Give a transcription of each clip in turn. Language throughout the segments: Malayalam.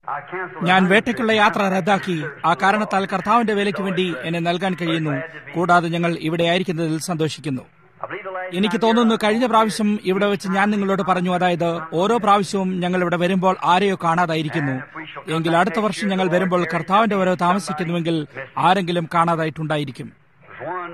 I canceled ഞാൻ വേട്ടയ്ക്കുള്ള യാത്ര റദ്ദാക്കി ആ കാരണത്താൽ കർത്താവിന്റെ വേലയ്ക്ക് വേണ്ടി എന്നെ നൽകാൻ കഴിയുന്നു കൂടാതെ ഞങ്ങൾ ഇവിടെ ആയിരിക്കുന്നതിൽ സന്തോഷിക്കുന്നു I believe the last എനിക്ക് തോന്നുന്നു കഴിഞ്ഞ പ്രാവശ്യം ഇവിടെ വെച്ച് ഞാൻ നിങ്ങളോട് പറഞ്ഞു അതായത് ഓരോ പ്രാവശ്യവും ഞങ്ങൾ ഇവിടെ വരുമ്പോൾ ആരെയോ കാണാതായിരിക്കുന്നു എങ്കിൽ അടുത്ത വർഷം ഞങ്ങൾ വരുമ്പോൾ കർത്താവിന്റെ വരവ് താമസിക്കുന്നുവെങ്കിൽ ആരെങ്കിലും കാണാതായിട്ടുണ്ടായിരിക്കും was one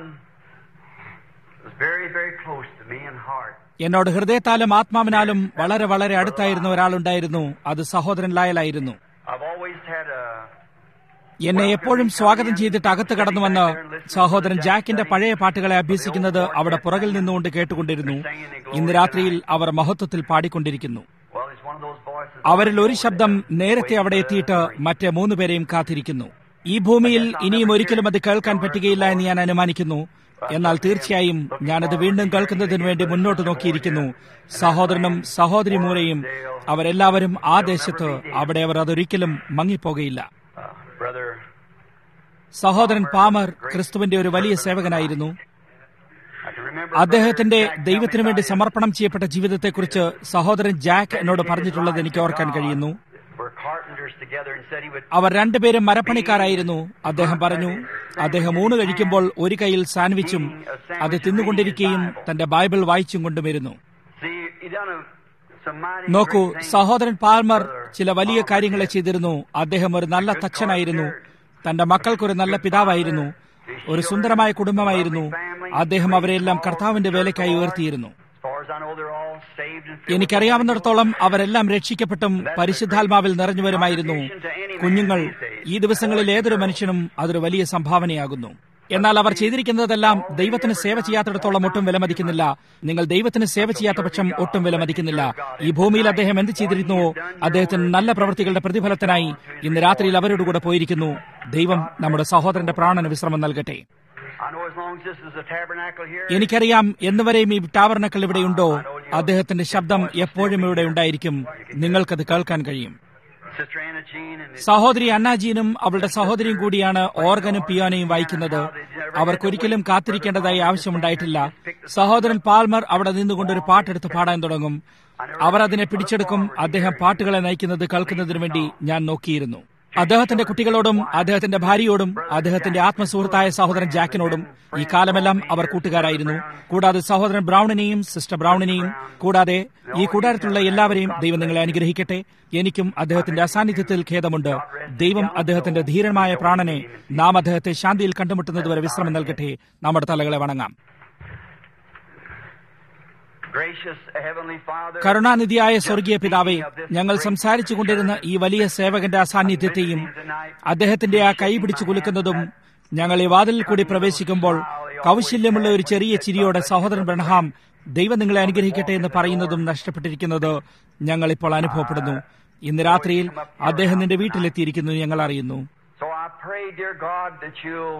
that was very, very close to me in heart. എന്നോട് ഹൃദയത്താലും ആത്മാവിനാലും വളരെ വളരെ അടുത്തായിരുന്ന ഒരാളുണ്ടായിരുന്നു അത് സഹോദരൻ ലായലായിരുന്നു I've always had a എന്നെ എപ്പോഴും സ്വാഗതം ചെയ്തിട്ട് അകത്ത് കടന്നുവന്ന് സഹോദരൻ ജാക്കിന്റെ പഴയ പാട്ടുകളെ അഭ്യസിക്കുന്നത് അവിടെ പുറകിൽ നിന്നുകൊണ്ട് കേട്ടുകൊണ്ടിരുന്നു ഇന്ന് രാത്രിയിൽ അവർ മഹത്വത്തിൽ പാടിക്കൊണ്ടിരിക്കുന്നു well, it's one of those voices. അവരിൽ ഒരു ശബ്ദം നേരത്തെ അവിടെ എത്തിയിട്ട് മറ്റേ മൂന്ന് പേരെയും കാത്തിരിക്കുന്നു ഈ ഭൂമിയിൽ ഇനിയും ഒരിക്കലും അത് കേൾക്കാൻ പറ്റുകയില്ല എന്ന് ഞാൻ അനുമാനിക്കുന്നു എന്നാൽ തീർച്ചയായും ഞാനത് വീണ്ടും കേൾക്കുന്നതിന് വേണ്ടി മുന്നോട്ട് നോക്കിയിരിക്കുന്നു സഹോദരനും സഹോദരി മൂലയും അവരെല്ലാവരും ആ ദേശത്ത് അവിടെ അവർ അതൊരിക്കലും മങ്ങിപ്പോകയില്ല Uh, brother, സഹോദരൻ പാമർ ക്രിസ്തുവിന്റെ ഒരു വലിയ സേവകനായിരുന്നു I can remember അദ്ദേഹത്തിന്റെ ദൈവത്തിനു വേണ്ടി സമർപ്പണം ചെയ്യപ്പെട്ട ജീവിതത്തെക്കുറിച്ച് സഹോദരൻ ജാക്ക് എന്നോട് പറഞ്ഞിട്ടുള്ളത് എനിക്ക് ഓർക്കാൻ കഴിയുന്നു we're carpenters together and said he would അവർ രണ്ടുപേരും മരപ്പണിക്കാരായിരുന്നു അദ്ദേഹം പറഞ്ഞു അദ്ദേഹം ഊണ് കഴിക്കുമ്പോൾ ഒരു കൈയിൽ സാൻഡ്വിച്ചും അത് തിന്നുകൊണ്ടിരിക്കുകയും തന്റെ ബൈബിൾ വായിച്ചും കൊണ്ടുവരുന്നു see he done a, some mighty നോക്കൂ great things. സഹോദരൻ പാൽമർ ചില വലിയ കാര്യങ്ങളെ ചെയ്തിരുന്നു അദ്ദേഹം ഒരു നല്ല തച്ചനായിരുന്നു തന്റെ മക്കൾക്കൊരു നല്ല പിതാവായിരുന്നു ഒരു സുന്ദരമായ കുടുംബമായിരുന്നു അദ്ദേഹം അവരെല്ലാം കർത്താവിന്റെ വേലയ്ക്കായി ഉയർത്തിയിരുന്നു As far as I know, they're all saved and filled എനിക്കറിയാവുന്നിടത്തോളം അവരെല്ലാം രക്ഷിക്കപ്പെട്ടും പരിശുദ്ധാത്മാവിൽ നിറഞ്ഞു വരുമായിരുന്നു കുഞ്ഞുങ്ങൾ ഈ ദിവസങ്ങളിൽ ഏതൊരു മനുഷ്യനും അതൊരു വലിയ സംഭാവനയാകുന്നു എന്നാൽ അവർ ചെയ്തിരിക്കുന്നതെല്ലാം ദൈവത്തിന് സേവ ചെയ്യാത്തിടത്തോളം ഒട്ടും വിലമതിക്കുന്നില്ല നിങ്ങൾ ദൈവത്തിന് സേവ ചെയ്യാത്ത പക്ഷം ഒട്ടും വിലമതിക്കുന്നില്ല ഈ ഭൂമിയിൽ അദ്ദേഹം എന്ത് ചെയ്തിരുന്നുവോ അദ്ദേഹത്തിന് നല്ല പ്രവൃത്തികളുടെ പ്രതിഫലത്തിനായി ഇന്ന് രാത്രിയിൽ അവരോട് കൂടെ പോയിരിക്കുന്നു ദൈവം നമ്മുടെ സഹോദരന്റെ പ്രാണന് വിശ്രമം നൽകട്ടെ I know as long as this is a tabernacle here, എനിക്കറിയാം എന്നുവരെയും ഈ ടാവർണക്കൾ ഇവിടെയുണ്ടോ അദ്ദേഹത്തിന്റെ ശബ്ദം എപ്പോഴും ഇവിടെ ഉണ്ടായിരിക്കും നിങ്ങൾക്കത് കേൾക്കാൻ കഴിയും Sister Anna Jean and സഹോദരി അന്നാജീനും അവളുടെ സഹോദരിയും കൂടിയാണ് ഓർഗനും പിയാനയും വായിക്കുന്നത് അവർക്കൊരിക്കലും കാത്തിരിക്കേണ്ടതായി ആവശ്യമുണ്ടായിട്ടില്ല സഹോദരൻ പാൽമർ അവിടെ നിന്നുകൊണ്ട് ഒരു പാട്ടെടുത്ത് പാടാൻ തുടങ്ങും അവർ അതിനെ പിടിച്ചെടുക്കും അദ്ദേഹം പാട്ടുകളെ നയിക്കുന്നത് കേൾക്കുന്നതിനു വേണ്ടി ഞാൻ നോക്കിയിരുന്നു അദ്ദേഹത്തിന്റെ കുട്ടികളോടും അദ്ദേഹത്തിന്റെ ഭാര്യയോടും അദ്ദേഹത്തിന്റെ ആത്മസുഹൃത്തായ സഹോദരൻ ജാക്കിനോടും ഈ കാലമെല്ലാം അവർ കൂട്ടുകാരായിരുന്നു കൂടാതെ സഹോദരൻ ബ്രൗണിനെയും സിസ്റ്റർ ബ്രൗണിനെയും കൂടാതെ ഈ കൂടാരത്തിലുള്ള എല്ലാവരെയും ദൈവം നിങ്ങളെ അനുഗ്രഹിക്കട്ടെ എനിക്കും അദ്ദേഹത്തിന്റെ അസാന്നിധ്യത്തിൽ ഖേദമുണ്ട് ദൈവം അദ്ദേഹത്തിന്റെ ധീരമായ പ്രാണനെ നാം അദ്ദേഹത്തെ ശാന്തിയിൽ കണ്ടുമുട്ടുന്നതുവരെ വിശ്രമം നൽകട്ടെ നമ്മുടെ തലകളെ വണങ്ങാം gracious Heavenly Father, കരുണാനിധിയായ സ്വർഗീയ പിതാവേ ഞങ്ങൾ സംസാരിച്ചു കൊണ്ടിരുന്ന ഈ വലിയ സേവകന്റെ അസാന്നിധ്യത്തെയും അദ്ദേഹത്തിന്റെ ആ കൈ പിടിച്ചു കുലുക്കുന്നതും ഞങ്ങൾ ഈ വാതിലിൽ കൂടി പ്രവേശിക്കുമ്പോൾ കൗശല്യമുള്ള ഒരു ചെറിയ ചിരിയോടെ സഹോദരൻ ബ്രഹ്ഹാം ദൈവം നിങ്ങളെ അനുഗ്രഹിക്കട്ടെ എന്ന് പറയുന്നതും നഷ്ടപ്പെട്ടിരിക്കുന്നത് ഞങ്ങൾ ഇപ്പോൾ അനുഭവപ്പെടുന്നു ഇന്ന് രാത്രിയിൽ അദ്ദേഹം നിന്റെ വീട്ടിലെത്തിയിരിക്കുന്നു ഞങ്ങൾ അറിയുന്നു so I pray, dear God, that you'll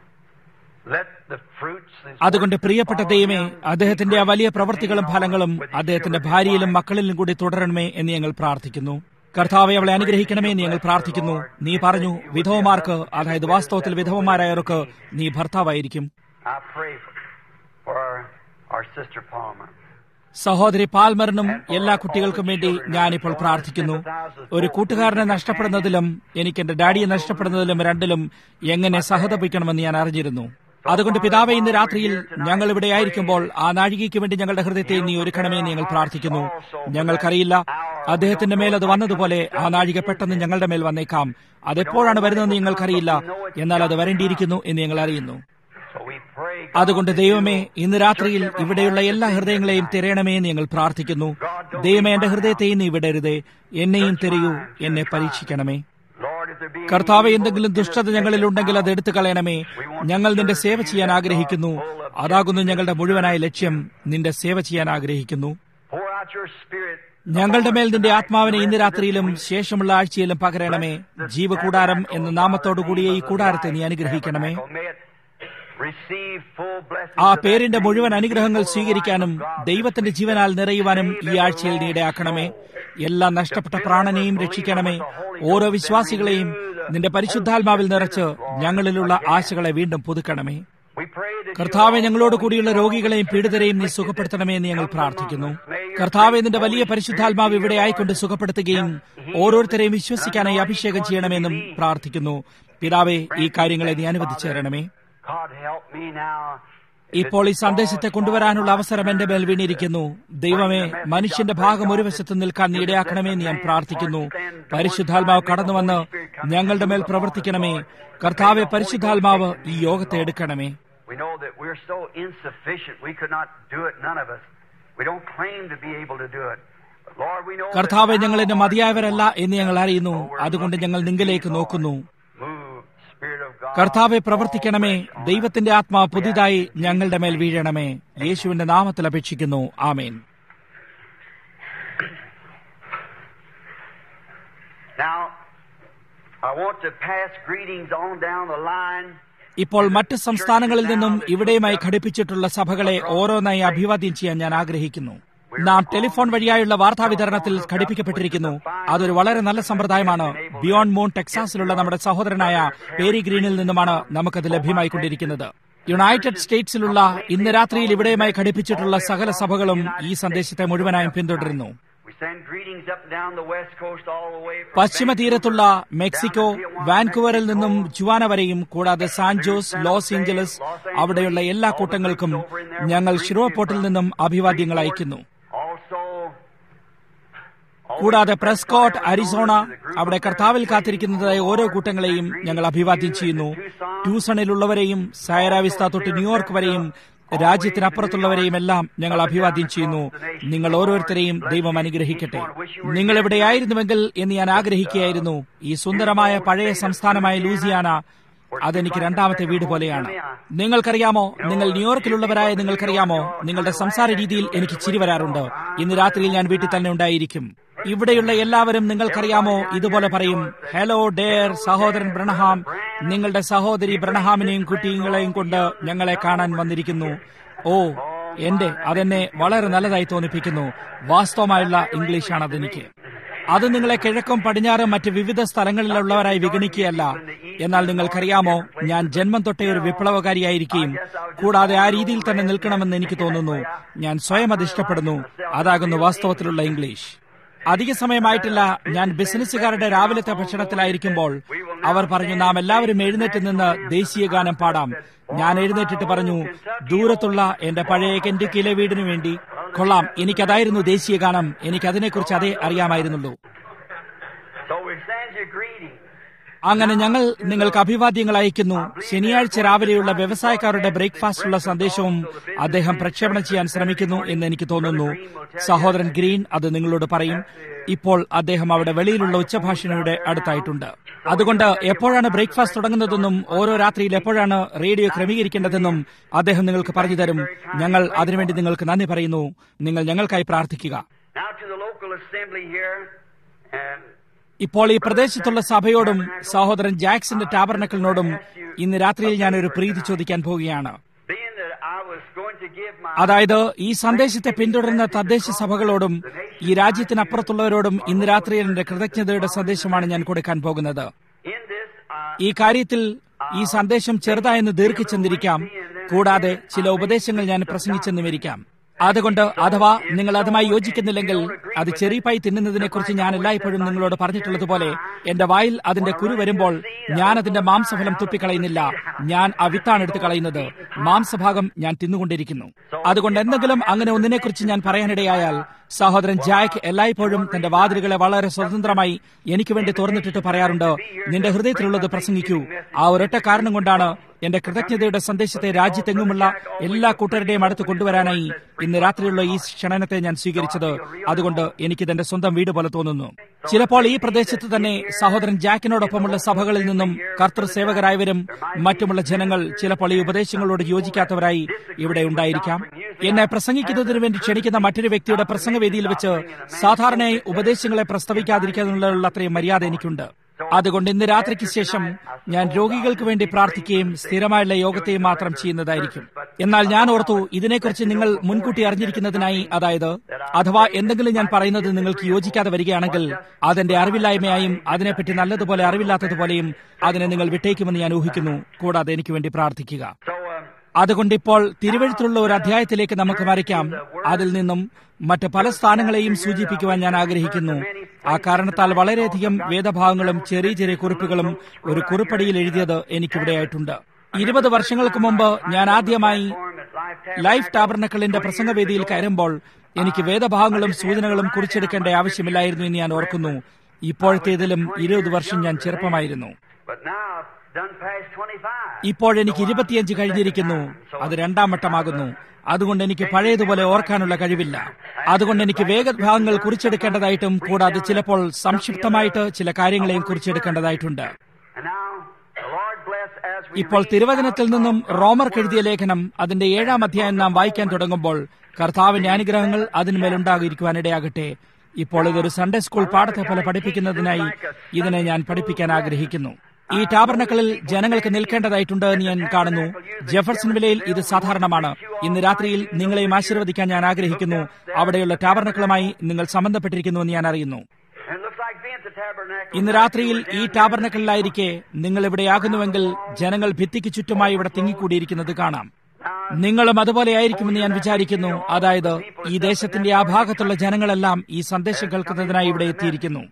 let the fruits and അതുകൊണ്ട് പ്രിയപ്പെട്ട ദൈവമേ അദ്ദേഹത്തിന്റെ ആ വലിയ പ്രവർത്തികളും ഫലങ്ങളും അദ്ദേഹത്തിന്റെ ഭാര്യയിലും മക്കളിലും കൂടി തുടരണമേ എന്ന് ഞങ്ങൾ പ്രാർത്ഥിക്കുന്നു കർത്താവെ അവളെ അനുഗ്രഹിക്കണമേ എന്ന് ഞങ്ങൾ പ്രാർത്ഥിക്കുന്നു നീ പറഞ്ഞു വിധവമാർക്ക് അതായത് വാസ്തവത്തിൽ വിധവമാരായവർക്ക് നീ ഭർത്താവായിരിക്കും I pray for, for our, our sister Palmer. സഹോദരി പാൽമറിനും എല്ലാ കുട്ടികൾക്കും വേണ്ടി ഞാനിപ്പോൾ പ്രാർത്ഥിക്കുന്നു ഒരു കൂട്ടുകാരനെ നഷ്ടപ്പെടുന്നതിലും എനിക്ക് എന്റെ ഡാഡിയെ നഷ്ടപ്പെടുന്നതിലും രണ്ടിലും എങ്ങനെ സഹതപിക്കണമെന്ന് ഞാൻ അറിഞ്ഞിരുന്നു അതുകൊണ്ട് പിതാവെ ഇന്ന് രാത്രിയിൽ ഞങ്ങൾ ഇവിടെ ആയിരിക്കുമ്പോൾ ആ നാഴികയ്ക്ക് വേണ്ടി ഞങ്ങളുടെ ഹൃദയത്തെ നീ ഒരുക്കണമേ എന്ന് ഞങ്ങൾ പ്രാർത്ഥിക്കുന്നു ഞങ്ങൾക്കറിയില്ല അദ്ദേഹത്തിന്റെ മേൽ അത് വന്നതുപോലെ ആ നാഴിക പെട്ടെന്ന് ഞങ്ങളുടെ മേൽ വന്നേക്കാം അതെപ്പോഴാണ് വരുന്നതെന്ന് ഞങ്ങൾക്കറിയില്ല എന്നാൽ അത് വരേണ്ടിയിരിക്കുന്നു എന്ന് ഞങ്ങൾ അറിയുന്നു So we pray, അതുകൊണ്ട് ദൈവമേ ഇന്ന് രാത്രിയിൽ ഇവിടെയുള്ള എല്ലാ ഹൃദയങ്ങളെയും തിരയണമേ എന്ന് ഞങ്ങൾ പ്രാർത്ഥിക്കുന്നു ദൈവമേ എന്റെ ഹൃദയത്തെയും നീ വിടരുതേ എന്നെയും തിരയൂ എന്നെ പരീക്ഷിക്കണമേ Lord, if there be കർത്താവ് എന്തെങ്കിലും ദുഷ്ടത ഞങ്ങളിൽ ഉണ്ടെങ്കിൽ അത് എടുത്തു കളയണമേ ഞങ്ങൾ നിന്റെ സേവ ചെയ്യാൻ ആഗ്രഹിക്കുന്നു അതാകുന്നു ഞങ്ങളുടെ മുഴുവനായ ലക്ഷ്യം നിന്റെ സേവ ചെയ്യാൻ ആഗ്രഹിക്കുന്നു pour out your spirit ഞങ്ങളുടെ മേൽ നിന്റെ ആത്മാവിനെ ഇന്ന് രാത്രിയിലും ശേഷമുള്ള ആഴ്ചയിലും പകരണമേ ജീവകൂടാരം എന്ന നാമത്തോടുകൂടിയ ഈ കൂടാരത്തെ നീ അനുഗ്രഹിക്കണമേ May it receive full blessings ആ of that പേരിന്റെ name. മുഴുവൻ അനുഗ്രഹങ്ങൾ സ്വീകരിക്കാനും ദൈവത്തിന്റെ ജീവനാൽ നിറയുവാനും ഈ ആഴ്ചയിൽ നീ ഇടയാക്കണമേ എല്ലാ നഷ്ടപ്പെട്ട പ്രാണനെയും രക്ഷിക്കണമേ ഓരോ വിശ്വാസികളെയും നിന്റെ പരിശുദ്ധാത്മാവിൽ നിറച്ച് ഞങ്ങളിലുള്ള ആശകളെ വീണ്ടും പുതുക്കണമേ We pray that കർത്താവെ ഞങ്ങളോട് കൂടിയുള്ള രോഗികളെയും പീഡിതരെയും നീ സുഖപ്പെടുത്തണമേ എന്ന് ഞങ്ങൾ പ്രാർത്ഥിക്കുന്നു may കർത്താവ് നിന്റെ വലിയ പരിശുദ്ധാത്മാവ് ഇവിടെ ആയിക്കൊണ്ട് സുഖപ്പെടുത്തുകയും ഓരോരുത്തരെയും വിശ്വസിക്കാനായി അഭിഷേകം ചെയ്യണമെന്നും പ്രാർത്ഥിക്കുന്നു പിതാവെ ഈ കാര്യങ്ങളെ നീ അനുവദിച്ചു തരണമേ God help me now. ഇപ്പോൾ ഈ സന്ദേശത്തെ കൊണ്ടുവരാനുള്ള അവസരം എന്റെ മേൽ വീണിരിക്കുന്നു ദൈവമേ മനുഷ്യന്റെ ഭാഗം ഒരു വശത്ത് നിൽക്കാൻ നീ ഇടയാക്കണമേ എന്ന് ഞാൻ പ്രാർത്ഥിക്കുന്നു പരിശുദ്ധാത്മാവ് കടന്നുവന്ന് ഞങ്ങളുടെ മേൽ പ്രവർത്തിക്കണമേ കർത്താവെ പരിശുദ്ധാത്മാവ് ഈ യോഗത്തെ എടുക്കണമേ We know that we're so insufficient. We could not do it, none of us. We don't claim to be able to do it. But Lord, we know that കർത്താവെ ഞങ്ങൾ thou എന്നെ art മതിയായവരല്ല എന്ന് ഞങ്ങൾ അറിയുന്നു അതുകൊണ്ട് ഞങ്ങൾ നിങ്ങളിലേക്ക് നോക്കുന്നു Move, Spirit of God. കർത്താവെ പ്രവർത്തിക്കണമേ ദൈവത്തിന്റെ ആത്മാ പുതിയതായി ഞങ്ങളുടെ മേൽ വീഴണമേ യേശുവിന്റെ നാമത്തിൽ അപേക്ഷിക്കുന്നു ആമേൻ Now, I want to pass greetings on down the line. ഇപ്പോൾ മറ്റ് സംസ്ഥാനങ്ങളിൽ നിന്നും ഇവിടെയുമായി ഘടിപ്പിച്ചിട്ടുള്ള സഭകളെ ഓരോന്നായി അഭിവാദ്യം ചെയ്യാൻ ഞാൻ ആഗ്രഹിക്കുന്നു നാം ടെലിഫോൺ വഴിയായുള്ള വാർത്താ വിതരണത്തിൽ ഘടിപ്പിക്കപ്പെട്ടിരിക്കുന്നു അതൊരു വളരെ നല്ല സമ്പ്രദായമാണ് ബിയോണ്ട് മൂൺ ടെക്സാസിലുള്ള നമ്മുടെ സഹോദരനായ പേരി ഗ്രീനിൽ നിന്നുമാണ് നമുക്കത് ലഭ്യമായിക്കൊണ്ടിരിക്കുന്നത് യുണൈറ്റഡ് സ്റ്റേറ്റ്സിലുള്ള ഇന്ന് രാത്രിയിൽ ഇവിടെയുമായി ഘടിപ്പിച്ചിട്ടുള്ള സകല സഭകളും ഈ സന്ദേശത്തെ മുഴുവനായും പിന്തുടരുന്നു We send greetings up and down the west coast all the way from പശ്ചിമ തീരത്തുള്ള മെക്സിക്കോ വാൻകുവറിൽ നിന്നും ജുവാന വരെയും കൂടാതെ സാൻജോസ് ലോസ് ഏഞ്ചലസ് അവിടെയുള്ള എല്ലാ കൂട്ടങ്ങൾക്കും ഞങ്ങൾ ഷിറോപോർട്ടിൽ നിന്നും അഭിവാദ്യങ്ങൾ അയക്കുന്നു Also, കൂടാതെ പ്രസ്കോട്ട് അരിസോണ അവിടെ കർത്താവിൽ കാത്തിരിക്കുന്നതായ ഓരോ കൂട്ടങ്ങളെയും ഞങ്ങൾ അഭിവാദ്യം ചെയ്യുന്നു ട്യൂസണിലുള്ളവരെയും സൈറാവിസ്ത തൊട്ട് ന്യൂയോർക്ക് വരെയും രാജ്യത്തിനപ്പുറത്തുള്ളവരെയും എല്ലാം ഞങ്ങൾ അഭിവാദ്യം ചെയ്യുന്നു നിങ്ങൾ ഓരോരുത്തരെയും ദൈവം അനുഗ്രഹിക്കട്ടെ നിങ്ങൾ എവിടെയായിരുന്നുവെങ്കിൽ എന്ന് ഞാൻ ആഗ്രഹിക്കുകയായിരുന്നു ഈ സുന്ദരമായ പഴയ സംസ്ഥാനമായ ലൂസിയാന അതെനിക്ക് രണ്ടാമത്തെ വീട് പോലെയാണ് നിങ്ങൾക്കറിയാമോ നിങ്ങൾ ന്യൂയോർക്കിലുള്ളവരായ നിങ്ങൾക്കറിയാമോ നിങ്ങളുടെ സംസാര രീതിയിൽ എനിക്ക് ചിരി വരാറുണ്ട് ഇന്ന് രാത്രിയിൽ ഞാൻ വീട്ടിൽ തന്നെ ഉണ്ടായിരിക്കും ഇവിടെയുള്ള എല്ലാവരും നിങ്ങൾക്കറിയാമോ ഇതുപോലെ പറയും ഹലോ ഡേർ സഹോദരൻ ബ്രണഹാം നിങ്ങളുടെ സഹോദരി ബ്രണഹാമിനെയും കുട്ടികളെയും കൊണ്ട് ഞങ്ങളെ കാണാൻ വന്നിരിക്കുന്നു ഓ എന്റെ അതെന്നെ വളരെ നല്ലതായി തോന്നിപ്പിക്കുന്നു വാസ്തവമായുള്ള ഇംഗ്ലീഷാണ് അതെനിക്ക് അത് നിങ്ങളെ കിഴക്കും പടിഞ്ഞാറും മറ്റ് വിവിധ സ്ഥലങ്ങളിലുള്ളവരായി വിഗണിക്കുകയല്ല എന്നാൽ നിങ്ങൾക്കറിയാമോ ഞാൻ ജന്മം തൊട്ടേ ഒരു വിപ്ലവകാരിയായിരിക്കുകയും കൂടാതെ ആ രീതിയിൽ തന്നെ നിൽക്കണമെന്ന് എനിക്ക് തോന്നുന്നു ഞാൻ സ്വയം അത് ഇഷ്ടപ്പെടുന്നു അതാകുന്നു വാസ്തവത്തിലുള്ള ഇംഗ്ലീഷ് അധിക സമയമായിട്ടില്ല ഞാൻ ബിസിനസ്സുകാരുടെ രാവിലത്തെ ഭക്ഷണത്തിലായിരിക്കുമ്പോൾ അവർ പറഞ്ഞു നാം എല്ലാവരും എഴുന്നേറ്റ് നിന്ന് ദേശീയ ഗാനം പാടാം ഞാൻ എഴുന്നേറ്റിട്ട് പറഞ്ഞു ദൂരത്തുള്ള എന്റെ പഴയ കെൻഡുക്കിയിലെ വീടിനു വേണ്ടി കൊള്ളാം എനിക്കതായിരുന്നു ദേശീയ ഗാനം എനിക്ക് അതിനെക്കുറിച്ച് അതേ അറിയാമായിരുന്നുള്ളൂ so we send you greetings. അങ്ങനെ ഞങ്ങൾ നിങ്ങൾക്ക് അഭിവാദ്യങ്ങൾ അയക്കുന്നു ശനിയാഴ്ച രാവിലെയുള്ള വ്യവസായക്കാരുടെ ബ്രേക്ക്ഫാസ്റ്റുള്ള സന്ദേശവും അദ്ദേഹം പ്രക്ഷേപണം ചെയ്യാൻ ശ്രമിക്കുന്നു എന്ന് എനിക്ക് തോന്നുന്നു സഹോദരൻ ഗ്രീൻ അത് നിങ്ങളോട് പറയും ഇപ്പോൾ അദ്ദേഹം അവിടെ വെളിയിലുള്ള ഉച്ചഭാഷണയുടെ അടുത്തായിട്ടുണ്ട് അതുകൊണ്ട് എപ്പോഴാണ് ബ്രേക്ക്ഫാസ്റ്റ് തുടങ്ങുന്നതെന്നും ഓരോ രാത്രിയിൽ എപ്പോഴാണ് റേഡിയോ ക്രമീകരിക്കേണ്ടതെന്നും അദ്ദേഹം നിങ്ങൾക്ക് പറഞ്ഞു തരും ഞങ്ങൾ അതിനുവേണ്ടി നിങ്ങൾക്ക് നന്ദി പറയുന്നു നിങ്ങൾ ഞങ്ങൾക്കായി പ്രാർത്ഥിക്കുക Now to the local assembly here, and ഇപ്പോൾ ഈ പ്രദേശത്തുള്ള സഭയോടും സഹോദരൻ ജാക്സന്റെ ടാബർനക്കലിനോടും ഇന്ന് രാത്രിയിൽ ഞാൻ ഒരു പ്രീതി ചോദിക്കാൻ പോവുകയാണ് being that I was going to give my അതായത് ഈ സന്ദേശത്തെ പിന്തുടരുന്ന തദ്ദേശ സഭകളോടും ഈ രാജ്യത്തിനപ്പുറത്തുള്ളവരോടും ഇന്ന് രാത്രിയിൽ എന്റെ കൃതജ്ഞതയുടെ സന്ദേശമാണ് ഞാൻ കൊടുക്കാൻ പോകുന്നത് in this, uh, ഈ കാര്യത്തിൽ ഈ സന്ദേശം ചെറുതായെന്ന് ദീർഘിച്ചെന്നിരിക്കാം കൂടാതെ ചില ഉപദേശങ്ങൾ ഞാൻ പ്രസംഗിച്ചെന്നുമിരിക്കാം അതുകൊണ്ട് അഥവാ നിങ്ങൾ അതുമായി യോജിക്കുന്നില്ലെങ്കിൽ അത് ചെറിയപ്പായി തിന്നുന്നതിനെക്കുറിച്ച് ഞാൻ എല്ലായ്പ്പോഴും നിങ്ങളോട് പറഞ്ഞിട്ടുള്ളതുപോലെ എന്റെ വായിൽ അതിന്റെ കുരു വരുമ്പോൾ ഞാൻ അതിന്റെ മാംസഫലം തുപ്പിക്കളയുന്നില്ല ഞാൻ ആ വിത്താണ് എടുത്ത് കളയുന്നത് മാംസഭാഗം ഞാൻ തിന്നുകൊണ്ടിരിക്കുന്നു അതുകൊണ്ട് എന്തെങ്കിലും അങ്ങനെ ഒന്നിനെക്കുറിച്ച് ഞാൻ പറയാനിടയായാൽ സഹോദരൻ ജാക്ക് എല്ലായ്പ്പോഴും തന്റെ വാതിലുകളെ വളരെ സ്വതന്ത്രമായി എനിക്ക് വേണ്ടി തുറന്നിട്ടിട്ട് പറയാറുണ്ട് നിന്റെ ഹൃദയത്തിലുള്ളത് പ്രസംഗിക്കൂ ആ ഒരൊറ്റ കാരണം കൊണ്ടാണ് എന്റെ കൃതജ്ഞതയുടെ സന്ദേശത്തെ രാജ്യത്തെങ്ങുമുള്ള എല്ലാ കൂട്ടരുടെയും അടുത്ത് കൊണ്ടുവരാനായി ഇന്ന് രാത്രിയുള്ള ഈ ക്ഷണനത്തെ ഞാൻ സ്വീകരിച്ചത് അതുകൊണ്ട് എനിക്കിതെന്റെ സ്വന്തം വീട് പോലെ തോന്നുന്നു ചിലപ്പോൾ ഈ പ്രദേശത്ത് തന്നെ സഹോദരൻ ജാക്കിനോടൊപ്പമുള്ള സഭകളിൽ നിന്നും കർത്തൃ സേവകരായവരും മറ്റുമുള്ള ജനങ്ങൾ ചിലപ്പോൾ ഈ ഉപദേശങ്ങളോട് യോജിക്കാത്തവരായി ഇവിടെ ഉണ്ടായിരിക്കാം എന്നെ പ്രസംഗിക്കുന്നതിന് വേണ്ടി ക്ഷണിക്കുന്ന മറ്റൊരു വ്യക്തിയുടെ പ്രസംഗവേദിയിൽ വെച്ച് സാധാരണയായി ഉപദേശങ്ങളെ പ്രസ്തവിക്കാതിരിക്കാനുള്ള അത്രയും മര്യാദ എനിക്കുണ്ട് അതുകൊണ്ട് ഇന്ന് രാത്രിക്ക് ശേഷം ഞാൻ രോഗികൾക്ക് വേണ്ടി പ്രാർത്ഥിക്കുകയും സ്ഥിരമായുള്ള യോഗത്തെയും മാത്രം ചെയ്യുന്നതായിരിക്കും എന്നാൽ ഞാൻ ഓർത്തു ഇതിനെക്കുറിച്ച് നിങ്ങൾ മുൻകൂട്ടി അറിഞ്ഞിരിക്കുന്നതിനായി അതായത് അഥവാ എന്തെങ്കിലും ഞാൻ പറയുന്നത് നിങ്ങൾക്ക് യോജിക്കാതെ വരികയാണെങ്കിൽ അതെന്റെ അറിവില്ലായ്മയായും അതിനെപ്പറ്റി നല്ലതുപോലെ അറിവില്ലാത്തതുപോലെയും അതിനെ നിങ്ങൾ വിട്ടേക്കുമെന്ന് ഞാൻ ഊഹിക്കുന്നു കൂടാതെ എനിക്ക് വേണ്ടി പ്രാർത്ഥിക്കുക so um, അതുകൊണ്ട് ഇപ്പോൾ തിരുവഴുത്തിലുള്ള ഒരു അധ്യായത്തിലേക്ക് നമുക്ക് മറിക്കാം അതിൽ നിന്നും മറ്റ് പല സ്ഥാനങ്ങളെയും സൂചിപ്പിക്കുവാൻ ഞാൻ ആഗ്രഹിക്കുന്നു ആ കാരണത്താൽ വളരെയധികം വേദഭാഗങ്ങളും ചെറിയ ചെറിയ കുറിപ്പുകളും ഒരു കുറിപ്പടിയിൽ എഴുതിയത് എനിക്കിവിടെയായിട്ടുണ്ട് ഇരുപത് വർഷങ്ങൾക്ക് മുമ്പ് ഞാൻ ആദ്യമായി ലൈഫ് ടാബർനക്കളിന്റെ പ്രസംഗവേദിയിൽ കയറുമ്പോൾ എനിക്ക് വേദഭാഗങ്ങളും സൂചനകളും കുറിച്ചെടുക്കേണ്ട ആവശ്യമില്ലായിരുന്നു എന്ന് ഞാൻ ഓർക്കുന്നു ഇപ്പോഴത്തേതിലും ഇരുപത് വർഷം ഞാൻ ചെറുപ്പമായിരുന്നു ഇപ്പോഴെനിക്ക് ഇരുപത്തിയഞ്ച് കഴിഞ്ഞിരിക്കുന്നു അത് രണ്ടാം വട്ടമാകുന്നു അതുകൊണ്ട് എനിക്ക് പഴയതുപോലെ ഓർക്കാനുള്ള കഴിവില്ല അതുകൊണ്ട് എനിക്ക് വേഗഭാഗങ്ങൾ കുറിച്ചെടുക്കേണ്ടതായിട്ടും കൂടാതെ ചിലപ്പോൾ സംക്ഷിപ്തമായിട്ട് ചില കാര്യങ്ങളെയും കുറിച്ചെടുക്കേണ്ടതായിട്ടുണ്ട് ഇപ്പോൾ തിരുവചനത്തിൽ നിന്നും റോമർക്ക് എഴുതിയ ലേഖനം അതിന്റെ ഏഴാം അധ്യായം നാം വായിക്കാൻ തുടങ്ങുമ്പോൾ കർത്താവിന്റെ അനുഗ്രഹങ്ങൾ അതിന്മേലുണ്ടാകിരിക്കുവാനിടയാകട്ടെ ഇപ്പോൾ ഇതൊരു സൺഡേ സ്കൂൾ പാഠത്തെ പോലെ പഠിപ്പിക്കുന്നതിനായി ഇതിനെ ഞാൻ പഠിപ്പിക്കാൻ ആഗ്രഹിക്കുന്നു ഈ ടാബർണക്കളിൽ ജനങ്ങൾക്ക് നിൽക്കേണ്ടതായിട്ടുണ്ട് എന്ന് ഞാൻ കാണുന്നു ജെഫർസൺ വിലയിൽ ഇത് സാധാരണമാണ് ഇന്ന് രാത്രിയിൽ നിങ്ങളെയും ആശീർവദിക്കാൻ ഞാൻ ആഗ്രഹിക്കുന്നു അവിടെയുള്ള ടാബർണക്കളുമായി നിങ്ങൾ സംബന്ധപ്പെട്ടിരിക്കുന്നു എന്ന് ഞാൻ അറിയുന്നു ഇന്ന് രാത്രിയിൽ ഈ ടാബർണക്കളിലായിരിക്കെ നിങ്ങൾ ഇവിടെയാകുന്നുവെങ്കിൽ ജനങ്ങൾ ഭിത്തിക്ക് ചുറ്റുമായി ഇവിടെ തിങ്ങിക്കൂടിയിരിക്കുന്നത് കാണാം നിങ്ങളും അതുപോലെ ആയിരിക്കുമെന്ന് ഞാൻ വിചാരിക്കുന്നു അതായത് ഈ ദേശത്തിന്റെ ആ ഭാഗത്തുള്ള ജനങ്ങളെല്ലാം ഈ സന്ദേശം കേൾക്കുന്നതിനായി ഇവിടെ എത്തിയിരിക്കുന്നു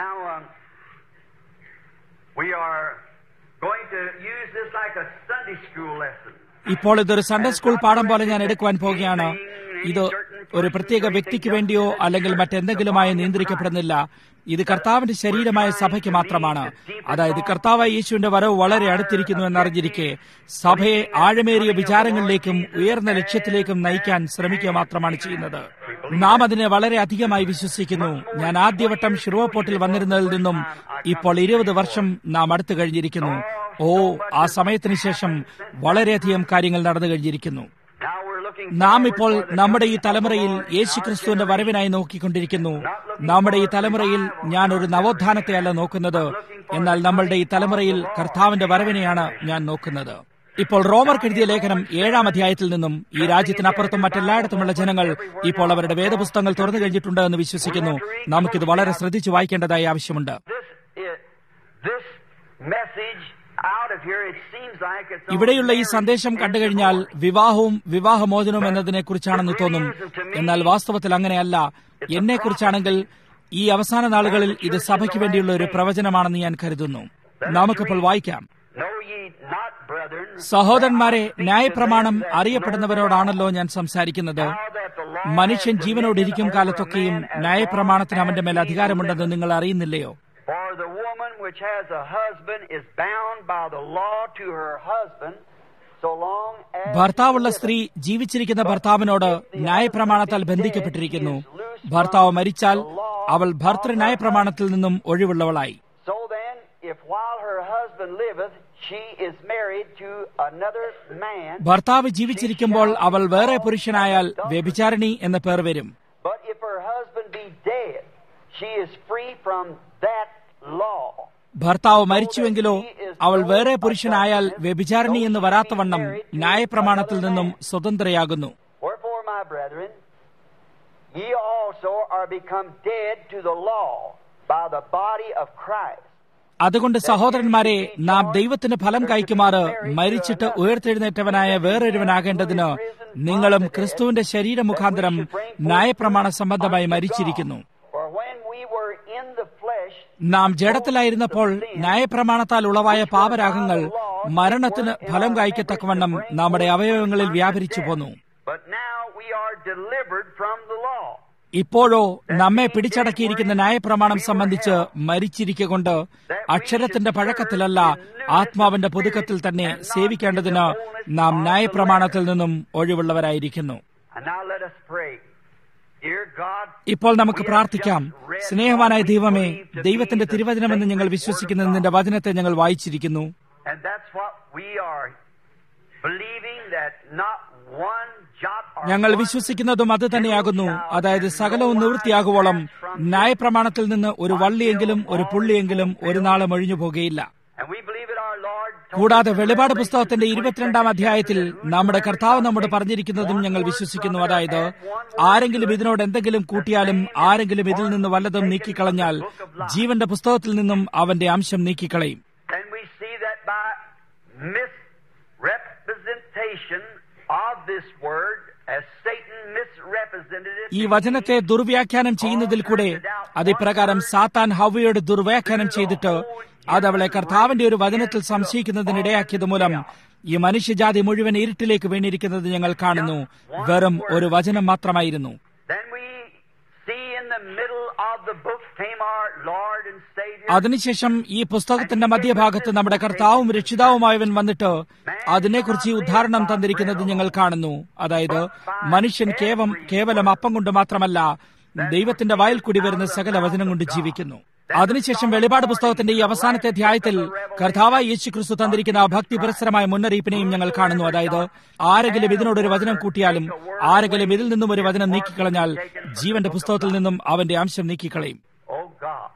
ഇപ്പോൾ ഇതൊരു സൺഡേ സ്കൂൾ പാഠം പോലെ ഞാൻ എടുക്കുവാൻ പോവുകയാണ് ഇത് ഒരു പ്രത്യേക വ്യക്തിക്ക് വേണ്ടിയോ അല്ലെങ്കിൽ മറ്റെന്തെങ്കിലുമായി നിയന്ത്രിക്കപ്പെടുന്നില്ല ഇത് കർത്താവിന്റെ ശരീരമായ സഭയ്ക്ക് മാത്രമാണ് അതായത് കർത്താവായ യേശുവിന്റെ വരവ് വളരെ അടുത്തിരിക്കുന്നു എന്നറിഞ്ഞിരിക്കെ സഭയെ ആഴമേറിയ വിചാരങ്ങളിലേക്കും ഉയർന്ന ലക്ഷ്യത്തിലേക്കും നയിക്കാൻ ശ്രമിക്കുക മാത്രമാണ് ചെയ്യുന്നത് നാം അതിനെ വളരെ അധികമായി വിശ്വസിക്കുന്നു ഞാൻ ആദ്യവട്ടം ഷിറുവപ്പോട്ടിൽ വന്നിരുന്നതിൽ നിന്നും ഇപ്പോൾ ഇരുപത് വർഷം നാം അടുത്തു കഴിഞ്ഞിരിക്കുന്നു ഓ ആ സമയത്തിന് ശേഷം വളരെയധികം കാര്യങ്ങൾ നടന്നു കഴിഞ്ഞിരിക്കുന്നു നാം ഇപ്പോൾ നമ്മുടെ ഈ തലമുറയിൽ യേശുക്രിസ്തുവിന്റെ വരവിനായി നോക്കിക്കൊണ്ടിരിക്കുന്നു നമ്മുടെ ഈ തലമുറയിൽ ഞാൻ ഒരു നവോത്ഥാനത്തെ അല്ല നോക്കുന്നത് എന്നാൽ നമ്മളുടെ ഈ തലമുറയിൽ കർത്താവിന്റെ വരവിനെയാണ് ഞാൻ നോക്കുന്നത് ഇപ്പോൾ റോമർ എഴുതിയ ലേഖനം ഏഴാം അധ്യായത്തിൽ നിന്നും ഈ രാജ്യത്തിനപ്പുറത്തും മറ്റെല്ലായിടത്തുമുള്ള ജനങ്ങൾ ഇപ്പോൾ അവരുടെ വേദപുസ്തകങ്ങൾ തുറന്നു കഴിഞ്ഞിട്ടുണ്ട് എന്ന് വിശ്വസിക്കുന്നു നമുക്കിത് വളരെ ശ്രദ്ധിച്ചു വായിക്കേണ്ടതായി ആവശ്യമുണ്ട് ഇവിടെയുള്ള ഈ സന്ദേശം കണ്ടുകഴിഞ്ഞാൽ വിവാഹവും വിവാഹമോചനവും എന്നതിനെ കുറിച്ചാണെന്ന് തോന്നും എന്നാൽ വാസ്തവത്തിൽ അങ്ങനെയല്ല എന്നെക്കുറിച്ചാണെങ്കിൽ ഈ അവസാന നാളുകളിൽ ഇത് സഭയ്ക്ക് വേണ്ടിയുള്ള ഒരു പ്രവചനമാണെന്ന് ഞാൻ കരുതുന്നു നമുക്കിപ്പോൾ വായിക്കാം സഹോദരന്മാരെ ന്യായപ്രമാണം അറിയപ്പെടുന്നവരോടാണല്ലോ ഞാൻ സംസാരിക്കുന്നത് മനുഷ്യൻ ജീവനോടിരിക്കും കാലത്തൊക്കെയും ന്യായപ്രമാണത്തിന് അവന്റെ മേൽ അധികാരമുണ്ടെന്ന് നിങ്ങൾ അറിയുന്നില്ലയോ For the woman which has a husband is bound by the law to her husband so long as ഭർത്താവുള്ള സ്ത്രീ ജീവിച്ചിരിക്കുന്ന ഭർത്താവിനോട് ന്യായപ്രമാണത്താൽ ബന്ധിക്കപ്പെട്ടിരിക്കുന്നു ഭർത്താവ് മരിച്ചാൽ അവൾ ഭർത്തൃ ന്യായപ്രമാണത്തിൽ നിന്നും ഒഴിവുള്ളവളായി So then, if while her husband liveth, she is married to another man, ഭർത്താവ് ജീവിച്ചിരിക്കുമ്പോൾ അവൾ വേറെ പുരുഷനായാൽ വ്യഭിചാരിണി എന്ന പേർ വരും but if her husband be dead, she is free from that law. ഭർത്താവ് മരിച്ചുവെങ്കിലോ അവൾ വേറെ പുരുഷനായാൽ വ്യഭിചാരിണി എന്ന് വരാത്തവണ്ണം ന്യായപ്രമാണത്തിൽ നിന്നും സ്വതന്ത്രയാകുന്നു Wherefore, my brethren, ye also are become dead to the law by the body of Christ. അതുകൊണ്ട് സഹോദരന്മാരെ നാം ദൈവത്തിന് ഫലം കായ്ക്കുമാറ് മരിച്ചിട്ട് ഉയർത്തെഴുന്നേറ്റവനായ വേറൊരുവനാകേണ്ടതിന് നിങ്ങളും ക്രിസ്തുവിന്റെ ശരീരമുഖാന്തരം ന്യായപ്രമാണ സംബന്ധമായി മരിച്ചിരിക്കുന്നു For when we were in the flesh, നാം ജഡത്തിലായിരുന്നപ്പോൾ ന്യായപ്രമാണത്താൽ ഉളവായ പാപരാഗങ്ങൾ മരണത്തിന് ഫലം കായ്ക്കത്തക്കവണ്ണം നമ്മുടെ അവയവങ്ങളിൽ വ്യാപരിച്ചു പോന്നു but now we are delivered from the law. ഇപ്പോഴോ നമ്മെ പിടിച്ചടക്കിയിരിക്കുന്ന ന്യായപ്രമാണം സംബന്ധിച്ച് മരിച്ചിരിക്കൊണ്ട് അക്ഷരത്തിന്റെ പഴക്കത്തിലല്ല ആത്മാവിന്റെ പുതുക്കത്തിൽ തന്നെ സേവിക്കേണ്ടതിന് നാം ന്യായപ്രമാണത്തിൽ നിന്നും ഒഴിവുള്ളവരായിരിക്കുന്നു And now let us pray. Dear God, ഇപ്പോൾ നമുക്ക് പ്രാർത്ഥിക്കാം സ്നേഹവാനായ ദൈവമേ ദൈവത്തിന്റെ തിരുവചനമെന്ന് ഞങ്ങൾ വിശ്വസിക്കുന്ന നിന്റെ വചനത്തെ ഞങ്ങൾ വായിച്ചിരിക്കുന്നു and that's what we are believing that not one jot or ഞങ്ങൾ one വിശ്വസിക്കുന്നതും അത് തന്നെയാകുന്നു അതായത് സകലവും നിവൃത്തിയാകുവോളം ന്യായപ്രമാണത്തിൽ നിന്ന് ഒരു വള്ളിയെങ്കിലും ഒരു പുള്ളിയെങ്കിലും ഒരു നാളും ഒഴിഞ്ഞു പോകുകയില്ല And we believe that our Lord told കൂടാതെ us in വെളിപാട് Revelation പുസ്തകത്തിന്റെ ഇരുപത്തിരണ്ടാം അധ്യായത്തിൽ നമ്മുടെ കർത്താവ് നമ്മോട് പറഞ്ഞിരിക്കുന്നതും ഞങ്ങൾ വിശ്വസിക്കുന്നു അതായത് ആരെങ്കിലും ഇതിനോട് എന്തെങ്കിലും കൂട്ടിയാലും ആരെങ്കിലും ഇതിൽ നിന്ന് വല്ലതും നീക്കിക്കളഞ്ഞാൽ ജീവന്റെ പുസ്തകത്തിൽ നിന്നും അവന്റെ അംശം നീക്കിക്കളയും And we see that by misrepresentation of this word, as Satan misrepresented misrepresented ഈ it. വചനത്തെ ദുർവ്യാഖ്യാനം ചെയ്യുന്നതിൽ കൂടെ അതിപ്രകാരം സാത്താൻ ഹവ്വയോട് ദുർവ്യാഖ്യാനം ചെയ്തിട്ട് അത് അവളെ കർത്താവിന്റെ ഒരു വചനത്തിൽ സംശയിക്കുന്നതിനിടയാക്കിയത് മൂലം ഈ മനുഷ്യജാതി മുഴുവൻ ഇരുട്ടിലേക്ക് വീണിരിക്കുന്നത് ഞങ്ങൾ കാണുന്നു വെറും ഒരു വചനം മാത്രമായിരുന്നു Then we see in the middle of the book came our Lord and Savior. അതിനുശേഷം ഈ പുസ്തകത്തിന്റെ മധ്യഭാഗത്ത് നമ്മുടെ കർത്താവും രക്ഷിതാവുമായവൻ വന്നിട്ട് അതിനെക്കുറിച്ച് ഈ ഉദാഹരണം തന്നിരിക്കുന്നത് ഞങ്ങൾ കാണുന്നു അതായത് മനുഷ്യൻ കേവം കേവലം അപ്പം കൊണ്ട് മാത്രമല്ല ദൈവത്തിന്റെ വായിൽ കൂടി വരുന്ന സകല വചനം കൊണ്ട് ജീവിക്കുന്നു അതിനുശേഷം വെളിപാട് പുസ്തകത്തിന്റെ ഈ അവസാനത്തെ അധ്യായത്തിൽ കർത്താവായ യേശു ക്രിസ്തു തന്നിരിക്കുന്ന ആ ഭക്തിപുരസ്സരമായ മുന്നറിയിപ്പിനെയും ഞങ്ങൾ കാണുന്നു അതായത് ആരെങ്കിലും ഇതിനോടൊരു വചനം കൂട്ടിയാലും ആരെങ്കിലും ഇതിൽ നിന്നും ഒരു വചനം നീക്കിക്കളഞ്ഞാൽ ജീവന്റെ പുസ്തകത്തിൽ നിന്നും അവന്റെ അംശം നീക്കിക്കളയും Oh God.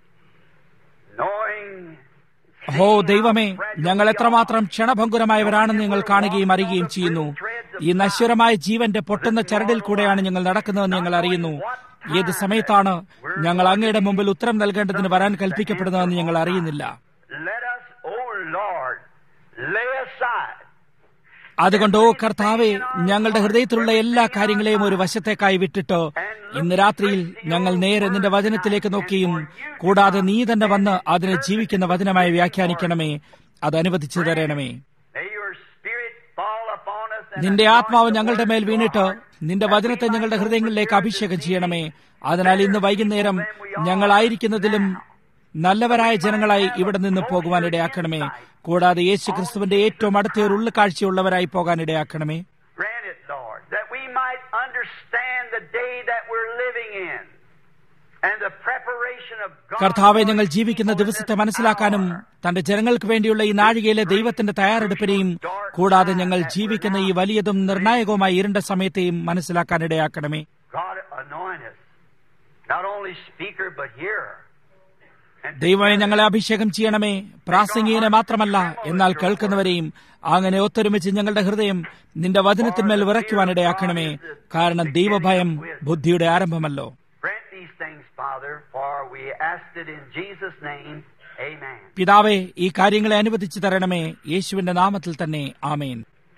Knowing ഹോ ദൈവമേ ഞങ്ങൾ എത്രമാത്രം ക്ഷണഭങ്കുരമായവരാണെന്ന് ഞങ്ങൾ കാണുകയും അറിയുകയും ചെയ്യുന്നു ഈ നശ്വരമായ ജീവന്റെ പൊട്ടുന്ന ചരടിൽ കൂടെയാണ് ഞങ്ങൾ നടക്കുന്നതെന്ന് ഞങ്ങൾ അറിയുന്നു ഏത് സമയത്താണ് ഞങ്ങൾ അങ്ങയുടെ മുമ്പിൽ ഉത്തരം നൽകേണ്ടതിന് വരാൻ കൽപ്പിക്കപ്പെടുന്നതെന്ന് ഞങ്ങൾ അറിയുന്നില്ല let us, O Lord, lay aside അതുകൊണ്ട് ഓ കർത്താവെ ഞങ്ങളുടെ ഹൃദയത്തിലുള്ള എല്ലാ കാര്യങ്ങളെയും ഒരു വശത്തേക്കായി വിട്ടിട്ട് ഇന്ന് രാത്രിയിൽ ഞങ്ങൾ നേരെ നിന്റെ വചനത്തിലേക്ക് നോക്കിയും കൂടാതെ നീ തന്നെ വന്ന് അതിനെ ജീവിക്കുന്ന വചനമായി വ്യാഖ്യാനിക്കണമേ അത് അനുവദിച്ചു തരണമേ May your spirit fall upon us and നിന്റെ ആത്മാവ് ഞങ്ങളുടെ മേൽ വീണിട്ട് നിന്റെ വചനത്തെ ഞങ്ങളുടെ ഹൃദയങ്ങളിലേക്ക് അഭിഷേകം ചെയ്യണമേ അതിനാൽ ഇന്ന് വൈകുന്നേരം ഞങ്ങളായിരിക്കുന്നതിലും നല്ലവരായ ജനങ്ങളായി ഇവിടെ നിന്ന് പോകുവാനിടയാക്കണമേ കൂടാതെ യേശു ക്രിസ്തുവിന്റെ ഏറ്റവും അടുത്ത ഒരു ഉള്ളുകാഴ്ചയുള്ളവരായി പോകാനിടയാക്കണമേ grant it, Lord, that we might understand the day that we're living in and the preparation of God. കർത്താവെ ഞങ്ങൾ ജീവിക്കുന്ന ദിവസത്തെ മനസ്സിലാക്കാനും തന്റെ ജനങ്ങൾക്ക് വേണ്ടിയുള്ള ഈ നാഴികയിലെ ദൈവത്തിന്റെ തയ്യാറെടുപ്പിനെയും കൂടാതെ ഞങ്ങൾ ജീവിക്കുന്ന ഈ വലിയതും നിർണായകവുമായ ഇരുണ്ട സമയത്തെയും മനസ്സിലാക്കാനിടയാക്കണമേ God anoint us, not only speaker but hearer. And ദൈവമേ ഞങ്ങളെ അഭിഷേകം ചെയ്യണമേ പ്രാസംഗികനെ മാത്രമല്ല എന്നാൽ കേൾക്കുന്നവരെയും അങ്ങനെ ഒത്തൊരുമിച്ച് ഞങ്ങളുടെ ഹൃദയം നിന്റെ വചനത്തിന്മേൽ വിറയ്ക്കുവാനിടയാക്കണമേ കാരണം ദൈവഭയം ബുദ്ധിയുടെ ആരംഭമല്ലോ grant these things, Father, for we asked it in Jesus' name. Amen. പിതാവേ ഈ കാര്യങ്ങളെ അനുവദിച്ചു തരണമേ യേശുവിന്റെ നാമത്തിൽ തന്നെ ആമേൻ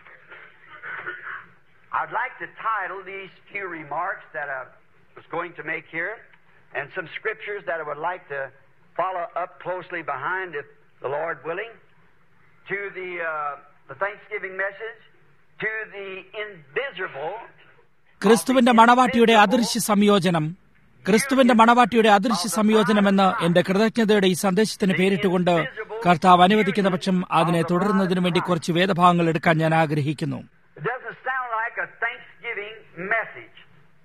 I'd like to title these few remarks that I was going to make here and some scriptures that I would like to follow up closely behind, if the Lord willing, to the, uh, the Thanksgiving message, to the invisible. ക്രിസ്തുവിന്റെ മണവാട്ടിയുടെ അദൃശ്യ സംയോജനം ക്രിസ്തുവിന്റെ മണവാട്ടിയുടെ അദൃശ്യ സംയോജനം എന്ന് എന്റെ കൃതജ്ഞതയുടെ ഈ സന്ദേശത്തിന് പേരിട്ടുകൊണ്ട് കർത്താവ് അനുവദിക്കുന്ന പക്ഷം അതിനെ തുടരുന്നതിനു വേണ്ടി കുറച്ച് വേദഭാഗങ്ങൾ എടുക്കാൻ ഞാൻ ആഗ്രഹിക്കുന്നു It doesn't sound like a Thanksgiving message.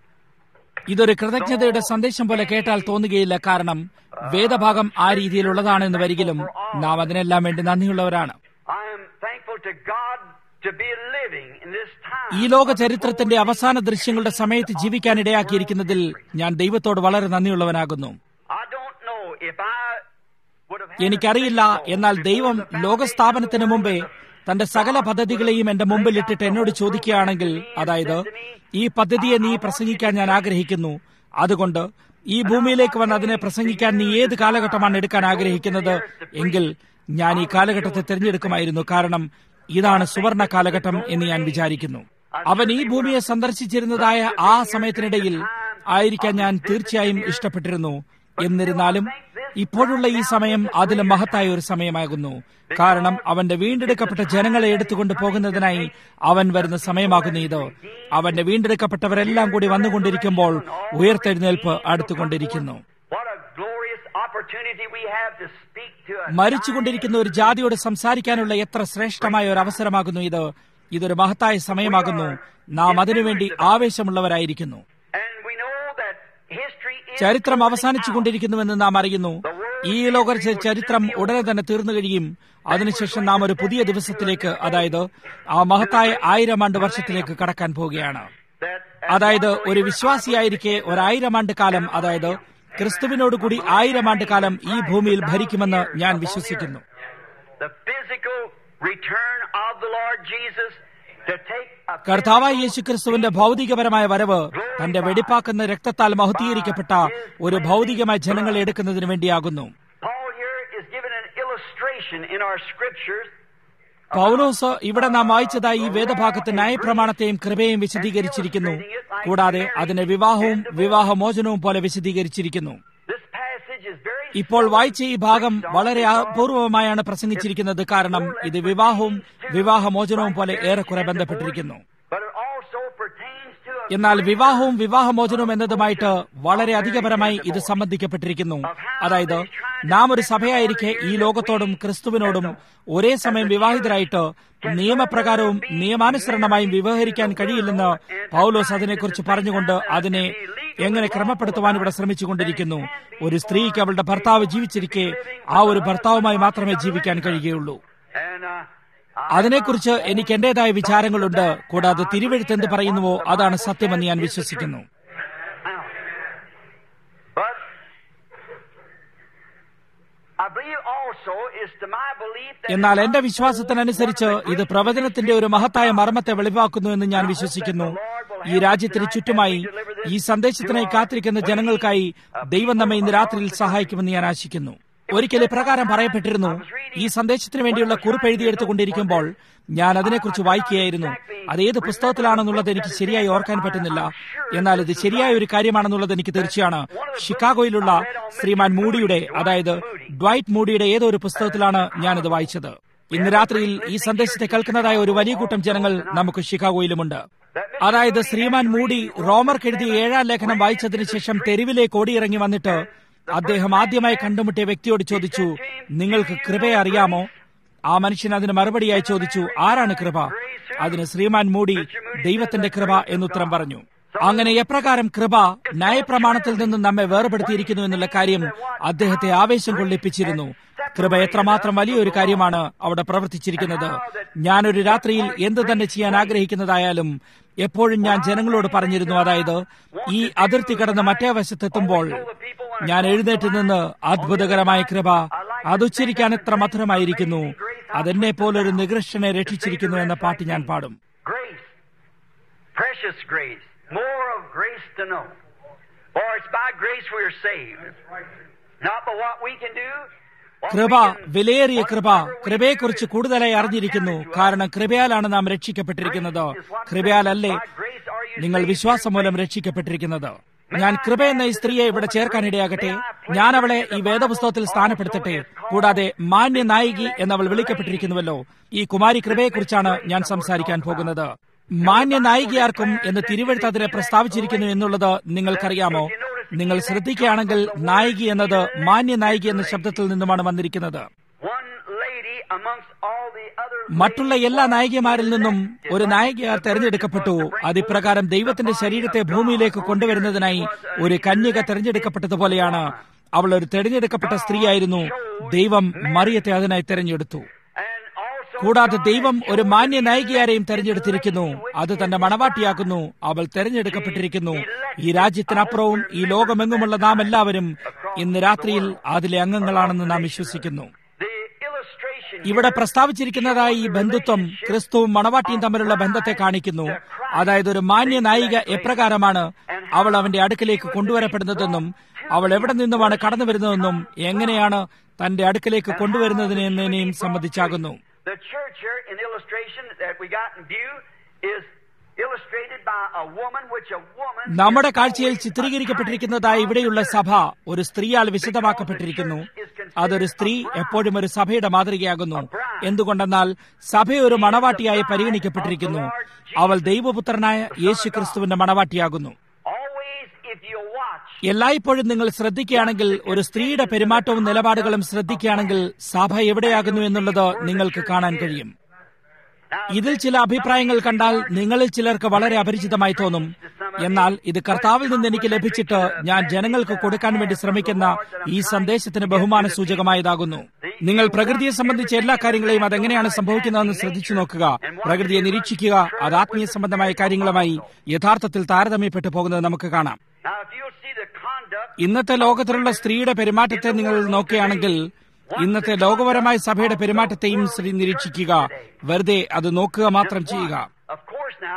ഇതൊരു കൃതജ്ഞതയുടെ സന്ദേശം പോലെ കേട്ടാൽ തോന്നുകയില്ല കാരണം വേദഭാഗം ആ രീതിയിലുള്ളതാണെന്ന് വരികിലും നാം അതിനെല്ലാം വേണ്ടി നന്ദിയുള്ളവരാണ് I am thankful to God to be living in this time. ഈ ലോക ചരിത്രത്തിന്റെ അവസാന ദൃശ്യങ്ങളുടെ സമയത്ത് ജീവിക്കാനിടയാക്കിയിരിക്കുന്നതിൽ ഞാൻ ദൈവത്തോട് വളരെ നന്ദിയുള്ളവനാകുന്നു I don't know if I would have had എനിക്കറിയില്ല എന്നാൽ ദൈവം ലോകസ്ഥാപനത്തിന് മുമ്പേ തന്റെ സകല പദ്ധതികളെയും എന്റെ മുമ്പിൽ ഇട്ടിട്ട് എന്നോട് ചോദിക്കുകയാണെങ്കിൽ അതായത് ഈ പദ്ധതിയെ നീ പ്രസംഗിക്കാൻ ഞാൻ ആഗ്രഹിക്കുന്നു അതുകൊണ്ട് ഈ ഭൂമിയിലേക്ക് വന്ന് അതിനെ പ്രസംഗിക്കാൻ നീ ഏത് കാലഘട്ടമാണ് എടുക്കാൻ ആഗ്രഹിക്കുന്നത് എങ്കിൽ ഞാൻ ഈ കാലഘട്ടത്തെ തിരഞ്ഞെടുക്കുമായിരുന്നു കാരണം ഇതാണ് സുവർണ കാലഘട്ടം എന്ന് ഞാൻ വിചാരിക്കുന്നു അവൻ ഈ ഭൂമിയെ സന്ദർശിച്ചിരുന്നതായ ആ സമയത്തിനിടയിൽ ആയിരിക്കാൻ ഞാൻ തീർച്ചയായും ഇഷ്ടപ്പെട്ടിരുന്നു എന്നിരുന്നാലും ഇപ്പോഴുള്ള ഈ സമയം അതിലും മഹത്തായ ഒരു സമയമാകുന്നു കാരണം അവന്റെ വീണ്ടെടുക്കപ്പെട്ട ജനങ്ങളെ എടുത്തുകൊണ്ട് പോകുന്നതിനായി അവൻ വരുന്ന സമയമാകുന്നു ഇത് അവന്റെ വീണ്ടെടുക്കപ്പെട്ടവരെല്ലാം കൂടി വന്നുകൊണ്ടിരിക്കുമ്പോൾ ഉയർത്തെഴുന്നേൽപ്പ് അടുത്തുകൊണ്ടിരിക്കുന്നു What a glorious opportunity we have to speak to us. മരിച്ചുകൊണ്ടിരിക്കുന്ന ഒരു ജാതിയോട് സംസാരിക്കാനുള്ള എത്ര ശ്രേഷ്ഠമായ ഒരു അവസരമാകുന്നു ഇത് ഇതൊരു മഹത്തായ സമയമാകുന്നു നാം അതിനുവേണ്ടി ആവേശമുള്ളവരായിരിക്കുന്നു And we know that history is ചരിത്രം അവസാനിച്ചു കൊണ്ടിരിക്കുന്നുവെന്ന് നാം അറിയുന്നു ഈ ലോക ച- ചരിത്രം ഉടനെ തന്നെ തീർന്നു കഴിയും അതിനുശേഷം നാം ഒരു പുതിയ ദിവസത്തിലേക്ക് അതായത് ആ മഹത്തായ ആയിരം ആണ്ട് വർഷത്തിലേക്ക് കടക്കാൻ പോവുകയാണ് that അതായത് ഒരു വിശ്വാസിയായിരിക്കെ ഒരായിരം ആണ്ട് കാലം അതായത് ക്രിസ്തുവിനോടുകൂടി ആയിരം ആണ്ട് കാലം ഈ ഭൂമിയിൽ ഭരിക്കുമെന്ന് ഞാൻ വിശ്വസിക്കുന്നു the physical return of the Lord Jesus to take a കർത്താവായ യേശു ക്രിസ്തുവിന്റെ ഭൗതികപരമായ വരവ് തന്റെ വെടിപ്പാക്കുന്ന രക്തത്താൽ മഹത്തീകരിക്കപ്പെട്ട ഒരു ഭൗതികമായ ജനങ്ങളെ എടുക്കുന്നതിന് വേണ്ടിയാകുന്നു Paul here is given an illustration in our scriptures പൗലോസ് ഇവിടെ നാം വായിച്ചതായി ഈ വേദഭാഗത്ത് ന്യായപ്രമാണത്തെയും കൃപയെയും വിശദീകരിച്ചിരിക്കുന്നു കൂടാതെ അതിനെ വിവാഹവും വിവാഹമോചനവും പോലെ വിശദീകരിച്ചിരിക്കുന്നു This passage is very ഇപ്പോൾ വായിച്ച ഈ ഭാഗം വളരെ അപൂർവമായാണ് പ്രസംഗിച്ചിരിക്കുന്നത് കാരണം ഇത് വിവാഹവും വിവാഹമോചനവും പോലെ ഏറെക്കുറെ ബന്ധപ്പെട്ടിരിക്കുന്നു but it also pertains to a എന്നാൽ വിവാഹവും വിവാഹമോചനവും എന്നതുമായിട്ട് വളരെ അധികപരമായി ഇത് സംബന്ധിക്കപ്പെട്ടിരിക്കുന്നു അതായത് നാം ഒരു സഭയായിരിക്കെ ഈ ലോകത്തോടും ക്രിസ്തുവിനോടും ഒരേ സമയം വിവാഹിതരായിട്ട് നിയമപ്രകാരവും നിയമാനുസരണമായും വിവഹരിക്കാൻ കഴിയില്ലെന്ന് പൗലോസ് അതിനെക്കുറിച്ച് പറഞ്ഞുകൊണ്ട് അതിനെ എങ്ങനെ ക്രമപ്പെടുത്തുവാൻ ഇവിടെ ശ്രമിച്ചുകൊണ്ടിരിക്കുന്നു ഒരു സ്ത്രീക്ക് അവളുടെ ഭർത്താവ് ജീവിച്ചിരിക്കെ ആ ഒരു ഭർത്താവുമായി മാത്രമേ ജീവിക്കാൻ കഴിയുകയുള്ളൂ and uh, അതിനെക്കുറിച്ച് എനിക്ക് എന്റേതായ വിചാരങ്ങളുണ്ട് കൂടാതെ തിരുവെഴുത്ത് എന്ത് പറയുന്നുവോ അതാണ് സത്യമെന്ന് ഞാൻ വിശ്വസിക്കുന്നു Now, but I believe also is to my belief that എന്നാൽ എന്റെ വിശ്വാസത്തിനനുസരിച്ച് ഇത് പ്രവചനത്തിന്റെ ഒരു മഹത്തായ മർമ്മത്തെ വെളിവാക്കുന്നു എന്ന് ഞാൻ വിശ്വസിക്കുന്നു ഈ രാജ്യത്തിന് ചുറ്റുമായി ഈ സന്ദേശത്തിനായി കാത്തിരിക്കുന്ന ജനങ്ങൾക്കായി ദൈവം നമ്മെ ഇന്ന് രാത്രിയിൽ സഹായിക്കുമെന്ന് ഞാൻ ആശിക്കുന്നു ഒരിക്കൽ ഇപ്രകാരം പറയപ്പെട്ടിരുന്നു ഈ സന്ദേശത്തിന് വേണ്ടിയുള്ള കുറിപ്പ് എഴുതിയെടുത്തുകൊണ്ടിരിക്കുമ്പോൾ ഞാൻ അതിനെക്കുറിച്ച് വായിക്കുകയായിരുന്നു അത് ഏത് പുസ്തകത്തിലാണെന്നുള്ളത് എനിക്ക് ശരിയായി ഓർക്കാൻ പറ്റുന്നില്ല എന്നാൽ ഇത് ശരിയായ ഒരു കാര്യമാണെന്നുള്ളത് എനിക്ക് തീർച്ചയാണ് ഷിക്കാഗോയിലുള്ള ശ്രീമാൻ മൂഡിയുടെ അതായത് ഡ്വൈറ്റ് മൂഡിയുടെ ഏതോ ഒരു പുസ്തകത്തിലാണ് ഞാനത് വായിച്ചത് ഇന്ന് രാത്രിയിൽ ഈ സന്ദേശത്തെ കേൾക്കുന്നതായ ഒരു വലിയ കൂട്ടം ജനങ്ങൾ നമുക്ക് ഷിക്കാഗോയിലുമുണ്ട് അതായത് ശ്രീമാൻ മൂടി റോമർക്ക് എഴുതിയ ഏഴാം ലേഖനം വായിച്ചതിന് ശേഷം തെരുവിലേക്ക് ഓടിയിറങ്ങി വന്നിട്ട് അദ്ദേഹം ആദ്യമായി കണ്ടുമുട്ടിയ വ്യക്തിയോട് ചോദിച്ചു നിങ്ങൾക്ക് കൃപയെ അറിയാമോ ആ മനുഷ്യൻ അതിന് മറുപടിയായി ചോദിച്ചു ആരാണ് കൃപ അതിന് ശ്രീമാൻ മൂടി ദൈവത്തിന്റെ കൃപ എന്നുത്തരം പറഞ്ഞു അങ്ങനെ എപ്രകാരം കൃപ ന്യായപ്രമാണത്തിൽ നിന്നും നമ്മെ വേർപെടുത്തിയിരിക്കുന്നു എന്നുള്ള കാര്യം അദ്ദേഹത്തെ ആവേശം കൊള്ളിപ്പിച്ചിരുന്നു കൃപ എത്രമാത്രം വലിയൊരു കാര്യമാണ് അവിടെ പ്രവർത്തിച്ചിരിക്കുന്നത് ഞാനൊരു രാത്രിയിൽ എന്ത് തന്നെ ചെയ്യാൻ ആഗ്രഹിക്കുന്നതായാലും എപ്പോഴും ഞാൻ ജനങ്ങളോട് പറഞ്ഞിരുന്നു അതായത് ഈ അതിർത്തി കടന്ന് മറ്റേ വശത്തെത്തുമ്പോൾ ഞാൻ എഴുന്നേറ്റ് നിന്ന് അത്ഭുതകരമായ കൃപ അതുച്ചരിക്കാൻ എത്ര മധുരമായിരിക്കുന്നു അതെന്നെ പോലൊരു നികൃഷ്ടനെ രക്ഷിച്ചിരിക്കുന്നു എന്ന പാട്ട് ഞാൻ പാടും grace, precious grace, more of grace to know. For it's by grace we are saved. Not by what we can do. what we കൃപ can- വിലയേറിയ കൃപ കൃപയെക്കുറിച്ച് കൂടുതലായി അറിഞ്ഞിരിക്കുന്നു കാരണം കൃപയാലാണ് നാം രക്ഷിക്കപ്പെട്ടിരിക്കുന്നത് കൃപയാലല്ലേ നിങ്ങൾ വിശ്വാസം മൂലം രക്ഷിക്കപ്പെട്ടിരിക്കുന്നത് ഞാൻ കൃപ എന്ന ഈ സ്ത്രീയെ ഇവിടെ ചേർക്കാനിടയാകട്ടെ ഞാൻ അവളെ ഈ വേദപുസ്തകത്തിൽ സ്ഥാനപ്പെടുത്തട്ടെ കൂടാതെ മാന്യ നായികി എന്നവൾ വിളിക്കപ്പെട്ടിരിക്കുന്നുവല്ലോ ഈ കുമാരി കൃപയെക്കുറിച്ചാണ് ഞാൻ സംസാരിക്കാൻ പോകുന്നത് മാന്യ നായികയാർക്കും എന്ന് തിരുവഴുത്ത് അതിനെ പ്രസ്താവിച്ചിരിക്കുന്നു എന്നുള്ളത് നിങ്ങൾക്കറിയാമോ നിങ്ങൾ ശ്രദ്ധിക്കുകയാണെങ്കിൽ നായികി എന്നത് മാന്യ നായികി എന്ന ശബ്ദത്തിൽ നിന്നുമാണ് വന്നിരിക്കുന്നത് One lady amongst all the other മറ്റുള്ള എല്ലാ നായികമാരിൽ നിന്നും ഒരു നായികയാർ തെരഞ്ഞെടുക്കപ്പെട്ടു അതിപ്രകാരം ദൈവത്തിന്റെ ശരീരത്തെ ഭൂമിയിലേക്ക് കൊണ്ടുവരുന്നതിനായി ഒരു കന്യക തെരഞ്ഞെടുക്കപ്പെട്ടതുപോലെയാണ് അവൾ ഒരു തെരഞ്ഞെടുക്കപ്പെട്ട സ്ത്രീയായിരുന്നു ദൈവം മറിയത്തെ അതിനായി തെരഞ്ഞെടുത്തു and also കൂടാതെ ദൈവം ഒരു മാന്യ നായികയാരെയും തെരഞ്ഞെടുത്തിരിക്കുന്നു അത് തന്റെ മണവാട്ടിയാക്കുന്നു അവൾ തെരഞ്ഞെടുക്കപ്പെട്ടിരിക്കുന്നു ഈ രാജ്യത്തിനപ്പുറവും ഈ ലോകമെങ്ങുമുള്ള നാം എല്ലാവരും ഇന്ന് രാത്രിയിൽ അതിലെ അംഗങ്ങളാണെന്ന് നാം വിശ്വസിക്കുന്നു the illustration ഇവിടെ പ്രസ്താവിച്ചിരിക്കുന്നതായ ഈ ബന്ധുത്വം ക്രിസ്തുവും മണവാട്ടിയും തമ്മിലുള്ള ബന്ധത്തെ കാണിക്കുന്നു അതായത് ഒരു മാന്യ നായിക എപ്രകാരമാണ് അവൾ അവന്റെ അടുക്കലേക്ക് കൊണ്ടുവരപ്പെടുന്നതെന്നും അവൾ എവിടെ നിന്നുമാണ് കടന്നു വരുന്നതെന്നും എങ്ങനെയാണ് തന്റെ അടുക്കലേക്ക് കൊണ്ടുവരുന്നതിനെന്നതിനെയും സംബന്ധിച്ചാകുന്നു The church here in illustration that we got in view is illustrated by a woman which a woman നമ്മുടെ കാഴ്ചയിൽ ചിത്രീകരിക്കപ്പെട്ടിരിക്കുന്നതായ ഇവിടെയുള്ള സഭ ഒരു സ്ത്രീയാൽ വിശദമാക്കപ്പെട്ടിരിക്കുന്നു അതൊരു സ്ത്രീ എപ്പോഴും ഒരു സഭയുടെ മാതൃകയാകുന്നു എന്തുകൊണ്ടെന്നാൽ സഭ ഒരു മണവാട്ടിയായി പരിഗണിക്കപ്പെട്ടിരിക്കുന്നു അവൾ ദൈവപുത്രനായ യേശു ക്രിസ്തുവിന്റെ മണവാട്ടിയാകുന്നു always if you watch എല്ലായ്പ്പോഴും നിങ്ങൾ ശ്രദ്ധിക്കുകയാണെങ്കിൽ ഒരു സ്ത്രീയുടെ പെരുമാറ്റവും നിലപാടുകളും ശ്രദ്ധിക്കുകയാണെങ്കിൽ സഭ എവിടെയാകുന്നു എന്നുള്ളത് നിങ്ങൾക്ക് കാണാൻ കഴിയും ഇതിൽ ചില അഭിപ്രായങ്ങൾ കണ്ടാൽ നിങ്ങളിൽ ചിലർക്ക് വളരെ അപരിചിതമായി തോന്നും എന്നാൽ ഇത് കർത്താവിൽ നിന്ന് എനിക്ക് ലഭിച്ചിട്ട് ഞാൻ ജനങ്ങൾക്ക് കൊടുക്കാൻ വേണ്ടി ശ്രമിക്കുന്ന ഈ സന്ദേശത്തിന് ബഹുമാന സൂചകമായതാകുന്നു നിങ്ങൾ പ്രകൃതിയെ സംബന്ധിച്ച എല്ലാ കാര്യങ്ങളെയും അതെങ്ങനെയാണ് സംഭവിക്കുന്നതെന്ന് ശ്രദ്ധിച്ചു നോക്കുക പ്രകൃതിയെ നിരീക്ഷിക്കുക അത് ആത്മീയ സംബന്ധമായ കാര്യങ്ങളുമായി യഥാർത്ഥത്തിൽ താരതമ്യപ്പെട്ടു പോകുന്നത് നമുക്ക് കാണാം now if you'll see the conduct ഇന്നത്തെ ലോകത്തിലുള്ള സ്ത്രീയുടെ പെരുമാറ്റത്തെ നിങ്ങൾ നോക്കുകയാണെങ്കിൽ ഇന്നത്തെ ലോകപരമായ സഭയുടെ പെരുമാറ്റത്തെയും സ്ത്രീ നിരീക്ഷിക്കുക വെറുതെ അത് നോക്കുക മാത്രം ചെയ്യുക of course now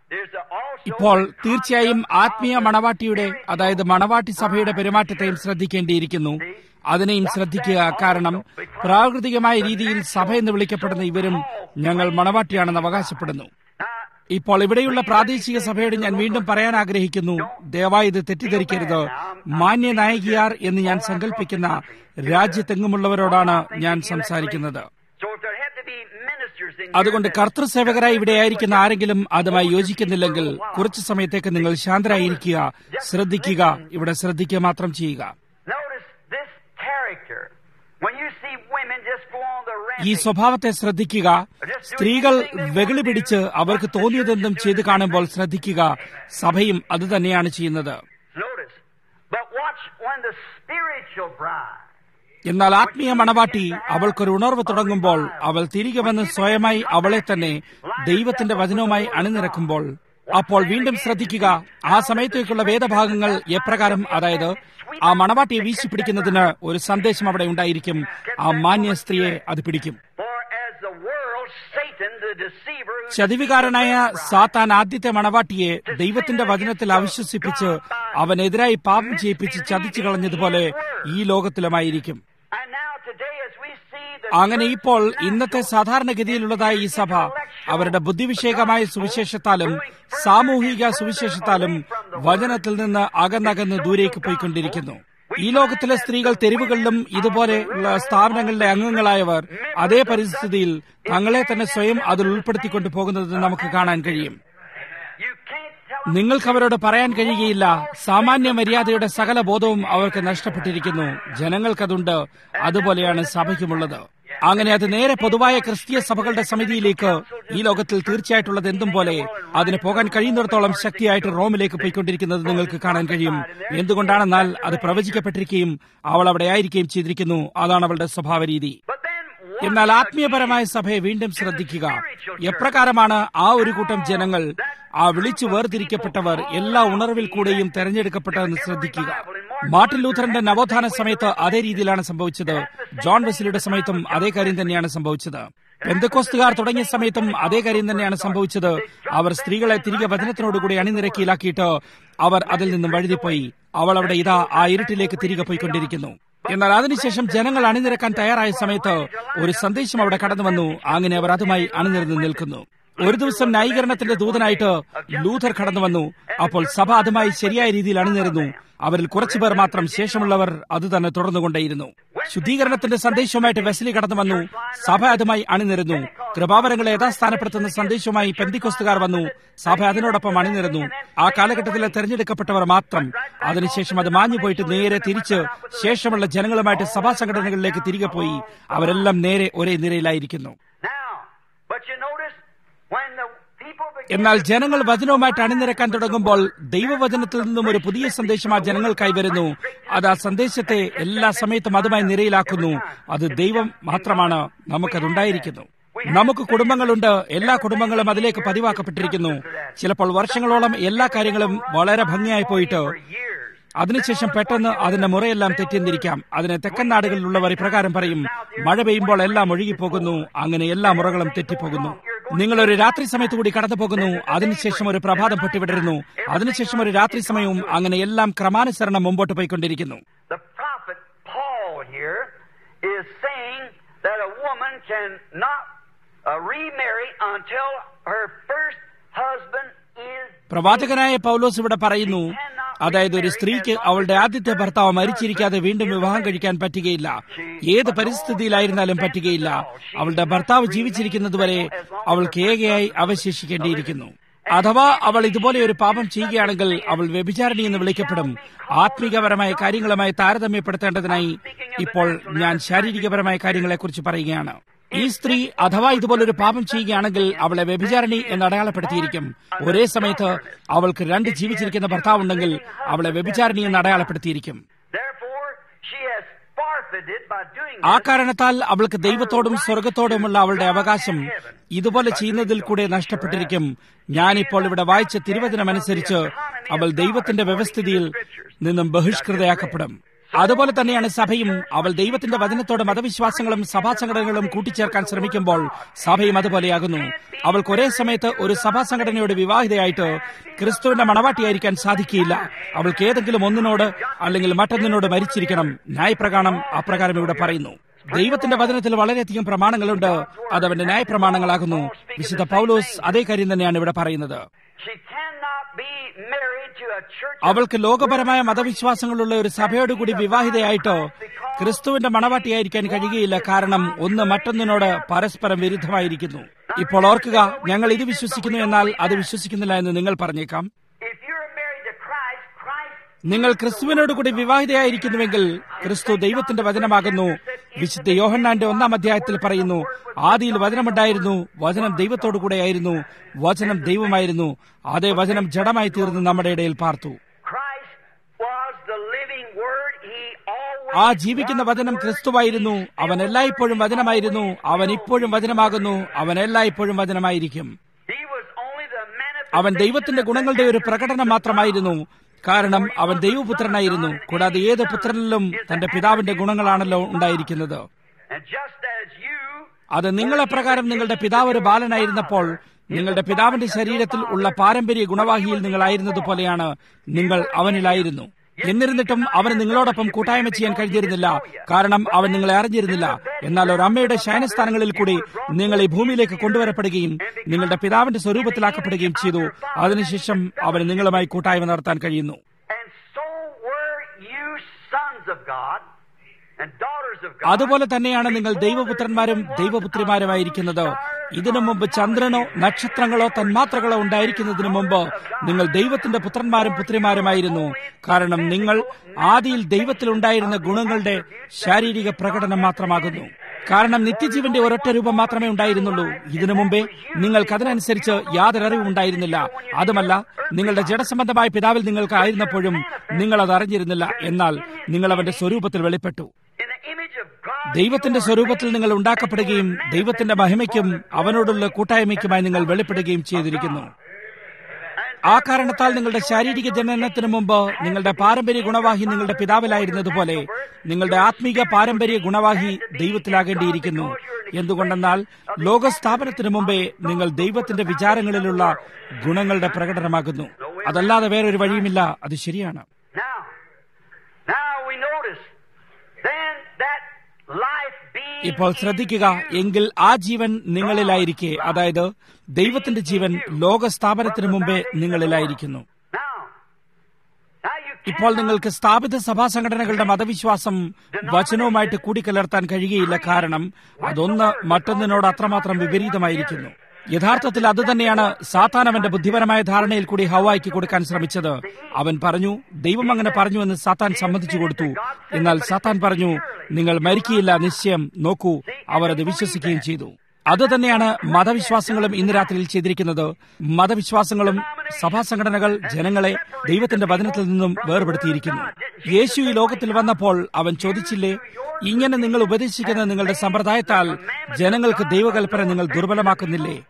there's a also ഇപ്പോൾ the തീർച്ചയായും conduct ആത്മീയ of the മണവാട്ടിയുടെ spiritual അതായത് മണവാട്ടി സഭയുടെ പെരുമാറ്റത്തെയും ശ്രദ്ധിക്കേണ്ടിയിരിക്കുന്നു അതിനെയും ശ്രദ്ധിക്കുക കാരണം പ്രാകൃതികമായ രീതിയിൽ സഭ എന്ന് വിളിക്കപ്പെടുന്ന ഇവരും ഞങ്ങൾ മണവാട്ടിയാണെന്ന് അവകാശപ്പെടുന്നു Now, ഇപ്പോൾ ഇവിടെയുള്ള പ്രാദേശിക സഭയോട് ഞാൻ വീണ്ടും പറയാൻ ആഗ്രഹിക്കുന്നു ദയവായി ഇത് തെറ്റിദ്ധരിക്കരുത് മാന്യ നായകിയാർ എന്ന് ഞാൻ സങ്കല്പിക്കുന്ന രാജ്യത്തെങ്ങുമുള്ളവരോടാണ് ഞാൻ സംസാരിക്കുന്നത് so if there had to be ministers in അതുകൊണ്ട് here that- കർത്തൃസേവകരായി ഇവിടെ ആയിരിക്കുന്ന ആരെങ്കിലും അതുമായി യോജിക്കുന്നില്ലെങ്കിൽ കുറച്ചു സമയത്തേക്ക് നിങ്ങൾ ശാന്തരായിരിക്കുക ശ്രദ്ധിക്കുക ഇവിടെ ശ്രദ്ധിക്കുക മാത്രം ചെയ്യുക Notice this character. When you see women just go on the ഈ rampage, സ്വഭാവത്തെ ശ്രദ്ധിക്കുക സ്ത്രീകൾ വെകിളി പിടിച്ച് അവർക്ക് തോന്നിയതെന്തും ചെയ്തു കാണുമ്പോൾ ശ്രദ്ധിക്കുക സഭയും അത് തന്നെയാണ് ചെയ്യുന്നത് notice. But watch when the spiritual bride എന്നാൽ ആത്മീയ മണവാട്ടി അവൾക്കൊരു ഉണർവ് തുടങ്ങുമ്പോൾ അവൾ തിരികെ വന്ന് സ്വയമായി അവളെ തന്നെ ദൈവത്തിന്റെ വചനവുമായി അണിനിരക്കുമ്പോൾ അപ്പോൾ വീണ്ടും ശ്രദ്ധിക്കുക ആ സമയത്തേക്കുള്ള വേദഭാഗങ്ങൾ എപ്രകാരം അതായത് ആ മണവാട്ടിയെ വീശിപ്പിടിക്കുന്നതിന് ഒരു സന്ദേശം അവിടെ ഉണ്ടായിരിക്കും ആ മാന്യ സ്ത്രീയെ അത് പിടിക്കും For as the world, Satan, the deceiver, who ചതിവികാരനായ സാത്താൻ ആദ്യത്തെ മണവാട്ടിയെ ദൈവത്തിന്റെ വചനത്തിൽ അവിശ്വസിപ്പിച്ച് അവനെതിരായി പാപം ചെയ്യിപ്പിച്ച് ചതിച്ചു കളഞ്ഞതുപോലെ ഈ ലോകത്തിലുമായിരിക്കും And now today as we see the അങ്ങനെ ഇപ്പോൾ ഇന്നത്തെ സാധാരണഗതിയിലുള്ളതായ ഈ സഭ അവരുടെ ബുദ്ധിവിഷയകമായ സുവിശേഷത്താലും സാമൂഹിക സുവിശേഷത്താലും വചനത്തിൽ നിന്ന് അകന്നകന്ന് ദൂരേക്ക് പോയിക്കൊണ്ടിരിക്കുന്നു ഈ ലോകത്തിലെ സ്ത്രീകൾ തെരുവുകളിലും ഇതുപോലെയുള്ള സ്ഥാപനങ്ങളിലെ അംഗങ്ങളായവർ അതേ പരിസ്ഥിതിയിൽ തങ്ങളെ തന്നെ സ്വയം അതിൽ ഉൾപ്പെടുത്തിക്കൊണ്ടു പോകുന്നത് നമുക്ക് കാണാൻ കഴിയും you can't tell നിങ്ങൾക്ക് അവരോട് പറയാൻ കഴിയുകയില്ല സാമാന്യ മര്യാദയുടെ സകല ബോധവും അവർക്ക് നഷ്ടപ്പെട്ടിരിക്കുന്നു ജനങ്ങൾക്കതുണ്ട് അതുപോലെയാണ് സഭയ്ക്കുമുള്ളത് അങ്ങനെ അത് നേരെ പൊതുവായ ക്രിസ്തീയ സഭകളുടെ സമിതിയിലേക്ക് ഈ ലോകത്തിൽ തീർച്ചയായിട്ടുള്ളത് എന്തും പോലെ അതിന് പോകാൻ കഴിയുന്നിടത്തോളം ശക്തിയായിട്ട് റോമിലേക്ക് പോയിക്കൊണ്ടിരിക്കുന്നത് നിങ്ങൾക്ക് കാണാൻ കഴിയും എന്തുകൊണ്ടാണെന്നാൽ അത് പ്രവചിക്കപ്പെട്ടിരിക്കുകയും അവൾ അവിടെ ആയിരിക്കുകയും ചെയ്തിരിക്കുന്നു അതാണ് അവളുടെ സ്വഭാവ രീതി But then once എന്നാൽ ആത്മീയപരമായ സഭയെ വീണ്ടും ശ്രദ്ധിക്കുക എപ്രകാരമാണ് ആ ഒരു കൂട്ടം ജനങ്ങൾ ആ വിളിച്ചു വേർതിരിക്കപ്പെട്ടവർ എല്ലാ ഉണർവിൽ കൂടെയും തെരഞ്ഞെടുക്കപ്പെട്ടതെന്ന് ശ്രദ്ധിക്കുക മാർട്ടിൻ ലൂഥറിന്റെ നവോത്ഥാന സമയത്ത് അതേ രീതിയിലാണ് സംഭവിച്ചത് ജോൺ വെസ്ലിയുടെ സമയത്തും അതേ കാര്യം തന്നെയാണ് സംഭവിച്ചത് പെന്തക്കോസ്തുകാർ തുടങ്ങിയ സമയത്തും അതേ കാര്യം തന്നെയാണ് സംഭവിച്ചത് അവർ സ്ത്രീകളെ തിരികെ വചനത്തിനോടുകൂടി അണിനിരക്കിയിലാക്കിയിട്ട് അവർ അതിൽ നിന്നും വഴുതിപ്പോയി അവൾ അവിടെ ഇതാ ആ ഇരുട്ടിലേക്ക് തിരികെ പോയിക്കൊണ്ടിരിക്കുന്നു എന്നാൽ അതിനുശേഷം ജനങ്ങൾ അണിനിരക്കാൻ തയ്യാറായ സമയത്ത് ഒരു സന്ദേശം അവിടെ കടന്നു വന്നു അങ്ങനെ അവർ അതുമായി അണിനിരന്ന് നിൽക്കുന്നു ഒരു ദിവസം ന്യായീകരണത്തിന്റെ ദൂതനായിട്ട് ലൂഥർ കടന്നു വന്നു അപ്പോൾ സഭ അതുമായി ശരിയായ രീതിയിൽ അണിനിരുന്നു അവരിൽ കുറച്ചുപേർ മാത്രം ശേഷമുള്ളവർ അത് തന്നെ തുടർന്നുകൊണ്ടേയിരുന്നു ശുദ്ധീകരണത്തിന്റെ സന്ദേശവുമായിട്ട് വെസ്ലി കടന്നു വന്നു സഭ അതുമായി അണിനിരുന്നു കൃപാവരങ്ങളെ യഥാസ്ഥാനപ്പെടുത്തുന്ന സന്ദേശവുമായി പെന്തിക്കൊസ്തുകാർ വന്നു സഭ അതിനോടൊപ്പം അണിനിരുന്നു ആ കാലഘട്ടത്തിലെ തെരഞ്ഞെടുക്കപ്പെട്ടവർ മാത്രം അതിനുശേഷം അത് മാഞ്ഞു പോയിട്ട് നേരെ തിരിച്ച് ശേഷമുള്ള ജനങ്ങളുമായിട്ട് സഭാ സംഘടനകളിലേക്ക് തിരികെ പോയി അവരെല്ലാം നേരെ ഒരേ നിരയിലായിരിക്കുന്നു now, but you notice when the people begin എന്നാൽ to ജനങ്ങൾ വചനവുമായിട്ട് അണിനിരക്കാൻ തുടങ്ങുമ്പോൾ ദൈവവചനത്തിൽ നിന്നും ഒരു പുതിയ സന്ദേശം ആ ജനങ്ങൾക്കായി വരുന്നു അത് ആ സന്ദേശത്തെ എല്ലാ സമയത്തും അതുമായി നിരയിലാക്കുന്നു അത് ദൈവം മാത്രമാണ് നമുക്കതുണ്ടായിരിക്കുന്നു നമുക്ക് കുടുംബങ്ങളുണ്ട് എല്ലാ കുടുംബങ്ങളും അതിലേക്ക് പതിവാക്കപ്പെട്ടിരിക്കുന്നു ചിലപ്പോൾ വർഷങ്ങളോളം എല്ലാ കാര്യങ്ങളും വളരെ ഭംഗിയായി പോയിട്ട് years, അതിനുശേഷം പെട്ടെന്ന് അതിന്റെ മുറയെല്ലാം തെറ്റിയെന്നിരിക്കാം അതിന് തെക്കൻ നാടുകളിലുള്ളവർ ഇപ്രകാരം പറയും മഴ പെയ്യുമ്പോൾ എല്ലാം ഒഴുകിപ്പോകുന്നു അങ്ങനെ എല്ലാ മുറകളും തെറ്റിപ്പോകുന്നു നിങ്ങൾ ഒരു രാത്രി സമയത്ത് കൂടി കടന്നു പോകുന്നു അതിനുശേഷം ഒരു പ്രഭാതം പൊട്ടിവിടരുന്നു അതിനുശേഷം ഒരു രാത്രി സമയവും അങ്ങനെ എല്ലാം ക്രമാനുസരണം മുമ്പോട്ട് പോയിക്കൊണ്ടിരിക്കുന്നു the prophet Paul here is saying that a woman can not uh, remarry until her first husband is പ്രവാചകനായ പൗലോസ് ഇവിടെ പറയുന്നു അതായത് ഒരു സ്ത്രീക്ക് അവളുടെ ആദ്യത്തെ ഭർത്താവ് മരിച്ചിരിക്കാതെ വീണ്ടും വിവാഹം കഴിക്കാൻ പറ്റുകയില്ല ഏത് പരിസ്ഥിതിയിലായിരുന്നാലും പറ്റുകയില്ല അവളുടെ ഭർത്താവ് ജീവിച്ചിരിക്കുന്നതുവരെ അവൾക്ക് ഏകയായി അവശേഷിക്കേണ്ടിയിരിക്കുന്നു അഥവാ അവൾ ഇതുപോലെ ഒരു പാപം ചെയ്യുകയാണെങ്കിൽ അവൾ വ്യഭിചാരണി എന്ന് വിളിക്കപ്പെടും ആത്മീകപരമായ കാര്യങ്ങളുമായി താരതമ്യപ്പെടുത്തേണ്ടതിനായി ഇപ്പോൾ ഞാൻ ശാരീരികപരമായ കാര്യങ്ങളെക്കുറിച്ച് പറയുകയാണ് ഈ സ്ത്രീ അഥവാ ഇതുപോലൊരു പാപം ചെയ്യുകയാണെങ്കിൽ അവളെ വ്യഭിചാരണി എന്ന് അടയാളപ്പെടുത്തിയിരിക്കും ഒരേ സമയത്ത് അവൾക്ക് രണ്ട് ജീവിച്ചിരിക്കുന്ന ഭർത്താവുണ്ടെങ്കിൽ അവളെ വ്യഭിചാരണി എന്ന് അടയാളപ്പെടുത്തിയിരിക്കും Therefore, she has forfeited by doing ആ this. കാരണത്താൽ അവൾക്ക് ദൈവത്തോടും സ്വർഗത്തോടുമുള്ള അവളുടെ അവകാശം ഇതുപോലെ ചെയ്യുന്നതിൽ കൂടെ നഷ്ടപ്പെട്ടിരിക്കും ഞാനിപ്പോൾ ഇവിടെ വായിച്ച തിരുവചനമനുസരിച്ച് അവൾ ദൈവത്തിന്റെ വ്യവസ്ഥിതിയിൽ നിന്നും ബഹിഷ്കൃതയാക്കപ്പെടും അതുപോലെ തന്നെയാണ് സഭയും അവൾ ദൈവത്തിന്റെ വചനത്തോട് മതവിശ്വാസങ്ങളും സഭാ സംഘടനകളും കൂട്ടിച്ചേർക്കാൻ ശ്രമിക്കുമ്പോൾ സഭയും അതുപോലെയാകുന്നു അവൾക്ക് ഒരേ സമയത്ത് ഒരു സഭാ സംഘടനയോട് വിവാഹിതയായിട്ട് ക്രിസ്തുവിന്റെ മണവാട്ടിയായിരിക്കാൻ സാധിക്കുകയില്ല അവൾക്ക് ഏതെങ്കിലും ഒന്നിനോട് അല്ലെങ്കിൽ മറ്റൊന്നിനോട് മരിച്ചിരിക്കണം ന്യായപ്രകാരം അപ്രകാരം ഇവിടെ പറയുന്നു ദൈവത്തിന്റെ വചനത്തിൽ വളരെയധികം പ്രമാണങ്ങളുണ്ട് അത് അവന്റെ ന്യായപ്രമാണങ്ങളാകുന്നു വിശുദ്ധ പൗലോസ് അതേ കാര്യം തന്നെയാണ് ഇവിടെ പറയുന്നത് She cannot be married to a church. അവൾക്ക് ലോകപരമായ മതവിശ്വാസങ്ങളുള്ള ഒരു സഭയോട് കൂടി വിവാഹിതയായിട്ടോ ക്രിസ്തുവിന്റെ മണവാട്ടിയായിരിക്കാൻ കഴിയുകയില്ല കാരണം ഒന്ന് മറ്റൊന്നിനോട് പരസ്പരം വിരുദ്ധമായിരിക്കുന്നു ഇപ്പോൾ ഓർക്കുക ഞങ്ങൾ ഇത് വിശ്വസിക്കുന്നു എന്നാൽ അത് വിശ്വസിക്കുന്നില്ല എന്ന് നിങ്ങൾ പറഞ്ഞേക്കാം If you're married to Christ, Christ നിങ്ങൾ ക്രിസ്തുവിനോട് കൂടി വിവാഹിതയായിരിക്കുന്നുവെങ്കിൽ ക്രിസ്തു ദൈവത്തിന്റെ വചനമാകുന്നു വിശുദ്ധ യോഹന്നാന്റെ ഒന്നാം അധ്യായത്തിൽ പറയുന്നു ആദിയിൽ വചനമുണ്ടായിരുന്നു വചനം ദൈവത്തോടു കൂടെയായിരുന്നു വചനം ദൈവമായിരുന്നു അതേ വചനം ജഡമായി തീർന്ന് നമ്മുടെ ഇടയിൽ പാർത്തു Christ was the living word. He always ആ ജീവിക്കുന്ന വചനം ക്രിസ്തുവായിരുന്നു അവൻ എല്ലായ്പ്പോഴും വചനമായിരുന്നു അവൻ ഇപ്പോഴും വചനമാകുന്നു അവൻ എല്ലായ്പ്പോഴും വചനമായിരിക്കും he was only the അവൻ ദൈവത്തിന്റെ ഗുണങ്ങളുടെ ഒരു പ്രകടനം മാത്രമായിരുന്നു കാരണം അവൻ ദൈവപുത്രനായിരുന്നു കൂടാതെ ഏത് പുത്രനിലും തന്റെ പിതാവിന്റെ ഗുണങ്ങളാണല്ലോ ഉണ്ടായിരിക്കുന്നത് And just as you അത് നിങ്ങളെപ്രകാരം നിങ്ങളുടെ പിതാവ് ഒരു ബാലനായിരുന്നപ്പോൾ നിങ്ങളുടെ പിതാവിന്റെ ശരീരത്തിൽ ഉള്ള പാരമ്പര്യ ഗുണവാഹിയിൽ നിങ്ങളായിരുന്നതുപോലെയാണ് നിങ്ങൾ അവനിലായിരുന്നു എന്നിരുന്നിട്ടും അവന് നിങ്ങളോടൊപ്പം കൂട്ടായ്മ ചെയ്യാൻ കഴിഞ്ഞിരുന്നില്ല കാരണം അവൻ നിങ്ങളെ അറിഞ്ഞിരുന്നില്ല എന്നാൽ ഒരു അമ്മയുടെ ശയനസ്ഥാനങ്ങളിൽ കൂടി നിങ്ങൾ ഈ ഭൂമിയിലേക്ക് കൊണ്ടുവരപ്പെടുകയും നിങ്ങളുടെ പിതാവിന്റെ സ്വരൂപത്തിലാക്കപ്പെടുകയും ചെയ്തു അതിനുശേഷം അവന് നിങ്ങളുമായി കൂട്ടായ്മ നടത്താൻ കഴിയുന്നു and so were you sons of God and daughters of God. അതുപോലെ തന്നെയാണ് നിങ്ങൾ ദൈവപുത്രന്മാരും ദൈവപുത്രിമാരുമായിരിക്കുന്നത് ഇതിനു മുമ്പ് ചന്ദ്രനോ നക്ഷത്രങ്ങളോ തന്മാത്രകളോ ഉണ്ടായിരിക്കുന്നതിനു മുമ്പ് നിങ്ങൾ ദൈവത്തിന്റെ പുത്രന്മാരും പുത്രിമാരുമായിരുന്നു കാരണം നിങ്ങൾ ആദിയിൽ ദൈവത്തിലുണ്ടായിരുന്ന ഗുണങ്ങളുടെ ശാരീരിക പ്രകടനം മാത്രമാകുന്നു കാരണം നിത്യജീവന്റെ ഒരൊറ്റ രൂപം മാത്രമേ ഉണ്ടായിരുന്നുള്ളൂ ഇതിനു മുമ്പേ നിങ്ങൾക്ക് അതിനനുസരിച്ച് യാതൊരു അറിവും ഉണ്ടായിരുന്നില്ല അതുമല്ല നിങ്ങളുടെ ജഡസംബന്ധമായ പിതാവിൽ നിങ്ങൾക്ക് ആയിരുന്നപ്പോഴും നിങ്ങൾ അത് അറിഞ്ഞിരുന്നില്ല എന്നാൽ നിങ്ങൾ അവന്റെ സ്വരൂപത്തിൽ വെളിപ്പെട്ടു In the image of God, ദൈവത്തിന്റെ സ്വരൂപത്തിൽ നിങ്ങൾ ഉണ്ടാക്കപ്പെടുകയും ദൈവത്തിന്റെ മഹിമയ്ക്കും അവനോടുള്ള കൂട്ടായ്മയ്ക്കുമായി നിങ്ങൾ വെളിപ്പെടുകയും ചെയ്തിരിക്കുന്നു ആ കാരണത്താൽ നിങ്ങളുടെ ശാരീരിക ജനനത്തിന് മുമ്പ് നിങ്ങളുടെ പാരമ്പര്യ ഗുണവാഹി നിങ്ങളുടെ പിതാവിലായിരുന്നതുപോലെ നിങ്ങളുടെ ആത്മീക പാരമ്പര്യ ഗുണവാഹി ദൈവത്തിലാകേണ്ടിയിരിക്കുന്നു എന്തുകൊണ്ടെന്നാൽ ലോകസ്ഥാപനത്തിന് മുമ്പേ നിങ്ങൾ ദൈവത്തിന്റെ വിചാരങ്ങളിലുള്ള ഗുണങ്ങളുടെ പ്രകടനമാകുന്നു അതല്ലാതെ വേറൊരു വഴിയുമില്ല അത് ശരിയാണ് Now, now we notice then that life being ഇപ്പോൾ ശ്രദ്ധിക്കുക എങ്കിൽ ആ ജീവൻ നിങ്ങളിലായിരിക്കെ അതായത് ദൈവത്തിന്റെ ജീവൻ ലോകസ്ഥാപനത്തിന് മുമ്പേ നിങ്ങളിലായിരിക്കുന്നു now, now you ഇപ്പോൾ നിങ്ങൾക്ക് സ്ഥാപിത സഭാ സംഘടനകളുടെ മതവിശ്വാസം വചനവുമായിട്ട് കൂടിക്കലർത്താൻ കഴിയുകയില്ല കാരണം അതൊന്ന് മറ്റൊന്നിനോട് അത്രമാത്രം വിപരീതമായിരിക്കുന്നു യഥാർത്ഥത്തിൽ അതുതന്നെയാണ് സാത്താൻ അവന്റെ ബുദ്ധിപരമായ ധാരണയിൽ കൂടി ഹവായിക്ക് കൊടുക്കാൻ ശ്രമിച്ചത് അവൻ പറഞ്ഞു ദൈവം അങ്ങനെ പറഞ്ഞു എന്ന് സാത്താൻ സമ്മതിച്ചു കൊടുത്തു എന്നാൽ സാത്താൻ പറഞ്ഞു നിങ്ങൾ മരിക്കുകയില്ല നിശ്ചയം നോക്കൂ അവർ അത് വിശ്വസിക്കുകയും ചെയ്തു അത് തന്നെയാണ് മതവിശ്വാസങ്ങളും ഇന്ന് രാത്രിയിൽ ചെയ്തിരിക്കുന്നത് മതവിശ്വാസങ്ങളും സഭാ സംഘടനകൾ ജനങ്ങളെ ദൈവത്തിന്റെ വചനത്തിൽ നിന്നും വേർപെടുത്തിയിരിക്കുന്നു യേശു ഈ ലോകത്തിൽ വന്നപ്പോൾ അവൻ ചോദിച്ചില്ലേ ഇങ്ങനെ നിങ്ങൾ ഉപദേശിക്കുന്ന നിങ്ങളുടെ സമ്പ്രദായത്താൽ ജനങ്ങൾക്ക് ദൈവകൽപ്പന നിങ്ങൾ ദുർബലമാക്കുന്നില്ലേ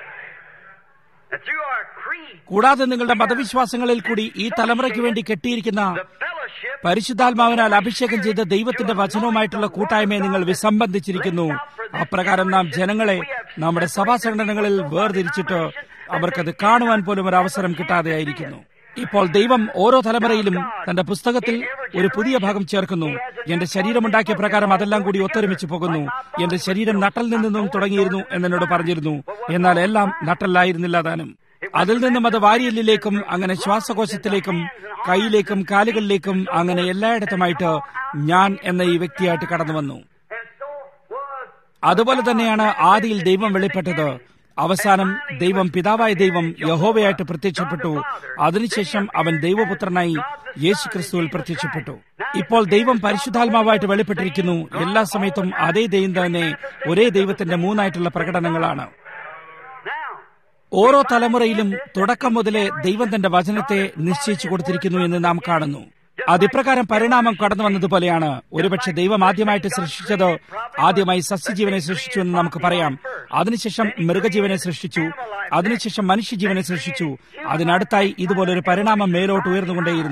that through our creed, കൂടാതെ നിങ്ങളുടെ മതവിശ്വാസങ്ങളിൽ കൂടി ഈ തലമുറയ്ക്ക് വേണ്ടി കെട്ടിയിരിക്കുന്ന the fellowship പരിശുദ്ധാത്മാവിനാൽ അഭിഷേകം ചെയ്ത ദൈവത്തിന്റെ വചനവുമായിട്ടുള്ള കൂട്ടായ്മയെ നിങ്ങൾ വിസംബന്ധിച്ചിരിക്കുന്നു അപ്രകാരം നാം ജനങ്ങളെ നമ്മുടെ സഭാ സംഘടനകളിൽ വേർതിരിച്ചിട്ട് അവർക്കത് കാണുവാൻ പോലും ഒരു അവസരം കിട്ടാതെയായിരിക്കുന്നു ഇപ്പോൾ ദൈവം ഓരോ തലമുറയിലും തന്റെ പുസ്തകത്തിൽ ഒരു പുതിയ ഭാഗം ചേർക്കുന്നു എന്റെ ശരീരമുണ്ടാക്കിയ പ്രകാരം അതെല്ലാം കൂടി ഒത്തൊരുമിച്ച് പോകുന്നു എന്റെ ശരീരം നട്ടൽ നിന്നും തുടങ്ങിയിരുന്നു എന്നോട് പറഞ്ഞിരുന്നു എന്നാൽ എല്ലാം നട്ടല്ലായിരുന്നില്ല താനും അതിൽ നിന്നും അത് വാരിയല്ലിലേക്കും അങ്ങനെ ശ്വാസകോശത്തിലേക്കും കൈയിലേക്കും കാലുകളിലേക്കും അങ്ങനെ എല്ലായിടത്തുമായിട്ട് ഞാൻ എന്ന ഈ വ്യക്തിയായിട്ട് കടന്നു വന്നു and so was അതുപോലെ തന്നെയാണ് ആദിയിൽ ദൈവം വെളിപ്പെട്ടത് അവസാനം ദൈവം പിതാവായ ദൈവം യഹോവയായിട്ട് പ്രത്യക്ഷപ്പെട്ടു അതിനുശേഷം അവൻ ദൈവപുത്രനായി യേശു ക്രിസ്തുവിൽ പ്രത്യക്ഷപ്പെട്ടു ഇപ്പോൾ ദൈവം പരിശുദ്ധാത്മാവായിട്ട് വെളിപ്പെട്ടിരിക്കുന്നു എല്ലാ സമയത്തും അതേ ദൈവം തന്നെ ഒരേ ദൈവത്തിന്റെ മൂന്നായിട്ടുള്ള പ്രകടനങ്ങളാണ് now ഓരോ തലമുറയിലും തുടക്കം മുതലേ ദൈവം തന്റെ വചനത്തെ നിശ്ചയിച്ചു കൊടുത്തിരിക്കുന്നു എന്ന് നാം കാണുന്നു അതിപ്രകാരം പരിണാമം കടന്നു വന്നതുപോലെയാണ് ഒരുപക്ഷെ ദൈവം ആദ്യമായിട്ട് സൃഷ്ടിച്ചത് ആദ്യമായി സസ്യജീവനെ സൃഷ്ടിച്ചു എന്ന് നമുക്ക് പറയാം അതിനുശേഷം മൃഗജീവനെ സൃഷ്ടിച്ചു അതിനുശേഷം മനുഷ്യജീവനെ സൃഷ്ടിച്ചു അതിനടുത്തായി ഇതുപോലൊരു പരിണാമം മേലോട്ട് ഉയർന്നുകൊണ്ടേയിരുന്നു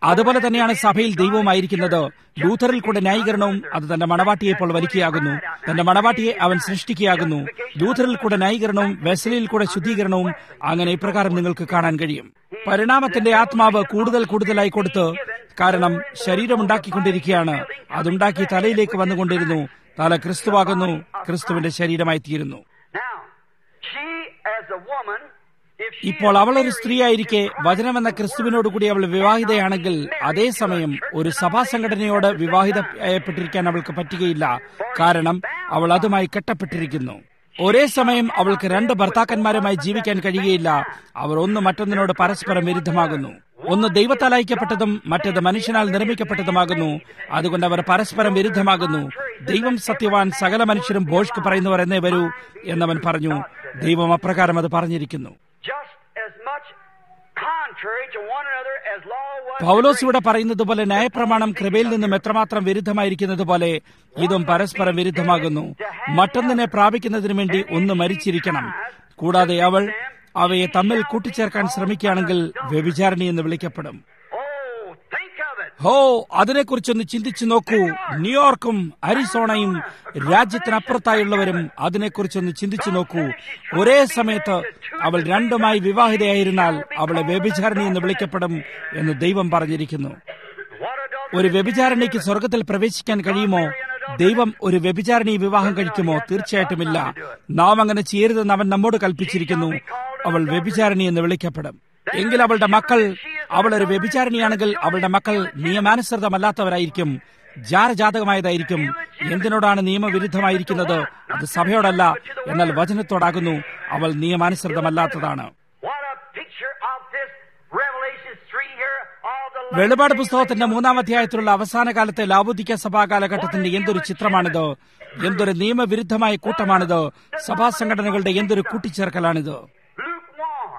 അതുപോലെ തന്നെയാണ് സഭയിൽ ദൈവവുമായിരിക്കുന്നത് ലൂഥറിൽ കൂടെ ന്യായീകരണവും അത് തന്റെ മണവാട്ടിയെ ഇപ്പോൾ വലിക്കുകയാകുന്നു തന്റെ മണവാട്ടിയെ അവൻ സൃഷ്ടിക്കുകയാകുന്നു ലൂഥറിൽ കൂടെ ന്യായീകരണവും വെസലിൽ കൂടെ ശുദ്ധീകരണവും അങ്ങനെ ഇപ്രകാരം നിങ്ങൾക്ക് കാണാൻ കഴിയും പരിണാമത്തിന്റെ ആത്മാവ് കൂടുതൽ കൂടുതലായി കൊടുത്ത് കാരണം ശരീരമുണ്ടാക്കിക്കൊണ്ടിരിക്കുകയാണ് അതുണ്ടാക്കി തലയിലേക്ക് വന്നുകൊണ്ടിരുന്നു തല ക്രിസ്തുവാകുന്നു ക്രിസ്തുവിന്റെ ശരീരമായി തീരുന്നു Now, she as a woman, if she ഇപ്പോൾ അവൾ ഒരു സ്ത്രീയായിരിക്കെ വചനമെന്ന ക്രിസ്തുവിനോട് കൂടി അവൾ വിവാഹിതയാണെങ്കിൽ അതേസമയം ഒരു സഭാ സംഘടനയോട് വിവാഹിതപ്പെട്ടിരിക്കാൻ അവൾക്ക് പറ്റുകയില്ല കാരണം അവൾ അതുമായി കെട്ടപ്പെട്ടിരിക്കുന്നു ഒരേ സമയം അവൾക്ക് രണ്ട് ഭർത്താക്കന്മാരുമായി ജീവിക്കാൻ കഴിയുകയില്ല അവർ ഒന്ന് മറ്റൊന്നിനോട് പരസ്പരം വിരുദ്ധമാകുന്നു ഒന്ന് ദൈവത്താൽ അയക്കപ്പെട്ടതും മറ്റേത് മനുഷ്യനാൽ നിർമ്മിക്കപ്പെട്ടതുമാകുന്നു അതുകൊണ്ട് അവർ പരസ്പരം വിരുദ്ധമാകുന്നു ദൈവം സത്യവാൻ സകല മനുഷ്യരും ഭോഷ്ക്ക് പറയുന്നവർ എന്നേ വരൂ എന്നവൻ പറഞ്ഞു ദൈവം അപ്രകാരം അത് പറഞ്ഞിരിക്കുന്നു just as much contrary to one another as law was. പൗലോസ് ഇവിടെ പറയുന്നത് പോലെ ന്യായപ്രമാണം കൃപയിൽ നിന്നും എത്രമാത്രം വിരുദ്ധമായിരിക്കുന്നത് പോലെ ഇതും പരസ്പരം വിരുദ്ധമാകുന്നു മറ്റൊന്നിനെ പ്രാപിക്കുന്നതിന് വേണ്ടി ഒന്ന് മരിച്ചിരിക്കണം കൂടാതെ അവൾ അവയെ തമ്മിൽ കൂട്ടിച്ചേർക്കാൻ ശ്രമിക്കുകയാണെങ്കിൽ വ്യഭിചാരണി എന്ന് വിളിക്കപ്പെടും Oh, think of it. ഹോ അതിനെക്കുറിച്ചൊന്ന് ചിന്തിച്ചു നോക്കൂ ന്യൂയോർക്കും അരിസോണയും രാജ്യത്തിനപ്പുറത്തായുള്ളവരും അതിനെക്കുറിച്ചൊന്ന് ചിന്തിച്ചു നോക്കൂ ഒരേ സമയത്ത് അവൾ രണ്ടുമായി വിവാഹിതയായിരുന്നാൽ അവളെ വ്യഭിചാരണി എന്ന് വിളിക്കപ്പെടും എന്ന് ദൈവം പറഞ്ഞിരിക്കുന്നു What adultery ഒരു വ്യഭിചാരണിക്ക് സ്വർഗത്തിൽ പ്രവേശിക്കാൻ കഴിയുമോ ദൈവം ഒരു വ്യഭിചാരണി വിവാഹം കഴിക്കുമോ തീർച്ചയായിട്ടുമില്ല നാം അങ്ങനെ ചെയ്യരുതെന്ന് അവൻ നമ്മോട് കൽപ്പിച്ചിരിക്കുന്നു അവൾ വ്യഭിചാരണി എന്ന് വിളിക്കപ്പെടും എങ്കിൽ അവളുടെ മക്കൾ അവൾ ഒരു വ്യഭിചാരണിയാണെങ്കിൽ അവളുടെ മക്കൾ നിയമാനുസൃതമല്ലാത്തവരായിരിക്കും ജാരജാതകമായതായിരിക്കും എന്തിനോടാണ് നിയമവിരുദ്ധമായിരിക്കുന്നത് അത് സഭയോടല്ല എന്നാൽ വചനത്തോടാകുന്നു അവൾ നിയമാനുസൃതമല്ലാത്തതാണ് What a picture of this Revelation 3 here of the വെളിപാട് പുസ്തകത്തിന്റെ മൂന്നാം അധ്യായത്തിലുള്ള അവസാന കാലത്തെ ലാബുദിക്ക സഭാ കാലഘട്ടത്തിന്റെ എന്തൊരു ചിത്രമാണിത് എന്തൊരു നിയമവിരുദ്ധമായ കൂട്ടമാണിത് സഭാ സംഘടനകളുടെ എന്തൊരു കൂട്ടിച്ചേർക്കലാണിത് lukewarm.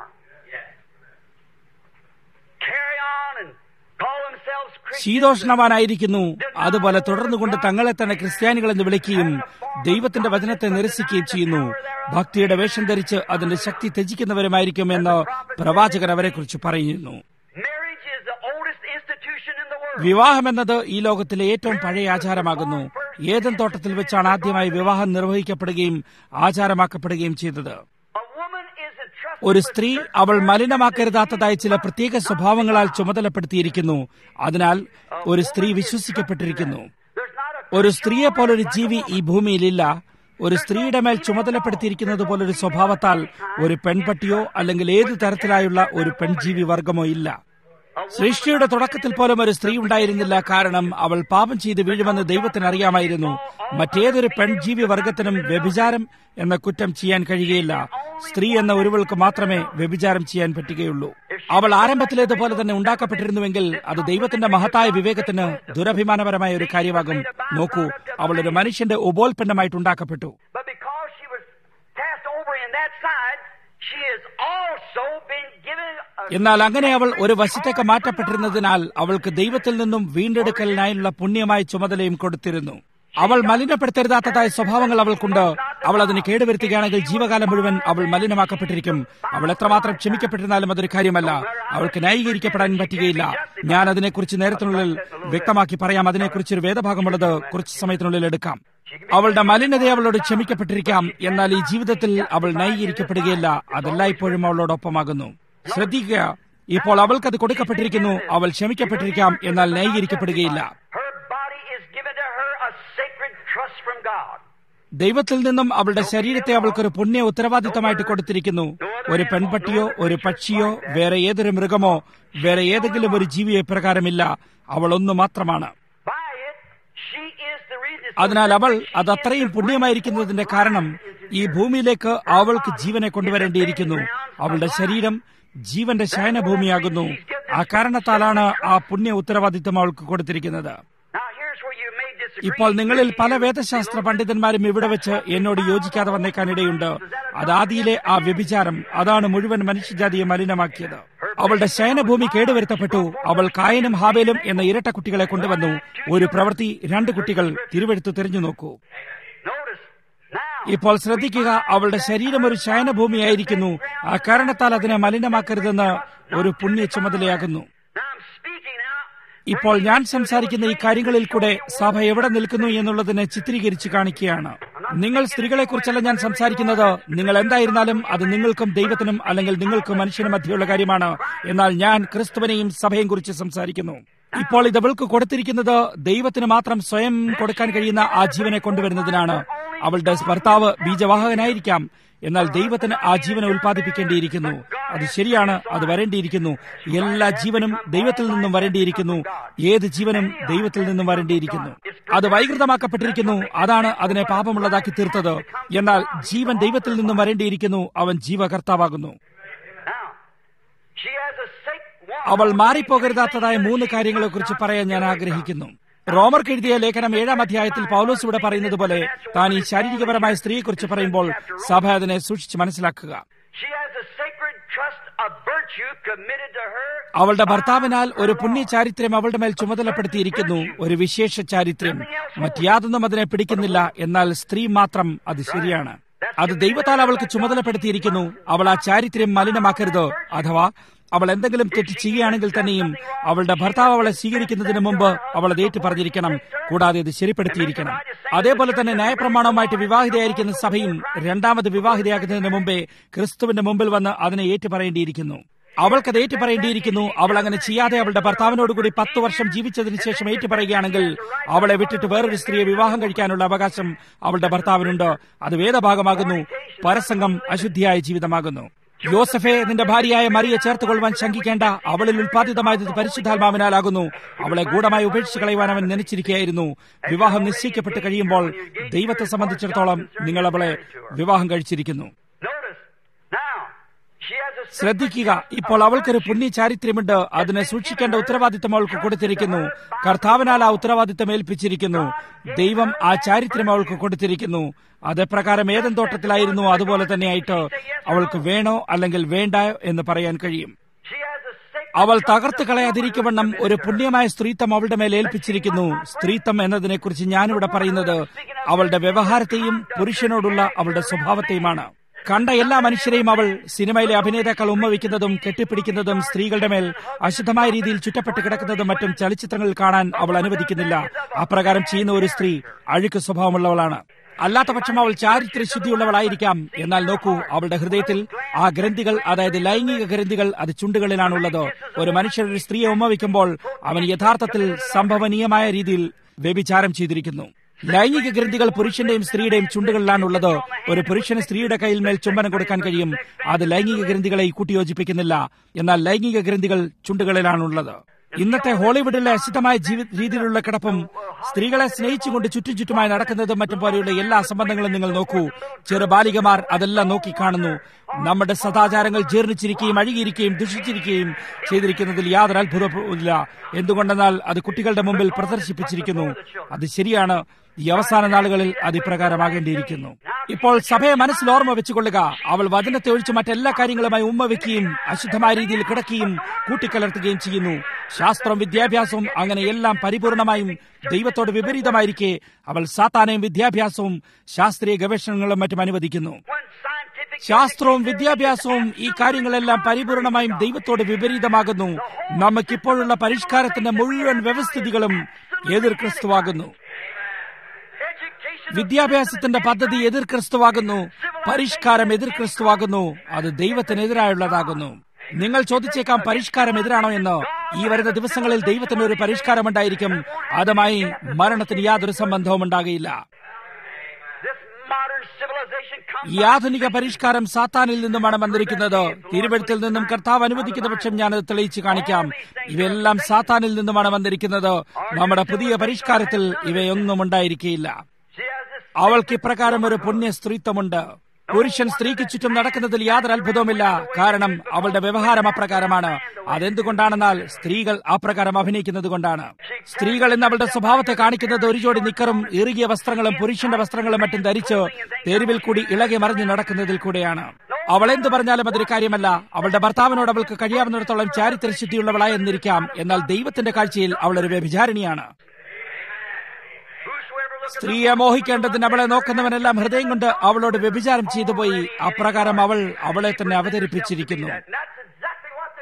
Carry on and call themselves Christians. ശീതോഷ്ണവാനായിരിക്കുന്നു അതുപോലെ തുടർന്നുകൊണ്ട് തങ്ങളെ തന്നെ ക്രിസ്ത്യാനികൾ എന്ന് വിളിക്കുകയും ദൈവത്തിന്റെ വചനത്തെ നിരസിക്കുകയും ചെയ്യുന്നു ഭക്തിയുടെ വേഷം ധരിച്ച് അതിന്റെ ശക്തി ത്യജിക്കുന്നവരുമായിരിക്കും എന്ന് പ്രവാചകർ അവരെക്കുറിച്ച് പറയുന്നു Marriage is the oldest institution in the world. വിവാഹം എന്നത് ഈ ലോകത്തിലെ ഏറ്റവും പഴയ ആചാരമാകുന്നു ഏതൻ തോട്ടത്തിൽ വെച്ചാണ് ആദ്യമായി വിവാഹം നിർവഹിക്കപ്പെടുകയും ആചാരമാക്കപ്പെടുകയും ചെയ്തത് A woman is entrusted ഒരു with സ്ത്രീ certain അവൾ മലിനമാക്കരുതാത്തതായ ചില പ്രത്യേക സ്വഭാവങ്ങളാൽ ചുമതലപ്പെടുത്തിയിരിക്കുന്നു അതിനാൽ ഒരു സ്ത്രീ വിശ്വസിക്കപ്പെട്ടിരിക്കുന്നു There's not a ഒരു സ്ത്രീയെ പോലൊരു ജീവി ഈ ഭൂമിയിലില്ല ഒരു സ്ത്രീയുടെ മേൽ ചുമതലപ്പെടുത്തിയിരിക്കുന്നത് പോലൊരു സ്വഭാവത്താൽ ഒരു പെൺപട്ടിയോ അല്ലെങ്കിൽ ഏതു തരത്തിലായുള്ള ഒരു പെൺജീവി വർഗമോ ഇല്ല സൃഷ്ടിയുടെ തുടക്കത്തിൽ പോലും ഒരു സ്ത്രീ ഉണ്ടായിരുന്നില്ല കാരണം അവൾ പാപം ചെയ്ത് വീഴുമെന്ന് ദൈവത്തിന് അറിയാമായിരുന്നു മറ്റേതൊരു പെൺജീവി വർഗത്തിനും വ്യഭിചാരം എന്ന കുറ്റം ചെയ്യാൻ കഴിയുകയില്ല സ്ത്രീ എന്ന ഒരുവൾക്ക് മാത്രമേ വ്യഭിചാരം ചെയ്യാൻ പറ്റുകയുള്ളൂ അവൾ ആരംഭത്തിലേതുപോലെ തന്നെ ഉണ്ടാക്കപ്പെട്ടിരുന്നുവെങ്കിൽ അത് ദൈവത്തിന്റെ മഹത്തായ വിവേകത്തിന് ദുരഭിമാനപരമായ ഒരു കാര്യമാകും നോക്കൂ അവൾ ഒരു മനുഷ്യന്റെ ഉപോൽപ്പന്നമായിട്ട് ഉണ്ടാക്കപ്പെട്ടു But because she was cast over in that side, she has also been given a എന്നാൽ അങ്ങനെ അവൾ ഒരു വശത്തേക്ക് മാറ്റപ്പെട്ടിരുന്നതിനാൽ അവൾക്ക് ദൈവത്തിൽ നിന്നും വീണ്ടെടുക്കലിനായുള്ള പുണ്യമായ ചുമതലയും കൊടുത്തിരുന്നു അവൾ മലിനപ്പെടുത്തരുതാത്തതായ സ്വഭാവങ്ങൾ അവൾക്കുണ്ട് അവൾ അതിന് കേടുവരുത്തുകയാണെങ്കിൽ ജീവകാലം മുഴുവൻ അവൾ മലിനമാക്കപ്പെട്ടിരിക്കും അവൾ എത്രമാത്രം ക്ഷമിക്കപ്പെട്ടിരുന്നാലും അതൊരു കാര്യമല്ല അവൾക്ക് ന്യായീകരിക്കപ്പെടാൻ പറ്റുകയില്ല ഞാൻ അതിനെക്കുറിച്ച് നേരത്തിനുള്ളിൽ വ്യക്തമാക്കി പറയാം അതിനെക്കുറിച്ച് ഒരു വേദഭാഗമുള്ളത് കുറച്ച് സമയത്തിനുള്ളിൽ എടുക്കാം അവളുടെ മലിനത അവളോട് ക്ഷമിക്കപ്പെട്ടിരിക്കാം എന്നാൽ ഈ ജീവിതത്തിൽ അവൾ ന്യായീകരിക്കപ്പെടുകയില്ല അതെല്ലായ്പ്പോഴും അവളോടൊപ്പമാകുന്നു ശ്രദ്ധിക്കുക ഇപ്പോൾ അവൾക്കത് കൊടുക്കപ്പെട്ടിരിക്കുന്നു അവൾ ക്ഷമിക്കപ്പെട്ടിരിക്കാം എന്നാൽ ന്യായീകരിക്കപ്പെടുകയില്ല her body is given to her a sacred trust from God. ദൈവത്തിൽ നിന്നും അവളുടെ ശരീരത്തെ അവൾക്കൊരു പുണ്യ ഉത്തരവാദിത്തമായിട്ട് കൊടുത്തിരിക്കുന്നു ഒരു പെൺപട്ടിയോ ഒരു പക്ഷിയോ വേറെ ഏതൊരു മൃഗമോ വേറെ ഏതെങ്കിലും ഒരു ജീവിയെ പ്രകാരമില്ല അവൾ ഒന്ന് മാത്രമാണ് By it, she is the reason. അതിനാൽ അവൾ അത് അത്രയും പുണ്യമായിരിക്കുന്നതിന്റെ കാരണം ഈ ഭൂമിയിലേക്ക് അവൾക്ക് ജീവനെ കൊണ്ടുവരേണ്ടിയിരിക്കുന്നു അവളുടെ ശരീരം ജീവന്റെ ശയനഭൂമിയാകുന്നു ആ കാരണത്താലാണ് ആ പുണ്യ ഉത്തരവാദിത്തം അവൾക്ക് കൊടുത്തിരിക്കുന്നത് Now, here's where you may disagree. ഇപ്പോൾ നിങ്ങളിൽ പല വേദശാസ്ത്ര പണ്ഡിതന്മാരും ഇവിടെ വെച്ച് എന്നോട് യോജിക്കാതെ വന്നേക്കാൻ ഇടയുണ്ട് അത് ആദിയിലെ ആ വ്യഭിചാരം അതാണ് മുഴുവൻ മനുഷ്യജാതിയെ മലിനമാക്കിയത് അവളുടെ ശയനഭൂമി കേടുവരുത്തപ്പെട്ടു അവൾ കായനും ഹാബേലും എന്ന ഇരട്ട കുട്ടികളെ കൊണ്ടുവന്നു ഒരു പ്രവൃത്തി രണ്ട് കുട്ടികൾ തിരുവെടുത്ത് തിരിഞ്ഞു നോക്കൂ Notice now. ഇപ്പോൾ ശ്രദ്ധിക്കുക അവളുടെ ശരീരം ഒരു ശയനഭൂമിയായിരിക്കുന്നു ആ കാരണത്താൽ അതിനെ മലിനമാക്കരുതെന്ന് ഒരു പുണ്യ ചുമതലയാകുന്നു Now I'm speaking now ഇപ്പോൾ ഞാൻ സംസാരിക്കുന്ന ഈ കാര്യങ്ങളിൽ കൂടെ സഭ എവിടെ നിൽക്കുന്നു എന്നുള്ളതിനെ ചിത്രീകരിച്ച് കാണിക്കുകയാണ് നിങ്ങൾ സ്ത്രീകളെക്കുറിച്ചല്ല ഞാൻ സംസാരിക്കുന്നത് നിങ്ങൾ എന്തായിരുന്നാലും അത് നിങ്ങൾക്കും ദൈവത്തിനും അല്ലെങ്കിൽ നിങ്ങൾക്കും മനുഷ്യനും മധ്യയുള്ള കാര്യമാണ് എന്നാൽ ഞാൻ ക്രിസ്തുവിനെയും സഭയെയും കുറിച്ച് സംസാരിക്കുന്നു ഇപ്പോൾ ഇത് അവൾക്ക് കൊടുത്തിരിക്കുന്നത് ദൈവത്തിന് മാത്രം സ്വയം കൊടുക്കാൻ കഴിയുന്ന ആ ജീവനെ കൊണ്ടുവരുന്നതിനാണ് അവളുടെ ഭർത്താവ് ബീജവാഹകനായിരിക്കാം എന്നാൽ ദൈവത്തിന് ആ ജീവനെ ഉൽപ്പാദിപ്പിക്കേണ്ടിയിരിക്കുന്നു അത് ശരിയാണ് അത് വരേണ്ടിയിരിക്കുന്നു എല്ലാ ജീവനും ദൈവത്തിൽ നിന്നും വരേണ്ടിയിരിക്കുന്നു ഏത് ജീവനും ദൈവത്തിൽ നിന്നും വരേണ്ടിയിരിക്കുന്നു അത് വൈകൃതമാക്കപ്പെട്ടിരിക്കുന്നു അതാണ് അതിനെ പാപമുള്ളതാക്കി തീർത്തത് എന്നാൽ ജീവൻ ദൈവത്തിൽ നിന്നും വരേണ്ടിയിരിക്കുന്നു അവൻ ജീവകർത്താവാകുന്നു അവൾ മാറിപ്പോകരുതാത്തതായ മൂന്ന് കാര്യങ്ങളെക്കുറിച്ച് പറയാൻ ഞാൻ ആഗ്രഹിക്കുന്നു റോമർക്ക് എഴുതിയ ലേഖനം ഏഴാം അധ്യായത്തിൽ പൗലോസ് ഇവിടെ പറയുന്നത് പോലെ താൻ ഈ ശാരീരികപരമായ സ്ത്രീയെക്കുറിച്ച് പറയുമ്പോൾ സഭ അതിനെ സൂക്ഷിച്ച് മനസ്സിലാക്കുക അവളുടെ ഭർത്താവിനാൽ ഒരു പുണ്യ ചാരിത്രം അവളുടെ മേൽ ചുമതലപ്പെടുത്തിയിരിക്കുന്നു ഒരു വിശേഷ ചാരിത്രം മറ്റാതൊന്നും അതിനെ പിടിക്കുന്നില്ല എന്നാൽ സ്ത്രീ മാത്രം അത് ശരിയാണ് അത് ദൈവത്താൽ അവൾക്ക് ചുമതലപ്പെടുത്തിയിരിക്കുന്നു അവൾ ആ ചാരിത്രം മലിനമാക്കരുത് അഥവാ അവൾ എന്തെങ്കിലും തെറ്റ് ചെയ്യുകയാണെങ്കിൽ തന്നെയും അവളുടെ ഭർത്താവ് അവളെ സ്വീകരിക്കുന്നതിന് മുമ്പ് അവൾ അത് ഏറ്റു പറഞ്ഞിരിക്കണം കൂടാതെ ഇത് ശരിപ്പെടുത്തിയിരിക്കണം അതേപോലെ തന്നെ ന്യായപ്രമാണവുമായിട്ട് വിവാഹിതയായിരിക്കുന്ന സഭയും രണ്ടാമത് വിവാഹിതയാക്കുന്നതിന് മുമ്പേ ക്രിസ്തുവിന്റെ മുമ്പിൽ വന്ന് അതിനെ ഏറ്റു പറയേണ്ടിയിരിക്കുന്നു അവൾക്കത് ഏറ്റു പറയേണ്ടിയിരിക്കുന്നു അവൾ അങ്ങനെ ചെയ്യാതെ അവളുടെ ഭർത്താവിനോടുകൂടി പത്ത് വർഷം ജീവിച്ചതിന് ശേഷം ഏറ്റു പറയുകയാണെങ്കിൽ അവളെ വിട്ടിട്ട് വേറൊരു സ്ത്രീയെ വിവാഹം കഴിക്കാനുള്ള അവകാശം അവളുടെ ഭർത്താവിനുണ്ട് അത് വേദഭാഗമാകുന്നു പരസംഗം അശുദ്ധിയായ ജീവിതമാകുന്നു യോസഫെ നിന്റെ ഭാര്യയായ മറിയെ ചേർത്ത് കൊള്ളുവാൻ ശങ്കിക്കേണ്ട അവളിൽ ഉൽപ്പാദിതമായത് പരിശുദ്ധാത്മാവിനാലാകുന്നു അവളെ ഗൂഢമായി ഉപേക്ഷിച്ച് കളയുവാൻ അവൻ നനച്ചിരിക്കുകയായിരുന്നു വിവാഹം നിശ്ചയിക്കപ്പെട്ട് കഴിയുമ്പോൾ ദൈവത്തെ സംബന്ധിച്ചിടത്തോളം നിങ്ങൾ അവളെ വിവാഹം കഴിച്ചിരിക്കുന്നു ശ്രദ്ധിക്കുക ഇപ്പോൾ അവൾക്കൊരു പുണ്യ ചാരിത്ര്യമുണ്ട് അതിനെ സൂക്ഷിക്കേണ്ട ഉത്തരവാദിത്തം അവൾക്ക് കൊടുത്തിരിക്കുന്നു കർത്താവിനാൽ ആ ഉത്തരവാദിത്തം ഏൽപ്പിച്ചിരിക്കുന്നു ദൈവം ആ ചാരിത്രം അവൾക്ക് കൊടുത്തിരിക്കുന്നു അതെപ്രകാരം ഏതൻ തോട്ടത്തിലായിരുന്നു അതുപോലെ തന്നെയായിട്ട് അവൾക്ക് വേണോ അല്ലെങ്കിൽ വേണ്ടായോ എന്ന് പറയാൻ കഴിയും അവൾ തകർത്ത് കളയാതിരിക്കവണ്ണം ഒരു പുണ്യമായ സ്ത്രീത്വം അവളുടെ മേൽ ഏൽപ്പിച്ചിരിക്കുന്നു സ്ത്രീത്വം എന്നതിനെക്കുറിച്ച് ഞാനിവിടെ പറയുന്നത് അവളുടെ വ്യവഹാരത്തെയും പുരുഷനോടുള്ള അവളുടെ സ്വഭാവത്തെയുമാണ് കണ്ട എല്ലാ മനുഷ്യരെയും അവൾ സിനിമയിലെ അഭിനേതാക്കൾ ഉമ്മവയ്ക്കുന്നതും കെട്ടിപ്പിടിക്കുന്നതും സ്ത്രീകളുടെ മേൽ അശുദ്ധമായ രീതിയിൽ ചുറ്റപ്പെട്ട് കിടക്കുന്നതും മറ്റും ചലച്ചിത്രങ്ങളിൽ കാണാൻ അവൾ അനുവദിക്കുന്നില്ല അപ്രകാരം ചെയ്യുന്ന ഒരു സ്ത്രീ അഴുക്ക് സ്വഭാവമുള്ളവളാണ് അല്ലാത്ത പക്ഷം അവൾ ചാരിത്രശുദ്ധിയുള്ളവളായിരിക്കാം എന്നാൽ നോക്കൂ അവളുടെ ഹൃദയത്തിൽ ആ ഗ്രന്ഥികൾ അതായത് ലൈംഗിക ഗ്രന്ഥികൾ അത് ചുണ്ടുകളിലാണുള്ളത് ഒരു മനുഷ്യർ ഒരു സ്ത്രീയെ ഉമ്മവയ്ക്കുമ്പോൾ അവൻ യഥാർത്ഥത്തിൽ സംഭവനീയമായ രീതിയിൽ വ്യഭിചാരം ചെയ്തിരിക്കുന്നു ലൈംഗിക ഗ്രന്ഥികൾ പുരുഷന്റെയും സ്ത്രീയുടെയും ചുണ്ടുകളിലാണുള്ളത് ഒരു പുരുഷന് സ്ത്രീയുടെ കയ്യിൽ മേൽ ചുംബനം കൊടുക്കാൻ കഴിയും അത് ലൈംഗിക ഗ്രന്ഥികളെ കൂട്ടിയോജിപ്പിക്കുന്നില്ല എന്നാൽ ലൈംഗിക ഗ്രന്ഥികൾ ചുണ്ടുകളിലാണുള്ളത് ഇന്നത്തെ ഹോളിവുഡിലെ അശുദ്ധമായ ജീവി രീതിയിലുള്ള കിടപ്പും സ്ത്രീകളെ സ്നേഹിച്ചുകൊണ്ട് ചുറ്റും ചുറ്റുമായി നടക്കുന്നതും മറ്റും പോലെയുള്ള എല്ലാ സംബന്ധങ്ങളും നിങ്ങൾ നോക്കൂ ചെറുബാലികമാർ അതെല്ലാം നോക്കിക്കാണുന്നു നമ്മുടെ സദാചാരങ്ങൾ ജീർണിച്ചിരിക്കുകയും അഴുകിയിരിക്കുകയും ദുഷിച്ചിരിക്കുകയും ചെയ്തിരിക്കുന്നതിൽ യാതൊരു അത്ഭുതമില്ല എന്തുകൊണ്ടെന്നാൽ അത് കുട്ടികളുടെ മുമ്പിൽ പ്രദർശിപ്പിച്ചിരിക്കുന്നു അത് ശരിയാണ് ഈ അവസാന നാളുകളിൽ അത് ഇപ്രകാരമാകേണ്ടിയിരിക്കുന്നു ഇപ്പോൾ സഭയെ മനസ്സിൽ ഓർമ്മ വെച്ചുകൊള്ളുക അവൾ വചനത്തെ ഒഴിച്ച് മറ്റെല്ലാ കാര്യങ്ങളുമായി ഉമ്മ വെക്കുകയും അശുദ്ധമായ രീതിയിൽ കിടക്കുകയും കൂട്ടിക്കലർത്തുകയും ചെയ്യുന്നു ശാസ്ത്രവും വിദ്യാഭ്യാസവും അങ്ങനെ എല്ലാം പരിപൂർണമായും ദൈവത്തോട് വിപരീതമായിരിക്കെ അവൾ സാത്താനയും വിദ്യാഭ്യാസവും ശാസ്ത്രീയ ഗവേഷണങ്ങളും മറ്റും അനുവദിക്കുന്നു ശാസ്ത്രവും വിദ്യാഭ്യാസവും ഈ കാര്യങ്ങളെല്ലാം പരിപൂർണമായും ദൈവത്തോട് വിപരീതമാകുന്നു നമുക്കിപ്പോഴുള്ള പരിഷ്കാരത്തിന്റെ മുഴുവൻ വ്യവസ്ഥിതികളും എതിർ ക്രിസ്തുവാകുന്നു വിദ്യാഭ്യാസത്തിന്റെ പദ്ധതി എതിർ ക്രിസ്തുവാകുന്നു പരിഷ്കാരം എതിർ ക്രിസ്തുവാകുന്നു അത് ദൈവത്തിനെതിരായുള്ളതാകുന്നു നിങ്ങൾ ചോദിച്ചേക്കാം പരിഷ്കാരം എതിരാണോ എന്ന് ഈ വരുന്ന ദിവസങ്ങളിൽ ദൈവത്തിന് ഒരു പരിഷ്കാരമുണ്ടായിരിക്കും അതുമായി മരണത്തിന് യാതൊരു സംബന്ധവും ഉണ്ടാകില്ല ഈ ആധുനിക പരിഷ്കാരം സാത്താനിൽ നിന്നുമാണ് വന്നിരിക്കുന്നത് തിരുവഴുത്തിൽ നിന്നും കർത്താവ് അനുവദിക്കുന്ന പക്ഷം ഞാനത് തെളിയിച്ച് കാണിക്കാം ഇവയെല്ലാം സാത്താനിൽ നിന്നുമാണ് വന്നിരിക്കുന്നത് നമ്മുടെ പുതിയ പരിഷ്കാരത്തിൽ ഇവയൊന്നും ഉണ്ടായിരിക്കുകയില്ല അവൾക്ക് ഇപ്രകാരം ഒരു പുണ്യ സ്ത്രീത്വമുണ്ട് പുരുഷൻ സ്ത്രീക്ക് ചുറ്റും നടക്കുന്നതിൽ യാതൊരു അത്ഭുതവുമില്ല കാരണം അവളുടെ വ്യവഹാരം അപ്രകാരമാണ് അതെന്തുകൊണ്ടാണെന്നാൽ സ്ത്രീകൾ അപ്രകാരം അഭിനയിക്കുന്നത് കൊണ്ടാണ് സ്ത്രീകൾ ഇന്ന് അവളുടെ സ്വഭാവത്തെ കാണിക്കുന്നത് ഒരു ജോഡി നിക്കറും ഇറുകിയ വസ്ത്രങ്ങളും പുരുഷന്റെ വസ്ത്രങ്ങളും മറ്റും ധരിച്ച് തെരുവിൽ കൂടി ഇളകി മറിഞ്ഞു നടക്കുന്നതിൽ കൂടെയാണ് അവൾ എന്ത് പറഞ്ഞാലും അതൊരു കാര്യമല്ല അവളുടെ ഭർത്താവിനോട് അവൾക്ക് കഴിയാവുന്നിടത്തോളം ചാരിത്രശുദ്ധിയുള്ളവളായി എന്നിരിക്കാം എന്നാൽ ദൈവത്തിന്റെ കാഴ്ചയിൽ അവൾ ഒരു വ്യഭിചാരിണിയാണ് സ്ത്രീയെ മോഹിക്കേണ്ടതിന് അവളെ നോക്കുന്നവനെല്ലാം ഹൃദയം കൊണ്ട് അവളോട് വ്യഭിചാരം ചെയ്തു പോയി അപ്രകാരം അവൾ അവളെ തന്നെ അവതരിപ്പിച്ചിരിക്കുന്നു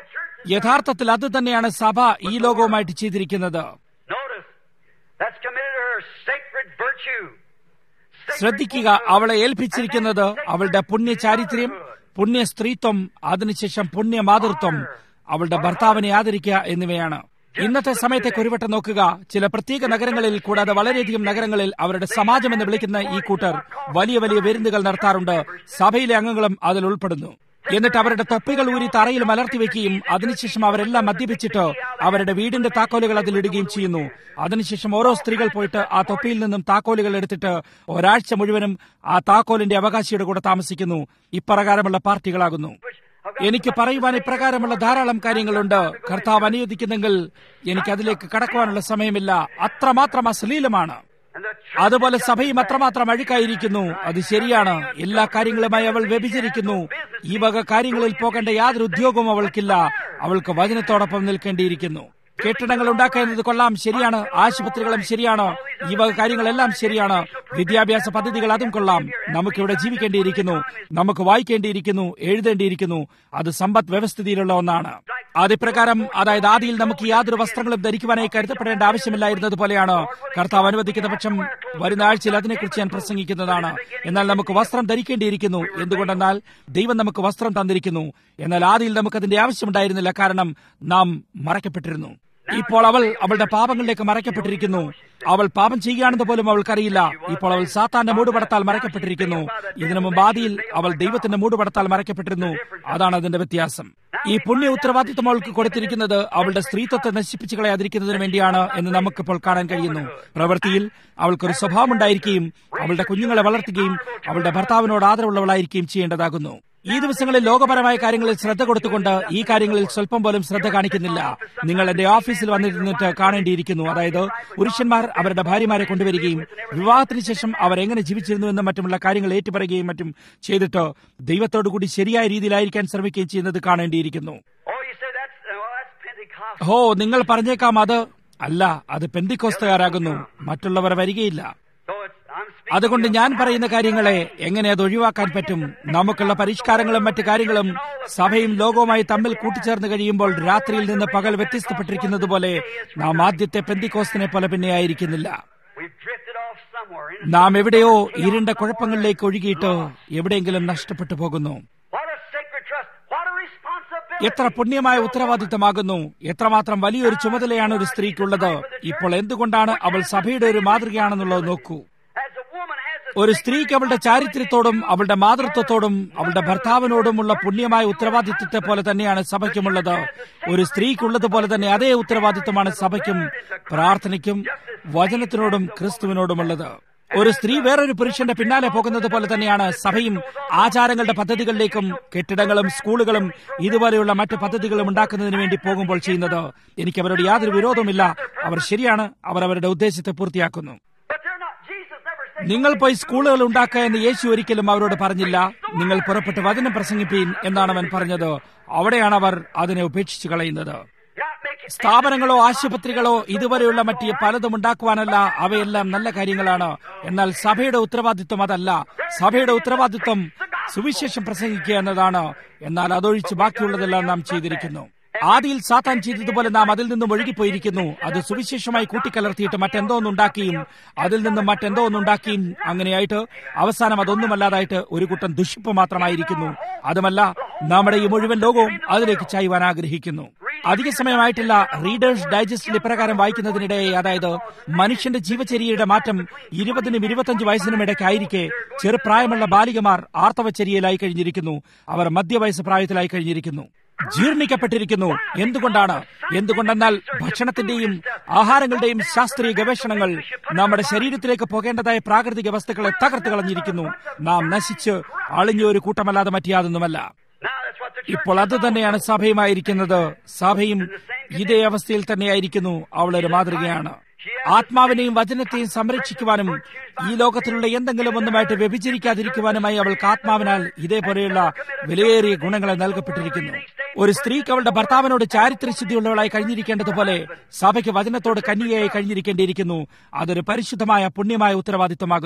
യഥാർത്ഥത്തിൽ അത് തന്നെയാണ് സഭ ഈ ലോകവുമായിട്ട് ചെയ്തിരിക്കുന്നത് Notice, that's committed to her sacred virtue. Sacred ശ്രദ്ധിക്കുക അവളെ ഏൽപ്പിച്ചിരിക്കുന്നത് അവളുടെ പുണ്യ ചാരിത്ര്യം പുണ്യ സ്ത്രീത്വം അതിനുശേഷം പുണ്യ മാതൃത്വം അവളുടെ ഭർത്താവിനെ ആദരിക്കുക എന്നിവയാണ് ഇന്നത്തെ സമയത്തെ കുരുവട്ടം നോക്കുക ചില പ്രത്യേക നഗരങ്ങളിൽ കൂടാതെ വളരെയധികം നഗരങ്ങളിൽ അവരുടെ സമാജം എന്ന് വിളിക്കുന്ന ഈ കൂട്ടർ വലിയ വലിയ വിരുന്നുകൾ നടത്താറുണ്ട് സഭയിലെ അംഗങ്ങളും അതിൽ ഉൾപ്പെടുന്നു എന്നിട്ട് അവരുടെ തൊപ്പികൾ ഊരി തറയിൽ മലർത്തി വെക്കുകയും അതിനുശേഷം അവരെല്ലാം മദ്യപിച്ചിട്ട് അവരുടെ വീടിന്റെ താക്കോലുകൾ അതിലിടുകയും ചെയ്യുന്നു അതിനുശേഷം ഓരോ സ്ത്രീകൾ പോയിട്ട് ആ തൊപ്പിയിൽ നിന്നും താക്കോലുകൾ എടുത്തിട്ട് ഒരാഴ്ച മുഴുവനും ആ താക്കോലിന്റെ അവകാശിയുടെ കൂടെ താമസിക്കുന്നു ഇപ്രകാരമുള്ള പാർട്ടികളാകുന്നു എനിക്ക് പറയുവാൻ ഇപ്രകാരമുള്ള ധാരാളം കാര്യങ്ങളുണ്ട് കർത്താവ് അനുവദിക്കുന്നെങ്കിൽ എനിക്ക് അതിലേക്ക് കടക്കുവാനുള്ള സമയമില്ല അത്രമാത്രം അശ്ലീലമാണ് And the അതുപോലെ സഭയും അത്രമാത്രം അഴുക്കായിരിക്കുന്നു അത് ശരിയാണ് എല്ലാ കാര്യങ്ങളുമായി അവൾ വ്യഭിചരിക്കുന്നു ഈ വക കാര്യങ്ങളിൽ പോകേണ്ട യാതൊരു ഉദ്യോഗവും അവൾക്കില്ല അവൾക്ക് വചനത്തോടൊപ്പം നിൽക്കേണ്ടിയിരിക്കുന്നു കെട്ടിടങ്ങൾ ഉണ്ടാക്കുന്നത് കൊള്ളാം ശരിയാണ് ആശുപത്രികളും ശരിയാണ് ഈ വക കാര്യങ്ങളെല്ലാം ശരിയാണ് വിദ്യാഭ്യാസ പദ്ധതികൾ അതും കൊള്ളാം നമുക്കിവിടെ ജീവിക്കേണ്ടിയിരിക്കുന്നു നമുക്ക് വായിക്കേണ്ടിയിരിക്കുന്നു എഴുതേണ്ടിയിരിക്കുന്നു അത് സമ്പദ് വ്യവസ്ഥിതിയിലുള്ള ഒന്നാണ് അതിപ്രകാരം അതായത് ആദിയിൽ നമുക്ക് യാതൊരു വസ്ത്രങ്ങളും ധരിക്കുവാനായി കരുതപ്പെടേണ്ട ആവശ്യമില്ലായിരുന്നത് പോലെയാണ് കർത്താവ് അനുവദിക്കുന്ന പക്ഷം വരുന്ന ആഴ്ചയിൽ അതിനെക്കുറിച്ച് ഞാൻ പ്രസംഗിക്കുന്നതാണ് എന്നാൽ നമുക്ക് വസ്ത്രം ധരിക്കേണ്ടിയിരിക്കുന്നു എന്തുകൊണ്ടെന്നാൽ ദൈവം നമുക്ക് വസ്ത്രം തന്നിരിക്കുന്നു എന്നാൽ ആദിയിൽ നമുക്ക് അതിന്റെ ആവശ്യമുണ്ടായിരുന്നില്ല കാരണം നാം മറക്കപ്പെട്ടിരുന്നു ഇപ്പോൾ അവൾ അവളുടെ പാപങ്ങളിലേക്ക് മറയ്ക്കപ്പെട്ടിരിക്കുന്നു അവൾ പാപം ചെയ്യുകയാണെന്ന് പോലും അവൾക്കറിയില്ല ഇപ്പോൾ അവൾ സാത്താന്റെ മൂടുപടത്താൽ മറയ്ക്കപ്പെട്ടിരിക്കുന്നു ഇതിനു മുമ്പ് ആദിയിൽ അവൾ ദൈവത്തിന്റെ മൂടുപടത്താൽ മറയ്ക്കപ്പെട്ടിരുന്നു അതാണ് അതിന്റെ വ്യത്യാസം ഈ പുണ്യ ഉത്തരവാദിത്വം അവൾക്ക് കൊടുത്തിരിക്കുന്നത് അവളുടെ സ്ത്രീത്വത്തെ നശിപ്പിച്ചു കളയാതിരിക്കുന്നതിന് വേണ്ടിയാണ് എന്ന് നമുക്കിപ്പോൾ കാണാൻ കഴിയുന്നു പ്രവൃത്തിയിൽ അവൾക്കൊരു സ്വഭാവം ഉണ്ടായിരിക്കുകയും അവളുടെ കുഞ്ഞുങ്ങളെ വളർത്തുകയും അവളുടെ ഭർത്താവിനോട് ആദരവുള്ളവളായിരിക്കുകയും ചെയ്യേണ്ടതാകുന്നു ഈ ദിവസങ്ങളിൽ ലോകപരമായ കാര്യങ്ങളിൽ ശ്രദ്ധ കൊടുത്തുകൊണ്ട് ഈ കാര്യങ്ങളിൽ സ്വല്പം പോലും ശ്രദ്ധ കാണിക്കുന്നില്ല നിങ്ങൾ എന്റെ ഓഫീസിൽ വന്നിരുന്നിട്ട് കാണേണ്ടിയിരിക്കുന്നു അതായത് പുരുഷന്മാർ അവരുടെ ഭാര്യമാരെ കൊണ്ടുവരികയും വിവാഹത്തിന് ശേഷം അവർ എങ്ങനെ ജീവിച്ചിരുന്നു എന്നും മറ്റുമുള്ള കാര്യങ്ങൾ ഏറ്റുപറയുകയും മറ്റും ചെയ്തിട്ട് ദൈവത്തോടു കൂടി ശരിയായ രീതിയിലായിരിക്കാൻ ശ്രമിക്കുകയും ചെയ്യുന്നത് കാണേണ്ടിയിരിക്കുന്നു Oh, you say that's, oh, that's Pentecost. ഹോ നിങ്ങൾ പറഞ്ഞേക്കാം അത് അല്ല അത് പെന്തിക്കോസ്തുകാരാകുന്നു മറ്റുള്ളവർ വരികയില്ല So it's, I'm speaking അതുകൊണ്ട് of ഞാൻ പറയുന്ന കാര്യങ്ങളെ എങ്ങനെ അത് ഒഴിവാക്കാൻ പറ്റും നമുക്കുള്ള പരിഷ്കാരങ്ങളും മറ്റു കാര്യങ്ങളും സഭയും ലോകവുമായി തമ്മിൽ കൂട്ടിച്ചേർന്ന് കഴിയുമ്പോൾ രാത്രിയിൽ നിന്ന് പകൽ വ്യത്യസ്തപ്പെട്ടിരിക്കുന്നത് പോലെ നാം ആദ്യത്തെ പെന്തിക്കോസ്തിനെ പോലെ പിന്നെ ആയിരിക്കുന്നില്ല We've drifted off somewhere. In നാം എവിടെയോ ഇരുണ്ട കുഴപ്പങ്ങളിലേക്ക് ഒഴുകിയിട്ട് എവിടെയെങ്കിലും നഷ്ടപ്പെട്ടു പോകുന്നു What a sacred trust. What a responsibility. എത്ര പുണ്യമായ ഉത്തരവാദിത്തമാകുന്നു എത്രമാത്രം വലിയൊരു ചുമതലയാണ് ഒരു സ്ത്രീക്കുള്ളത് ഇപ്പോൾ എന്തുകൊണ്ടാണ് അവൾ സഭയുടെ ഒരു മാതൃകയാണെന്നുള്ളത് നോക്കൂ As a woman has a ഒരു സ്ത്രീക്ക് അവളുടെ ചാരിത്രത്തോടും അവളുടെ മാതൃത്വത്തോടും അവളുടെ ഭർത്താവിനോടുമുള്ള പുണ്യമായ ഉത്തരവാദിത്വത്തെ പോലെ തന്നെയാണ് സഭയ്ക്കുമുള്ളത് ഒരു സ്ത്രീക്കുള്ളതുപോലെ തന്നെ അതേ ഉത്തരവാദിത്വമാണ് സഭയ്ക്കും പ്രാർത്ഥനയ്ക്കും വചനത്തിനോടും ക്രിസ്തുവിനോടുമുള്ളത് ഒരു സ്ത്രീ വേറൊരു പുരുഷന്റെ പിന്നാലെ പോകുന്നത് പോലെ തന്നെയാണ് സഭയും ആചാരങ്ങളുടെ പദ്ധതികളിലേക്കും കെട്ടിടങ്ങളും സ്കൂളുകളും ഇതുപോലെയുള്ള മറ്റു പദ്ധതികളും ഉണ്ടാക്കുന്നതിന് വേണ്ടി പോകുമ്പോൾ ചെയ്യുന്നത് എനിക്ക് അവരോട് യാതൊരു വിരോധവുമില്ല അവർ ശരിയാണ് അവർ അവരുടെ ഉദ്ദേശത്തെ പൂർത്തിയാക്കുന്നു But they're not. Jesus never said. നിങ്ങൾ പോയി സ്കൂളുകൾ ഉണ്ടാക്കുക എന്ന് യേശു ഒരിക്കലും അവരോട് പറഞ്ഞില്ല നിങ്ങൾ പുറപ്പെട്ട് വചനം പ്രസംഗിപ്പീൻ എന്നാണ് അവൻ പറഞ്ഞത് അവിടെയാണ് അവർ അതിനെ ഉപേക്ഷിച്ചു കളയുന്നത് God make it. സ്ഥാപനങ്ങളോ ആശുപത്രികളോ ഇതുവരെയുള്ള മറ്റ് പലതും ഉണ്ടാക്കുവാനല്ല അവയെല്ലാം നല്ല കാര്യങ്ങളാണ് എന്നാൽ സഭയുടെ ഉത്തരവാദിത്വം അതല്ല സഭയുടെ ഉത്തരവാദിത്വം സുവിശേഷം പ്രസംഗിക്കുക എന്നതാണ് എന്നാൽ അതൊഴിച്ച് ബാക്കിയുള്ളതെല്ലാം നാം ചെയ്തിരിക്കുന്നു ആദിയിൽ സാത്താൻ ചെയ്തതുപോലെ നാം അതിൽ നിന്നും ഒഴുകിപ്പോയിരിക്കുന്നു അത് സുവിശേഷമായി കൂട്ടിക്കലർത്തിയിട്ട് മറ്റെന്തോ ഒന്നുണ്ടാക്കിയും അതിൽ നിന്നും മറ്റെന്തോ ഒന്നുണ്ടാക്കിയും അങ്ങനെയായിട്ട് അവസാനം അതൊന്നുമല്ലാതായിട്ട് ഒരു കൂട്ടം ദുഷിപ്പ് മാത്രമായിരിക്കുന്നു അതുമല്ല നമ്മുടെ ഈ മുഴുവൻ ലോകവും അതിലേക്ക് ചായ്വാൻ ആഗ്രഹിക്കുന്നു അധിക സമയമായിട്ടില്ല റീഡേഴ്സ് ഡൈജസ്റ്റിൽ ഇപ്രകാരം വായിക്കുന്നതിനിടെ അതായത് മനുഷ്യന്റെ ജീവചര്യയുടെ മാറ്റം ഇരുപതിനും ഇരുപത്തഞ്ച് വയസ്സിനും ഇടയ്ക്കായിരിക്കെ ചെറുപ്രായമുള്ള ബാലികമാർ ആർത്തവചര്യയിലായി കഴിഞ്ഞിരിക്കുന്നു അവർ മധ്യവയസ്സ് പ്രായത്തിലായി കഴിഞ്ഞിരിക്കുന്നു ജീർണിക്കപ്പെട്ടിരിക്കുന്നു എന്തുകൊണ്ടാണ് എന്തുകൊണ്ടെന്നാൽ ഭക്ഷണത്തിന്റെയും ആഹാരങ്ങളുടെയും ശാസ്ത്രീയ ഗവേഷണങ്ങൾ നമ്മുടെ ശരീരത്തിലേക്ക് പോകേണ്ടതായ പ്രാകൃതിക വസ്തുക്കളെ തകർത്ത് കളഞ്ഞിരിക്കുന്നു നാം നശിച്ച് അളിഞ്ഞ ഒരു കൂട്ടമല്ലാതെ മറ്റിയാതൊന്നുമല്ല Now that's what the church ഇപ്പോൾ അത് തന്നെയാണ് സഭയുമായിരിക്കുന്നത് സഭയും ഇതേ അവസ്ഥയിൽ തന്നെയായിരിക്കുന്നു അവളൊരു മാതൃകയാണ് ആത്മാവിനെയും വചനത്തെയും സംരക്ഷിക്കുവാനും ഈ ലോകത്തിലുള്ള എന്തെങ്കിലും ഒന്നുമായിട്ട് വ്യഭിചരിക്കാതിരിക്കുവാനുമായി അവൾക്ക് ആത്മാവിനാൽ ഇതേപോലെയുള്ള വിലയേറിയ ഗുണങ്ങളെ നൽകപ്പെട്ടിരിക്കുന്നു ഒരു സ്ത്രീക്ക് അവളുടെ ഭർത്താവിനോട് ചാരിത്രശുദ്ധിയുള്ളവളായി കഴിഞ്ഞിരിക്കേണ്ടതുപോലെ സഭയ്ക്ക് വചനത്തോട് കന്യകയായി കഴിഞ്ഞിരിക്കേണ്ടിയിരിക്കുന്നു അതൊരു പരിശുദ്ധമായ പുണ്യമായ ഉത്തരവാദിത്വമാകുന്നു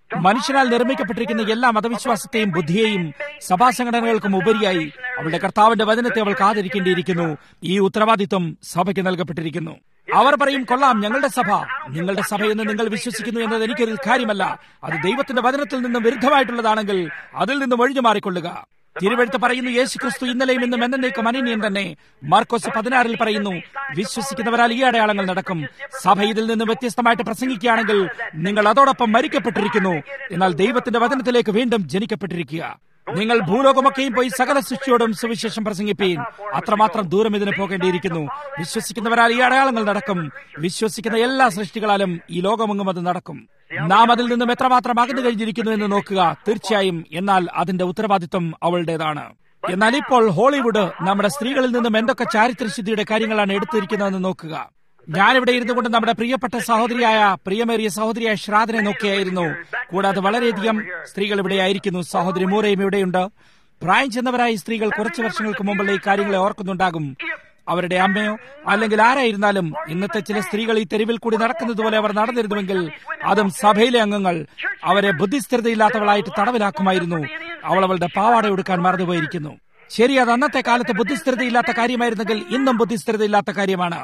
മനുഷ്യനാൽ നിർമ്മിക്കപ്പെട്ടിരിക്കുന്ന എല്ലാ മതവിശ്വാസത്തെയും ബുദ്ധിയെയും സഭാ സംഘടനകൾക്കും ഉപരിയായി അവളുടെ കർത്താവിന്റെ വചനത്തെ അവൾക്ക് ആദരിക്കേണ്ടിയിരിക്കുന്നു ഈ ഉത്തരവാദിത്വം സഭയ്ക്ക് നൽകപ്പെട്ടിരിക്കുന്നു അവർ പറയും കൊള്ളാം ഞങ്ങളുടെ സഭ നിങ്ങളുടെ സഭയെന്ന് നിങ്ങൾ വിശ്വസിക്കുന്നു എന്നത് എനിക്കൊരു കാര്യമല്ല അത് ദൈവത്തിന്റെ വചനത്തിൽ നിന്നും വിരുദ്ധമായിട്ടുള്ളതാണെങ്കിൽ അതിൽ നിന്നും ഒഴിഞ്ഞു മാറിക്കൊള്ളുക തിരുവഴുത്ത് പറയുന്നു യേശു ക്രിസ്തു ഇന്നലെയും ഇന്നും എന്നേക്കും അനന്യം തന്നെ മാർക്കോസ് പതിനാറിൽ പറയുന്നു വിശ്വസിക്കുന്നവരാൽ ഈ അടയാളങ്ങൾ നടക്കും സഭ ഇതിൽ നിന്ന് വ്യത്യസ്തമായിട്ട് പ്രസംഗിക്കുകയാണെങ്കിൽ നിങ്ങൾ അതോടൊപ്പം മരിക്കപ്പെട്ടിരിക്കുന്നു എന്നാൽ ദൈവത്തിന്റെ വചനത്തിലേക്ക് വീണ്ടും ജനിക്കപ്പെട്ടിരിക്കുക നിങ്ങൾ ഭൂലോകമൊക്കെയും പോയി സകല സൃഷ്ടിയോടും സുവിശേഷം പ്രസംഗിപ്പീൻ അത്രമാത്രം ദൂരം ഇതിന് പോകേണ്ടിയിരിക്കുന്നു വിശ്വസിക്കുന്നവരാൽ ഈ അടയാളങ്ങൾ നടക്കും വിശ്വസിക്കുന്ന എല്ലാ സൃഷ്ടികളാലും ഈ ലോകമെങ്ങും അത് നടക്കും നാം അതിൽ നിന്നും എത്രമാത്രം അകന്നു കഴിഞ്ഞിരിക്കുന്നു എന്ന് നോക്കുക തീർച്ചയായും എന്നാൽ അതിന്റെ ഉത്തരവാദിത്വം അവളുടേതാണ് എന്നാൽ ഇപ്പോൾ ഹോളിവുഡ് നമ്മുടെ സ്ത്രീകളിൽ നിന്നും എന്തൊക്കെ ചാരിത്രശുദ്ധിയുടെ കാര്യങ്ങളാണ് എടുത്തിരിക്കുന്നതെന്ന് നോക്കുക ഞാനിവിടെ ഇരുന്നു കൊണ്ട് നമ്മുടെ പ്രിയപ്പെട്ട സഹോദരിയായ പ്രിയമേറിയ സഹോദരിയായ ശ്രാദനെ നോക്കിയായിരുന്നു കൂടാതെ വളരെയധികം സ്ത്രീകൾ ഇവിടെ ആയിരിക്കുന്നു സഹോദരി മൂറയും ഇവിടെയുണ്ട് പ്രായം ചെന്നവരായ സ്ത്രീകൾ കുറച്ചു വർഷങ്ങൾക്ക് മുമ്പുള്ള ഈ കാര്യങ്ങളെ ഓർക്കുന്നുണ്ടാകും അവരുടെ അമ്മയോ അല്ലെങ്കിൽ ആരായിരുന്നാലും ഇന്നത്തെ ചില സ്ത്രീകൾ ഈ തെരുവിൽ കൂടി നടക്കുന്നത് പോലെ അവർ നടന്നിരുന്നുവെങ്കിൽ അതും സഭയിലെ അംഗങ്ങൾ അവരെ ബുദ്ധിസ്ഥിരതയില്ലാത്തവളായിട്ട് തടവിലാക്കുമായിരുന്നു അവൾ അവളുടെ പാവാട എടുക്കാൻ മറന്നുപോയിരിക്കുന്നു ശരി അത് അന്നത്തെ കാലത്ത് ബുദ്ധിസ്ഥിരതയില്ലാത്ത കാര്യമായിരുന്നെങ്കിൽ ഇന്നും ബുദ്ധിസ്ഥിരതയില്ലാത്ത കാര്യമാണ്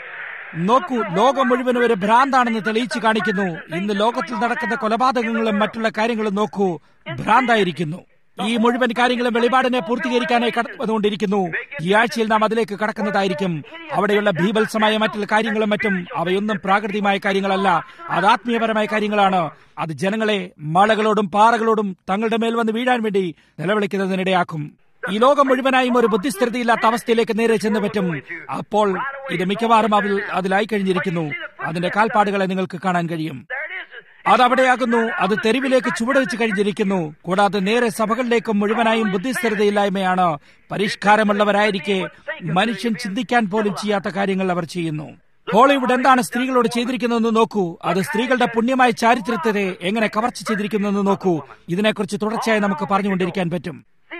നോക്കൂ ലോകം മുഴുവനും ഒരു ഭ്രാന്താണെന്ന് തെളിയിച്ചു കാണിക്കുന്നു ഇന്ന് ലോകത്തിൽ നടക്കുന്ന കൊലപാതകങ്ങളും മറ്റുള്ള കാര്യങ്ങളും നോക്കൂ ഭ്രാന്തായിരിക്കുന്നു ഈ മുഴുവൻ കാര്യങ്ങളും വെളിപാടിനെ പൂർത്തീകരിക്കാനായി കടന്നുകൊണ്ടിരിക്കുന്നു ഈ ആഴ്ചയിൽ നാം അതിലേക്ക് കടക്കുന്നതായിരിക്കും അവിടെയുള്ള ഭീഭത്സമായ മറ്റുള്ള കാര്യങ്ങളും മറ്റും അവയൊന്നും പ്രാകൃതികമായ കാര്യങ്ങളല്ല അത് ആത്മീയപരമായ കാര്യങ്ങളാണ് അത് ജനങ്ങളെ മലകളോടും പാറകളോടും തങ്ങളുടെ മേൽ വന്ന് വീഴാൻ വേണ്ടി നിലവിളിക്കുന്നതിനിടയാക്കും ഈ ലോകം മുഴുവനായും ഒരു ബുദ്ധിസ്ഥിരതയില്ലാത്ത അവസ്ഥയിലേക്ക് നേരെ ചെന്ന് പറ്റും അപ്പോൾ ഇത് മിക്കവാറും അതിൽ അതിലായി കഴിഞ്ഞിരിക്കുന്നു അതിന്റെ കാൽപ്പാടുകളെ നിങ്ങൾക്ക് കാണാൻ കഴിയും അതവിടെയാകുന്നു അത് തെരുവിലേക്ക് ചുവടുവെച്ച് കഴിഞ്ഞിരിക്കുന്നു കൂടാതെ നേരെ സഭകളിലേക്കും മുഴുവനായും ബുദ്ധിസ്ഥിരതയില്ലായ്മയാണ് പരിഷ്കാരമുള്ളവരായിരിക്കെ മനുഷ്യൻ ചിന്തിക്കാൻ പോലും ചെയ്യാത്ത കാര്യങ്ങൾ അവർ ചെയ്യുന്നു ഹോളിവുഡ് എന്താണ് സ്ത്രീകളോട് ചെയ്തിരിക്കുന്നതെന്ന് നോക്കൂ അത് സ്ത്രീകളുടെ പുണ്യമായ ചാരിത്രത്തെ എങ്ങനെ കവർച്ച ചെയ്തിരിക്കുന്നതെന്ന് നോക്കൂ ഇതിനെക്കുറിച്ച് തുടർച്ചയായി നമുക്ക് പറഞ്ഞുകൊണ്ടിരിക്കാൻ പറ്റും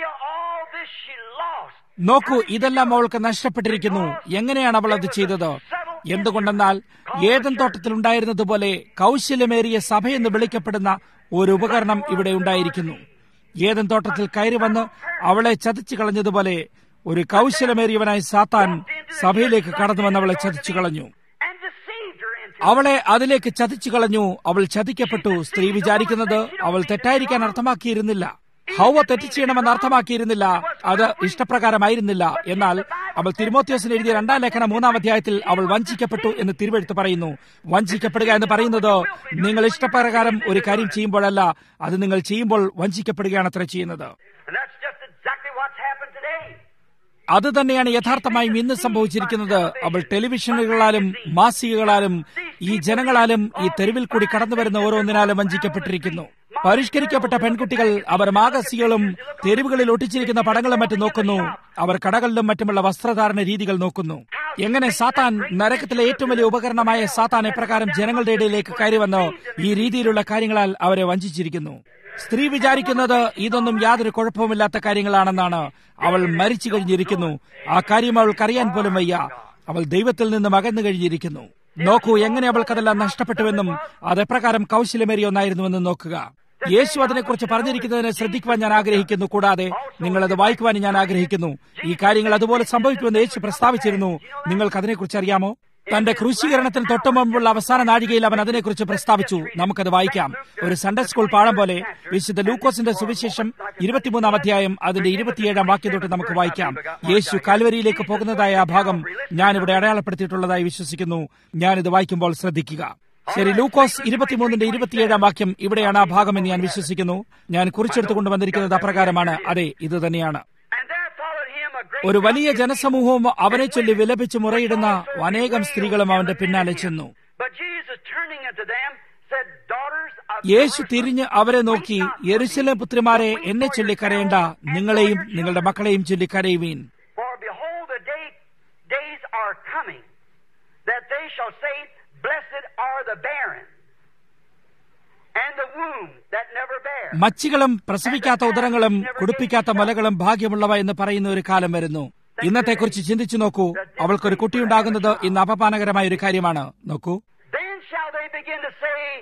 നോക്കൂ ഇതെല്ലാം അവൾക്ക് നഷ്ടപ്പെട്ടിരിക്കുന്നു എങ്ങനെയാണ് അവൾ അത് ചെയ്തത് എന്തുകൊണ്ടെന്നാൽ ഏതൻ തോട്ടത്തിൽ ഉണ്ടായിരുന്നതുപോലെ കൗശല്യമേറിയ സഭയെന്ന് വിളിക്കപ്പെടുന്ന ഒരു ഉപകരണം ഇവിടെ ഉണ്ടായിരിക്കുന്നു ഏതൻ തോട്ടത്തിൽ കയറി വന്ന് അവളെ ചതിച്ചു കളഞ്ഞതുപോലെ ഒരു കൗശലമേറിയവനായി സാത്താൻ സഭയിലേക്ക് കടന്നു വന്ന് അവളെ ചതിച്ചു കളഞ്ഞു അവളെ അതിലേക്ക് ചതിച്ചു കളഞ്ഞു അവൾ ചതിക്കപ്പെട്ടു സ്ത്രീ വിചാരിക്കുന്നത് അവൾ തെറ്റായിരിക്കാൻ അർത്ഥമാക്കിയിരുന്നില്ല ഹൗവ തെറ്റ് ചെയ്യണമെന്ന് അർത്ഥമാക്കിയിരുന്നില്ല അത് ഇഷ്ടപ്രകാരമായിരുന്നില്ല എന്നാൽ അവൾ തിരുമോത്യോസിന് എഴുതിയ രണ്ടാം ലേഖന മൂന്നാം അധ്യായത്തിൽ അവൾ വഞ്ചിക്കപ്പെട്ടു എന്ന് തിരുവെഴുത്ത് പറയുന്നു വഞ്ചിക്കപ്പെടുക എന്ന് പറയുന്നത് നിങ്ങൾ ഇഷ്ടപ്രകാരം ഒരു കാര്യം ചെയ്യുമ്പോഴല്ല അത് നിങ്ങൾ ചെയ്യുമ്പോൾ വഞ്ചിക്കപ്പെടുകയാണ് അത്ര ചെയ്യുന്നത് അത് തന്നെയാണ് യഥാർത്ഥമായും ഇന്ന് സംഭവിച്ചിരിക്കുന്നത് അവൾ ടെലിവിഷനുകളാലും മാസികകളാലും ഈ ജനങ്ങളാലും ഈ തെരുവിൽ കൂടി കടന്നു വരുന്ന ഓരോന്നിനാലും വഞ്ചിക്കപ്പെട്ടിരിക്കുന്നു പരിഷ്കരിക്കപ്പെട്ട പെൺകുട്ടികൾ അവർ മാഗസികളും തെരുവുകളിൽ ഒട്ടിച്ചിരിക്കുന്ന പടങ്ങളും മറ്റും നോക്കുന്നു അവർ കടകളിലും മറ്റുമുള്ള വസ്ത്രധാരണ രീതികൾ നോക്കുന്നു എങ്ങനെ സാത്താൻ നരകത്തിലെ ഏറ്റവും വലിയ ഉപകരണമായ സാത്താൻ എപ്രകാരം ജനങ്ങളുടെ ഇടയിലേക്ക് കയറി വന്നോ ഈ രീതിയിലുള്ള കാര്യങ്ങളാൽ അവരെ വഞ്ചിച്ചിരിക്കുന്നു സ്ത്രീ വിചാരിക്കുന്നത് ഇതൊന്നും യാതൊരു കുഴപ്പവുമില്ലാത്ത കാര്യങ്ങളാണെന്നാണ് അവൾ മരിച്ചു കഴിഞ്ഞിരിക്കുന്നു ആ കാര്യം അവൾക്കറിയാൻ പോലും വയ്യ അവൾ ദൈവത്തിൽ നിന്ന് അകന്നു കഴിഞ്ഞിരിക്കുന്നു നോക്കൂ എങ്ങനെ അവൾക്കതെല്ലാം നഷ്ടപ്പെട്ടുവെന്നും അതെപ്രകാരം കൗശലമേറിയ ഒന്നായിരുന്നുവെന്നും നോക്കുക യേശു അതിനെക്കുറിച്ച് പറഞ്ഞിരിക്കുന്നതിനെ ശ്രദ്ധിക്കുവാൻ ഞാൻ ആഗ്രഹിക്കുന്നു കൂടാതെ നിങ്ങൾ അത് വായിക്കുവാനും ഞാൻ ആഗ്രഹിക്കുന്നു ഈ കാര്യങ്ങൾ അതുപോലെ സംഭവിക്കുമെന്ന് യേശു പ്രസ്താവിച്ചിരുന്നു നിങ്ങൾക്ക് അതിനെക്കുറിച്ച് അറിയാമോ തന്റെ ക്രൂശീകരണത്തിന് തൊട്ടു മുമ്പുള്ള അവസാന നാഴികയിൽ അവൻ അതിനെക്കുറിച്ച് പ്രസ്താവിച്ചു നമുക്കത് വായിക്കാം ഒരു സൺഡേ സ്കൂൾ പാഠം പോലെ വിശുദ്ധ ലൂക്കോസിന്റെ സുവിശേഷം ഇരുപത്തിമൂന്നാം അധ്യായം അതിന്റെ ഇരുപത്തിയേഴാം വാക്യം തൊട്ട് നമുക്ക് വായിക്കാം യേശു കാൽവരിയിലേക്ക് പോകുന്നതായ ആ ഭാഗം ഞാനിവിടെ അടയാളപ്പെടുത്തിയിട്ടുള്ളതായി വിശ്വസിക്കുന്നു ഞാനിത് വായിക്കുമ്പോൾ ശ്രദ്ധിക്കുക ശരി ലൂക്കോസ് ഇരുപത്തിമൂന്നിന്റെ ഇരുപത്തിയേഴാം വാക്യം ഇവിടെയാണ് ആ ഭാഗമെന്ന് ഞാൻ വിശ്വസിക്കുന്നു ഞാൻ കുറിച്ചെടുത്തു കൊണ്ടുവന്നിരിക്കുന്നത് അപ്രകാരമാണ് അതെ ഇത് തന്നെയാണ് ഒരു വലിയ ജനസമൂഹവും അവനെ ചൊല്ലി വിലപിച്ച് മുറയിടുന്ന അനേകം സ്ത്രീകളും അവന്റെ പിന്നാലെ ചെന്നു യേശു തിരിഞ്ഞ് അവരെ നോക്കി യെരുശല പുത്രിമാരെ എന്നെ ചൊല്ലി കരയേണ്ട നിങ്ങളെയും നിങ്ങളുടെ മക്കളെയും ചൊല്ലി കരയുവീൻ മച്ചികളും പ്രസവിക്കാത്ത ഉദരങ്ങളും കുടിപ്പിക്കാത്ത മലകളും ഭാഗ്യമുള്ളവ എന്ന് പറയുന്ന ഒരു കാലം വരുന്നു ഇന്നത്തെക്കുറിച്ച് ചിന്തിച്ചു നോക്കൂ അവൾക്കൊരു കുട്ടിയുണ്ടാകുന്നത് ഇന്ന് അപമാനകരമായ ഒരു കാര്യമാണ് നോക്കൂ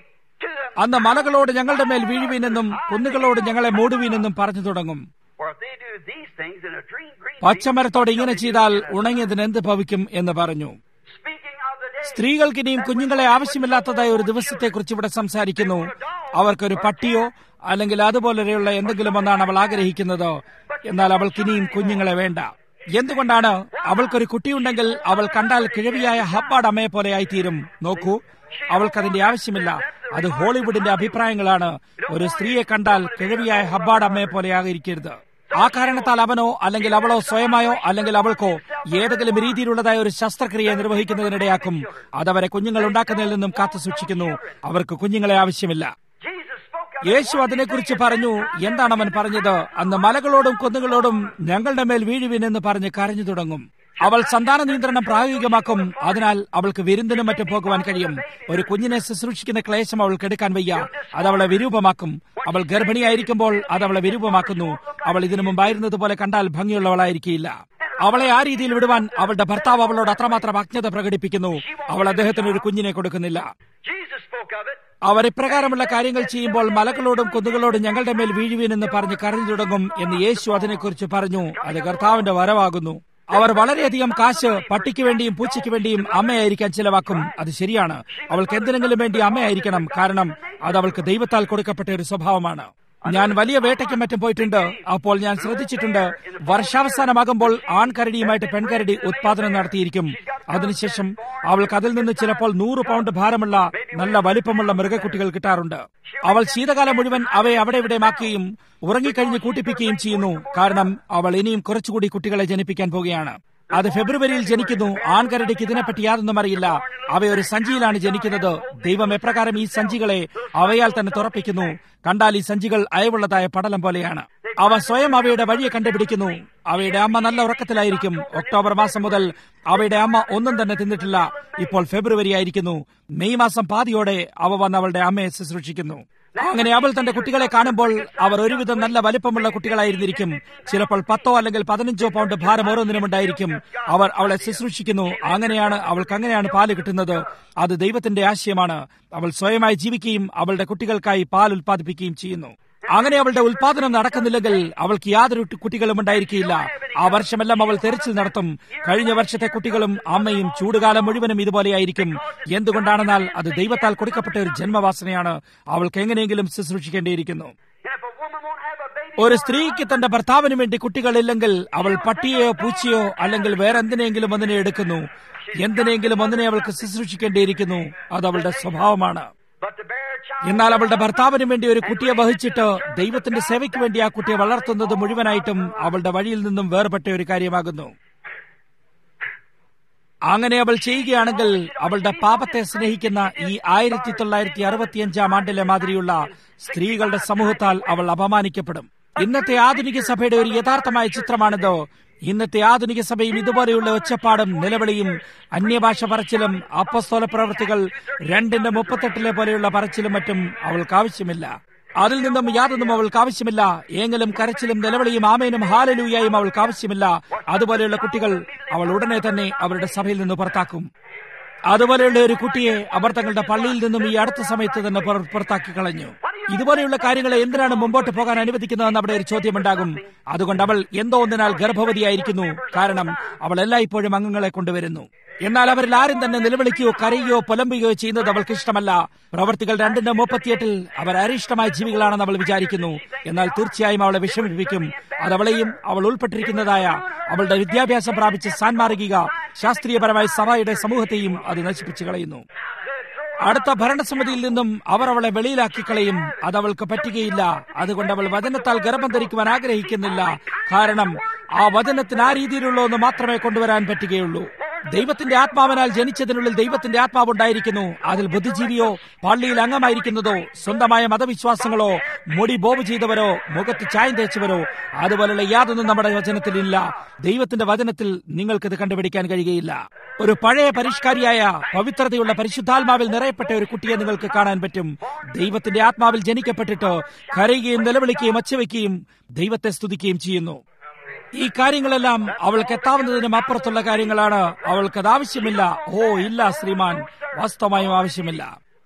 to the അന്ന് മലകളോട് ഞങ്ങളുടെ മേൽ വീഴുവീനെന്നും കുന്നുകളോട് ഞങ്ങളെ മൂടുവീനെന്നും പറഞ്ഞു തുടങ്ങും For if they do these things in a green, green പച്ചമരത്തോട് ഇങ്ങനെ ചെയ്താൽ ഉണങ്ങിയതിന് എന്ത് ഭവിക്കും എന്ന് പറഞ്ഞു speaking of the day, സ്ത്രീകൾക്ക് ഇനിയും കുഞ്ഞുങ്ങളെ ആവശ്യമില്ലാത്തതായ ഒരു ദിവസത്തെക്കുറിച്ച് ഇവിടെ സംസാരിക്കുന്നു അവർക്കൊരു പട്ടിയോ അല്ലെങ്കിൽ അതുപോലെയുള്ള എന്തെങ്കിലും ഒന്നാണ് അവൾ ആഗ്രഹിക്കുന്നത് എന്നാൽ അവൾക്ക് ഇനിയും കുഞ്ഞുങ്ങളെ വേണ്ട എന്തുകൊണ്ടാണ് അവൾക്കൊരു കുട്ടിയുണ്ടെങ്കിൽ അവൾ കണ്ടാൽ കിഴവിയായ ഹബ്ബാഡ് അമ്മയെ പോലെയായി തീരും നോക്കൂ അവൾക്കതിന്റെ ആവശ്യമില്ല അത് ഹോളിവുഡിന്റെ അഭിപ്രായങ്ങളാണ് ഒരു സ്ത്രീയെ കണ്ടാൽ കിഴവിയായ ഹബ്ബാഡ് അമ്മയെ പോലെയായിരിക്കരുത് ആ കാരണത്താൽ അവനോ അല്ലെങ്കിൽ അവളോ സ്വയമായോ അല്ലെങ്കിൽ അവൾക്കോ ഏതെങ്കിലും രീതിയിലുള്ളതായ ഒരു ശസ്ത്രക്രിയ നിർവഹിക്കുന്നതിനിടയാക്കും അതവരെ കുഞ്ഞുങ്ങൾ ഉണ്ടാക്കുന്നതിൽ നിന്നും കാത്തു സൂക്ഷിക്കുന്നു അവർക്ക് കുഞ്ഞുങ്ങളെ ആവശ്യമില്ല Jesus spoke of യേശു അതിനെക്കുറിച്ച് പറഞ്ഞു എന്താണ് അവൻ പറഞ്ഞത് അന്ന് മലകളോടും കുന്നുകളോടും ഞങ്ങളുടെ മേൽ വീഴുവിനെന്ന് പറഞ്ഞ് കരഞ്ഞു തുടങ്ങും അവൾ സന്താന നിയന്ത്രണം പ്രായോഗികമാക്കും അതിനാൽ അവൾക്ക് വിരുന്നിനും മറ്റും പോകുവാൻ കഴിയും ഒരു കുഞ്ഞിനെ ശുശ്രൂഷിക്കുന്ന ക്ലേശം അവൾക്ക് എടുക്കാൻ വയ്യ അത് അവളെ വിരൂപമാക്കും അവൾ ഗർഭിണിയായിരിക്കുമ്പോൾ അത് അവളെ വിരൂപമാക്കുന്നു അവൾ ഇതിനു മുമ്പായിരുന്നതുപോലെ കണ്ടാൽ ഭംഗിയുള്ളവളായിരിക്കില്ല അവളെ ആ രീതിയിൽ വിടുവാൻ അവളുടെ ഭർത്താവ് അവളോട് അത്രമാത്രം അജ്ഞത പ്രകടിപ്പിക്കുന്നു അവൾ അദ്ദേഹത്തിന് ഒരു കുഞ്ഞിനെ കൊടുക്കുന്നില്ല Jesus spoke of it. അവർ ഇപ്രകാരമുള്ള കാര്യങ്ങൾ ചെയ്യുമ്പോൾ മലകളോടും കുന്നുകളോടും ഞങ്ങളുടെ മേൽ വീഴുവീനെന്ന് പറഞ്ഞ് കരഞ്ഞു തുടങ്ങും എന്ന് യേശു അതിനെക്കുറിച്ച് പറഞ്ഞു അത് കർത്താവിന്റെ വരവാകുന്നു അവർ വളരെയധികം കാശ് പട്ടിക്ക് വേണ്ടിയും പൂച്ചയ്ക്ക് വേണ്ടിയും അമ്മയായിരിക്കാൻ ചിലവാക്കും അത് ശരിയാണ് അവൾക്ക് എന്തിനെങ്കിലും വേണ്ടി അമ്മയായിരിക്കണം കാരണം അത് അവൾക്ക് ദൈവത്താൽ കൊടുക്കപ്പെട്ട ഒരു സ്വഭാവമാണ് ഞാൻ വലിയ വേട്ടയ്ക്കും മറ്റും പോയിട്ടുണ്ട് അപ്പോൾ ഞാൻ ശ്രദ്ധിച്ചിട്ടുണ്ട് വർഷാവസാനമാകുമ്പോൾ ആൺകരടിയുമായിട്ട് പെൺകരടി ഉത്പാദനം നടത്തിയിരിക്കും അതിനുശേഷം അവൾക്ക് അതിൽ നിന്ന് ചിലപ്പോൾ നൂറ് പൗണ്ട് ഭാരമുള്ള നല്ല വലിപ്പമുള്ള മൃഗക്കുട്ടികൾ കിട്ടാറുണ്ട് അവൾ ശീതകാലം മുഴുവൻ അവയെ അവിടെ ഇവിടെമാക്കുകയും ഉറങ്ങിക്കഴിഞ്ഞ് കൂട്ടിപ്പിക്കുകയും ചെയ്യുന്നു കാരണം അവൾ ഇനിയും കുറച്ചുകൂടി കുട്ടികളെ ജനിപ്പിക്കാൻ പോകുകയാണ് അത് ഫെബ്രുവരിയിൽ ജനിക്കുന്നു ആൺകരടിക്ക് ഇതിനെപ്പറ്റി യാതൊന്നും അറിയില്ല അവയൊരു സഞ്ചിയിലാണ് ജനിക്കുന്നത് ദൈവം എപ്രകാരം ഈ സഞ്ചികളെ അവയാൽ തന്നെ തുറപ്പിക്കുന്നു കണ്ടാൽ ഈ സഞ്ചികൾ അയവുള്ളതായ പടലം പോലെയാണ് അവ സ്വയം അവയുടെ വഴിയെ കണ്ടുപിടിക്കുന്നു അവയുടെ അമ്മ നല്ല ഉറക്കത്തിലായിരിക്കും ഒക്ടോബർ മാസം മുതൽ അവയുടെ അമ്മ ഒന്നും തന്നെ തിന്നിട്ടില്ല ഇപ്പോൾ ഫെബ്രുവരി ആയിരിക്കുന്നു മെയ് മാസം പാതിയോടെ അവ വന്ന് അവളുടെ അമ്മയെ ശുശ്രൂഷിക്കുന്നു അങ്ങനെ അവൾ തന്റെ കുട്ടികളെ കാണുമ്പോൾ അവർ ഒരുവിധം നല്ല വലിപ്പമുള്ള കുട്ടികളായിരുന്നിരിക്കും ചിലപ്പോൾ പത്തോ അല്ലെങ്കിൽ പതിനഞ്ചോ പൗണ്ട് ഭാരം ഓരോന്നിനും ഉണ്ടായിരിക്കും അവർ അവളെ ശുശ്രൂഷിക്കുന്നു അങ്ങനെയാണ് അവൾക്ക് അങ്ങനെയാണ് പാല് കിട്ടുന്നത് അത് ദൈവത്തിന്റെ ആശയമാണ് അവൾ സ്വയമായി ജീവിക്കുകയും അവളുടെ കുട്ടികൾക്കായി പാൽ ഉൽപ്പാദിപ്പിക്കുകയും ചെയ്യുന്നു അങ്ങനെ അവളുടെ ഉൽപാദനം നടക്കുന്നില്ലെങ്കിൽ അവൾക്ക് യാതൊരു കുട്ടികളും ഉണ്ടായിരിക്കില്ല ആ വർഷമെല്ലാം അവൾ തെരച്ചിൽ നടത്തും കഴിഞ്ഞ വർഷത്തെ കുട്ടികളും അമ്മയും ചൂടുകാലം മുഴുവനും ഇതുപോലെയായിരിക്കും എന്തുകൊണ്ടാണെന്നാൽ അത് ദൈവത്താൽ കൊടുക്കപ്പെട്ട ഒരു ജന്മവാസനയാണ് അവൾക്ക് എങ്ങനെയെങ്കിലും ശുശ്രൂഷിക്കേണ്ടിയിരിക്കുന്നു And if a woman won't have a baby, ഒരു സ്ത്രീക്ക് തന്റെ ഭർത്താവിന് വേണ്ടി കുട്ടികളില്ലെങ്കിൽ അവൾ പട്ടിയെയോ പൂച്ചയോ അല്ലെങ്കിൽ വേറെ എന്തിനെങ്കിലും ഒന്നിനെ എടുക്കുന്നു എന്തിനെങ്കിലും ഒന്നിനെ അവൾക്ക് ശുശ്രൂഷിക്കേണ്ടിയിരിക്കുന്നു അത് അവളുടെ സ്വഭാവമാണ് but to bear a child, എന്നാൽ അവളുടെ ഭർത്താവിന് വേണ്ടി ഒരു കുട്ടിയെ വഹിച്ചിട്ട് ദൈവത്തിന്റെ സേവയ്ക്ക് വേണ്ടി ആ കുട്ടിയെ വളർത്തുന്നത് മുഴുവനായിട്ടും അവളുടെ വഴിയിൽ നിന്നും വേർപെട്ട ഒരു കാര്യമാകുന്നു അങ്ങനെ അവൾ ചെയ്യുകയാണെങ്കിൽ അവളുടെ പാപത്തെ സ്നേഹിക്കുന്ന ഈ ആയിരത്തി തൊള്ളായിരത്തി അറുപത്തിയഞ്ചാം ആണ്ടിലെ മാതിരിയുള്ള സ്ത്രീകളുടെ സമൂഹത്താൽ അവൾ അപമാനിക്കപ്പെടും ഇന്നത്തെ ആധുനിക സഭയുടെ ഒരു യഥാർത്ഥമായ ചിത്രമാണിത് ഇന്നത്തെ ആധുനിക സഭയും ഇതുപോലെയുള്ള ഒച്ചപ്പാടും നിലവിളിയും അന്യഭാഷ പറച്ചിലും അപ്പസ്തോല പ്രവൃത്തികൾ രണ്ടിന്റെ മുപ്പത്തെട്ടിലെ പോലെയുള്ള പറച്ചിലും മറ്റും അവൾക്ക് ആവശ്യമില്ല അതിൽ നിന്നും യാതൊന്നും അവൾക്ക് ആവശ്യമില്ല ഏങ്ങലും കരച്ചിലും നിലവിളിയും ആമേനും ഹാലലൂയായും അവൾക്ക് ആവശ്യമില്ല അതുപോലെയുള്ള കുട്ടികൾ അവൾ ഉടനെ തന്നെ അവരുടെ സഭയിൽ നിന്ന് പുറത്താക്കും അതുപോലെയുള്ള ഒരു കുട്ടിയെ അവർ തങ്ങളുടെ പള്ളിയിൽ നിന്നും ഈ അടുത്ത സമയത്ത് തന്നെ പുറ- പുറത്താക്കി കളഞ്ഞു ഇതുപോലെയുള്ള കാര്യങ്ങളെ എന്തിനാണ് മുമ്പോട്ട് പോകാൻ അനുവദിക്കുന്നതെന്ന് അവിടെ ഒരു ചോദ്യമുണ്ടാകും അതുകൊണ്ട് അവൾ എന്തോ ഒന്നിനാൽ ഗർഭവതിയായിരിക്കുന്നു കാരണം അവൾ എല്ലായ്പ്പോഴും അംഗങ്ങളെ കൊണ്ടുവരുന്നു എന്നാൽ അവരിൽ ആരും തന്നെ നിലവിളിക്കുകയോ കരയുകയോ പുലമ്പുകയോ ചെയ്യുന്നത് അവൾക്ക് ഇഷ്ടമല്ല പ്രവർത്തികൾ രണ്ടിന്റെ മുപ്പത്തിയെട്ടിൽ അവർ അരിഷ്ടമായ ജീവികളാണെന്ന് അവൾ വിചാരിക്കുന്നു എന്നാൽ തീർച്ചയായും അവളെ വിഷമിപ്പിക്കും അത് അവളെയും അവൾ ഉൾപ്പെട്ടിരിക്കുന്നതായ അവളുടെ വിദ്യാഭ്യാസം പ്രാപിച്ച സാൻമാർഗിക ശാസ്ത്രീയപരമായ സഭയുടെ സമൂഹത്തെയും അത് നശിപ്പിച്ചു കളയുന്നു അടുത്ത ഭരണസമിതിയിൽ നിന്നും അവർ അവളെ വെളിയിലാക്കി കളയും അത് അവൾക്ക് പറ്റുകയില്ല അതുകൊണ്ട് അവൾ വചനത്താൽ ഗർഭം ധരിക്കുവാൻ ആഗ്രഹിക്കുന്നില്ല കാരണം ആ വചനത്തിന് ആ രീതിയിലുള്ള ഒന്ന് മാത്രമേ കൊണ്ടുവരാൻ പറ്റുകയുള്ളൂ ദൈവത്തിന്റെ ആത്മാവിനാൽ ജനിച്ചതിനുള്ളിൽ ദൈവത്തിന്റെ ആത്മാവ് ഉണ്ടായിരിക്കുന്നു അതിൽ ബുദ്ധിജീവിയോ പള്ളിയിൽ അംഗമായിരിക്കുന്നതോ സ്വന്തമായ മതവിശ്വാസങ്ങളോ മുടി ബോബ് ചെയ്തവരോ മുഖത്ത് ചായം തേച്ചവരോ അതുപോലുള്ള യാതൊന്നും നമ്മുടെ വചനത്തിലില്ല ദൈവത്തിന്റെ വചനത്തിൽ നിങ്ങൾക്കിത് കണ്ടുപിടിക്കാൻ കഴിയുകയില്ല ഒരു പഴയ പരിഷ്കാരിയായ പവിത്രതയുള്ള പരിശുദ്ധാത്മാവിൽ നിറയപ്പെട്ട ഒരു കുട്ടിയെ നിങ്ങൾക്ക് കാണാൻ പറ്റും ദൈവത്തിന്റെ ആത്മാവിൽ ജനിക്കപ്പെട്ടിട്ട് കരയുകയും നിലവിളിക്കുകയും ഒച്ചവെക്കുകയും ദൈവത്തെ സ്തുതിക്കുകയും ചെയ്യുന്നു ഈ കാര്യങ്ങളെല്ലാം അവൾക്ക് എത്താവുന്നതിനും അപ്പുറത്തുള്ള കാര്യങ്ങളാണ് അവൾക്കത് ആവശ്യമില്ല ഓ ഇല്ല ശ്രീമാൻ വാസ്തവമായും ആവശ്യമില്ല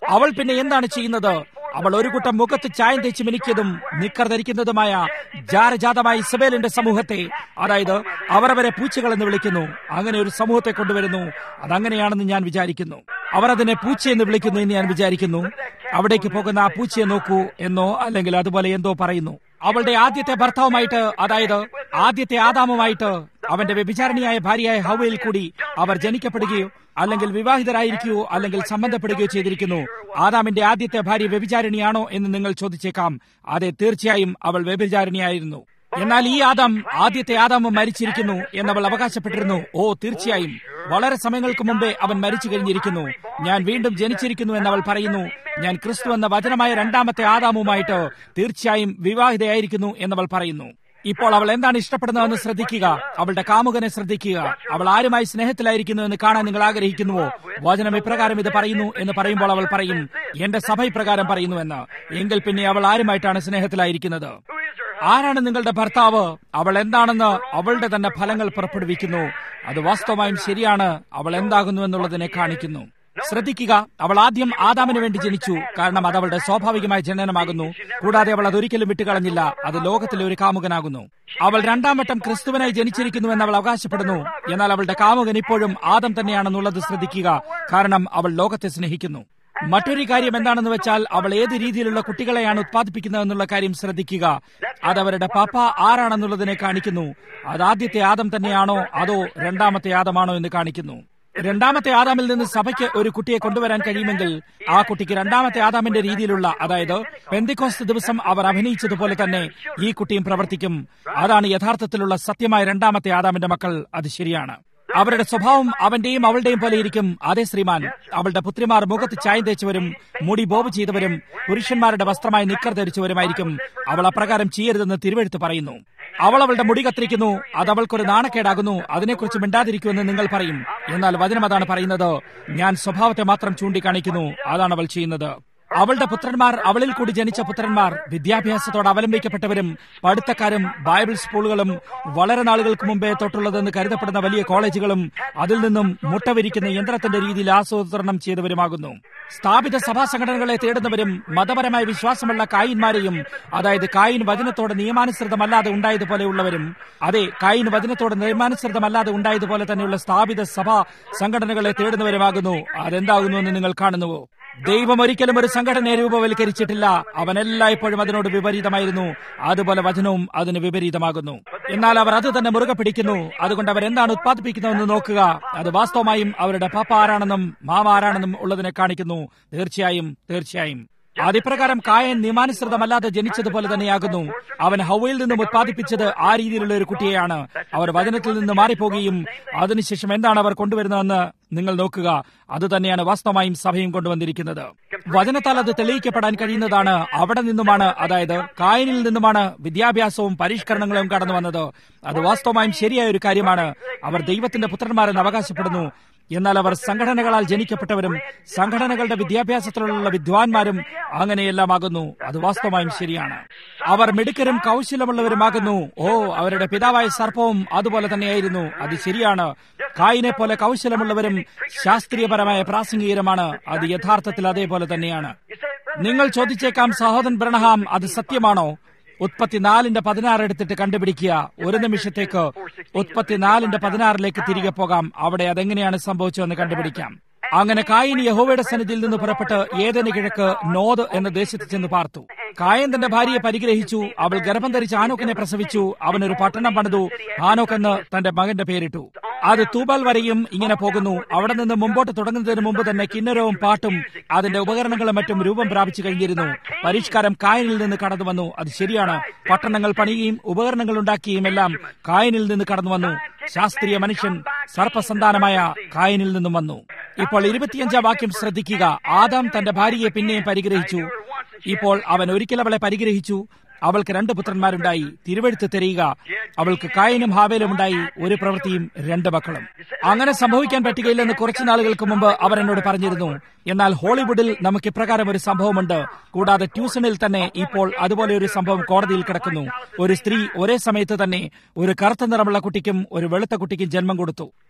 അവൾ പിന്നെ എന്താണ് ചെയ്യുന്നത് അവൾ ഒരു കൂട്ടം മുഖത്ത് ചായം തേച്ച് മിനിക്കതും നിക്കർ ധരിക്കുന്നതുമായ ജാരജാതമായ ഇസബേലിന്റെ സമൂഹത്തെ അതായത് അവരവരെ പൂച്ചകൾ എന്ന് വിളിക്കുന്നു അങ്ങനെ ഒരു സമൂഹത്തെ കൊണ്ടുവരുന്നു അതങ്ങനെയാണെന്ന് ഞാൻ വിചാരിക്കുന്നു അവർ അതിനെ പൂച്ച എന്ന് വിളിക്കുന്നു എന്ന് ഞാൻ വിചാരിക്കുന്നു അവിടേക്ക് പോകുന്ന ആ പൂച്ചയെ നോക്കൂ എന്നോ അല്ലെങ്കിൽ അതുപോലെ എന്തോ പറയുന്നു അവളുടെ ആദ്യത്തെ ഭർത്താവുമായിട്ട് അതായത് ആദ്യത്തെ ആദാമുമായിട്ട് അവന്റെ വ്യഭിചാരണിയായ ഭാര്യയായ ഹവയിൽ കൂടി അവർ ജനിക്കപ്പെടുകയോ അല്ലെങ്കിൽ വിവാഹിതരായിരിക്കുകയോ അല്ലെങ്കിൽ സംബന്ധപ്പെടുകയോ ചെയ്തിരിക്കുന്നു ആദാമിന്റെ ആദ്യത്തെ ഭാര്യ വ്യഭിചാരിണിയാണോ എന്ന് നിങ്ങൾ ചോദിച്ചേക്കാം അതെ തീർച്ചയായും അവൾ വ്യഭിചാരിണിയായിരുന്നു എന്നാൽ ഈ ആദാം ആദ്യത്തെ ആദാമ് മരിച്ചിരിക്കുന്നു എന്നവൾ അവകാശപ്പെട്ടിരുന്നു ഓ തീർച്ചയായും വളരെ സമയങ്ങൾക്ക് മുമ്പേ അവൻ മരിച്ചു കഴിഞ്ഞിരിക്കുന്നു ഞാൻ വീണ്ടും ജനിച്ചിരിക്കുന്നു എന്നവൾ പറയുന്നു ഞാൻ ക്രിസ്തു എന്ന വചനമായ രണ്ടാമത്തെ ആദാമുമായിട്ട് തീർച്ചയായും വിവാഹിതയായിരിക്കുന്നു എന്നവൾ പറയുന്നു ഇപ്പോൾ അവൾ എന്താണ് ഇഷ്ടപ്പെടുന്നതെന്ന് ശ്രദ്ധിക്കുക അവളുടെ കാമുകനെ ശ്രദ്ധിക്കുക അവൾ ആരുമായി സ്നേഹത്തിലായിരിക്കുന്നു എന്ന് കാണാൻ നിങ്ങൾ ആഗ്രഹിക്കുന്നുവോ വചനം ഇപ്രകാരം ഇത് പറയുന്നു എന്ന് പറയുമ്പോൾ അവൾ പറയും എന്റെ സഭ ഇപ്രകാരം പറയുന്നു എന്ന് എങ്കിൽ പിന്നെ അവൾ ആരുമായിട്ടാണ് സ്നേഹത്തിലായിരിക്കുന്നത് ആരാണ് നിങ്ങളുടെ ഭർത്താവ് അവൾ എന്താണെന്ന് അവളുടെ തന്നെ ഫലങ്ങൾ പുറപ്പെടുവിക്കുന്നു അത് വാസ്തവമായും ശരിയാണ് അവൾ എന്താകുന്നു എന്നുള്ളതിനെ കാണിക്കുന്നു ശ്രദ്ധിക്കുക അവൾ ആദ്യം ആദാമിന് വേണ്ടി ജനിച്ചു കാരണം അത് അവളുടെ സ്വാഭാവികമായ ജനനമാകുന്നു കൂടാതെ അവൾ അതൊരിക്കലും വിട്ടുകളഞ്ഞില്ല അത് ലോകത്തിലെ ഒരു കാമുകനാകുന്നു അവൾ രണ്ടാം വട്ടം ക്രിസ്തുവിനായി ജനിച്ചിരിക്കുന്നു എന്ന് അവൾ അവകാശപ്പെടുന്നു എന്നാൽ അവളുടെ കാമുകൻ ഇപ്പോഴും ആദം തന്നെയാണെന്നുള്ളത് ശ്രദ്ധിക്കുക കാരണം അവൾ ലോകത്തെ സ്നേഹിക്കുന്നു മറ്റൊരു കാര്യം എന്താണെന്ന് വെച്ചാൽ അവൾ ഏത് രീതിയിലുള്ള കുട്ടികളെയാണ് ഉത്പാദിപ്പിക്കുന്നത് എന്നുള്ള കാര്യം ശ്രദ്ധിക്കുക അത് അവരുടെ പാപ്പ ആരാണെന്നുള്ളതിനെ കാണിക്കുന്നു അത് ആദ്യത്തെ ആദം തന്നെയാണോ അതോ രണ്ടാമത്തെ ആദമാണോ എന്ന് കാണിക്കുന്നു രണ്ടാമത്തെ ആദാമിൽ നിന്ന് സഭയ്ക്ക് ഒരു കുട്ടിയെ കൊണ്ടുവരാൻ കഴിയുമെങ്കിൽ ആ കുട്ടിക്ക് രണ്ടാമത്തെ ആദാമിന്റെ രീതിയിലുള്ള അതായത് പെന്തിക്കോസ്ത് ദിവസം അവർ അഭിനയിച്ചതുപോലെ തന്നെ ഈ കുട്ടിയും പ്രവർത്തിക്കും അതാണ് യഥാർത്ഥത്തിലുള്ള സത്യമായ രണ്ടാമത്തെ ആദാമിന്റെ മക്കൾ അത് ശരിയാണ് അവരുടെ സ്വഭാവം അവന്റെയും അവളുടെയും പോലെ ഇരിക്കും അതേ ശ്രീമാൻ അവളുടെ പുത്രിമാർ മുഖത്ത് ചായം തേച്ചവരും മുടി ബോബ് ചെയ്തവരും പുരുഷന്മാരുടെ വസ്ത്രമായി നിക്കർ ധരിച്ചവരുമായിരിക്കും അവൾ അപ്രകാരം ചെയ്യരുതെന്ന് തിരുവെഴുത്ത് പറയുന്നു അവൾ അവളുടെ മുടി കത്തിരിക്കുന്നു അത് അവൾക്കൊരു നാണക്കേടാകുന്നു അതിനെക്കുറിച്ച് മിണ്ടാതിരിക്കുമെന്ന് നിങ്ങൾ പറയും എന്നാൽ വചനം അതാണ് പറയുന്നത് ഞാൻ സ്വഭാവത്തെ മാത്രം ചൂണ്ടിക്കാണിക്കുന്നു അതാണ് അവൾ ചെയ്യുന്നത് അവളുടെ പുത്രന്മാർ അവളിൽ കൂടി ജനിച്ച പുത്രന്മാർ വിദ്യാഭ്യാസത്തോട് അവലംബിക്കപ്പെട്ടവരും പഠിത്തക്കാരും ബൈബിൾ സ്കൂളുകളും വളരെ നാളുകൾക്ക് മുമ്പേ തൊട്ടുള്ളതെന്ന് കരുതപ്പെടുന്ന വലിയ കോളേജുകളും അതിൽ നിന്നും മുട്ടവിരിക്കുന്ന യന്ത്രത്തിന്റെ രീതിയിൽ ആസൂത്രണം ചെയ്തവരുമാകുന്നു സ്ഥാപിത സഭാ സംഘടനകളെ തേടുന്നവരും മതപരമായ വിശ്വാസമുള്ള കായിന്മാരെയും അതായത് കായിൻ വചനത്തോട് നിയമാനുസൃതമല്ലാതെ ഉണ്ടായതുപോലെയുള്ളവരും അതെ കായിൻ വചനത്തോട് നിയമാനുസൃതമല്ലാതെ ഉണ്ടായതുപോലെ തന്നെയുള്ള സ്ഥാപിത സഭാ സംഘടനകളെ തേടുന്നവരുമാകുന്നു അതെന്താകുന്നു എന്ന് നിങ്ങൾ കാണുന്നുവോ ദൈവം ഒരിക്കലും ഒരു സംഘടനയെ രൂപവൽക്കരിച്ചിട്ടില്ല അവൻ എല്ലായ്പ്പോഴും അതിനോട് വിപരീതമായിരുന്നു അതുപോലെ വചനവും അതിന് വിപരീതമാകുന്നു എന്നാൽ അവർ അത് തന്നെ മുറുകെ പിടിക്കുന്നു അതുകൊണ്ട് അവർ എന്താണ് ഉത്പാദിപ്പിക്കുന്നതെന്ന് നോക്കുക അത് വാസ്തവമായും അവരുടെ പാപ്പ ആരാണെന്നും മാമ ആരാണെന്നും ഉള്ളതിനെ കാണിക്കുന്നു തീർച്ചയായും തീർച്ചയായും അതിപ്രകാരം കായൻ നിയമാനുസൃതമല്ലാതെ ജനിച്ചതുപോലെ തന്നെയാകുന്നു അവൻ ഹൗവയിൽ നിന്നും ഉത്പാദിപ്പിച്ചത് ആ രീതിയിലുള്ള ഒരു കുട്ടിയെയാണ് അവർ വചനത്തിൽ നിന്ന് മാറിപ്പോകുകയും അതിനുശേഷം എന്താണ് അവർ കൊണ്ടുവരുന്നതെന്ന് നിങ്ങൾ നോക്കുക അത് തന്നെയാണ് വാസ്തവമായും സഭയും കൊണ്ടുവന്നിരിക്കുന്നത് വചനത്താൽ അത് തെളിയിക്കപ്പെടാൻ കഴിയുന്നതാണ് അവിടെ നിന്നുമാണ് അതായത് കായനിൽ നിന്നുമാണ് വിദ്യാഭ്യാസവും പരിഷ്കരണങ്ങളും കടന്നു വന്നത് അത് വാസ്തവമായും ശരിയായ ഒരു കാര്യമാണ് അവർ ദൈവത്തിന്റെ പുത്രന്മാരെന്ന് അവകാശപ്പെടുന്നു എന്നാൽ അവർ സംഘടനകളാൽ ജനിക്കപ്പെട്ടവരും സംഘടനകളുടെ വിദ്യാഭ്യാസത്തിലുള്ള വിദ്വാൻമാരും അങ്ങനെയെല്ലാമാകുന്നു അത് വാസ്തവമായും ശരിയാണ് അവർ മിടുക്കരും കൗശലമുള്ളവരുമാകുന്നു ഓ അവരുടെ പിതാവായ സർപ്പവും അതുപോലെ തന്നെയായിരുന്നു അത് ശരിയാണ് കായിനെ പോലെ കൗശലമുള്ളവരും ശാസ്ത്രീയപരമായ പ്രാസംഗികരമാണ് അത് യഥാർത്ഥത്തിൽ അതേപോലെ തന്നെയാണ് നിങ്ങൾ ചോദിച്ചേക്കാം സഹോദരൻ ബ്രണഹാം അത് സത്യമാണോ ഉത്പത്തിനാലിന്റെ പതിനാറ് എടുത്തിട്ട് കണ്ടുപിടിക്കുക ഒരു നിമിഷത്തേക്ക് ഉത്പത്തിനാലിന്റെ പതിനാറിലേക്ക് തിരികെ പോകാം അവിടെ അതെങ്ങനെയാണ് സംഭവിച്ചതെന്ന് കണ്ടുപിടിക്കാം അങ്ങനെ കായിൻ യഹോവയുടെ സന്നിധിയിൽ നിന്ന് പുറപ്പെട്ട് ഏതെന് കിഴക്ക് നോദ് എന്ന ദേശത്ത് ചെന്ന് പാർത്തു കായൻ തന്റെ ഭാര്യയെ പരിഗ്രഹിച്ചു അവൾ ഗർഭം ധരിച്ച് ആനോക്കിനെ പ്രസവിച്ചു അവനൊരു പട്ടണം പണിതു ആനോക്ക് എന്ന് തന്റെ മകന്റെ പേരിട്ടു അത് തൂബാൽ വരെയും ഇങ്ങനെ പോകുന്നു അവിടെ നിന്ന് മുമ്പോട്ട് തുടങ്ങുന്നതിന് മുമ്പ് തന്നെ കിന്നരവും പാട്ടും അതിന്റെ ഉപകരണങ്ങളും മറ്റും രൂപം പ്രാപിച്ചു കഴിഞ്ഞിരുന്നു പരിഷ്കാരം കായനിൽ നിന്ന് കടന്നു വന്നു അത് ശരിയാണ് പട്ടണങ്ങൾ പണിയുകയും ഉപകരണങ്ങൾ ഉണ്ടാക്കുകയും എല്ലാം കായനിൽ നിന്ന് കടന്നു വന്നു ശാസ്ത്രീയ മനുഷ്യൻ സർപ്പസന്താനമായ കായനിൽ നിന്നും വന്നു ഇപ്പോൾ ഇരുപത്തിയഞ്ചാം വാക്യം ശ്രദ്ധിക്കുക ആദാം തന്റെ ഭാര്യയെ പിന്നെയും പരിഗ്രഹിച്ചു ഇപ്പോൾ അവൻ ഒരിക്കൽ അവളെ പരിഗ്രഹിച്ചു അവൾക്ക് രണ്ട് പുത്രന്മാരുണ്ടായി തിരുവഴുത്ത് തെരയുക അവൾക്ക് കായനും ഹാവേലും ഉണ്ടായി ഒരു പ്രവൃത്തിയും രണ്ട് മക്കളും അങ്ങനെ സംഭവിക്കാൻ പറ്റുകയില്ലെന്ന് കുറച്ചു നാളുകൾക്ക് മുമ്പ് അവർ എന്നോട് പറഞ്ഞിരുന്നു എന്നാൽ ഹോളിവുഡിൽ നമുക്ക് ഇപ്രകാരം ഒരു സംഭവമുണ്ട് കൂടാതെ ട്യൂഷനിൽ തന്നെ ഇപ്പോൾ അതുപോലെ ഒരു സംഭവം കോടതിയിൽ കിടക്കുന്നു ഒരു സ്ത്രീ ഒരേ സമയത്ത് തന്നെ ഒരു കറുത്ത നിറമുള്ള കുട്ടിക്കും ഒരു വെളുത്ത കുട്ടിക്കും ജന്മം കൊടുത്തു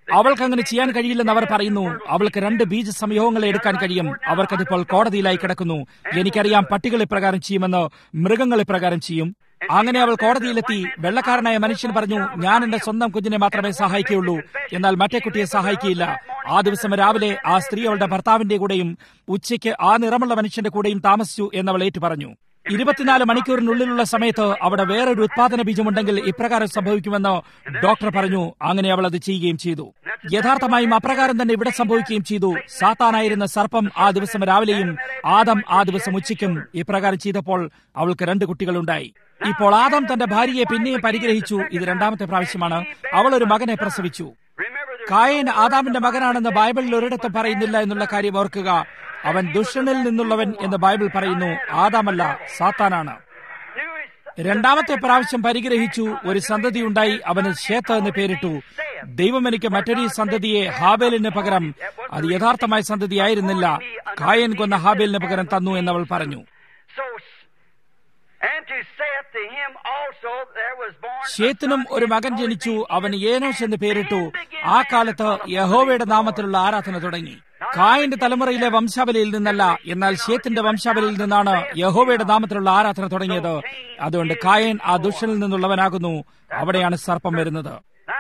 അവൾക്ക് അങ്ങനെ ചെയ്യാൻ കഴിയില്ലെന്ന് അവർ പറയുന്നു അവൾക്ക് രണ്ട് ബീജ സംയോഗങ്ങളെ എടുക്കാൻ കഴിയും അവർക്കതിപ്പോൾ കോടതിയിലായി കിടക്കുന്നു എനിക്കറിയാം പട്ടികൾ ഇപ്രകാരം ചെയ്യുമെന്ന് മൃഗങ്ങൾ ഇപ്രകാരം ചെയ്യും അങ്ങനെ അവൾ കോടതിയിലെത്തി വെള്ളക്കാരനായ മനുഷ്യൻ പറഞ്ഞു ഞാൻ എന്റെ സ്വന്തം കുഞ്ഞിനെ മാത്രമേ സഹായിക്കുകയുള്ളൂ എന്നാൽ മറ്റേ കുട്ടിയെ സഹായിക്കുകയില്ല ആ ദിവസം രാവിലെ ആ സ്ത്രീ അവളുടെ ഭർത്താവിന്റെ കൂടെയും ഉച്ചയ്ക്ക് ആ നിറമുള്ള മനുഷ്യന്റെ കൂടെയും താമസിച്ചു എന്നവൾ ഏറ്റു പറഞ്ഞു ഇരുപത്തിനാല് മണിക്കൂറിനുള്ളിലുള്ള സമയത്ത് അവിടെ വേറൊരു ഉത്പാദന ബീജമുണ്ടെങ്കിൽ ഇപ്രകാരം സംഭവിക്കുമെന്ന് ഡോക്ടർ പറഞ്ഞു അങ്ങനെ അവൾ അത് ചെയ്യുകയും ചെയ്തു യഥാർത്ഥമായും അപ്രകാരം തന്നെ ഇവിടെ സംഭവിക്കുകയും ചെയ്തു സാത്താനായിരുന്ന സർപ്പം ആ ദിവസം രാവിലെയും ആദം ആ ദിവസം ഉച്ചയ്ക്കും ഇപ്രകാരം ചെയ്തപ്പോൾ അവൾക്ക് രണ്ട് കുട്ടികളുണ്ടായി ഇപ്പോൾ ആദം തന്റെ ഭാര്യയെ പിന്നെയും പരിഗ്രഹിച്ചു ഇത് രണ്ടാമത്തെ പ്രാവശ്യമാണ് അവൾ ഒരു മകനെ പ്രസവിച്ചു കായൻ ആദാമിന്റെ മകനാണെന്ന് ബൈബിളിൽ ഒരിടത്തും പറയുന്നില്ല എന്നുള്ള കാര്യം ഓർക്കുക അവൻ ദുഷ്ടനിൽ നിന്നുള്ളവൻ എന്ന് ബൈബിൾ പറയുന്നു ആദാമല്ല സാത്താനാണ് രണ്ടാമത്തെ പ്രാവശ്യം പരിഗ്രഹിച്ചു ഒരു സന്തതി ഉണ്ടായി അവന് ശേത്ത എന്ന് പേരിട്ടു ദൈവം എനിക്ക് മറ്റൊരു സന്തതിയെ ഹാബേലിന് പകരം അത് യഥാർത്ഥമായ സന്തതിയായിരുന്നില്ല കായൻ കൊന്ന ഹാബേലിന് പകരം തന്നു എന്നവൾ പറഞ്ഞു ഷേത്തിനും ഒരു മകൻ ജനിച്ചു അവന് ഏനോസ് എന്ന് പേരിട്ടു ആ കാലത്ത് യഹോവയുടെ നാമത്തിലുള്ള ആരാധന തുടങ്ങി കായന്റെ തലമുറയിലെ വംശാവലിയിൽ നിന്നല്ല എന്നാൽ ഷേത്തിന്റെ വംശാവലിയിൽ നിന്നാണ് യഹോവയുടെ നാമത്തിലുള്ള ആരാധന തുടങ്ങിയത് അതുകൊണ്ട് കായൻ ആ ദുഷ്ടനിൽ നിന്നുള്ളവനാകുന്നു അവിടെയാണ് സർപ്പം വരുന്നത്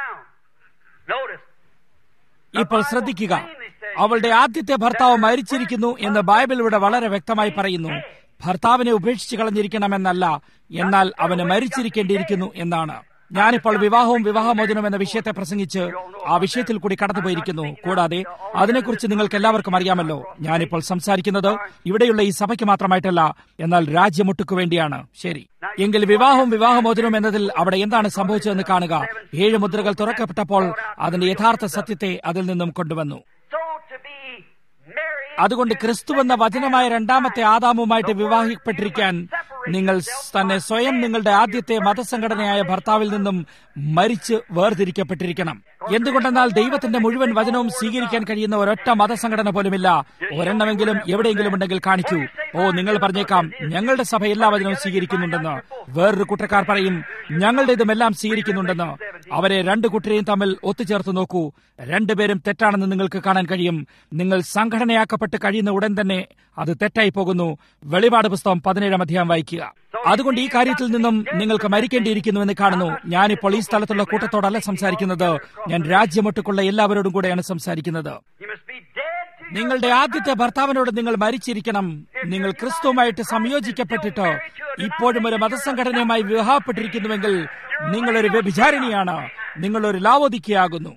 ഇപ്പോൾ ശ്രദ്ധിക്കുക അവളുടെ ആദ്യത്തെ ഭർത്താവ് മരിച്ചിരിക്കുന്നു എന്ന് ബൈബിൾ ഇവിടെ വളരെ വ്യക്തമായി പറയുന്നു ഭർത്താവിനെ ഉപേക്ഷിച്ച് കളഞ്ഞിരിക്കണമെന്നല്ല എന്നാൽ അവന് മരിച്ചിരിക്കേണ്ടിയിരിക്കുന്നു എന്നാണ് ഞാനിപ്പോൾ വിവാഹവും വിവാഹമോചനം എന്ന വിഷയത്തെ പ്രസംഗിച്ച് ആ വിഷയത്തിൽ കൂടി കടന്നുപോയിരിക്കുന്നു കൂടാതെ അതിനെക്കുറിച്ച് നിങ്ങൾക്ക് എല്ലാവർക്കും അറിയാമല്ലോ ഞാനിപ്പോൾ സംസാരിക്കുന്നത് ഇവിടെയുള്ള ഈ സഭയ്ക്ക് മാത്രമായിട്ടല്ല എന്നാൽ രാജ്യമൊട്ടുക്കു വേണ്ടിയാണ് ശരി എങ്കിൽ വിവാഹവും വിവാഹമോചനവും എന്നതിൽ അവിടെ എന്താണ് സംഭവിച്ചതെന്ന് കാണുക ഏഴ് മുദ്രകൾ തുറക്കപ്പെട്ടപ്പോൾ അതിന്റെ യഥാർത്ഥ സത്യത്തെ അതിൽ നിന്നും കൊണ്ടുവന്നു അതുകൊണ്ട് ക്രിസ്തു എന്ന വചനമായ രണ്ടാമത്തെ ആദാമുമായിട്ട് വിവാഹിക്കപ്പെട്ടിരിക്കാൻ നിങ്ങൾ തന്നെ സ്വയം നിങ്ങളുടെ ആദ്യത്തെ മതസംഘടനയായ ഭർത്താവിൽ നിന്നും മരിച്ച് വേർതിരിക്കപ്പെട്ടിരിക്കണം എന്തുകൊണ്ടെന്നാൽ ദൈവത്തിന്റെ മുഴുവൻ വചനവും സ്വീകരിക്കാൻ കഴിയുന്ന ഒരൊറ്റ മതസംഘടന പോലുമില്ല ഒരെണ്ണമെങ്കിലും എവിടെയെങ്കിലും ഉണ്ടെങ്കിൽ കാണിക്കൂ ഓ നിങ്ങൾ പറഞ്ഞേക്കാം ഞങ്ങളുടെ സഭ എല്ലാ വചനവും സ്വീകരിക്കുന്നുണ്ടെന്ന് വേറൊരു കുട്ടക്കാർ പറയും ഞങ്ങളുടെ ഇതുമെല്ലാം സ്വീകരിക്കുന്നുണ്ടെന്ന് അവരെ രണ്ട് കുട്ടരെയും തമ്മിൽ ഒത്തുചേർത്ത് നോക്കൂ രണ്ടുപേരും തെറ്റാണെന്ന് നിങ്ങൾക്ക് കാണാൻ കഴിയും നിങ്ങൾ സംഘടനയാക്കപ്പെട്ട് കഴിയുന്ന ഉടൻ തന്നെ അത് തെറ്റായി പോകുന്നു വെളിപാട് പുസ്തകം പതിനേഴാം അധ്യായം വായിക്കുക അതുകൊണ്ട് ഈ കാര്യത്തിൽ നിന്നും നിങ്ങൾക്ക് മരിക്കേണ്ടിയിരിക്കുന്നു എന്ന് കാണുന്നു ഞാനിപ്പോൾ ഈ സ്ഥലത്തുള്ള കൂട്ടത്തോടല്ല സംസാരിക്കുന്നത് ഞാൻ രാജ്യമൊട്ടുക്കുള്ള എല്ലാവരോടും കൂടെയാണ് സംസാരിക്കുന്നത് നിങ്ങളുടെ ആദ്യത്തെ ഭർത്താവിനോട് നിങ്ങൾ മരിച്ചിരിക്കണം നിങ്ങൾ ക്രിസ്തുവുമായിട്ട് സംയോജിക്കപ്പെട്ടിട്ട് ഇപ്പോഴും ഒരു മതസംഘടനയുമായി വിവാഹപ്പെട്ടിരിക്കുന്നുവെങ്കിൽ നിങ്ങളൊരു വ്യഭിചാരിണിയാണ് നിങ്ങളൊരു ലാവോദിക്കയാകുന്നു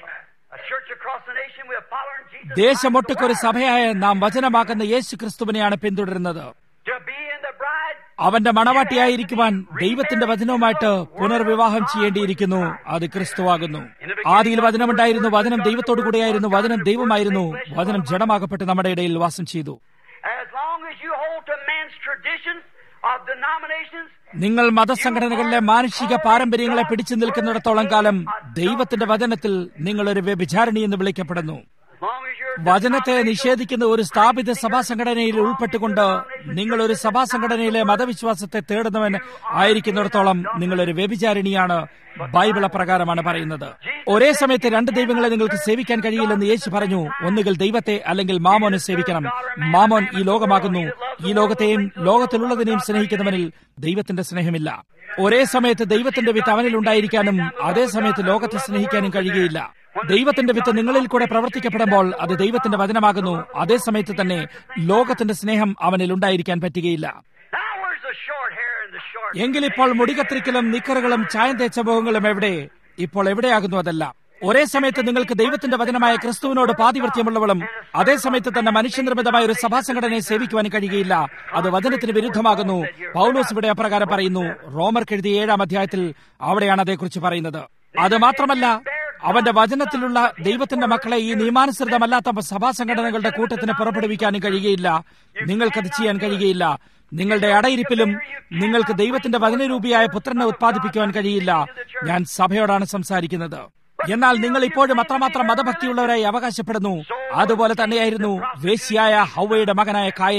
ദേശമൊട്ടുക്കൊരു സഭയായ നാം വചനമാക്കുന്ന യേശു ക്രിസ്തുവിനെയാണ് പിന്തുടരുന്നത് അവന്റെ മണവാട്ടിയായിരിക്കുവാൻ ദൈവത്തിന്റെ വചനവുമായിട്ട് പുനർവിവാഹം ചെയ്യേണ്ടിയിരിക്കുന്നു അത് ക്രിസ്തുവാകുന്നു ആദിയിൽ വചനമുണ്ടായിരുന്നു വചനം ദൈവത്തോടു കൂടെയായിരുന്നു വചനം ദൈവമായിരുന്നു വചനം ജഡമാകപ്പെട്ട് നമ്മുടെ ഇടയിൽ വാസം ചെയ്തു നിങ്ങൾ മതസംഘടനകളിലെ മാനുഷിക പാരമ്പര്യങ്ങളെ പിടിച്ചു നിൽക്കുന്നിടത്തോളം കാലം ദൈവത്തിന്റെ വചനത്തിൽ നിങ്ങൾ ഒരു വ്യഭിചാരണി എന്ന് വിളിക്കപ്പെടുന്നു വചനത്തെ നിഷേധിക്കുന്ന ഒരു സ്ഥാപിത സഭാ സംഘടനയിൽ ഉൾപ്പെട്ടുകൊണ്ട് നിങ്ങൾ ഒരു സഭാ സംഘടനയിലെ മതവിശ്വാസത്തെ തേടുന്നവൻ ആയിരിക്കുന്നിടത്തോളം നിങ്ങൾ ഒരു വ്യഭിചാരിണിയാണ് ബൈബിൾ പ്രകാരമാണ് പറയുന്നത് ഒരേ സമയത്ത് രണ്ട് ദൈവങ്ങളെ നിങ്ങൾക്ക് സേവിക്കാൻ കഴിയില്ലെന്ന് യേശു പറഞ്ഞു ഒന്നുകിൽ ദൈവത്തെ അല്ലെങ്കിൽ മാമോനെ സേവിക്കണം മാമോൻ ഈ ലോകമാകുന്നു ഈ ലോകത്തെയും ലോകത്തിലുള്ളതിനെയും സ്നേഹിക്കുന്നവനിൽ ദൈവത്തിന്റെ സ്നേഹമില്ല ഒരേ സമയത്ത് ദൈവത്തിന്റെ വിത്ത് അവനിൽ ഉണ്ടായിരിക്കാനും അതേ സമയത്ത് ലോകത്തെ സ്നേഹിക്കാനും കഴിയുകയില്ല ദൈവത്തിന്റെ വിത്ത് നിങ്ങളിൽ കൂടെ പ്രവർത്തിക്കപ്പെടുമ്പോൾ അത് ദൈവത്തിന്റെ വചനമാകുന്നു അതേ സമയത്ത് തന്നെ ലോകത്തിന്റെ സ്നേഹം അവനിൽ ഉണ്ടായിരിക്കാൻ പറ്റുകയില്ല എങ്കിലിപ്പോൾ മുടികത്രിക്കലും നിക്കറുകളും ചായം തേച്ച മുഖങ്ങളും എവിടെ ഇപ്പോൾ എവിടെയാകുന്നു അതല്ല ഒരേ സമയത്ത് നിങ്ങൾക്ക് ദൈവത്തിന്റെ വചനമായ ക്രിസ്തുവിനോട് പാതിവൃത്യമുള്ളവളും അതേ സമയത്ത് തന്നെ മനുഷ്യനിർമ്മിതമായ ഒരു സഭാ സംഘടനയെ സേവിക്കുവാൻ കഴിയുകയില്ല അത് വചനത്തിന് വിരുദ്ധമാകുന്നു പൗലോസ് ഇവിടെ അപ്രകാരം പറയുന്നു റോമർക്ക് എഴുതിയ ഏഴാം അധ്യായത്തിൽ അവിടെയാണ് അതേക്കുറിച്ച് പറയുന്നത് അത് മാത്രമല്ല അവന്റെ വചനത്തിലുള്ള ദൈവത്തിന്റെ മക്കളെ ഈ നിയമാനുസൃതമല്ലാത്ത സഭാ സംഘടനകളുടെ കൂട്ടത്തിന് പുറപ്പെടുവിക്കാനും കഴിയുകയില്ല നിങ്ങൾക്കത് ചെയ്യാൻ കഴിയുകയില്ല നിങ്ങളുടെ അടയിരിപ്പിലും നിങ്ങൾക്ക് ദൈവത്തിന്റെ വചനരൂപിയായ പുത്രനെ ഉത്പാദിപ്പിക്കുവാൻ കഴിയില്ല ഞാൻ സഭയോടാണ് സംസാരിക്കുന്നത് എന്നാൽ നിങ്ങൾ ഇപ്പോഴും അത്രമാത്രം മതഭക്തിയുള്ളവരായി അവകാശപ്പെടുന്നു അതുപോലെ തന്നെയായിരുന്നു വേശ്യായ ഹൗവയുടെ മകനായ കായനും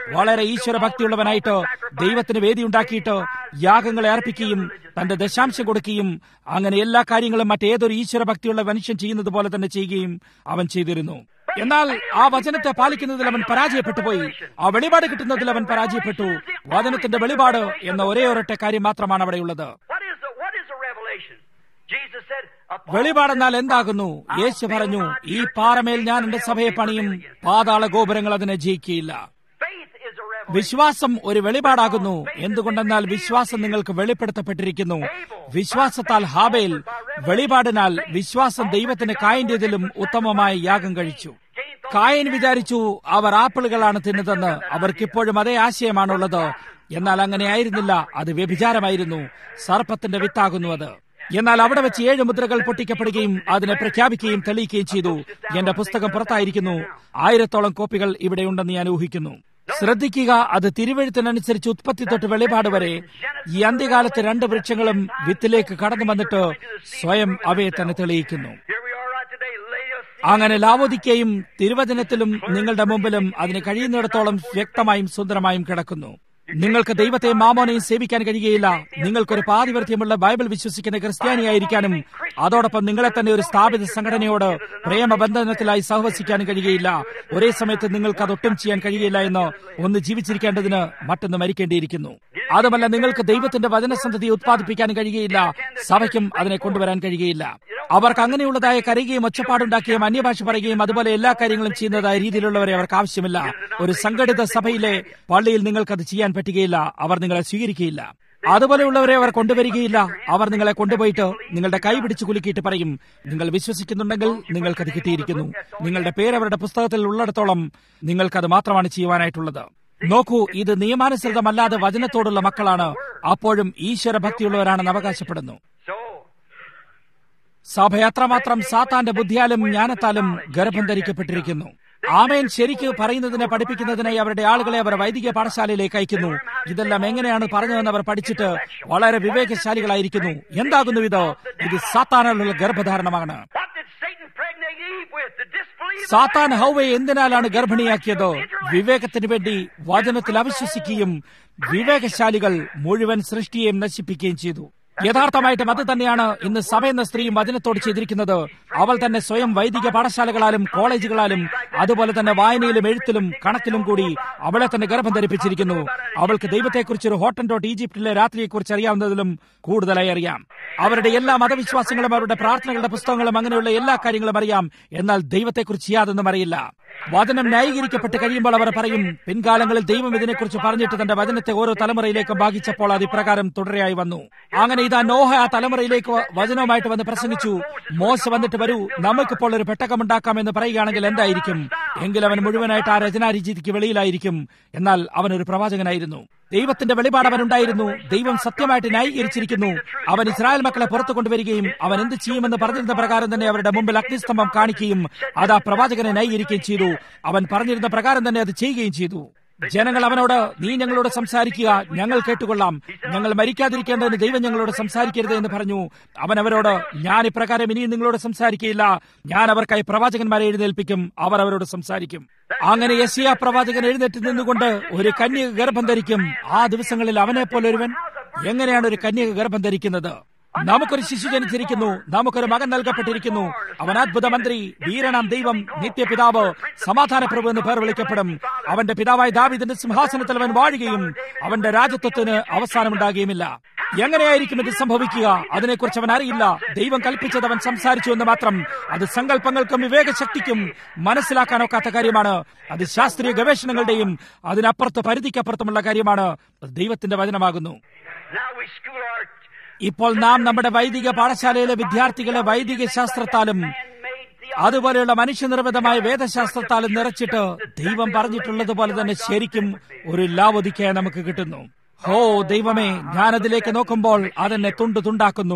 വളരെ ഈശ്വര ഭക്തിയുള്ളവനായിട്ട് ദൈവത്തിന് വേദി ഉണ്ടാക്കിയിട്ട് യാഗങ്ങളെ അർപ്പിക്കുകയും തന്റെ ദശാംശം കൊടുക്കുകയും അങ്ങനെ എല്ലാ കാര്യങ്ങളും മറ്റേതൊരു ഈശ്വര ഭക്തിയുള്ള മനുഷ്യൻ ചെയ്യുന്നത് പോലെ തന്നെ ചെയ്യുകയും അവൻ ചെയ്തിരുന്നു എന്നാൽ ആ വചനത്തെ പാലിക്കുന്നതിൽ അവൻ പരാജയപ്പെട്ടു പോയി ആ വെളിപാട് കിട്ടുന്നതിൽ അവൻ പരാജയപ്പെട്ടു വചനത്തിന്റെ വെളിപാട് എന്ന ഒരേ ഒരൊറ്റ കാര്യം മാത്രമാണ് അവിടെയുള്ളത് What is the what is the revelation? Jesus said, "Upon വെളിപാടെന്നാൽ എന്താകുന്നു യേശു പറഞ്ഞു ഈ പാറമേൽ ഞാൻ എന്റെ സഭയെ പണിയും പാതാള ഗോപുരങ്ങൾ അതിനെ ജയിക്കുകയില്ല faith is a revelation." വിശ്വാസം ഒരു വെളിപാടാകുന്നു എന്തുകൊണ്ടെന്നാൽ വിശ്വാസം നിങ്ങൾക്ക് വെളിപ്പെടുത്തപ്പെട്ടിരിക്കുന്നു വിശ്വാസത്താൽ ഹാബേൽ വെളിപാടിനാൽ വിശ്വാസം ദൈവത്തിന് കായന്റേതിലും ഉത്തമമായ യാഗം കഴിച്ചു കായൻ വിചാരിച്ചു അവർ ആപ്പിളുകളാണ് തിന്നതെന്ന് അവർക്കിപ്പോഴും അതേ ആശയമാണുള്ളത് എന്നാൽ അങ്ങനെ ആയിരുന്നില്ല അത് വ്യഭിചാരമായിരുന്നു സർപ്പത്തിന്റെ വിത്താകുന്നു അത് എന്നാൽ അവിടെ വെച്ച് ഏഴ് മുദ്രകൾ പൊട്ടിക്കപ്പെടുകയും അതിനെ പ്രഖ്യാപിക്കുകയും തെളിയിക്കുകയും ചെയ്തു എന്റെ പുസ്തകം പുറത്തായിരിക്കുന്നു ആയിരത്തോളം കോപ്പികൾ ഇവിടെയുണ്ടെന്ന് ഞാൻ ഊഹിക്കുന്നു ശ്രദ്ധിക്കുക അത് തിരുവഴുത്തിനനുസരിച്ച് ഉത്പത്തി തൊട്ട് വെളിപാട് വരെ ഈ അന്ത്യകാലത്ത് രണ്ട് വൃക്ഷങ്ങളും വിത്തിലേക്ക് കടന്നു വന്നിട്ട് സ്വയം അവയെ തന്നെ തെളിയിക്കുന്നു Here we are right today. Lay us അങ്ങനെ ലാവോദിക്കയും തിരുവചനത്തിലും നിങ്ങളുടെ മുമ്പിലും അതിന് കഴിയുന്നിടത്തോളം വ്യക്തമായും സുന്ദരമായും കിടക്കുന്നു നിങ്ങൾക്ക് ദൈവത്തെയും മാമോനെയും സേവിക്കാൻ കഴിയുകയില്ല നിങ്ങൾക്കൊരു പാതിവൃത്യമുള്ള ബൈബിൾ വിശ്വസിക്കുന്ന ക്രിസ്ത്യാനിയായിരിക്കാനും അതോടൊപ്പം നിങ്ങളെ തന്നെ ഒരു സ്ഥാപിത സംഘടനയോട് പ്രേമബന്ധനത്തിലായി സഹവസിക്കാനും കഴിയുകയില്ല ഒരേ സമയത്ത് നിങ്ങൾക്ക് അതൊട്ടും ചെയ്യാൻ കഴിയില്ല എന്ന് ഒന്ന് ജീവിച്ചിരിക്കേണ്ടതിന് മറ്റൊന്ന് മരിക്കേണ്ടിയിരിക്കുന്നു അതുമല്ല നിങ്ങൾക്ക് ദൈവത്തിന്റെ വചനസന്ധതി ഉത്പാദിപ്പിക്കാനും കഴിയുകയില്ല സഭയ്ക്കും അതിനെ കൊണ്ടുവരാൻ കഴിയുകയില്ല അവർക്ക് അങ്ങനെയുള്ളതായ കരയുകയും ഒച്ചപ്പാടുണ്ടാക്കുകയും അന്യഭാഷ പറയുകയും അതുപോലെ എല്ലാ കാര്യങ്ങളും ചെയ്യുന്നതായ രീതിയിലുള്ളവരെ അവർക്ക് ആവശ്യമില്ല ഒരു സംഘടിത സഭയിലെ പള്ളിയിൽ നിങ്ങൾക്കത് ചെയ്യാൻ പറ്റുകയില്ല അവർ നിങ്ങളെ സ്വീകരിക്കുകയില്ല അതുപോലെയുള്ളവരെ അവർ കൊണ്ടുവരികയില്ല അവർ നിങ്ങളെ കൊണ്ടുപോയിട്ട് നിങ്ങളുടെ കൈ പിടിച്ച് കുലുക്കിയിട്ട് പറയും നിങ്ങൾ വിശ്വസിക്കുന്നുണ്ടെങ്കിൽ നിങ്ങൾക്കത് കിട്ടിയിരിക്കുന്നു നിങ്ങളുടെ പേര് അവരുടെ പുസ്തകത്തിൽ ഉള്ളിടത്തോളം നിങ്ങൾക്കത് മാത്രമാണ് ചെയ്യുവാനായിട്ടുള്ളത് നോക്കൂ ഇത് നിയമാനുസൃതമല്ലാതെ വചനത്തോടുള്ള മക്കളാണ് അപ്പോഴും ഈശ്വര ഭക്തിയുള്ളവരാണെന്ന് അവകാശപ്പെടുന്നു so. സഭ അത്രമാത്രം സാത്താന്റെ ബുദ്ധിയാലും ജ്ഞാനത്താലും ഗർഭം ധരിക്കപ്പെട്ടിരിക്കുന്നു ആമേൻ ശരിക്ക് പറയുന്നതിനെ പഠിപ്പിക്കുന്നതിനായി അവരുടെ ആളുകളെ അവർ വൈദിക പാഠശാലയിലേക്ക് അയക്കുന്നു ഇതെല്ലാം എങ്ങനെയാണ് പറഞ്ഞതെന്ന് അവർ പഠിച്ചിട്ട് വളരെ വിവേകശാലികളായിരിക്കുന്നു എന്താകുന്നു ഇത് ഇത് സാത്താനുള്ള ഗർഭധാരണമാണ് What did Satan pregnate Eve with? To disbelieve the സാത്താൻ ഹൗവയെ എന്തിനാലാണ് ഗർഭിണിയാക്കിയത് വിവേകത്തിന് വേണ്ടി വചനത്തിൽ അവിശ്വസിക്കുകയും വിവേകശാലികൾ മുഴുവൻ സൃഷ്ടിയെയും നശിപ്പിക്കുകയും ചെയ്തു യഥാർത്ഥമായിട്ടും അത് തന്നെയാണ് ഇന്ന് സഭ എന്ന സ്ത്രീയും വചനത്തോട് ചെയ്തിരിക്കുന്നത് അവൾ തന്നെ സ്വയം വൈദിക പാഠശാലകളാലും കോളേജുകളാലും അതുപോലെ തന്നെ വായനയിലും എഴുത്തിലും കണക്കിലും കൂടി അവളെ തന്നെ ഗർഭം ധരിപ്പിച്ചിരിക്കുന്നു അവൾക്ക് ദൈവത്തെക്കുറിച്ച് ഒരു ഹോട്ടൻ ഡോട്ട് ഈജിപ്തിലെ രാത്രിയെക്കുറിച്ച് അറിയാവുന്നതിലും കൂടുതലായി അറിയാം അവരുടെ എല്ലാ മതവിശ്വാസങ്ങളും അവരുടെ പ്രാർത്ഥനകളുടെ പുസ്തകങ്ങളും അങ്ങനെയുള്ള എല്ലാ കാര്യങ്ങളും അറിയാം എന്നാൽ ദൈവത്തെക്കുറിച്ച് യാതൊന്നും അറിയില്ല വചനം ന്യായീകരിക്കപ്പെട്ട് കഴിയുമ്പോൾ അവർ പറയും പിൻകാലങ്ങളിൽ ദൈവം ഇതിനെക്കുറിച്ച് പറഞ്ഞിട്ട് തന്റെ വചനത്തെ ഓരോ തലമുറയിലേക്കും ഭാഗിച്ചപ്പോൾ അത് ഇപ്രകാരം തുടരെയായി വന്നു അങ്ങനെ ഇതാ നോഹ ആ തലമുറയിലേക്ക് വ- വചനവുമായിട്ട് വന്ന് പ്രസംഗിച്ചു മോശ വന്നിട്ട് വരൂ നമുക്കിപ്പോൾ ഒരു പെട്ടകമുണ്ടാക്കാം എന്ന് പറയുകയാണെങ്കിൽ എന്തായിരിക്കും എങ്കിൽ അവൻ മുഴുവനായിട്ട് ആ രചനാരീതിക്ക് വെളിയിലായിരിക്കും എന്നാൽ അവൻ ഒരു പ്രവാചകനായിരുന്നു ദൈവത്തിന്റെ വെളിപാട് അവനുണ്ടായിരുന്നു ദൈവം സത്യമായിട്ട് ന്യായീകരിച്ചിരിക്കുന്നു അവൻ ഇസ്രായേൽ മക്കളെ പുറത്തു കൊണ്ടുവരികയും അവൻ എന്ത് ചെയ്യുമെന്ന് പറഞ്ഞിരുന്ന പ്രകാരം തന്നെ അവരുടെ മുമ്പിൽ അഗ്നിസ്തംഭം കാണിക്കുകയും അത് ആ പ്രവാചകനെ ന്യായീകരിക്കുകയും ചെയ്തു അവൻ പറഞ്ഞിരുന്ന പ്രകാരം തന്നെ അത് ചെയ്യുകയും ചെയ്തു ജനങ്ങൾ അവനോട് നീ ഞങ്ങളോട് സംസാരിക്കുക ഞങ്ങൾ കേട്ടുകൊള്ളാം ഞങ്ങൾ മരിക്കാതിരിക്കേണ്ടതിന് ദൈവം ഞങ്ങളോട് സംസാരിക്കരുത് എന്ന് പറഞ്ഞു അവൻ അവരോട് ഞാൻ ഇപ്രകാരം ഇനിയും നിങ്ങളോട് സംസാരിക്കുകയില്ല ഞാൻ അവർക്കായി പ്രവാചകന്മാരെ എഴുന്നേൽപ്പിക്കും അവർ അവരോട് സംസാരിക്കും അങ്ങനെ യസിയ പ്രവാചകൻ എഴുന്നേറ്റ് നിന്നുകൊണ്ട് ഒരു കന്യക ഗർഭം ധരിക്കും ആ ദിവസങ്ങളിൽ അവനെ പോലെ ഒരുവൻ എങ്ങനെയാണ് ഒരു കന്യക ഗർഭം ധരിക്കുന്നത് നമുക്കൊരു ശിശു ജനിച്ചിരിക്കുന്നു നമുക്കൊരു മകൻ നൽകപ്പെട്ടിരിക്കുന്നു അവൻ അത്ഭുത മന്ത്രി വീരണാം ദൈവം നിത്യപിതാവ് സമാധാന പ്രഭു എന്ന് പേർ വിളിക്കപ്പെടും അവന്റെ പിതാവായ ദാവിദിന്റെ സിംഹാസനത്തിൽ അവൻ വാഴുകയും അവന്റെ രാജ്യത്വത്തിന് അവസാനമുണ്ടാകുകയുമില്ല എങ്ങനെയായിരിക്കും ഇത് സംഭവിക്കുക അതിനെക്കുറിച്ച് അവൻ അറിയില്ല ദൈവം കൽപ്പിച്ചത് അവൻ സംസാരിച്ചു എന്ന് മാത്രം അത് സങ്കല്പങ്ങൾക്കും വിവേകശക്തിക്കും മനസ്സിലാക്കാനൊക്കാത്ത കാര്യമാണ് അത് ശാസ്ത്രീയ ഗവേഷണങ്ങളുടെയും അതിനപ്പുറത്ത് പരിധിക്കപ്പുറത്തുമുള്ള കാര്യമാണ് അത് ദൈവത്തിന്റെ വചനമാകുന്നു Now we school our ഇപ്പോൾ നാം നമ്മുടെ വൈദിക പാഠശാലയിലെ വിദ്യാർത്ഥികളെ വൈദിക ശാസ്ത്രത്താലും അതുപോലെയുള്ള മനുഷ്യനിർമ്മിതമായ വേദശാസ്ത്രത്താലും നിറച്ചിട്ട് ദൈവം പറഞ്ഞിട്ടുള്ളതുപോലെ തന്നെ ശരിക്കും ഒരു ലാവൊതിക്കായ നമുക്ക് കിട്ടുന്നു ഹോ ദൈവമേ ഞാനതിലേക്ക് നോക്കുമ്പോൾ അതെന്നെ തുണ്ടു തുണ്ടാക്കുന്നു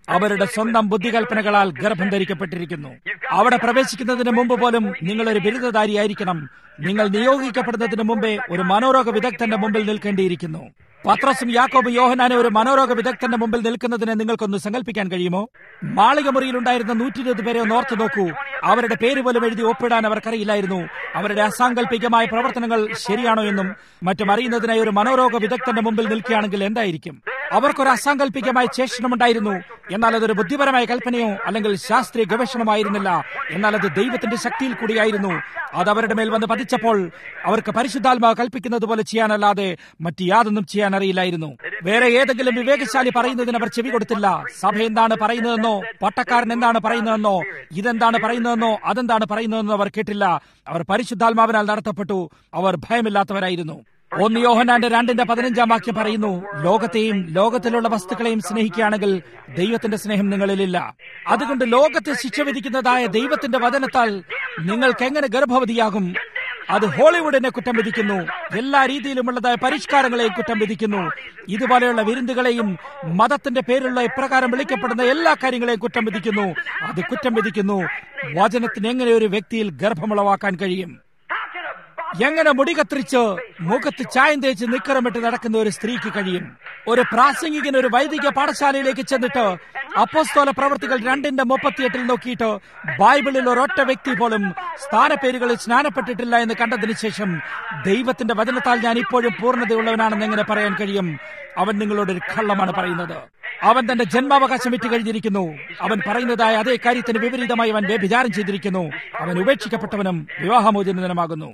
അവരുടെ സ്വന്തം ബുദ്ധികൽപ്പനകളാൽ ഗർഭം ധരിക്കപ്പെട്ടിരിക്കുന്നു അവിടെ പ്രവേശിക്കുന്നതിന് മുമ്പ് പോലും നിങ്ങൾ ഒരു ബിരുദധാരിയായിരിക്കണം നിങ്ങൾ നിയോഗിക്കപ്പെടുന്നതിന് മുമ്പേ ഒരു മനോരോഗ വിദഗ്ധന്റെ മുമ്പിൽ നിൽക്കേണ്ടിയിരിക്കുന്നു പത്രസും യാക്കോബും യോഹനാനെ ഒരു മനോരോഗ വിദഗ്ധന്റെ മുമ്പിൽ നിൽക്കുന്നതിന് നിങ്ങൾക്കൊന്ന് സങ്കല്പിക്കാൻ കഴിയുമോ മാളിക മുറിയിലുണ്ടായിരുന്ന നൂറ്റി ഇരുപത് പേരെ ഒന്ന് ഓർത്തു നോക്കൂ അവരുടെ പേര് പോലും എഴുതി ഒപ്പിടാൻ അവർക്കറിയില്ലായിരുന്നു അവരുടെ അസാങ്കല്പികമായ പ്രവർത്തനങ്ങൾ ശരിയാണോ എന്നും മറ്റും അറിയുന്നതിനായി ഒരു മനോരോഗ വിദഗ്ധന്റെ മുമ്പിൽ നിൽക്കുകയാണെങ്കിൽ എന്തായിരിക്കും അവർക്കൊരു അസാങ്കല്പികമായ ചേഷണമുണ്ടായിരുന്നു എന്നാൽ അതൊരു ബുദ്ധിപരമായ കൽപ്പനയോ അല്ലെങ്കിൽ ശാസ്ത്രീയ ഗവേഷണമായിരുന്നില്ല എന്നാൽ അത് ദൈവത്തിന്റെ ശക്തിയിൽ കൂടിയായിരുന്നു അത് അവരുടെ മേൽ വന്ന് പതിച്ചപ്പോൾ അവർക്ക് പരിശുദ്ധാത്മാവ് കൽപ്പിക്കുന്നത് പോലെ ചെയ്യാനല്ലാതെ മറ്റ് യാതൊന്നും ചെയ്യാൻ അറിയില്ലായിരുന്നു വേറെ ഏതെങ്കിലും വിവേകശാലി പറയുന്നതിന് അവർ ചെവി കൊടുത്തില്ല സഭ എന്താണ് പറയുന്നതെന്നോ പട്ടക്കാരൻ എന്താണ് പറയുന്നതെന്നോ ഇതെന്താണ് പറയുന്നതെന്നോ അതെന്താണ് പറയുന്നതെന്നോ അവർ കേട്ടില്ല അവർ പരിശുദ്ധാത്മാവിനാൽ നടത്തപ്പെട്ടു അവർ ഭയമില്ലാത്തവരായിരുന്നു ഒന്ന് യോഹനാന്റെ രണ്ടിന്റെ പതിനഞ്ചാം വാക്യം പറയുന്നു ലോകത്തെയും ലോകത്തിലുള്ള വസ്തുക്കളെയും സ്നേഹിക്കുകയാണെങ്കിൽ ദൈവത്തിന്റെ സ്നേഹം നിങ്ങളിലില്ല അതുകൊണ്ട് ലോകത്തെ ശിക്ഷ വിധിക്കുന്നതായ ദൈവത്തിന്റെ വചനത്താൽ നിങ്ങൾക്ക് എങ്ങനെ ഗർഭവതിയാകും അത് ഹോളിവുഡിനെ കുറ്റം വിധിക്കുന്നു എല്ലാ രീതിയിലുമുള്ളതായ പരിഷ്കാരങ്ങളെയും കുറ്റം വിധിക്കുന്നു ഇതുപോലെയുള്ള വിരുന്നുകളെയും മതത്തിന്റെ പേരിലുള്ള ഇപ്രകാരം വിളിക്കപ്പെടുന്ന എല്ലാ കാര്യങ്ങളെയും കുറ്റം വിധിക്കുന്നു അത് കുറ്റം വിധിക്കുന്നു വചനത്തിന് എങ്ങനെ ഒരു വ്യക്തിയിൽ ഗർഭമുളവാക്കാൻ കഴിയും എങ്ങനെ മുടി കത്തിരിച്ച് മുഖത്ത് ചായം തേച്ച് നിക്കറമിട്ട് നടക്കുന്ന ഒരു സ്ത്രീക്ക് കഴിയും ഒരു പ്രാസംഗികൻ ഒരു വൈദിക പാഠശാലയിലേക്ക് ചെന്നിട്ട് അപ്പോസ്തോല പ്രവർത്തികൾ രണ്ടിന്റെ മുപ്പത്തിയെട്ടിൽ നോക്കിയിട്ട് ബൈബിളിൽ ഒരൊറ്റ വ്യക്തി പോലും സ്ഥാനപ്പേരുകളിൽ സ്നാനപ്പെട്ടിട്ടില്ല എന്ന് കണ്ടതിന് ശേഷം ദൈവത്തിന്റെ വചനത്താൽ ഞാൻ ഇപ്പോഴും പൂർണ്ണതയുള്ളവനാണെന്ന് എങ്ങനെ പറയാൻ കഴിയും അവൻ നിങ്ങളോട് ഒരു കള്ളമാണ് പറയുന്നത് അവൻ തന്റെ ജന്മാവകാശം വിറ്റ് കഴിഞ്ഞിരിക്കുന്നു അവൻ പറയുന്നതായ അതേ കാര്യത്തിന് വിപരീതമായി അവൻ വ്യഭിചാരം ചെയ്തിരിക്കുന്നു അവൻ ഉപേക്ഷിക്കപ്പെട്ടവനും വിവാഹമോചനമാകുന്നു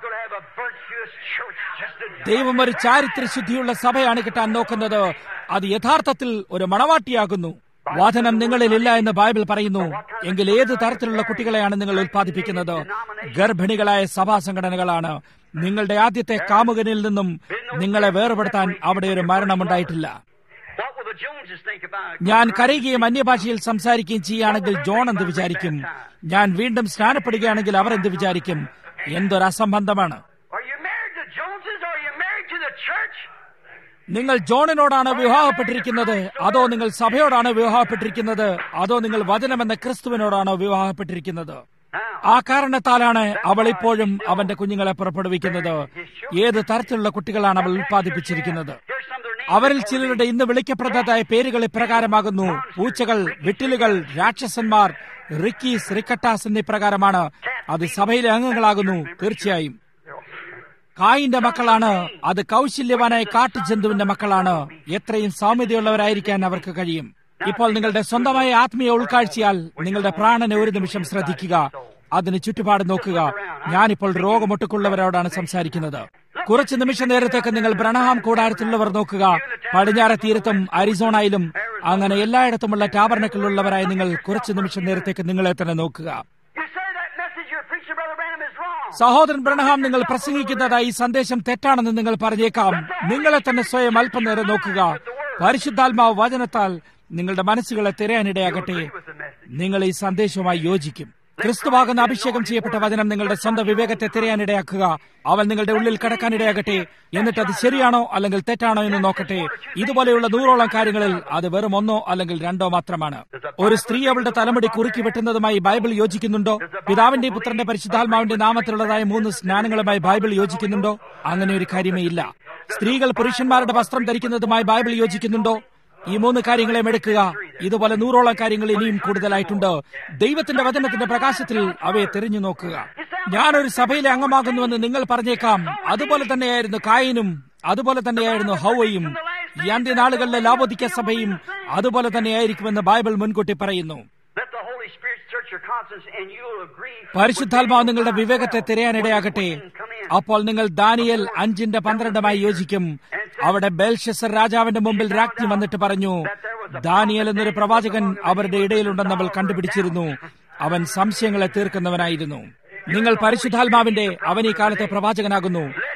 ദൈവം ഒരു ചാരിത്രശുദ്ധിയുള്ള സഭയാണ് കിട്ടാൻ നോക്കുന്നത് അത് യഥാർത്ഥത്തിൽ ഒരു മണവാട്ടിയാകുന്നു വാചനം നിങ്ങളിലില്ല എന്ന് ബൈബിൾ പറയുന്നു എങ്കിൽ ഏത് തരത്തിലുള്ള കുട്ടികളെയാണ് നിങ്ങൾ ഉത്പാദിപ്പിക്കുന്നത് ഗർഭിണികളായ സഭാ സംഘടനകളാണ് നിങ്ങളുടെ ആദ്യത്തെ കാമുകനിൽ നിന്നും നിങ്ങളെ വേർപെടുത്താൻ അവിടെ ഒരു മരണമുണ്ടായിട്ടില്ല ഞാൻ കരയുകയും അന്യഭാഷയിൽ സംസാരിക്കുകയും ചെയ്യുകയാണെങ്കിൽ ജോൺ എന്ത് വിചാരിക്കും ഞാൻ വീണ്ടും സ്നാനപ്പെടുകയാണെങ്കിൽ അവർ എന്ത് വിചാരിക്കും എന്തൊരു അസംബന്ധമാണ് നിങ്ങൾ ജോണിനോടാണ് വിവാഹപ്പെട്ടിരിക്കുന്നത് അതോ നിങ്ങൾ സഭയോടാണ് വിവാഹപ്പെട്ടിരിക്കുന്നത് അതോ നിങ്ങൾ വചനമെന്ന ക്രിസ്തുവിനോടാണോ വിവാഹപ്പെട്ടിരിക്കുന്നത് ആ കാരണത്താലാണ് അവൾ ഇപ്പോഴും അവന്റെ കുഞ്ഞുങ്ങളെ പുറപ്പെടുവിക്കുന്നത് ഏത് തരത്തിലുള്ള കുട്ടികളാണ് അവൾ ഉത്പാദിപ്പിച്ചിരിക്കുന്നത് അവരിൽ ചിലരുടെ ഇന്ന് വിളിക്കപ്പെടുന്നതായ പേരുകൾ ഇപ്രകാരമാകുന്നു പൂച്ചകൾ വിട്ടിലുകൾ രാക്ഷസന്മാർ റിക്കീസ് റിക്കട്ടാസ് എന്നിപ്രകാരമാണ് അത് സഭയിലെ അംഗങ്ങളാകുന്നു തീർച്ചയായും കായിന്റെ മക്കളാണ് അത് കൗശല്യവാനായ കാട്ടുജന്തുവിന്റെ മക്കളാണ് എത്രയും സൗമ്യതയുള്ളവരായിരിക്കാൻ അവർക്ക് കഴിയും ഇപ്പോൾ നിങ്ങളുടെ സ്വന്തമായ ആത്മീയ ഉൾക്കാഴ്ചയാൽ നിങ്ങളുടെ പ്രാണനെ ഒരു നിമിഷം ശ്രദ്ധിക്കുക അതിന് ചുറ്റുപാട് നോക്കുക ഞാനിപ്പോൾ രോഗമൊട്ടുക്കുള്ളവരോടാണ് സംസാരിക്കുന്നത് കുറച്ച് നിമിഷ നേരത്തേക്ക് നിങ്ങൾ ബ്രണഹാം കൂടാരത്തിലുള്ളവർ നോക്കുക പടിഞ്ഞാറ് തീരത്തും അരിസോണയിലും അങ്ങനെ എല്ലായിടത്തുമുള്ള ടാബർണക്കിലുള്ളവരായ നിങ്ങൾ കുറച്ച് നിമിഷം നേരത്തേക്ക് നിങ്ങളെ തന്നെ നോക്കുക സഹോദരൻ ബ്രണഹാം നിങ്ങൾ പ്രസംഗിക്കുന്നതായി ഈ സന്ദേശം തെറ്റാണെന്ന് നിങ്ങൾ പറഞ്ഞേക്കാം നിങ്ങളെ തന്നെ സ്വയം അല്പനേരം നോക്കുക പരിശുദ്ധാത്മാവ് വചനത്താൽ നിങ്ങളുടെ മനസ്സുകളെ തിരയാനിടയാകട്ടെ നിങ്ങൾ ഈ സന്ദേശവുമായി യോജിക്കും ക്രിസ്തുവാകുന്ന അഭിഷേകം ചെയ്യപ്പെട്ട വചനം നിങ്ങളുടെ സ്വന്തം വിവേകത്തെ തിരയാനിടയാക്കുക അവൻ നിങ്ങളുടെ ഉള്ളിൽ കടക്കാനിടയാകട്ടെ എന്നിട്ട് അത് ശരിയാണോ അല്ലെങ്കിൽ തെറ്റാണോ എന്ന് നോക്കട്ടെ ഇതുപോലെയുള്ള നൂറോളം കാര്യങ്ങളിൽ അത് വെറും ഒന്നോ അല്ലെങ്കിൽ രണ്ടോ മാത്രമാണ് ഒരു സ്ത്രീ അവളുടെ തലമുടി കുറുക്കി വെട്ടുന്നതുമായി ബൈബിൾ യോജിക്കുന്നുണ്ടോ പിതാവിന്റെ പുത്രന്റെ പരിശുദ്ധാത്മാവിന്റെ നാമത്തിലുള്ളതായ മൂന്ന് സ്നാനങ്ങളുമായി ബൈബിൾ യോജിക്കുന്നുണ്ടോ അങ്ങനെ ഒരു കാര്യമേ ഇല്ല സ്ത്രീകൾ പുരുഷന്മാരുടെ വസ്ത്രം ധരിക്കുന്നതുമായി ബൈബിൾ യോജിക്കുന്നുണ്ടോ ഈ മൂന്ന് കാര്യങ്ങളെയും എടുക്കുക ഇതുപോലെ നൂറോളം കാര്യങ്ങൾ ഇനിയും കൂടുതലായിട്ടുണ്ട് ദൈവത്തിന്റെ വചനത്തിന്റെ പ്രകാശത്തിൽ അവയെ തിരിഞ്ഞു നോക്കുക ഞാനൊരു സഭയിലെ അംഗമാകുന്നുവെന്ന് നിങ്ങൾ പറഞ്ഞേക്കാം അതുപോലെ തന്നെയായിരുന്നു കായനും അതുപോലെ തന്നെയായിരുന്നു ഹൗവയും ഈ അന്ത്യനാളുകളിലെ ലാബോദിക്ക സഭയും അതുപോലെ തന്നെയായിരിക്കുമെന്ന് ബൈബിൾ മുൻകൂട്ടി പറയുന്നു പരിശുദ്ധാത്മാവ് നിങ്ങളുടെ വിവേകത്തെ തിരയാനിടയാകട്ടെ അപ്പോൾ നിങ്ങൾ ദാനിയൽ അഞ്ചിന്റെ പന്ത്രണ്ടുമായി യോജിക്കും അവിടെ ബേൽഷസർ രാജാവിന്റെ മുമ്പിൽ രാജ്ഞി വന്നിട്ട് പറഞ്ഞു ദാനിയൽ എന്നൊരു പ്രവാചകൻ അവരുടെ ഇടയിലുണ്ടെന്ന് അവൾ കണ്ടുപിടിച്ചിരുന്നു അവൻ സംശയങ്ങളെ തീർക്കുന്നവനായിരുന്നു നിങ്ങൾ പരിശുദ്ധാത്മാവിന്റെ അവൻ ഈ കാലത്തെ പ്രവാചകനാകുന്നു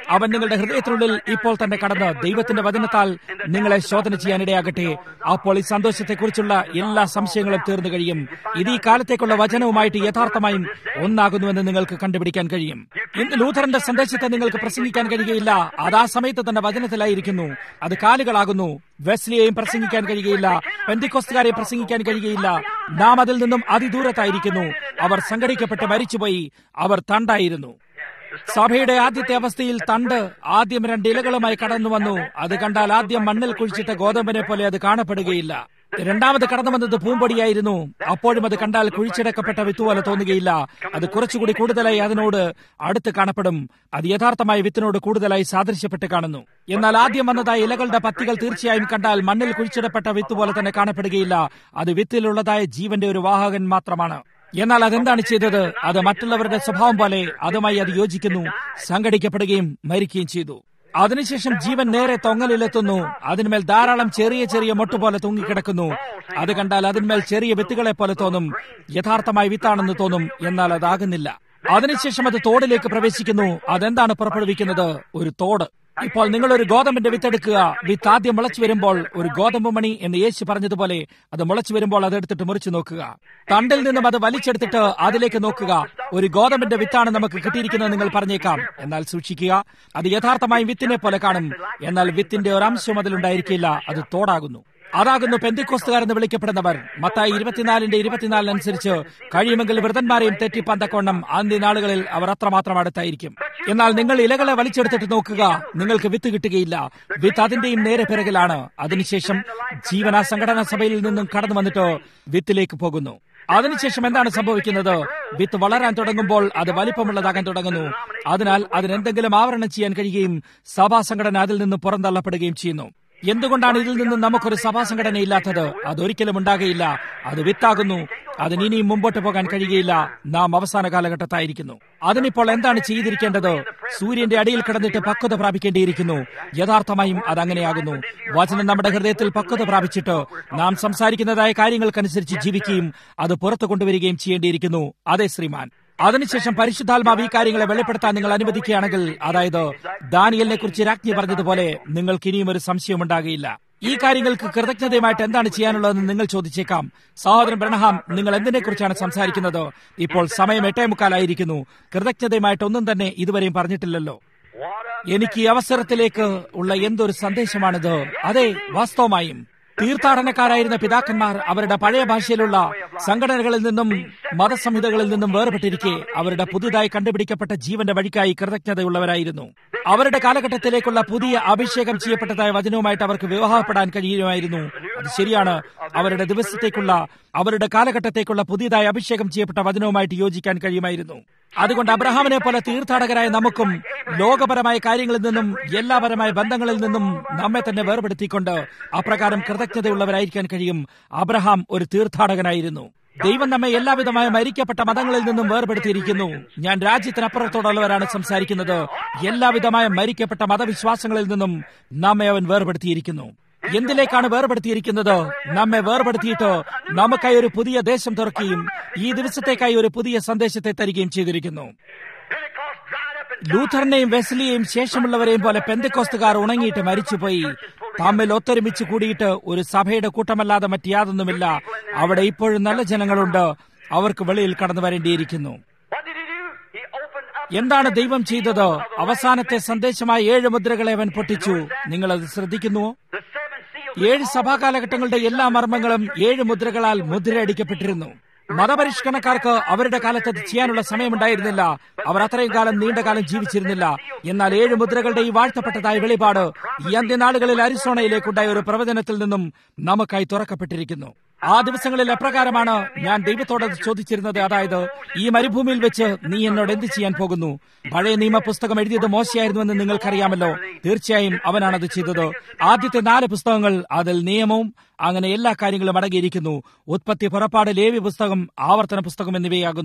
അവൻ നിങ്ങളുടെ ഹൃദയത്തിനുള്ളിൽ ഇപ്പോൾ തന്നെ കടന്ന് ദൈവത്തിന്റെ വചനത്താൽ നിങ്ങളെ ശോധന ചെയ്യാനിടയാകട്ടെ അപ്പോൾ ഈ സന്തോഷത്തെക്കുറിച്ചുള്ള എല്ലാ സംശയങ്ങളും തീർന്നു കഴിയും ഇത് ഈ കാലത്തേക്കുള്ള വചനവുമായിട്ട് യഥാർത്ഥമായും ഒന്നാകുന്നുവെന്ന് നിങ്ങൾക്ക് കണ്ടുപിടിക്കാൻ കഴിയും ഇന്ന് ലൂഥറിന്റെ സന്ദേശത്തെ നിങ്ങൾക്ക് പ്രസംഗിക്കാൻ കഴിയുകയില്ല അത് ആ സമയത്ത് തന്നെ വചനത്തിലായിരിക്കുന്നു അത് കാലുകളാകുന്നു വെസ്ലിയെയും പ്രസംഗിക്കാൻ കഴിയുകയില്ല പെന്തിക്കോസ്തുകാരെ പ്രസംഗിക്കാൻ കഴിയുകയില്ല നാം അതിൽ നിന്നും അതിദൂരത്തായിരിക്കുന്നു അവർ സംഘടിക്കപ്പെട്ട് മരിച്ചുപോയി അവർ തണ്ടായിരുന്നു സഭയുടെ ആദ്യത്തെ അവസ്ഥയിൽ തണ്ട് ആദ്യം രണ്ട് ഇലകളുമായി കടന്നു വന്നു അത് കണ്ടാൽ ആദ്യം മണ്ണിൽ കുഴിച്ചിട്ട ഗോതമ്പിനെ പോലെ അത് കാണപ്പെടുകയില്ല രണ്ടാമത് കടന്നു വന്നത് പൂമ്പൊടിയായിരുന്നു അപ്പോഴും അത് കണ്ടാൽ കുഴിച്ചിടക്കപ്പെട്ട വിത്ത് പോലെ തോന്നുകയില്ല അത് കുറച്ചുകൂടി കൂടുതലായി അതിനോട് അടുത്ത് കാണപ്പെടും അത് യഥാർത്ഥമായ വിത്തിനോട് കൂടുതലായി സാദൃശ്യപ്പെട്ട് കാണുന്നു എന്നാൽ ആദ്യം വന്നതായ ഇലകളുടെ പത്തികൾ തീർച്ചയായും കണ്ടാൽ മണ്ണിൽ കുഴിച്ചിടപ്പെട്ട വിത്ത് പോലെ തന്നെ കാണപ്പെടുകയില്ല അത് വിത്തിലുള്ളതായ ജീവന്റെ ഒരു വാഹകൻ മാത്രമാണ് എന്നാൽ അതെന്താണ് ചെയ്തത് അത് മറ്റുള്ളവരുടെ സ്വഭാവം പോലെ അതുമായി അത് യോജിക്കുന്നു സംഘടിക്കപ്പെടുകയും മരിക്കുകയും ചെയ്തു അതിനുശേഷം ജീവൻ നേരെ തൊങ്ങലിലെത്തുന്നു അതിന്മേൽ ധാരാളം ചെറിയ ചെറിയ മൊട്ടുപോലെ തൂങ്ങിക്കിടക്കുന്നു അത് കണ്ടാൽ അതിന്മേൽ ചെറിയ വിത്തുകളെ പോലെ തോന്നും യഥാർത്ഥമായ വിത്താണെന്ന് തോന്നും എന്നാൽ അതാകുന്നില്ല അതിനുശേഷം അത് തോടിലേക്ക് പ്രവേശിക്കുന്നു അതെന്താണ് പുറപ്പെടുവിക്കുന്നത് ഒരു തോട് ഇപ്പോൾ നിങ്ങൾ ഒരു ഗോതമ്പിന്റെ വിത്തെടുക്കുക വിത്ത് ആദ്യം മുളച്ചു വരുമ്പോൾ ഒരു ഗോതമ്പ് മണി എന്ന് യേശു പറഞ്ഞതുപോലെ അത് മുളച്ചു വരുമ്പോൾ അതെടുത്തിട്ട് മുറിച്ചു നോക്കുക തണ്ടിൽ നിന്നും അത് വലിച്ചെടുത്തിട്ട് അതിലേക്ക് നോക്കുക ഒരു ഗോതമ്പിന്റെ വിത്താണ് നമുക്ക് കിട്ടിയിരിക്കുന്നത് നിങ്ങൾ പറഞ്ഞേക്കാം എന്നാൽ സൂക്ഷിക്കുക അത് യഥാർത്ഥമായും വിത്തിനെ പോലെ കാണും എന്നാൽ വിത്തിന്റെ ഒരു അംശം അതിലുണ്ടായിരിക്കില്ല അത് തോടാകുന്നു അതാകുന്നു പെന്തിക്കോസ്തുകാരെന്ന് വിളിക്കപ്പെടുന്നവർ മത്തായി ഇരുപത്തിനാലിന്റെ ഇരുപത്തിനാലിനനുസരിച്ച് കഴിയുമെങ്കിൽ വൃതന്മാരെയും തെറ്റിപ്പന്തക്കോണം അന്ത്യനാളുകളിൽ അവർ അത്രമാത്രം അടുത്തായിരിക്കും എന്നാൽ നിങ്ങൾ ഇലകളെ വലിച്ചെടുത്തിട്ട് നോക്കുക നിങ്ങൾക്ക് വിത്ത് കിട്ടുകയില്ല വിത്ത് അതിന്റെയും നേരെ പിറകിലാണ് അതിനുശേഷം ജീവന സംഘടനാ സഭയിൽ നിന്നും കടന്നു വന്നിട്ട് വിത്തിലേക്ക് പോകുന്നു അതിനുശേഷം എന്താണ് സംഭവിക്കുന്നത് വിത്ത് വളരാൻ തുടങ്ങുമ്പോൾ അത് വലിപ്പമുള്ളതാകാൻ തുടങ്ങുന്നു അതിനാൽ അതിനെന്തെങ്കിലും ആവരണം ചെയ്യാൻ കഴിയുകയും സഭാ സംഘടന അതിൽ നിന്ന് പുറന്തള്ളപ്പെടുകയും ചെയ്യുന്നു എന്തുകൊണ്ടാണ് ഇതിൽ നിന്ന് നമുക്കൊരു സഭാ സംഘടന ഇല്ലാത്തത് അതൊരിക്കലും ഉണ്ടാകയില്ല അത് വിത്താകുന്നു അതിന് ഇനിയും മുമ്പോട്ട് പോകാൻ കഴിയുകയില്ല നാം അവസാന കാലഘട്ടത്തായിരിക്കുന്നു അതിനിപ്പോൾ എന്താണ് ചെയ്തിരിക്കേണ്ടത് സൂര്യന്റെ അടിയിൽ കിടന്നിട്ട് പക്വത പ്രാപിക്കേണ്ടിയിരിക്കുന്നു യഥാർത്ഥമായും അതങ്ങനെയാകുന്നു വചനം നമ്മുടെ ഹൃദയത്തിൽ പക്വത പ്രാപിച്ചിട്ട് നാം സംസാരിക്കുന്നതായ കാര്യങ്ങൾക്കനുസരിച്ച് ജീവിക്കുകയും അത് പുറത്തു കൊണ്ടുവരികയും ചെയ്യേണ്ടിയിരിക്കുന്നു അതെ ശ്രീമാൻ അതിനുശേഷം പരിശുദ്ധാത്മാവ് ഈ കാര്യങ്ങളെ വെളിപ്പെടുത്താൻ നിങ്ങൾ അനുവദിക്കുകയാണെങ്കിൽ അതായത് ദാനിയലിനെ കുറിച്ച് രാജ്ഞി പറഞ്ഞതുപോലെ നിങ്ങൾക്ക് ഇനിയും ഒരു സംശയമുണ്ടാകുകയില്ല ഈ കാര്യങ്ങൾക്ക് കൃതജ്ഞതയുമായിട്ട് എന്താണ് ചെയ്യാനുള്ളതെന്ന് നിങ്ങൾ ചോദിച്ചേക്കാം സഹോദരൻ ബ്രണഹാം നിങ്ങൾ എന്തിനെക്കുറിച്ചാണ് സംസാരിക്കുന്നത് ഇപ്പോൾ സമയം എട്ടേ മുക്കാലായിരിക്കുന്നു കൃതജ്ഞതയുമായിട്ട് ഒന്നും തന്നെ ഇതുവരെയും പറഞ്ഞിട്ടില്ലല്ലോ എനിക്ക് ഈ അവസരത്തിലേക്ക് ഉള്ള എന്തൊരു സന്ദേശമാണിത് അതെ വാസ്തവമായും തീർത്ഥാടനക്കാരായിരുന്ന പിതാക്കന്മാർ അവരുടെ പഴയ ഭാഷയിലുള്ള സംഘടനകളിൽ നിന്നും മതസംഹിതകളിൽ നിന്നും വേർപെട്ടിരിക്കെ അവരുടെ പുതുതായി കണ്ടുപിടിക്കപ്പെട്ട ജീവന്റെ വഴിക്കായി കൃതജ്ഞതയുള്ളവരായിരുന്നു അവരുടെ കാലഘട്ടത്തിലേക്കുള്ള പുതിയ അഭിഷേകം ചെയ്യപ്പെട്ടതായ വചനവുമായിട്ട് അവർക്ക് വിവാഹപ്പെടാൻ കഴിയുമായിരുന്നു അത് ശരിയാണ് അവരുടെ ദിവസത്തേക്കുള്ള അവരുടെ കാലഘട്ടത്തേക്കുള്ള പുതിയതായി അഭിഷേകം ചെയ്യപ്പെട്ട വചനവുമായിട്ട് യോജിക്കാൻ കഴിയുമായിരുന്നു അതുകൊണ്ട് അബ്രഹാമിനെ പോലെ തീർത്ഥാടകരായ നമുക്കും ലോകപരമായ കാര്യങ്ങളിൽ നിന്നും എല്ലാപരമായ ബന്ധങ്ങളിൽ നിന്നും നമ്മെ തന്നെ വേർപെടുത്തിക്കൊണ്ട് അപ്രകാരം കൃതജ്ഞതയുള്ളവരായിരിക്കാൻ കഴിയും അബ്രഹാം ഒരു തീർത്ഥാടകനായിരുന്നു ദൈവം നമ്മെ എല്ലാവിധമായ മരിക്കപ്പെട്ട മതങ്ങളിൽ നിന്നും വേർപെടുത്തിയിരിക്കുന്നു ഞാൻ രാജ്യത്തിനപ്പുറത്തോടുള്ളവരാണ് സംസാരിക്കുന്നത് എല്ലാവിധമായ മരിക്കപ്പെട്ട മതവിശ്വാസങ്ങളിൽ നിന്നും നമ്മെ അവൻ വേർപെടുത്തിയിരിക്കുന്നു എന്തിലേക്കാണ് വേർപെടുത്തിയിരിക്കുന്നത് നമ്മെ വേർപെടുത്തിയിട്ട് നമുക്കായി ഒരു പുതിയ ദേശം തുറക്കുകയും ഈ ദിവസത്തേക്കായി ഒരു പുതിയ സന്ദേശത്തെ തരികയും ചെയ്തിരിക്കുന്നു ലൂഥറിനെയും വെസ്ലിയെയും ശേഷമുള്ളവരെയും പോലെ പെന്തക്കോസ്തുകാർ ഉണങ്ങിയിട്ട് മരിച്ചുപോയി തമ്മിൽ ഒത്തൊരുമിച്ച് കൂടിയിട്ട് ഒരു സഭയുടെ കൂട്ടമല്ലാതെ മറ്റ് യാതൊന്നുമില്ല അവിടെ ഇപ്പോഴും നല്ല ജനങ്ങളുണ്ട് അവർക്ക് വെളിയിൽ കടന്നു വരേണ്ടിയിരിക്കുന്നു എന്താണ് ദൈവം ചെയ്തത് അവസാനത്തെ സന്ദേശമായ ഏഴ് മുദ്രകളെ അവൻ പൊട്ടിച്ചു നിങ്ങൾ അത് ശ്രദ്ധിക്കുന്നുവോ ഏഴ് സഭാ കാലഘട്ടങ്ങളുടെ എല്ലാ മർമ്മങ്ങളും ഏഴ് മുദ്രകളാൽ മുദ്രയടിക്കപ്പെട്ടിരുന്നു മതപരിഷ്കരണക്കാർക്ക് അവരുടെ കാലത്ത് അത് ചെയ്യാനുള്ള സമയമുണ്ടായിരുന്നില്ല അവർ അത്രയും കാലം നീണ്ട കാലം ജീവിച്ചിരുന്നില്ല എന്നാൽ ഏഴ് മുദ്രകളുടെ ഈ വാഴ്ത്തപ്പെട്ടതായ വെളിപാട് ഈ അന്ത്യനാളുകളിൽ അരിസോണയിലേക്കുണ്ടായ ഒരു പ്രവചനത്തിൽ നിന്നും നമുക്കായി തുറക്കപ്പെട്ടിരിക്കുന്നു ആ ദിവസങ്ങളിൽ എപ്രകാരമാണ് ഞാൻ ദൈവത്തോട് ചോദിച്ചിരുന്നത് അതായത് ഈ മരുഭൂമിയിൽ വെച്ച് നീ എന്നോട് എന്ത് ചെയ്യാൻ പോകുന്നു പഴയ നിയമ പുസ്തകം എഴുതിയത് മോശയായിരുന്നുവെന്ന് നിങ്ങൾക്കറിയാമല്ലോ തീർച്ചയായും അവനാണത് ചെയ്തത് ആദ്യത്തെ നാല് പുസ്തകങ്ങൾ അതിൽ നിയമവും അങ്ങനെ എല്ലാ കാര്യങ്ങളും അടങ്ങിയിരിക്കുന്നു ഉത്പത്തി പുറപ്പാട് ലേവി പുസ്തകം ആവർത്തന പുസ്തകം എന്നിവയാകുന്നു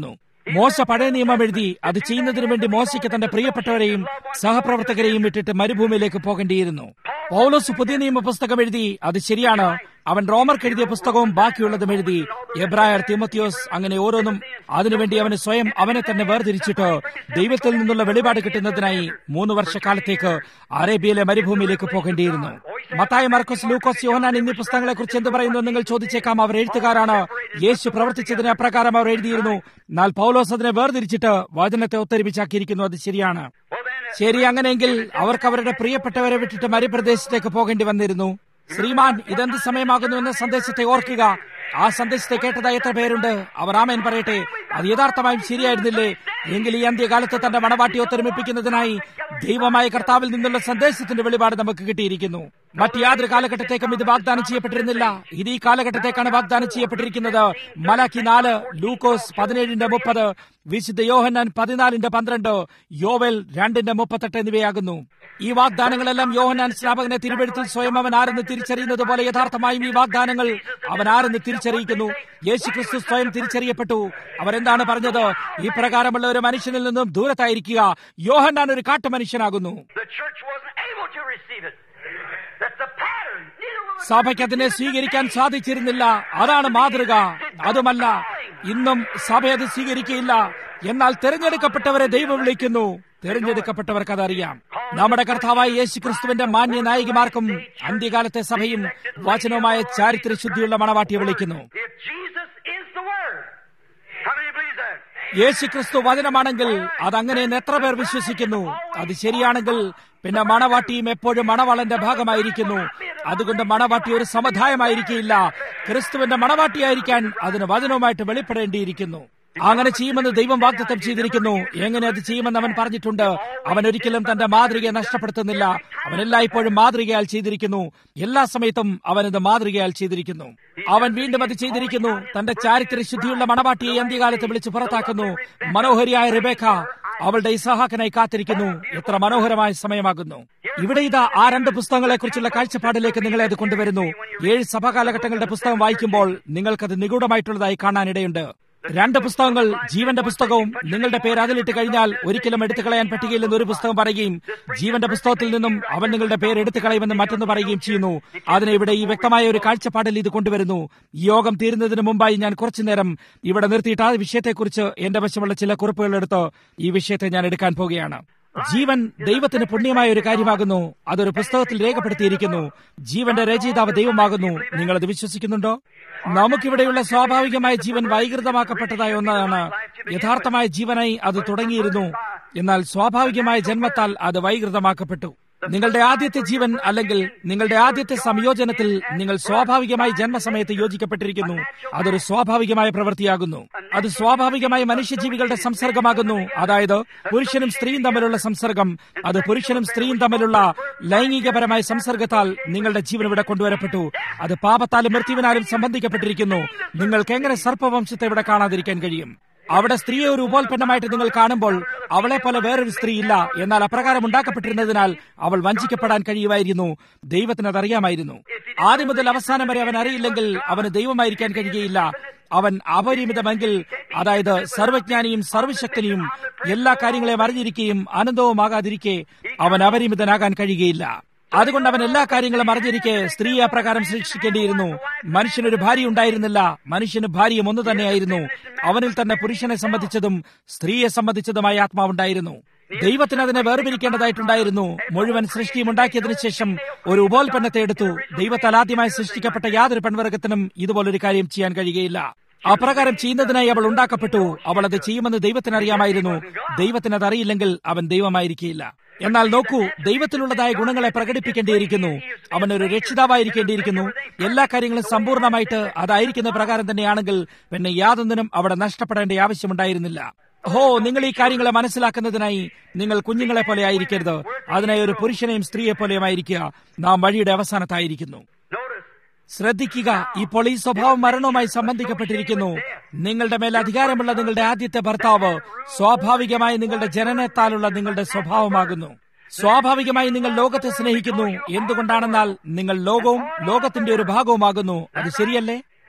മോശ പഴയ നിയമം എഴുതി അത് ചെയ്യുന്നതിനു വേണ്ടി മോശയ്ക്ക് തന്റെ പ്രിയപ്പെട്ടവരെയും സഹപ്രവർത്തകരെയും വിട്ടിട്ട് മരുഭൂമിയിലേക്ക് പോകേണ്ടിയിരുന്നു പൗലോസ് പുതിയ നിയമ പുസ്തകം എഴുതി അത് ശരിയാണ് അവൻ റോമർക്ക് എഴുതിയ പുസ്തകവും ബാക്കിയുള്ളതും എഴുതി എബ്രായർ തിമത്തിയോസ് അങ്ങനെ ഓരോന്നും അതിനുവേണ്ടി അവന് സ്വയം അവനെ തന്നെ വേർതിരിച്ചിട്ട് ദൈവത്തിൽ നിന്നുള്ള വെളിപാട് കിട്ടുന്നതിനായി മൂന്ന് വർഷക്കാലത്തേക്ക് അറേബ്യയിലെ മരുഭൂമിയിലേക്ക് പോകേണ്ടിയിരുന്നു മത്തായി മർക്കോസ് ലൂക്കോസ് യോഹനാൻ എന്നീ പുസ്തകങ്ങളെ കുറിച്ച് എന്ത് പറയുന്നു നിങ്ങൾ ചോദിച്ചേക്കാം അവർ എഴുത്തുകാരാണ് യേശു പ്രവർത്തിച്ചതിന് അപ്രകാരം അവർ എഴുതിയിരുന്നു എന്നാൽ പൗലോസ് അതിനെ വേർതിരിച്ചിട്ട് വചനത്തെ ഒത്തൊരുമിച്ചാക്കിയിരിക്കുന്നു അത് ശരിയാണ് ശരി അങ്ങനെയെങ്കിൽ അവർക്ക് അവരുടെ പ്രിയപ്പെട്ടവരെ വിട്ടിട്ട് മരുപ്രദേശത്തേക്ക് പോകേണ്ടി വന്നിരുന്നു ശ്രീമാൻ ഇതെന്ത് സമയമാകുന്നു എന്ന സന്ദേശത്തെ ഓർക്കുക ആ സന്ദേശത്തെ കേട്ടതായി എത്ര പേരുണ്ട് അവർ ആമേൻ പറയട്ടെ അത് യഥാർത്ഥമായും ശരിയായിരുന്നില്ലേ എങ്കിൽ ഈ അന്ത്യകാലത്ത് തന്റെ മണവാട്ടി ഒത്തൊരുമിപ്പിക്കുന്നതിനായി ദൈവമായ കർത്താവിൽ നിന്നുള്ള സന്ദേശത്തിന്റെ വെളിപാട് നമുക്ക് കിട്ടിയിരിക്കുന്നു മറ്റ് യാതൊരു കാലഘട്ടത്തേക്കും ഇത് വാഗ്ദാനം ചെയ്യപ്പെട്ടിരുന്നില്ല ഇത് ഈ കാലഘട്ടത്തേക്കാണ് വാഗ്ദാനം ചെയ്യപ്പെട്ടിരിക്കുന്നത് മലാക്കി നാല് ലൂക്കോസ് പതിനേഴിന്റെ മുപ്പത് വിശുദ്ധ യോഹന്നാൻ പതിനാലിന്റെ പന്ത്രണ്ട് യോവൽ രണ്ടിന്റെ മുപ്പത്തെട്ട് എന്നിവയാകുന്നു ഈ വാഗ്ദാനങ്ങളെല്ലാം യോഹന്നാൻ സ്നാപകനെ തിരുവഴുത്തിൽ സ്വയം അവൻ ആരെന്ന് തിരിച്ചറിയുന്നത് പോലെ യഥാർത്ഥമായും ഈ വാഗ്ദാനങ്ങൾ അവൻ ആരെന്ന് തിരിച്ചറിയിക്കുന്നു യേശു ക്രിസ്തു സ്വയം തിരിച്ചറിയപ്പെട്ടു അവരെന്താണ് പറഞ്ഞത് ഈ പ്രകാരമുള്ള ഒരു മനുഷ്യനിൽ നിന്നും ദൂരത്തായിരിക്കുക യോഹന്നാൻ ഒരു കാട്ടുമനുഷ്യനാകുന്നു The church wasn't able to receive it. That's the pattern. Neither will the സഭയ്ക്ക് അതിനെ സ്വീകരിക്കാൻ സാധിച്ചിരുന്നില്ല അതാണ് മാതൃക അതുമല്ല ഇന്നും സഭ അത് സ്വീകരിക്കുകയില്ല എന്നാൽ തിരഞ്ഞെടുക്കപ്പെട്ടവരെ ദൈവം വിളിക്കുന്നു തിരഞ്ഞെടുക്കപ്പെട്ടവർക്ക് അതറിയാം നമ്മുടെ കർത്താവായ യേശു ക്രിസ്തുവിന്റെ മാന്യ നായികമാർക്കും അന്ത്യകാലത്തെ സഭയും വചനവുമായ ചാരിത്ര ശുദ്ധിയുള്ള മണവാട്ടിയെ വിളിക്കുന്നു If Jesus is the Word, how many believe that? യേശു ക്രിസ്തു വചനമാണെങ്കിൽ അതങ്ങനെയെന്ന് എത്ര പേർ വിശ്വസിക്കുന്നു അത് ശരിയാണെങ്കിൽ പിന്നെ മണവാട്ടിയും എപ്പോഴും മണവാളന്റെ ഭാഗമായിരിക്കുന്നു അതുകൊണ്ട് മണവാട്ടി ഒരു സമുദായമായിരിക്കില്ല ക്രിസ്തുവിന്റെ മണവാട്ടിയായിരിക്കാൻ അതിന് വചനവുമായിട്ട് വെളിപ്പെടേണ്ടിയിരിക്കുന്നു അങ്ങനെ ചെയ്യുമെന്ന് ദൈവം വാഗ്ദത്തം ചെയ്തിരിക്കുന്നു എങ്ങനെ അത് ചെയ്യുമെന്ന് അവൻ പറഞ്ഞിട്ടുണ്ട് അവൻ ഒരിക്കലും തന്റെ മാതൃകയെ നഷ്ടപ്പെടുത്തുന്നില്ല അവൻ എല്ലായ്പ്പോഴും മാതൃകയാൽ ചെയ്തിരിക്കുന്നു എല്ലാ സമയത്തും അവൻ ഇത് മാതൃകയാൽ ചെയ്തിരിക്കുന്നു അവൻ വീണ്ടും അത് ചെയ്തിരിക്കുന്നു തന്റെ ചാരിത്ര ശുദ്ധിയുള്ള മണവാട്ടിയെ അന്ത്യകാലത്ത് വിളിച്ച് പുറത്താക്കുന്നു മനോഹരിയായ റിബേഖ അവളുടെ ഇസഹാക്കനായി കാത്തിരിക്കുന്നു എത്ര മനോഹരമായ സമയമാകുന്നു ഇവിടെ ഇതാ ആ രണ്ട് പുസ്തകങ്ങളെ കുറിച്ചുള്ള കാഴ്ചപ്പാടിലേക്ക് നിങ്ങളെ അത് കൊണ്ടുവരുന്നു ഏഴ് സഭാകാലഘട്ടങ്ങളുടെ പുസ്തകം വായിക്കുമ്പോൾ നിങ്ങൾക്കത് നിഗൂഢമായിട്ടുള്ളതായി കാണാനിടയുണ്ട് രണ്ട് പുസ്തകങ്ങൾ ജീവന്റെ പുസ്തകവും നിങ്ങളുടെ പേര് അതിലിട്ട് കഴിഞ്ഞാൽ ഒരിക്കലും എടുത്തു കളയാൻ പറ്റുകയില്ലെന്ന് ഒരു പുസ്തകം പറയുകയും ജീവന്റെ പുസ്തകത്തിൽ നിന്നും അവൻ നിങ്ങളുടെ പേര് എടുത്തു കളയുമെന്ന് മറ്റൊന്ന് പറയുകയും ചെയ്യുന്നു അതിനെ ഇവിടെ ഈ വ്യക്തമായ ഒരു കാഴ്ചപ്പാടിൽ ഇത് കൊണ്ടുവരുന്നു ഈ യോഗം തീരുന്നതിന് മുമ്പായി ഞാൻ കുറച്ചു നേരം ഇവിടെ നിർത്തിയിട്ട് ആ വിഷയത്തെക്കുറിച്ച് എന്റെ വശമുള്ള ചില കുറിപ്പുകൾ എടുത്ത് ഈ വിഷയത്തെ ഞാൻ എടുക്കാൻ പോകുകയാണ് ജീവൻ ദൈവത്തിന് പുണ്യമായ ഒരു കാര്യമാകുന്നു അതൊരു പുസ്തകത്തിൽ രേഖപ്പെടുത്തിയിരിക്കുന്നു ജീവന്റെ രചയിതാവ് ദൈവമാകുന്നു നിങ്ങളത് വിശ്വസിക്കുന്നുണ്ടോ നമുക്കിവിടെയുള്ള സ്വാഭാവികമായ ജീവൻ വൈകൃതമാക്കപ്പെട്ടതായ ഒന്നാണ് യഥാർത്ഥമായ ജീവനായി അത് തുടങ്ങിയിരുന്നു എന്നാൽ സ്വാഭാവികമായ ജന്മത്താൽ അത് വൈകൃതമാക്കപ്പെട്ടു നിങ്ങളുടെ ആദ്യത്തെ ജീവൻ അല്ലെങ്കിൽ നിങ്ങളുടെ ആദ്യത്തെ സംയോജനത്തിൽ നിങ്ങൾ സ്വാഭാവികമായി ജന്മസമയത്ത് യോജിക്കപ്പെട്ടിരിക്കുന്നു അതൊരു സ്വാഭാവികമായ പ്രവൃത്തിയാകുന്നു അത് സ്വാഭാവികമായ മനുഷ്യജീവികളുടെ സംസർഗമാകുന്നു അതായത് പുരുഷനും സ്ത്രീയും തമ്മിലുള്ള സംസർഗം അത് പുരുഷനും സ്ത്രീയും തമ്മിലുള്ള ലൈംഗികപരമായ സംസർഗത്താൽ നിങ്ങളുടെ ജീവൻ ഇവിടെ കൊണ്ടുവരപ്പെട്ടു അത് പാപത്താലും മൃത്യുവിനാലും സംബന്ധിക്കപ്പെട്ടിരിക്കുന്നു നിങ്ങൾക്ക് എങ്ങനെ സർപ്പവംശത്തെ ഇവിടെ കാണാതിരിക്കാൻ കഴിയും അവിടെ സ്ത്രീയെ ഒരു ഉപോൽപ്പന്നമായിട്ട് നിങ്ങൾ കാണുമ്പോൾ അവളെ പോലെ വേറൊരു സ്ത്രീ ഇല്ല എന്നാൽ അപ്രകാരം ഉണ്ടാക്കപ്പെട്ടിരുന്നതിനാൽ അവൾ വഞ്ചിക്കപ്പെടാൻ കഴിയുമായിരുന്നു ദൈവത്തിന് അതറിയാമായിരുന്നു ആദ്യം മുതൽ അവസാനം വരെ അവൻ അറിയില്ലെങ്കിൽ അവന് ദൈവമായിരിക്കാൻ കഴിയുകയില്ല അവൻ അപരിമിതമെങ്കിൽ അതായത് സർവജ്ഞാനിയും സർവശക്തനിയും എല്ലാ കാര്യങ്ങളെയും അറിഞ്ഞിരിക്കുകയും അനന്തവുമാകാതിരിക്കെ അവൻ അപരിമിതനാകാൻ കഴിയുകയില്ല അതുകൊണ്ട് അവൻ എല്ലാ കാര്യങ്ങളും അറിഞ്ഞിരിക്കെ സ്ത്രീയെ അപ്രകാരം സൃഷ്ടിക്കേണ്ടിയിരുന്നു മനുഷ്യനൊരു ഭാര്യ ഉണ്ടായിരുന്നില്ല മനുഷ്യന് ഭാര്യയും ഒന്നു തന്നെയായിരുന്നു അവനിൽ തന്നെ പുരുഷനെ സംബന്ധിച്ചതും സ്ത്രീയെ സംബന്ധിച്ചതുമായ ആത്മാവുണ്ടായിരുന്നു ദൈവത്തിന് അതിനെ വേർപിരിക്കേണ്ടതായിട്ടുണ്ടായിരുന്നു മുഴുവൻ സൃഷ്ടിയും ഉണ്ടാക്കിയതിനു ശേഷം ഒരു ഉപോൽപ്പന്നത്തെ എടുത്തു ദൈവത്താൽ ആദ്യമായി സൃഷ്ടിക്കപ്പെട്ട യാതൊരു പെൺവർഗത്തിനും ഇതുപോലൊരു കാര്യം ചെയ്യാൻ കഴിയുകയില്ല അപ്രകാരം ചെയ്യുന്നതിനായി അവൾ ഉണ്ടാക്കപ്പെട്ടു അവൾ അത് ചെയ്യുമെന്ന് ദൈവത്തിന് അറിയാമായിരുന്നു ദൈവത്തിന് അത് അറിയില്ലെങ്കിൽ അവൻ ദൈവമായിരിക്കില്ല എന്നാൽ നോക്കൂ ദൈവത്തിലുള്ളതായ ഗുണങ്ങളെ പ്രകടിപ്പിക്കേണ്ടിയിരിക്കുന്നു അവൻ ഒരു രക്ഷിതാവായിരിക്കേണ്ടിയിരിക്കുന്നു എല്ലാ കാര്യങ്ങളും സമ്പൂർണ്ണമായിട്ട് അതായിരിക്കുന്ന പ്രകാരം തന്നെയാണെങ്കിൽ പിന്നെ യാതൊന്നിനും അവിടെ നഷ്ടപ്പെടേണ്ട ആവശ്യമുണ്ടായിരുന്നില്ല ഹോ നിങ്ങൾ ഈ കാര്യങ്ങളെ മനസ്സിലാക്കുന്നതിനായി നിങ്ങൾ കുഞ്ഞുങ്ങളെ പോലെ ആയിരിക്കരുത് അതിനായി ഒരു പുരുഷനെയും സ്ത്രീയെ പോലെയുമായിരിക്കുക നാം വഴിയുടെ അവസാനത്തായിരിക്കുന്നു ശ്രദ്ധിക്കുക ഇപ്പോൾ ഈ സ്വഭാവം മരണവുമായി സംബന്ധിക്കപ്പെട്ടിരിക്കുന്നു നിങ്ങളുടെ മേൽ അധികാരമുള്ള നിങ്ങളുടെ ആദ്യത്തെ ഭർത്താവ് സ്വാഭാവികമായി നിങ്ങളുടെ ജനനത്താലുള്ള നിങ്ങളുടെ സ്വഭാവമാകുന്നു സ്വാഭാവികമായി നിങ്ങൾ ലോകത്തെ സ്നേഹിക്കുന്നു എന്തുകൊണ്ടാണെന്നാൽ നിങ്ങൾ ലോകവും ലോകത്തിന്റെ ഒരു ഭാഗവുമാകുന്നു അത് ശരിയല്ലേ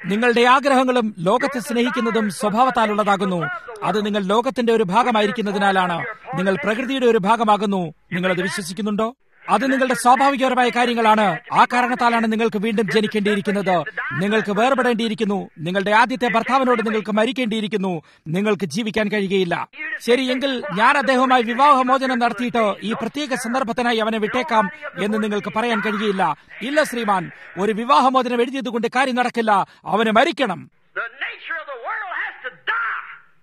നിങ്ങളുടെ ആഗ്രഹങ്ങളും ലോകത്തെ സ്നേഹിക്കുന്നതും സ്വഭാവത്താലുള്ളതാകുന്നു അത് നിങ്ങൾ ലോകത്തിന്റെ ഒരു ഭാഗമായിരിക്കുന്നതിനാലാണ് നിങ്ങൾ പ്രകൃതിയുടെ ഒരു ഭാഗമാകുന്നു നിങ്ങൾ അത് വിശ്വസിക്കുന്നുണ്ടോ അത് നിങ്ങളുടെ സ്വാഭാവികപരമായ കാര്യങ്ങളാണ് ആ കാരണത്താലാണ് നിങ്ങൾക്ക് വീണ്ടും ജനിക്കേണ്ടിയിരിക്കുന്നത് നിങ്ങൾക്ക് വേർപെടേണ്ടിയിരിക്കുന്നു നിങ്ങളുടെ ആദ്യത്തെ ഭർത്താവിനോട് നിങ്ങൾക്ക് മരിക്കേണ്ടിയിരിക്കുന്നു നിങ്ങൾക്ക് ജീവിക്കാൻ കഴിയുകയില്ല ശരി എങ്കിൽ ഞാൻ അദ്ദേഹവുമായി വിവാഹമോചനം നടത്തിയിട്ട് ഈ പ്രത്യേക സന്ദർഭത്തിനായി അവനെ വിട്ടേക്കാം എന്ന് നിങ്ങൾക്ക് പറയാൻ കഴിയുകയില്ല ഇല്ല ശ്രീമാൻ ഒരു വിവാഹമോചനം എഴുതിയതുകൊണ്ട് കാര്യം നടക്കില്ല അവന് മരിക്കണം The nature of the world has to die.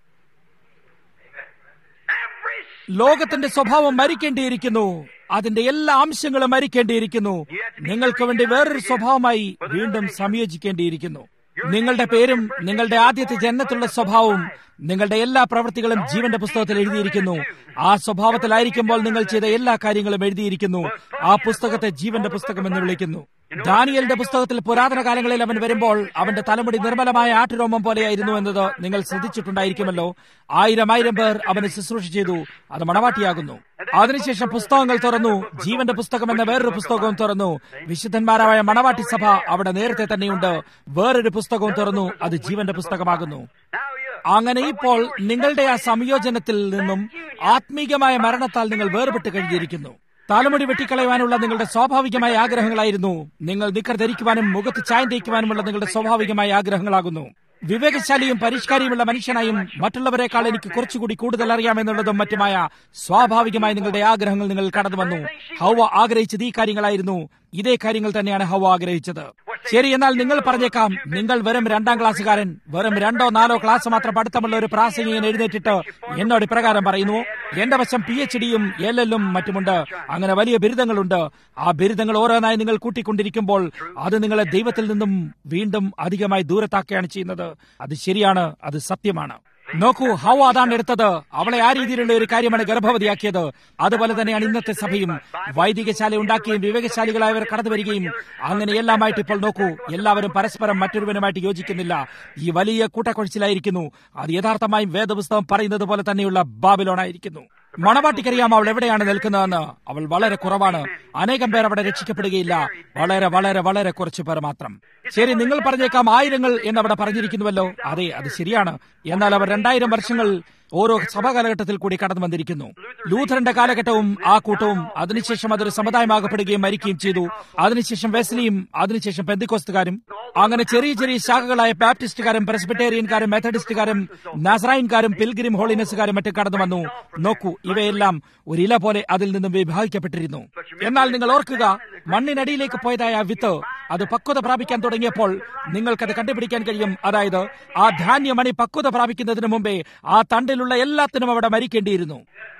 Every ലോകത്തിന്റെ സ്വഭാവം മരിക്കേണ്ടിയിരിക്കുന്നു അതിന്റെ എല്ലാ അംശങ്ങളും മരിക്കേണ്ടിയിരിക്കുന്നു നിങ്ങൾക്ക് വേണ്ടി വേറൊരു സ്വഭാവമായി വീണ്ടും സംയോജിക്കേണ്ടിയിരിക്കുന്നു നിങ്ങളുടെ പേരും നിങ്ങളുടെ ആദ്യത്തെ ജന്മത്തിലുള്ള സ്വഭാവവും നിങ്ങളുടെ എല്ലാ പ്രവൃത്തികളും ജീവന്റെ പുസ്തകത്തിൽ എഴുതിയിരിക്കുന്നു ആ സ്വഭാവത്തിലായിരിക്കുമ്പോൾ നിങ്ങൾ ചെയ്ത എല്ലാ കാര്യങ്ങളും എഴുതിയിരിക്കുന്നു ആ പുസ്തകത്തെ ജീവന്റെ പുസ്തകം എന്ന് വിളിക്കുന്നു ദാനിയലിന്റെ പുസ്തകത്തിൽ പുരാതന കാലങ്ങളിൽ അവൻ വരുമ്പോൾ അവന്റെ തലമുടി നിർമ്മലമായ ആട്ടുരോമം പോലെയായിരുന്നു എന്നത് നിങ്ങൾ ശ്രദ്ധിച്ചിട്ടുണ്ടായിരിക്കുമല്ലോ ആയിരം ആയിരം പേർ അവന് ശുശ്രൂഷ ചെയ്തു അത് മണവാട്ടിയാകുന്നു അതിനുശേഷം പുസ്തകങ്ങൾ തുറന്നു ജീവന്റെ പുസ്തകം എന്ന വേറൊരു പുസ്തകവും തുറന്നു വിശുദ്ധന്മാരായ മണവാട്ടി സഭ അവിടെ നേരത്തെ തന്നെയുണ്ട് വേറൊരു പുസ്തകവും തുറന്നു അത് ജീവന്റെ പുസ്തകമാകുന്നു now you അങ്ങനെ ഇപ്പോൾ നിങ്ങളുടെ ആ സംയോജനത്തിൽ നിന്നും ആത്മീകമായ മരണത്താൽ നിങ്ങൾ വേർപെട്ട് കഴിഞ്ഞിരിക്കുന്നു തലമുടി വെട്ടിക്കളയുവാനുള്ള നിങ്ങളുടെ സ്വാഭാവികമായ ആഗ്രഹങ്ങളായിരുന്നു നിങ്ങൾ നിക്കർ ധരിക്കുവാനും മുഖത്ത് ചായം തേക്കുവാനുമുള്ള നിങ്ങളുടെ സ്വാഭാവികമായ ആഗ്രഹങ്ങളാകുന്നു വിവേകശാലിയും പരിഷ്കാരിയുമുള്ള മനുഷ്യനായും മറ്റുള്ളവരെക്കാൾ എനിക്ക് കുറച്ചുകൂടി കൂടുതൽ അറിയാമെന്നുള്ളതും മറ്റുമായ സ്വാഭാവികമായ നിങ്ങളുടെ ആഗ്രഹങ്ങൾ നിങ്ങൾ കടന്നു വന്നു ഹൗവ ആഗ്രഹിച്ചത് ഈ കാര്യങ്ങളായിരുന്നു ഇതേ കാര്യങ്ങൾ തന്നെയാണ് ഹൗവ ആഗ്രഹിച്ചത് ശരി എന്നാൽ നിങ്ങൾ പറഞ്ഞേക്കാം നിങ്ങൾ വെറും രണ്ടാം ക്ലാസ്സുകാരൻ വെറും രണ്ടോ നാലോ ക്ലാസ് മാത്രം പഠിത്തമുള്ള ഒരു പ്രാസംഗികൻ എഴുന്നേറ്റിട്ട് എന്നോട് ഇപ്രകാരം പറയുന്നു എന്റെ വശം പി എച്ച് ഡിയും എൽ എല്ലും മറ്റുമുണ്ട് അങ്ങനെ വലിയ ബിരുദങ്ങളുണ്ട് ആ ബിരുദങ്ങൾ ഓരോന്നായി നിങ്ങൾ കൂട്ടിക്കൊണ്ടിരിക്കുമ്പോൾ അത് നിങ്ങളെ ദൈവത്തിൽ നിന്നും വീണ്ടും അധികമായി ദൂരത്താക്കുകയാണ് ചെയ്യുന്നത് അത് ശരിയാണ് അത് സത്യമാണ് നോക്കൂ ഹൗ അതാണ് എടുത്തത് അവളെ ആ രീതിയിലുള്ള ഒരു കാര്യമാണ് ഗർഭവതിയാക്കിയത് അതുപോലെ തന്നെയാണ് ഇന്നത്തെ സഭയും വൈദികശാല ഉണ്ടാക്കുകയും വിവേകശാലികളായവർ കടന്നു വരികയും അങ്ങനെ എല്ലാമായിട്ട് ഇപ്പോൾ നോക്കൂ എല്ലാവരും പരസ്പരം മറ്റൊരുവനുമായിട്ട് യോജിക്കുന്നില്ല ഈ വലിയ കൂട്ടക്കൊഴിച്ചിലായിരിക്കുന്നു അത് യഥാർത്ഥമായും വേദപുസ്തകം പറയുന്നത് പോലെ തന്നെയുള്ള ബാബിലോണായിരിക്കുന്നു മണവാട്ടിക്കറിയാം അവൾ എവിടെയാണ് നിൽക്കുന്നതെന്ന് അവൾ വളരെ കുറവാണ് അനേകം പേർ അവിടെ രക്ഷിക്കപ്പെടുകയില്ല വളരെ വളരെ വളരെ കുറച്ചു പേർ മാത്രം ശരി നിങ്ങൾ പറഞ്ഞേക്കാം ആയിരങ്ങൾ എന്നവിടെ പറഞ്ഞിരിക്കുന്നുവല്ലോ അതെ അത് ശരിയാണ് എന്നാൽ അവർ രണ്ടായിരം വർഷങ്ങൾ ഓരോ സഭാകാലഘട്ടത്തിൽ കൂടി കടന്നു വന്നിരിക്കുന്നു ലൂഥറിന്റെ കാലഘട്ടവും ആ കൂട്ടവും അതിനുശേഷം അതൊരു സമുദായമാകപ്പെടുകയും മരിക്കുകയും ചെയ്തു അതിനുശേഷം വെസ്ലിയും അതിനുശേഷം പെന്തിക്കോസ്തുകാരും അങ്ങനെ ചെറിയ ചെറിയ ശാഖകളായ ബാപ്റ്റിസ്റ്റുകാരും പ്രസ്ബിറ്റേറിയൻകാരും മെത്തഡിസ്റ്റുകാരും നസറൈൻകാരും പിൽഗ്രിം ഹോളിനസുകാരും മറ്റും കടന്നു വന്നു നോക്കൂ ഇവയെല്ലാം ഒരു ഇല പോലെ അതിൽ നിന്നും വിഭാഗിക്കപ്പെട്ടിരുന്നു എന്നാൽ നിങ്ങൾ ഓർക്കുക മണ്ണിനടിയിലേക്ക് പോയതായ ആ വിത്ത് അത് പക്വത പ്രാപിക്കാൻ തുടങ്ങിയപ്പോൾ നിങ്ങൾക്കത് കണ്ടുപിടിക്കാൻ കഴിയും അതായത് ആ ധാന്യമണി പക്വത പ്രാപിക്കുന്നതിന് മുമ്പേ ആ തണ്ടിലുള്ള എല്ലാത്തിനും അവിടെ മരിക്കേണ്ടിയിരുന്നു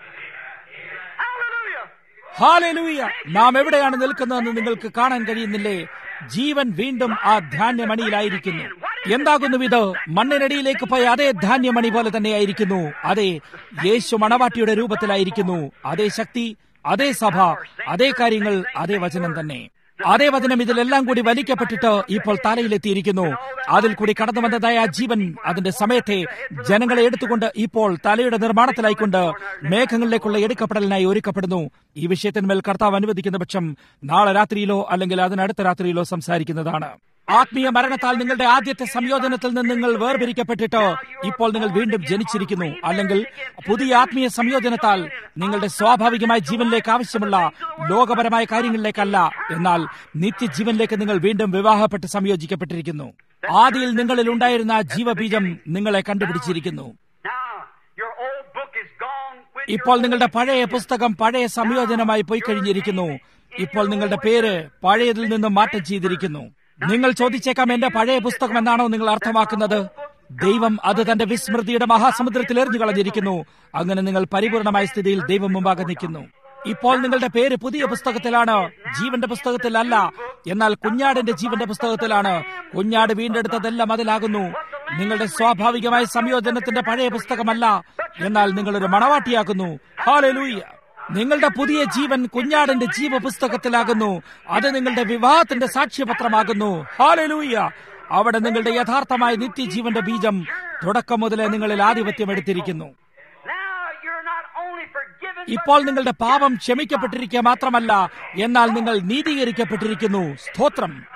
Hallelujah. ഹാലലൂയ നാം എവിടെയാണ് നിൽക്കുന്നതെന്ന് നിങ്ങൾക്ക് കാണാൻ കഴിയുന്നില്ലേ ജീവൻ വീണ്ടും ആ ധാന്യമണിയിലായിരിക്കുന്നു എന്താകുന്നു ഇത് മണ്ണിനടിയിലേക്ക് പോയ അതേ ധാന്യമണി പോലെ തന്നെയായിരിക്കുന്നു അതെ യേശു മണവാട്ടിയുടെ രൂപത്തിലായിരിക്കുന്നു അതേ ശക്തി അതേ സഭ അതേ കാര്യങ്ങൾ അതേ വചനം തന്നെ അതേ വചനം ഇതിലെല്ലാം കൂടി വലിക്കപ്പെട്ടിട്ട് ഇപ്പോൾ തലയിലെത്തിയിരിക്കുന്നു അതിൽ കൂടി കടന്നു വന്നതായ ആ ജീവൻ അതിന്റെ സമയത്തെ ജനങ്ങളെ എടുത്തുകൊണ്ട് ഇപ്പോൾ തലയുടെ നിർമ്മാണത്തിലായിക്കൊണ്ട് മേഘങ്ങളിലേക്കുള്ള എടുക്കപ്പെടലിനായി ഒരുക്കപ്പെടുന്നു ഈ വിഷയത്തിന്മേൽ കർത്താവ് അനുവദിക്കുന്ന പക്ഷം നാളെ രാത്രിയിലോ അല്ലെങ്കിൽ അതിനടുത്ത രാത്രിയിലോ സംസാരിക്കുന്നതാണ് ആത്മീയ മരണത്താൽ നിങ്ങളുടെ ആദ്യത്തെ സംയോജനത്തിൽ നിന്ന് നിങ്ങൾ വേർപിരിക്കപ്പെട്ടിട്ട് ഇപ്പോൾ നിങ്ങൾ വീണ്ടും ജനിച്ചിരിക്കുന്നു അല്ലെങ്കിൽ പുതിയ ആത്മീയ സംയോജനത്താൽ നിങ്ങളുടെ സ്വാഭാവികമായ ജീവനിലേക്ക് ആവശ്യമുള്ള ലോകപരമായ കാര്യങ്ങളിലേക്കല്ല എന്നാൽ നിത്യജീവനിലേക്ക് നിങ്ങൾ വീണ്ടും വിവാഹപ്പെട്ട് സംയോജിക്കപ്പെട്ടിരിക്കുന്നു ആദിയിൽ നിങ്ങളിൽ ഉണ്ടായിരുന്ന ആ ജീവബീജം നിങ്ങളെ കണ്ടുപിടിച്ചിരിക്കുന്നു Now, your old book is gone with ഇപ്പോൾ നിങ്ങളുടെ പഴയ പുസ്തകം പഴയ സംയോജനമായി പോയി കഴിഞ്ഞിരിക്കുന്നു ഇപ്പോൾ നിങ്ങളുടെ പേര് പഴയതിൽ നിന്ന് മാറ്റം ചെയ്തിരിക്കുന്നു നിങ്ങൾ ചോദിച്ചേക്കാം എന്റെ പഴയ പുസ്തകം എന്നാണോ നിങ്ങൾ അർത്ഥമാക്കുന്നത് ദൈവം അത് തന്റെ വിസ്മൃതിയുടെ മഹാസമുദ്രത്തിൽ എറിഞ്ഞു കളഞ്ഞിരിക്കുന്നു അങ്ങനെ നിങ്ങൾ പരിപൂർണമായ സ്ഥിതിയിൽ ദൈവം മുമ്പാകെ നിൽക്കുന്നു ഇപ്പോൾ നിങ്ങളുടെ പേര് പുതിയ പുസ്തകത്തിലാണ് ജീവന്റെ പുസ്തകത്തിലല്ല എന്നാൽ കുഞ്ഞാടിന്റെ ജീവന്റെ പുസ്തകത്തിലാണ് കുഞ്ഞാട് വീണ്ടെടുത്തതെല്ലാം അതിലാകുന്നു നിങ്ങളുടെ സ്വാഭാവികമായ സംയോജനത്തിന്റെ പഴയ പുസ്തകമല്ല എന്നാൽ നിങ്ങളൊരു മണവാട്ടിയാകുന്നു ഹാലലൂയ്യ നിങ്ങളുടെ പുതിയ ജീവൻ കുഞ്ഞാടിന്റെ ജീവ പുസ്തകത്തിലാകുന്നു അത് നിങ്ങളുടെ വിവാഹത്തിന്റെ സാക്ഷ്യപത്രമാകുന്നു ഹാലലൂയ്യ അവിടെ നിങ്ങളുടെ യഥാർത്ഥമായ നിത്യജീവന്റെ ബീജം തുടക്കം മുതലേ നിങ്ങളിൽ ആധിപത്യം എടുത്തിരിക്കുന്നു Now you're not only forgiven, ഇപ്പോൾ നിങ്ങളുടെ പാപം ക്ഷമിക്കപ്പെട്ടിരിക്കുക മാത്രമല്ല എന്നാൽ നിങ്ങൾ നീതീകരിക്കപ്പെട്ടിരിക്കുന്നു സ്തോത്രം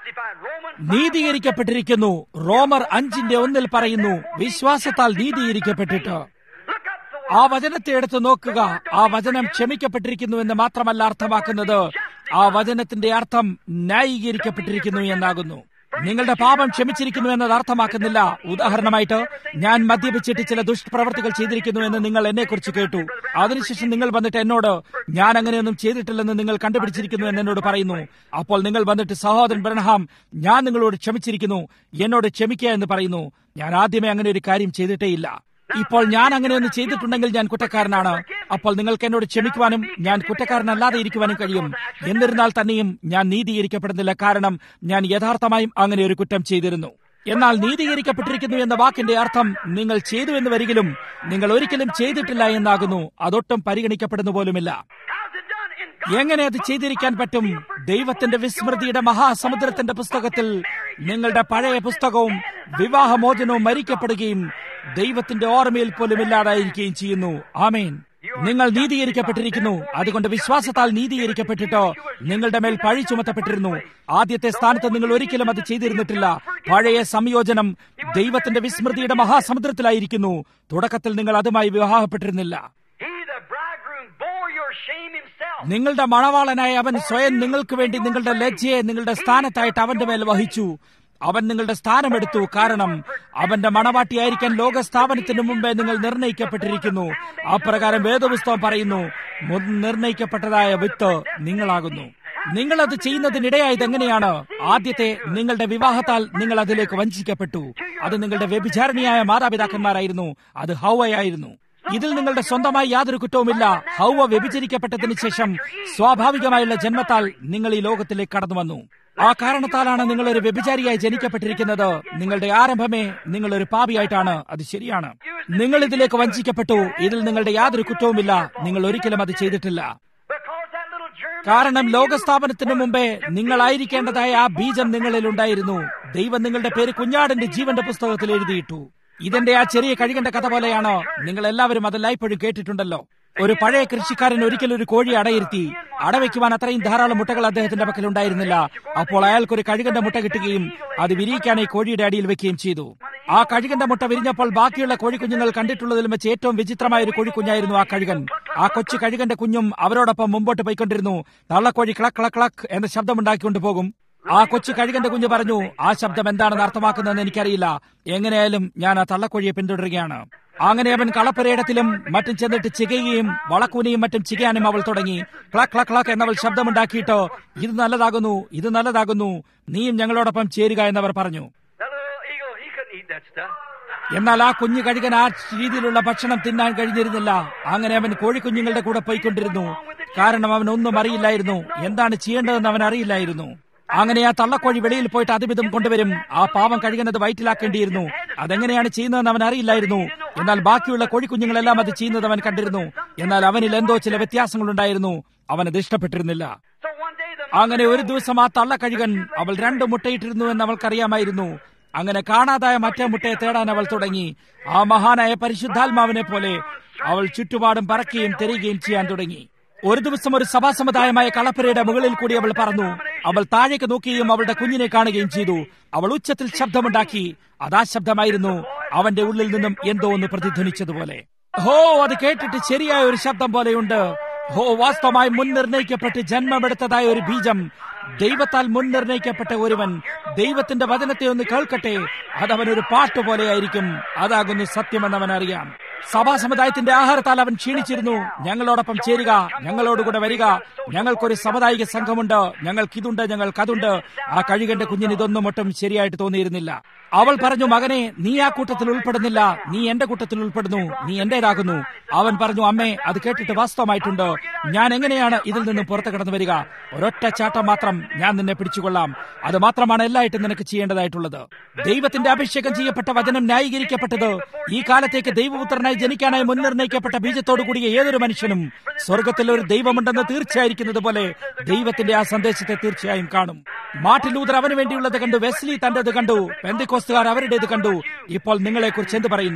justified. Romans നീതീകരിക്കപ്പെട്ടിരിക്കുന്നു റോമർ അഞ്ചിന്റെ ഒന്നിൽ പറയുന്നു വിശ്വാസത്താൽ നീതീകരിക്കപ്പെട്ടിട്ട് Look up the ആ വചനത്തെ എടുത്ത് നോക്കുക ആ വചനം ക്ഷമിക്കപ്പെട്ടിരിക്കുന്നു എന്ന് മാത്രമല്ല അർത്ഥമാക്കുന്നത് ആ വചനത്തിന്റെ അർത്ഥം ന്യായീകരിക്കപ്പെട്ടിരിക്കുന്നു എന്നാകുന്നു നിങ്ങളുടെ പാപം ക്ഷമിച്ചിരിക്കുന്നു എന്നത് അർത്ഥമാക്കുന്നില്ല ഉദാഹരണമായിട്ട് ഞാൻ മദ്യപിച്ചിട്ട് ചില ദുഷ്പ്രവർത്തികൾ ചെയ്തിരിക്കുന്നു എന്ന് നിങ്ങൾ എന്നെ കുറിച്ച് കേട്ടു അതിനുശേഷം നിങ്ങൾ വന്നിട്ട് എന്നോട് ഞാൻ അങ്ങനെയൊന്നും ചെയ്തിട്ടില്ലെന്ന് നിങ്ങൾ കണ്ടുപിടിച്ചിരിക്കുന്നു എന്ന് എന്നോട് പറയുന്നു അപ്പോൾ നിങ്ങൾ വന്നിട്ട് സഹോദരൻ ബ്രഹ്ഹാം ഞാൻ നിങ്ങളോട് ക്ഷമിച്ചിരിക്കുന്നു എന്നോട് ക്ഷമിക്കുക എന്ന് പറയുന്നു ഞാൻ ആദ്യമേ അങ്ങനെ ഒരു കാര്യം ചെയ്തിട്ടേയില്ല ഇപ്പോൾ ഞാൻ അങ്ങനെയൊന്ന് ചെയ്തിട്ടുണ്ടെങ്കിൽ ഞാൻ കുറ്റക്കാരനാണ് അപ്പോൾ നിങ്ങൾക്ക് എന്നോട് ക്ഷമിക്കുവാനും ഞാൻ കുറ്റക്കാരനല്ലാതെ ഇരിക്കുവാനും കഴിയും എന്നിരുന്നാൽ തന്നെയും ഞാൻ നീതീകരിക്കപ്പെടുന്നില്ല കാരണം ഞാൻ യഥാർത്ഥമായും അങ്ങനെ ഒരു കുറ്റം ചെയ്തിരുന്നു എന്നാൽ നീതീകരിക്കപ്പെട്ടിരിക്കുന്നു എന്ന വാക്കിന്റെ അർത്ഥം നിങ്ങൾ ചെയ്തു എന്ന് വരികിലും നിങ്ങൾ ഒരിക്കലും ചെയ്തിട്ടില്ല എന്നാകുന്നു അതൊട്ടും പരിഗണിക്കപ്പെടുന്നു പോലുമില്ല How's it done? In എങ്ങനെ അത് ചെയ്തിരിക്കാൻ പറ്റും ദൈവത്തിന്റെ വിസ്മൃതിയുടെ മഹാസമുദ്രത്തിന്റെ പുസ്തകത്തിൽ നിങ്ങളുടെ പഴയ പുസ്തകവും വിവാഹമോചനവും മരിക്കപ്പെടുകയും ദൈവത്തിന്റെ ഓർമ്മയിൽ പോലും ഇല്ലാതായിരിക്കുകയും ചെയ്യുന്നു ആമേൻ നിങ്ങൾ നീതീകരിക്കപ്പെട്ടിരിക്കുന്നു അതുകൊണ്ട് വിശ്വാസത്താൽ നീതീകരിക്കപ്പെട്ടിട്ടോ നിങ്ങളുടെ മേൽ പഴി ചുമത്തപ്പെട്ടിരുന്നു ആദ്യത്തെ സ്ഥാനത്ത് നിങ്ങൾ ഒരിക്കലും അത് ചെയ്തിരുന്നിട്ടില്ല പഴയ സംയോജനം ദൈവത്തിന്റെ വിസ്മൃതിയുടെ മഹാസമുദ്രത്തിലായിരിക്കുന്നു തുടക്കത്തിൽ നിങ്ങൾ അതുമായി വിവാഹപ്പെട്ടിരുന്നില്ല He, the bridegroom, bore your shame himself. നിങ്ങളുടെ മണവാളനായ അവൻ സ്വയം നിങ്ങൾക്ക് വേണ്ടി നിങ്ങളുടെ ലജ്ജയെ നിങ്ങളുടെ സ്ഥാനത്തായിട്ട് അവന്റെ മേൽ വഹിച്ചു അവൻ നിങ്ങളുടെ സ്ഥാനമെടുത്തു കാരണം അവന്റെ മണവാട്ടിയായിരിക്കാൻ ലോകസ്ഥാപനത്തിന് മുമ്പേ നിങ്ങൾ നിർണയിക്കപ്പെട്ടിരിക്കുന്നു അപ്രകാരം വേദപുസ്തകം പറയുന്നു മുൻ നിർണയിക്കപ്പെട്ടതായ വിത്ത് നിങ്ങളാകുന്നു നിങ്ങൾ അത് ചെയ്യുന്നതിനിടയായത് എങ്ങനെയാണ് ആദ്യത്തെ നിങ്ങളുടെ വിവാഹത്താൽ നിങ്ങൾ അതിലേക്ക് വഞ്ചിക്കപ്പെട്ടു അത് നിങ്ങളുടെ വ്യഭിചാരണിയായ മാതാപിതാക്കന്മാരായിരുന്നു അത് ഹൗവയായിരുന്നു ഇതിൽ നിങ്ങളുടെ സ്വന്തമായി യാതൊരു കുറ്റവുമില്ല ഹൗവ വ്യഭിചരിക്കപ്പെട്ടതിന് ശേഷം സ്വാഭാവികമായുള്ള ജന്മത്താൽ നിങ്ങൾ ഈ ലോകത്തിലേക്ക് കടന്നു വന്നു ആ കാരണത്താലാണ് നിങ്ങൾ ഒരു വ്യഭിചാരിയായി ജനിക്കപ്പെട്ടിരിക്കുന്നത് നിങ്ങളുടെ ആരംഭമേ നിങ്ങൾ ഒരു പാപിയായിട്ടാണ് അത് ശരിയാണ് നിങ്ങൾ ഇതിലേക്ക് വഞ്ചിക്കപ്പെട്ടു ഇതിൽ നിങ്ങളുടെ യാതൊരു കുറ്റവുമില്ല നിങ്ങൾ ഒരിക്കലും അത് ചെയ്തിട്ടില്ല Because that little germ കാരണം ലോകസ്ഥാപനത്തിന് മുമ്പേ നിങ്ങളായിരിക്കേണ്ടതായ ആ ബീജം നിങ്ങളിൽ ഉണ്ടായിരുന്നു ദൈവം നിങ്ങളുടെ പേര് കുഞ്ഞാടിന്റെ ജീവന്റെ പുസ്തകത്തിൽ എഴുതിയിട്ടു ഇതിന്റെ ആ ചെറിയ കഴുകന്റെ കഥ പോലെയാണ് നിങ്ങൾ എല്ലാവരും അതെല്ലായ്പ്പോഴും കേട്ടിട്ടുണ്ടല്ലോ ഒരു പഴയ കൃഷിക്കാരൻ ഒരിക്കലും ഒരു കോഴി അടയിരുത്തി അടവയ്ക്കുവാൻ അത്രയും ധാരാളം മുട്ടകൾ അദ്ദേഹത്തിന്റെ പക്കൽ ഉണ്ടായിരുന്നില്ല അപ്പോൾ അയാൾക്ക് ഒരു കഴുകന്റെ മുട്ട കിട്ടുകയും അത് വിരിയിക്കാനായി കോഴിയുടെ അടിയിൽ വെക്കുകയും ചെയ്തു ആ കഴുകന്റെ മുട്ട വിരിഞ്ഞപ്പോൾ ബാക്കിയുള്ള കോഴിക്കുഞ്ഞുങ്ങൾ കണ്ടിട്ടുള്ളതിലും വെച്ച് ഏറ്റവും വിചിത്രമായ ഒരു കോഴിക്കുഞ്ഞായിരുന്നു ആ കഴുകൻ ആ കൊച്ചു കഴുകന്റെ കുഞ്ഞും അവരോടൊപ്പം മുമ്പോട്ട് പോയിക്കൊണ്ടിരുന്നു തള്ളക്കോഴി ക്ലക് ക്ലക് ക്ലക് എന്ന ശബ്ദമുണ്ടാക്കിക്കൊണ്ട് പോകും ആ കൊച്ചു കഴുകന്റെ കുഞ്ഞ് പറഞ്ഞു ആ ശബ്ദം എന്താണെന്ന് അർത്ഥമാക്കുന്നതെന്ന് എനിക്കറിയില്ല എങ്ങനെയായാലും ഞാൻ ആ തള്ളക്കോഴിയെ പിന്തുടരുകയാണ് അങ്ങനെ അവൻ കളപ്പുരയിടത്തിലും മറ്റും ചെന്നിട്ട് ചികയുകയും വളക്കൂനയും മറ്റും ചികയാനും അവൾ തുടങ്ങി ക്ലക് ക്ലക് ക്ലക് എന്നവൾ ശബ്ദമുണ്ടാക്കിയിട്ട് ഇത് നല്ലതാകുന്നു ഇത് നല്ലതാകുന്നു നീയും ഞങ്ങളോടൊപ്പം ചേരുക എന്നവർ പറഞ്ഞു That little eagle, he couldn't eat that stuff. എന്നാൽ ആ കുഞ്ഞു കഴുകൻ ആ രീതിയിലുള്ള ഭക്ഷണം തിന്നാൻ കഴിഞ്ഞിരുന്നില്ല അങ്ങനെ അവൻ കോഴിക്കുഞ്ഞുങ്ങളുടെ കൂടെ പോയിക്കൊണ്ടിരുന്നു കാരണം അവൻ ഒന്നും അറിയില്ലായിരുന്നു എന്താണ് ചെയ്യേണ്ടതെന്ന് അവൻ അറിയില്ലായിരുന്നു അങ്ങനെ ആ തള്ളക്കോഴി വെളിയിൽ പോയിട്ട് അതിവിധം കൊണ്ടുവരും ആ പാവം കഴുകുന്നത് വയറ്റിലാക്കേണ്ടിയിരുന്നു അതെങ്ങനെയാണ് ചെയ്യുന്നതെന്ന് അവൻ അറിയില്ലായിരുന്നു എന്നാൽ ബാക്കിയുള്ള കോഴിക്കുഞ്ഞുങ്ങളെല്ലാം അത് ചെയ്യുന്നത് അവൻ കണ്ടിരുന്നു എന്നാൽ അവനിൽ എന്തോ ചില വ്യത്യാസങ്ങളുണ്ടായിരുന്നു അവനത് ഇഷ്ടപ്പെട്ടിരുന്നില്ല So one day the അങ്ങനെ ഒരു ദിവസം ആ തള്ളക്കഴുകൻ അവൾ രണ്ട് മുട്ടയിട്ടിരുന്നു എന്ന് അവൾക്കറിയാമായിരുന്നു അങ്ങനെ കാണാതായ മറ്റേ മുട്ടയെ തേടാൻ അവൾ തുടങ്ങി ആ മഹാനായ പരിശുദ്ധാത്മാവിനെ പോലെ അവൾ ചുറ്റുപാടും പറക്കുകയും തെരയുകയും ചെയ്യാൻ തുടങ്ങി ഒരു ദിവസം ഒരു സഭാസമുദായമായ കളപ്പുരയുടെ മുകളിൽ കൂടി അവൾ പറന്നു അവൾ താഴേക്ക് നോക്കുകയും അവളുടെ കുഞ്ഞിനെ കാണുകയും ചെയ്തു അവൾ ഉച്ചത്തിൽ ശബ്ദമുണ്ടാക്കി അതാ ശബ്ദമായിരുന്നു അവന്റെ ഉള്ളിൽ നിന്നും എന്തോ ഒന്ന് പ്രതിധ്വനിച്ചതുപോലെ ഹോ അത് കേട്ടിട്ട് ശരിയായ ഒരു ശബ്ദം പോലെയുണ്ട് ഹോ വാസ്തവമായി മുൻനിർണയിക്കപ്പെട്ട് ജന്മമെടുത്തതായ ഒരു ബീജം ദൈവത്താൽ മുൻനിർണയിക്കപ്പെട്ട ഒരുവൻ ദൈവത്തിന്റെ വചനത്തെ ഒന്ന് കേൾക്കട്ടെ അതവനൊരു പാട്ട് പോലെയായിരിക്കും അതാകുന്നു സത്യമെന്നവൻ അറിയാം സഭാ സമുദായത്തിന്റെ ആഹാരത്താൽ അവൻ ക്ഷീണിച്ചിരുന്നു ഞങ്ങളോടൊപ്പം ചേരുക ഞങ്ങളോടുകൂടെ വരിക ഞങ്ങൾക്കൊരു സമുദായിക സംഘമുണ്ട് ഞങ്ങൾക്കിതുണ്ട് ഞങ്ങൾക്കതുണ്ട് ആ കഴുകന്റെ കുഞ്ഞിന് ഇതൊന്നും ഒട്ടും ശരിയായിട്ട് തോന്നിയിരുന്നില്ല അവൾ പറഞ്ഞു മകനെ നീ ആ കൂട്ടത്തിൽ ഉൾപ്പെടുന്നില്ല നീ എന്റെ കൂട്ടത്തിൽ ഉൾപ്പെടുന്നു നീ എന്റേതാകുന്നു അവൻ പറഞ്ഞു അമ്മേ അത് കേട്ടിട്ട് വാസ്തവമായിട്ടുണ്ട് ഞാൻ എങ്ങനെയാണ് ഇതിൽ നിന്നും പുറത്തു കടന്നു വരിക ഒരൊറ്റ ചാട്ടം മാത്രം ഞാൻ നിന്നെ പിടിച്ചുകൊള്ളാം അത് മാത്രമാണ് എല്ലായിട്ടും നിനക്ക് ചെയ്യേണ്ടതായിട്ടുള്ളത് ദൈവത്തിന്റെ അഭിഷേകം ചെയ്യപ്പെട്ട വചനം ന്യായീകരിക്കപ്പെട്ടത് ഈ കാലത്തേക്ക് ദൈവപുത്രനായി ജനിക്കാനായി മുൻനിർണയിക്കപ്പെട്ട ബീജത്തോടു കൂടിയ ഏതൊരു മനുഷ്യനും സ്വർഗത്തിൽ ഒരു ദൈവമുണ്ടെന്ന് തീർച്ചയായിരിക്കുന്നത് പോലെ ദൈവത്തിന്റെ ആ സന്ദേശത്തെ തീർച്ചയായും കാണും മാർട്ടിൻ ലൂതർ അവന് വേണ്ടിയുള്ളത് കണ്ടു വെസ്ലി തന്റേത് കണ്ടു പെന്തിക്കോസ്തുകാർ അവരുടേത് കണ്ടു ഇപ്പോൾ നിങ്ങളെക്കുറിച്ച് എന്ത് പറയുന്നു They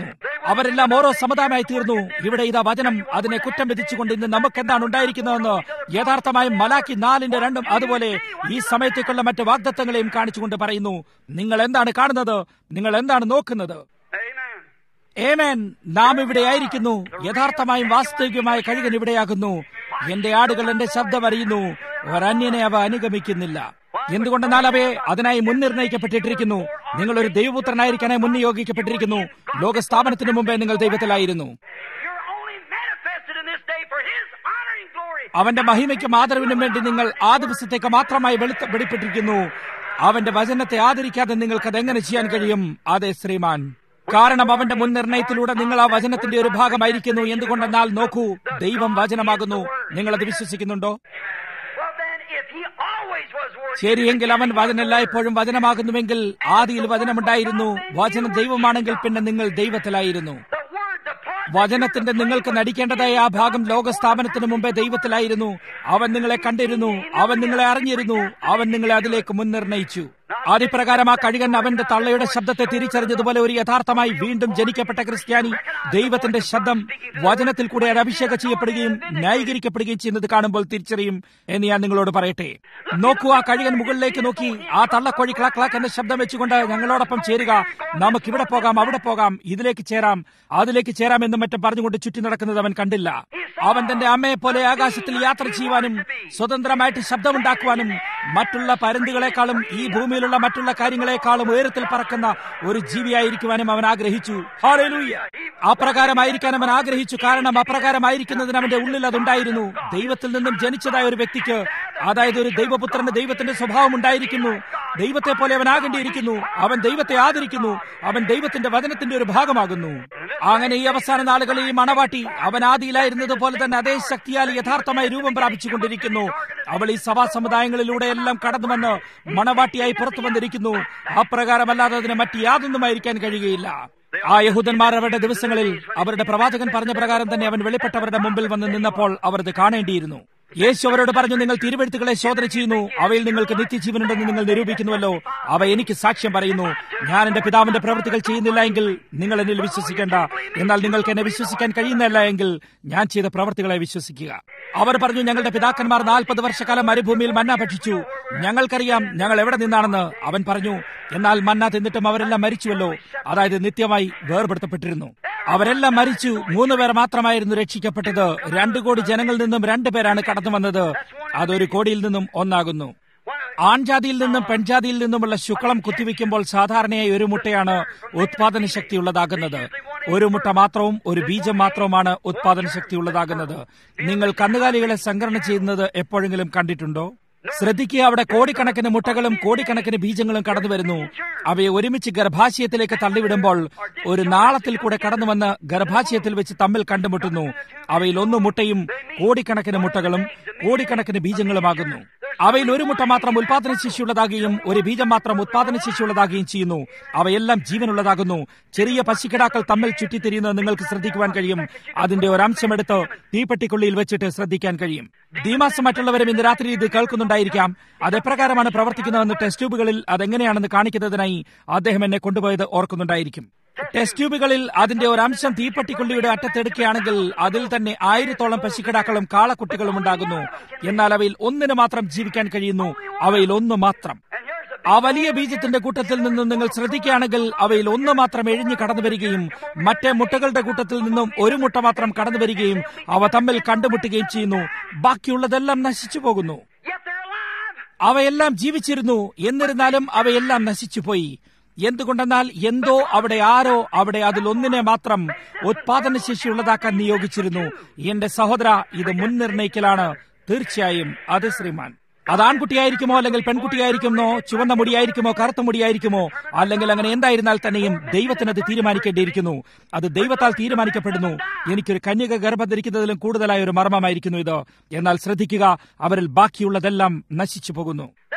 അവരെല്ലാം ഓരോ സമുദായമായി തീർന്നു ഇവിടെ ഇതാ വചനം അതിനെ കുറ്റം വിധിച്ചുകൊണ്ട് ഇന്ന് നമുക്ക് എന്താണ് ഉണ്ടായിരിക്കുന്നതെന്ന് യഥാർത്ഥമായും മലാക്കി നാലിന്റെ രണ്ടും അതുപോലെ ഈ സമയത്തേക്കുള്ള മറ്റ് വാഗ്ദത്തങ്ങളെയും കാണിച്ചുകൊണ്ട് പറയുന്നു നിങ്ങൾ എന്താണ് കാണുന്നത് നിങ്ങൾ എന്താണ് നോക്കുന്നത് Amen. ഏമേൻ നാം ഇവിടെ ആയിരിക്കുന്നു യഥാർത്ഥമായും വാസ്തവികമായ കഴുകൻ ഇവിടെയാകുന്നു എന്റെ ആടുകൾ എന്റെ ശബ്ദം അറിയുന്നു ഒരന്യനെ അവ അനുഗമിക്കുന്നില്ല എന്തുകൊണ്ടെന്നാൽ അവയെ അതിനായി മുൻനിർണയിക്കപ്പെട്ടിട്ടിരിക്കുന്നു നിങ്ങൾ ഒരു ദൈവപുത്രനായിരിക്കാനായി മുൻനിയോഗിക്കപ്പെട്ടിരിക്കുന്നു ലോകസ്ഥാപനത്തിന് മുമ്പേ നിങ്ങൾ ദൈവത്തിലായിരുന്നു You're only manifested in this day for His honor and glory. അവന്റെ മഹിമയ്ക്കും ആദരവിനും വേണ്ടി നിങ്ങൾ ആ ദിവസത്തേക്ക് മാത്രമായി വെളുത്ത വെളിപ്പെട്ടിരിക്കുന്നു അവന്റെ വചനത്തെ ആദരിക്കാതെ നിങ്ങൾക്ക് അതെങ്ങനെ ചെയ്യാൻ കഴിയും അതെ ശ്രീമാൻ കാരണം അവന്റെ മുൻനിർണയത്തിലൂടെ നിങ്ങൾ ആ വചനത്തിന്റെ ഒരു ഭാഗമായിരിക്കുന്നു എന്തുകൊണ്ടെന്നാൽ നോക്കൂ ദൈവം വചനമാകുന്നു നിങ്ങൾ അത് വിശ്വസിക്കുന്നുണ്ടോ Well, then, if He always was worthy, ശരിയെങ്കിൽ അവൻ വചനം എല്ലായ്പ്പോഴും വചനമാകുന്നുവെങ്കിൽ ആദിയിൽ വചനമുണ്ടായിരുന്നു വചനം ദൈവമാണെങ്കിൽ പിന്നെ നിങ്ങൾ ദൈവത്തിലായിരുന്നു the Word departed. വചനത്തിന്റെ നിങ്ങൾക്ക് നടിക്കേണ്ടതായ ആ ഭാഗം ലോകസ്ഥാപനത്തിന് മുമ്പേ ദൈവത്തിലായിരുന്നു അവൻ നിങ്ങളെ കണ്ടിരുന്നു അവൻ നിങ്ങളെ അറിഞ്ഞിരുന്നു അവൻ നിങ്ങളെ അതിലേക്ക് മുൻനിർണയിച്ചു ആദിപ്രകാരം ആ കഴുകൻ അവന്റെ തള്ളയുടെ ശബ്ദത്തെ തിരിച്ചറിഞ്ഞതുപോലെ ഒരു യഥാർത്ഥമായി വീണ്ടും ജനിക്കപ്പെട്ട ക്രിസ്ത്യാനി ദൈവത്തിന്റെ ശബ്ദം വചനത്തിൽ കൂടെ ഒരു അഭിഷേകം ചെയ്യപ്പെടുകയും ന്യായീകരിക്കപ്പെടുകയും ചെയ്യുന്നത് കാണുമ്പോൾ തിരിച്ചറിയും എന്ന് ഞാൻ നിങ്ങളോട് പറയട്ടെ നോക്കൂ ആ കഴുകൻ മുകളിലേക്ക് നോക്കി ആ തള്ളക്കോഴി ക്ലാക്ക് ക്ലാക്ക് എന്ന ശബ്ദം വെച്ചുകൊണ്ട് ഞങ്ങളോടൊപ്പം ചേരുക നമുക്ക് ഇവിടെ പോകാം അവിടെ പോകാം ഇതിലേക്ക് ചേരാം അതിലേക്ക് ചേരാം എന്നും മറ്റും പറഞ്ഞുകൊണ്ട് ചുറ്റി നടക്കുന്നത് അവൻ കണ്ടില്ല അവൻ തന്റെ അമ്മയെ പോലെ ആകാശത്തിൽ യാത്ര ചെയ്യുവാനും സ്വതന്ത്രമായിട്ട് ശബ്ദമുണ്ടാക്കുവാനും മറ്റുള്ള പരുന്തുകളെക്കാളും ഈ ഭൂമിയിലുള്ള മറ്റുള്ള കാര്യങ്ങളെക്കാളും ഉയരത്തിൽ പറക്കുന്ന ഒരു ജീവിയായിരിക്കുവാനും അവൻ ആഗ്രഹിച്ചു ഹാലേലൂയ അപ്രകാരമായിരിക്കാൻ അവൻ ആഗ്രഹിച്ചു കാരണം അപ്രകാരമായിരിക്കുന്നതിന് അവന്റെ ഉള്ളിൽ അതുണ്ടായിരുന്നു ദൈവത്തിൽ നിന്നും ജനിച്ചതായ ഒരു വ്യക്തിക്ക് അതായത് ഒരു ദൈവപുത്രന് ദൈവത്തിന്റെ സ്വഭാവം ഉണ്ടായിരിക്കുന്നു ദൈവത്തെ പോലെ അവൻ ആകേണ്ടിയിരിക്കുന്നു അവൻ ദൈവത്തെ ആദരിക്കുന്നു അവൻ ദൈവത്തിന്റെ വചനത്തിന്റെ ഒരു ഭാഗമാകുന്നു അങ്ങനെ ഈ അവസാന നാളുകളിൽ ഈ മണവാട്ടി അവൻ ആദിയിലായിരുന്നത് പോലെ തന്നെ അതേ ശക്തിയാൽ യഥാർത്ഥമായി രൂപം പ്രാപിച്ചുകൊണ്ടിരിക്കുന്നു അവൾ ഈ സഭാ സമുദായങ്ങളിലൂടെ എല്ലാം കടന്നു വന്ന് മണവാട്ടിയായി പുറത്തു വന്നിരിക്കുന്നു അപ്രകാരമല്ലാതെ അതിന് മറ്റ് യാതൊന്നുമായിരിക്കാൻ കഴിയുകയില്ല ആ യഹൂദന്മാർ അവരുടെ ദിവസങ്ങളിൽ അവരുടെ പ്രവാചകൻ പറഞ്ഞ പ്രകാരം തന്നെ അവൻ വെളിപ്പെട്ടവരുടെ മുമ്പിൽ വന്ന് നിന്നപ്പോൾ അവർ ഇത് കാണേണ്ടിയിരുന്നു യേശു അവരോട് പറഞ്ഞു നിങ്ങൾ തിരുവെഴുത്തുകളെ ശോധന ചെയ്യുന്നു അവയിൽ നിങ്ങൾക്ക് നിത്യജീവനുണ്ടെന്ന് നിങ്ങൾ നിരൂപിക്കുന്നുവല്ലോ അവ എനിക്ക് സാക്ഷ്യം പറയുന്നു ഞാൻ എന്റെ പിതാവിന്റെ പ്രവൃത്തികൾ ചെയ്യുന്നില്ല എങ്കിൽ നിങ്ങൾ എന്നിൽ വിശ്വസിക്കേണ്ട എന്നാൽ നിങ്ങൾക്ക് എന്നെ വിശ്വസിക്കാൻ കഴിയുന്നില്ല എങ്കിൽ ഞാൻ ചെയ്ത പ്രവൃത്തികളെ വിശ്വസിക്കുക അവർ പറഞ്ഞു ഞങ്ങളുടെ പിതാക്കന്മാർ നാൽപ്പത് വർഷക്കാലം മരുഭൂമിയിൽ മന്ന ഭക്ഷിച്ചു ഞങ്ങൾക്കറിയാം ഞങ്ങൾ എവിടെ നിന്നാണെന്ന് അവൻ പറഞ്ഞു എന്നാൽ മന്ന തിന്നിട്ടും അവരെല്ലാം മരിച്ചുവല്ലോ അതായത് നിത്യമായി വേർപെടുത്തപ്പെട്ടിരുന്നു അവരെല്ലാം മരിച്ചു മൂന്ന് പേർ മാത്രമായിരുന്നു രക്ഷിക്കപ്പെട്ടത് രണ്ടു കോടി ജനങ്ങളിൽ നിന്നും രണ്ടു പേരാണ് കടന്നു വന്നത് അതൊരു കോടിയിൽ നിന്നും ഒന്നാകുന്നു ആൺജാതിയിൽ നിന്നും പെൺജാതിയിൽ നിന്നുമുള്ള ശുക്ലം കുത്തിവെക്കുമ്പോൾ സാധാരണയായി ഒരു മുട്ടയാണ് ഉത്പാദന ശക്തിയുള്ളതാകുന്നത് ഒരു മുട്ട മാത്രവും ഒരു ബീജം മാത്രവുമാണ് ഉത്പാദന ശക്തിയുള്ളതാകുന്നത് നിങ്ങൾ കന്നുകാലികളെ സംഘടന ചെയ്യുന്നത് എപ്പോഴെങ്കിലും കണ്ടിട്ടുണ്ടോ ശ്രദ്ധിക്കുക അവിടെ കോടിക്കണക്കിന് മുട്ടകളും കോടിക്കണക്കിന് ബീജങ്ങളും കടന്നു വരുന്നു അവയെ ഒരുമിച്ച് ഗർഭാശയത്തിലേക്ക് തള്ളിവിടുമ്പോൾ ഒരു നാളത്തിൽ കൂടെ കടന്നു വന്ന് ഗർഭാശയത്തിൽ വെച്ച് തമ്മിൽ കണ്ടുമുട്ടുന്നു അവയിൽ ഒന്ന് മുട്ടയും കോടിക്കണക്കിന് മുട്ടകളും കോടിക്കണക്കിന് ബീജങ്ങളുമാകുന്നു അവയിൽ ഒരു മുട്ട മാത്രം ഉത്പാദന ശേഷിയുള്ളതാകുകയും ഒരു ബീജം മാത്രം ഉത്പാദന ശേഷിയുള്ളതാകുകയും ചെയ്യുന്നു അവയെല്ലാം ജീവനുള്ളതാകുന്നു ചെറിയ പശുക്കിടാക്കൾ തമ്മിൽ ചുറ്റിത്തിരിയുന്നത് നിങ്ങൾക്ക് ശ്രദ്ധിക്കുവാൻ കഴിയും അതിന്റെ ഒരംശമെടുത്ത് തീപ്പെട്ടിക്കുള്ളിയിൽ വെച്ചിട്ട് ശ്രദ്ധിക്കാൻ കഴിയും ദീമാസ് മറ്റുള്ളവരും ഇന്ന് രാത്രി ഇത് കേൾക്കുന്നുണ്ടായിരിക്കാം അതെപ്രകാരമാണ് പ്രവർത്തിക്കുന്നതെന്ന് ടെസ്റ്റ് ട്യൂബുകളിൽ അതെങ്ങനെയാണെന്ന് കാണിക്കുന്നതിനായി അദ്ദേഹം എന്നെ കൊണ്ടുപോയത് ഓർക്കുന്നുണ്ടായിരിക്കും ടെസ്റ്റ് ട്യൂബുകളിൽ അതിന്റെ ഒരു അംശം തീപ്പട്ടിക്കുള്ളിയുടെ അറ്റത്തെടുക്കുകയാണെങ്കിൽ അതിൽ തന്നെ ആയിരത്തോളം പശുക്കിടാക്കളും കാളക്കുട്ടികളും ഉണ്ടാകുന്നു എന്നാൽ അവയിൽ ഒന്നിന് മാത്രം ജീവിക്കാൻ കഴിയുന്നു അവയിൽ ഒന്ന് മാത്രം ആ വലിയ ബീജത്തിന്റെ കൂട്ടത്തിൽ നിന്നും നിങ്ങൾ ശ്രദ്ധിക്കുകയാണെങ്കിൽ അവയിൽ ഒന്ന് മാത്രം എഴിഞ്ഞു കടന്നു വരികയും മറ്റേ മുട്ടകളുടെ കൂട്ടത്തിൽ നിന്നും ഒരു മുട്ട മാത്രം കടന്നു വരികയും അവ തമ്മിൽ കണ്ടുമുട്ടുകയും ചെയ്യുന്നു ബാക്കിയുള്ളതെല്ലാം നശിച്ചു പോകുന്നു Yet they're alive. അവയെല്ലാം ജീവിച്ചിരുന്നു എന്നിരുന്നാലും അവയെല്ലാം നശിച്ചുപോയി എന്തുകൊണ്ടെന്നാൽ എന്തോ അവിടെ ആരോ അവിടെ അതിലൊന്നിനെ മാത്രം ഉത്പാദനശേഷിയുള്ളതാക്കാൻ നിയോഗിച്ചിരുന്നു എന്റെ സഹോദര ഇത് മുൻനിർണയിക്കലാണ് തീർച്ചയായും അത് ശ്രീമാൻ അത് ആൺകുട്ടിയായിരിക്കുമോ അല്ലെങ്കിൽ പെൺകുട്ടിയായിരിക്കുമോ ചുവന്ന മുടിയായിരിക്കുമോ കറുത്ത മുടിയായിരിക്കുമോ അല്ലെങ്കിൽ അങ്ങനെ എന്തായിരുന്നാൽ തന്നെയും ദൈവത്തിന് അത് തീരുമാനിക്കേണ്ടിയിരിക്കുന്നു അത് ദൈവത്താൽ തീരുമാനിക്കപ്പെടുന്നു എനിക്കൊരു കന്യക ഗർഭം ധരിക്കുന്നതിലും കൂടുതലായ ഒരു മർമ്മമായിരിക്കുന്നു ഇത് എന്നാൽ ശ്രദ്ധിക്കുക അവരിൽ ബാക്കിയുള്ളതെല്ലാം നശിച്ചു പോകുന്നു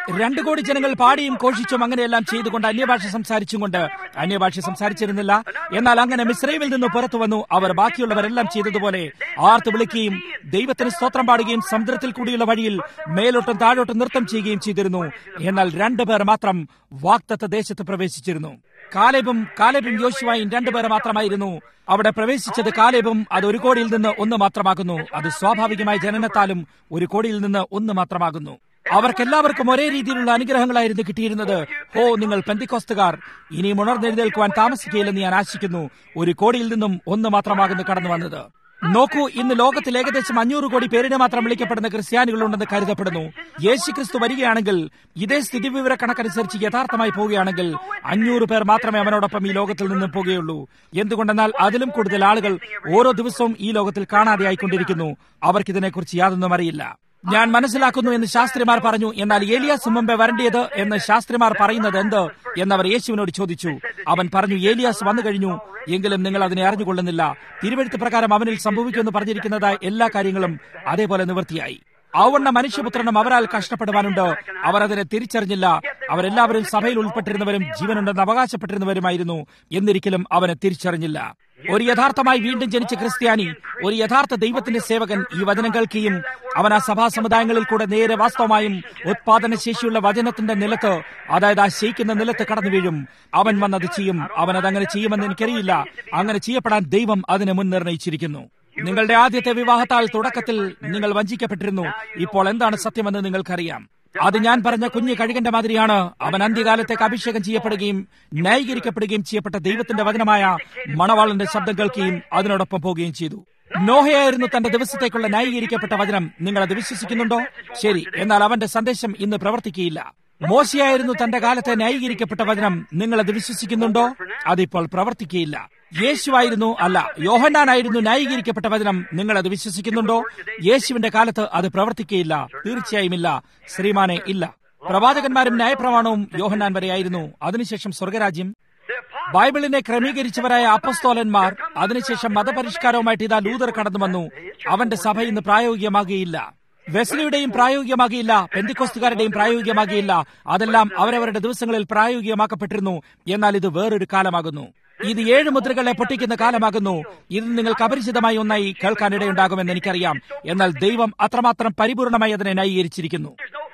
രണ്ടു കോടി ജനങ്ങൾ പാടിയും കോഷിച്ചും അങ്ങനെയെല്ലാം ചെയ്തുകൊണ്ട് അന്യഭാഷ സംസാരിച്ചും കൊണ്ട് അന്യഭാഷ സംസാരിച്ചിരുന്നില്ല എന്നാൽ അങ്ങനെ മിശ്രൈമിൽ നിന്ന് പുറത്തു വന്നു അവർ ബാക്കിയുള്ളവരെല്ലാം ചെയ്തതുപോലെ ആർത്ത് വിളിക്കുകയും ദൈവത്തിന് സ്തോത്രം പാടുകയും സമുദ്രത്തിൽ കൂടിയുള്ള വഴിയിൽ മേലോട്ടും താഴോട്ടും നൃത്തം ചെയ്യുകയും ചെയ്തിരുന്നു എന്നാൽ രണ്ടുപേർ മാത്രം വാക്തത്വ ദേശത്ത് പ്രവേശിച്ചിരുന്നു കാലേബും കാലേബും യോശുവായും രണ്ടുപേർ മാത്രമായിരുന്നു അവിടെ പ്രവേശിച്ചത് കാലേബും അത് ഒരു കോടിയിൽ നിന്ന് ഒന്ന് മാത്രമാകുന്നു അത് സ്വാഭാവികമായ ജനനത്താലും ഒരു കോടിയിൽ നിന്ന് ഒന്ന് മാത്രമാകുന്നു അവർക്കെല്ലാവർക്കും ഒരേ രീതിയിലുള്ള അനുഗ്രഹങ്ങളായിരുന്നു കിട്ടിയിരുന്നത് ഹോ നിങ്ങൾ പെന്തിക്കോസ്തുകാർ ഇനിയും ഉണർന്നെഴുന്നേൽക്കുവാൻ താമസിക്കുകയില്ലെന്ന് ഞാൻ ആശിക്കുന്നു ഒരു കോടിയിൽ നിന്നും ഒന്ന് മാത്രമാകുന്നു കടന്നു വന്നത് നോക്കൂ ഇന്ന് ലോകത്തിൽ ഏകദേശം അഞ്ഞൂറ് കോടി പേരിന് മാത്രം വിളിക്കപ്പെടുന്ന ക്രിസ്ത്യാനികളുണ്ടെന്ന് കരുതപ്പെടുന്നു യേശു ക്രിസ്തു വരികയാണെങ്കിൽ ഇതേ സ്ഥിതിവിവര കണക്കനുസരിച്ച് യഥാർത്ഥമായി പോവുകയാണെങ്കിൽ അഞ്ഞൂറ് പേർ മാത്രമേ അവനോടൊപ്പം ഈ ലോകത്തിൽ നിന്ന് പോകുകയുള്ളൂ എന്തുകൊണ്ടെന്നാൽ അതിലും കൂടുതൽ ആളുകൾ ഓരോ ദിവസവും ഈ ലോകത്തിൽ കാണാതെയായിക്കൊണ്ടിരിക്കുന്നു അവർക്കിതിനെക്കുറിച്ച് യാതൊന്നും അറിയില്ല ഞാൻ മനസ്സിലാക്കുന്നു എന്ന് ശാസ്ത്രിമാർ പറഞ്ഞു എന്നാൽ ഏലിയാസ് മുമ്പേ വരേണ്ടിയത് എന്ന് ശാസ്ത്രിമാർ പറയുന്നത് എന്ത് എന്നവർ യേശുവിനോട് ചോദിച്ചു അവൻ പറഞ്ഞു ഏലിയാസ് വന്നു കഴിഞ്ഞു എങ്കിലും നിങ്ങൾ അതിനെ അറിഞ്ഞുകൊള്ളുന്നില്ല തിരുവഴുത്ത് പ്രകാരം അവനിൽ സംഭവിക്കുമെന്ന് പറഞ്ഞിരിക്കുന്നതായ എല്ലാ കാര്യങ്ങളും അതേപോലെ നിവൃത്തിയായി ആവണ്ണ മനുഷ്യപുത്രനും അവരാൽ കഷ്ടപ്പെടുവാനുണ്ട് അവർ അതിനെ തിരിച്ചറിഞ്ഞില്ല അവരെല്ലാവരും സഭയിൽ ഉൾപ്പെട്ടിരുന്നവരും ജീവനുണ്ടെന്ന് അവകാശപ്പെട്ടിരുന്നവരുമായിരുന്നു എന്നിരിക്കലും അവനെ തിരിച്ചറിഞ്ഞില്ല ഒരു യഥാർത്ഥമായി വീണ്ടും ജനിച്ച ക്രിസ്ത്യാനി ഒരു യഥാർത്ഥ ദൈവത്തിന്റെ സേവകൻ ഈ വചനം കേൾക്കുകയും അവൻ ആ സഭാ സമുദായങ്ങളിൽ കൂടെ നേരെ വാസ്തവമായും ഉത്പാദനശേഷിയുള്ള വചനത്തിന്റെ നിലത്ത് അതായത് ആ ശയിക്കുന്ന നിലത്ത് കടന്നു വീഴും അവൻ വന്നത് ചെയ്യും അവൻ അതങ്ങനെ ചെയ്യുമെന്ന് എനിക്കറിയില്ല അങ്ങനെ ചെയ്യപ്പെടാൻ ദൈവം അതിനെ മുൻ നിർണയിച്ചിരിക്കുന്നു നിങ്ങളുടെ ആദ്യത്തെ വിവാഹത്താൽ തുടക്കത്തിൽ നിങ്ങൾ വഞ്ചിക്കപ്പെട്ടിരുന്നു ഇപ്പോൾ എന്താണ് സത്യമെന്ന് നിങ്ങൾക്കറിയാം അത് ഞാൻ പറഞ്ഞ കുഞ്ഞ് കഴുകന്റെ മാതിരിയാണ് അവൻ അന്ത്യകാലത്തേക്ക് അഭിഷേകം ചെയ്യപ്പെടുകയും ന്യായീകരിക്കപ്പെടുകയും ചെയ്യപ്പെട്ട ദൈവത്തിന്റെ വചനമായ മണവാളന്റെ ശബ്ദം കേൾക്കുകയും അതിനോടൊപ്പം പോവുകയും ചെയ്തു നോഹയായിരുന്നു തന്റെ ദിവസത്തേക്കുള്ള ന്യായീകരിക്കപ്പെട്ട വചനം നിങ്ങൾ അത് വിശ്വസിക്കുന്നുണ്ടോ ശരി എന്നാൽ അവന്റെ സന്ദേശം ഇന്ന് പ്രവർത്തിക്കുകയില്ല മോശയായിരുന്നു തന്റെ കാലത്തെ ന്യായീകരിക്കപ്പെട്ട വചനം നിങ്ങൾ അത് വിശ്വസിക്കുന്നുണ്ടോ അതിപ്പോൾ പ്രവർത്തിക്കുകയില്ല യേശുവായിരുന്നു അല്ല യോഹന്നാനായിരുന്നു ന്യായീകരിക്കപ്പെട്ട വചനം നിങ്ങൾ അത് വിശ്വസിക്കുന്നുണ്ടോ യേശുവിന്റെ കാലത്ത് അത് പ്രവർത്തിക്കുകയില്ല തീർച്ചയായും ഇല്ല ശ്രീമാനെ ഇല്ല പ്രവാചകന്മാരും ന്യായപ്രമാണവും യോഹന്നാൻ വരെയായിരുന്നു അതിനുശേഷം സ്വർഗരാജ്യം ബൈബിളിനെ ക്രമീകരിച്ചവരായ അപ്പസ്തോലന്മാർ അതിനുശേഷം മതപരിഷ്കാരവുമായിട്ട് ഇതാ ലൂതർ കടന്നു വന്നു അവന്റെ സഭ ഇന്ന് പ്രായോഗികമാകുകയില്ല വെസ്ലിയുടെയും പ്രായോഗികമാകിയില്ല പെന്തിക്കോസ്തുകാരുടെയും പ്രായോഗികമാകിയില്ല അതെല്ലാം അവരവരുടെ ദിവസങ്ങളിൽ പ്രായോഗികമാക്കപ്പെട്ടിരുന്നു എന്നാൽ ഇത് വേറൊരു കാലമാകുന്നു ഇത് ഏഴ് മുദ്രകളെ പൊട്ടിക്കുന്ന കാലമാകുന്നു ഇത് നിങ്ങൾക്ക് അപരിചിതമായി ഒന്നായി കേൾക്കാനിടയുണ്ടാകുമെന്ന് എനിക്കറിയാം എന്നാൽ ദൈവം അത്രമാത്രം പരിപൂർണമായി അതിനെ ന്യായീകരിച്ചിരിക്കുന്നു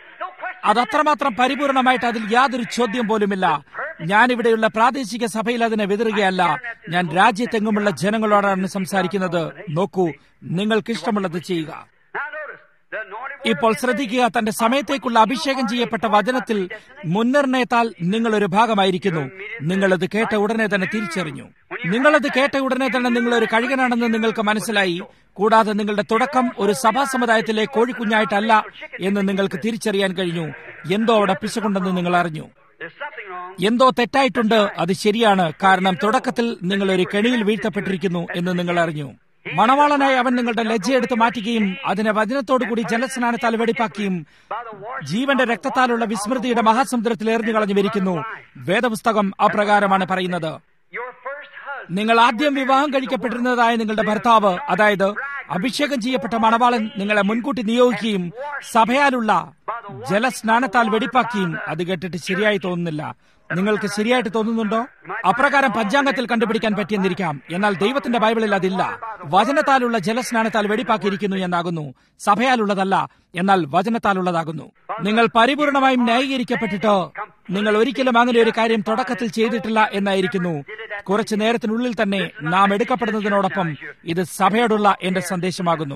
അത് അത്രമാത്രം പരിപൂർണമായിട്ട് അതിൽ യാതൊരു ചോദ്യം പോലുമില്ല ഞാനിവിടെയുള്ള പ്രാദേശിക സഭയിൽ അതിനെ വിതറുകയല്ല ഞാൻ രാജ്യത്തെങ്ങുമുള്ള ജനങ്ങളോടാണ് സംസാരിക്കുന്നത് നോക്കൂ നിങ്ങൾക്ക് ഇഷ്ടമുള്ളത് ചെയ്യുക ഇപ്പോൾ ശ്രദ്ധിക്കുക തന്റെ സമയത്തേക്കുള്ള അഭിഷേകം ചെയ്യപ്പെട്ട വചനത്തിൽ മുൻനിർണയത്താൽ നിങ്ങളൊരു ഭാഗമായിരിക്കുന്നു നിങ്ങളത് കേട്ട ഉടനെ തന്നെ തിരിച്ചറിഞ്ഞു നിങ്ങളത് കേട്ട ഉടനെ തന്നെ നിങ്ങൾ ഒരു കഴുകനാണെന്ന് നിങ്ങൾക്ക് മനസ്സിലായി കൂടാതെ നിങ്ങളുടെ തുടക്കം ഒരു സഭാ സമുദായത്തിലെ കോഴിക്കുഞ്ഞായിട്ടല്ല എന്ന് നിങ്ങൾക്ക് തിരിച്ചറിയാൻ കഴിഞ്ഞു എന്തോ അവിടെ പിശകുണ്ടെന്ന് നിങ്ങൾ അറിഞ്ഞു എന്തോ തെറ്റായിട്ടുണ്ട് അത് ശരിയാണ് കാരണം തുടക്കത്തിൽ നിങ്ങൾ ഒരു കെണിയിൽ വീഴ്ത്തപ്പെട്ടിരിക്കുന്നു എന്ന് നിങ്ങൾ അറിഞ്ഞു മണവാളനായി അവൻ നിങ്ങളുടെ ലജ്ജയെടുത്ത് മാറ്റുകയും അതിനെ വചനത്തോടുകൂടി ജലസ്നാനത്താൽ വെടിപ്പാക്കിയും ജീവന്റെ രക്തത്താലുള്ള വിസ്മൃതിയുടെ മഹാസമുദ്രത്തിൽ എറിഞ്ഞു കളഞ്ഞു വരിക്കുന്നു വേദപുസ്തകം അപ്രകാരമാണ് പറയുന്നത് നിങ്ങൾ ആദ്യം വിവാഹം കഴിക്കപ്പെട്ടിരുന്നതായ നിങ്ങളുടെ ഭർത്താവ് അതായത് അഭിഷേകം ചെയ്യപ്പെട്ട മണവാളൻ നിങ്ങളെ മുൻകൂട്ടി നിയോഗിക്കുകയും സഭയാലുള്ള ജലസ്നാനത്താൽ വെടിപ്പാക്കിയും അത് കേട്ടിട്ട് ശരിയായി തോന്നുന്നില്ല നിങ്ങൾക്ക് ശരിയായിട്ട് തോന്നുന്നുണ്ടോ അപ്രകാരം പഞ്ചാംഗത്തിൽ കണ്ടുപിടിക്കാൻ പറ്റിയെന്നിരിക്കാം എന്നാൽ ദൈവത്തിന്റെ ബൈബിളിൽ അതില്ല വചനത്താലുള്ള ജലസ്നാനത്താൽ വെടിപ്പാക്കിയിരിക്കുന്നു എന്നാകുന്നു സഭയാലുള്ളതല്ല എന്നാൽ വചനത്താലുള്ളതാകുന്നു നിങ്ങൾ പരിപൂർണമായും ന്യായീകരിക്കപ്പെട്ടിട്ടോ നിങ്ങൾ ഒരിക്കലും അങ്ങനെ ഒരു കാര്യം തുടക്കത്തിൽ ചെയ്തിട്ടില്ല എന്നായിരിക്കുന്നു കുറച്ചു നേരത്തിനുള്ളിൽ തന്നെ നാം എടുക്കപ്പെടുന്നതിനോടൊപ്പം ഇത് സഭയോടുള്ള എന്റെ സന്ദേശമാകുന്നു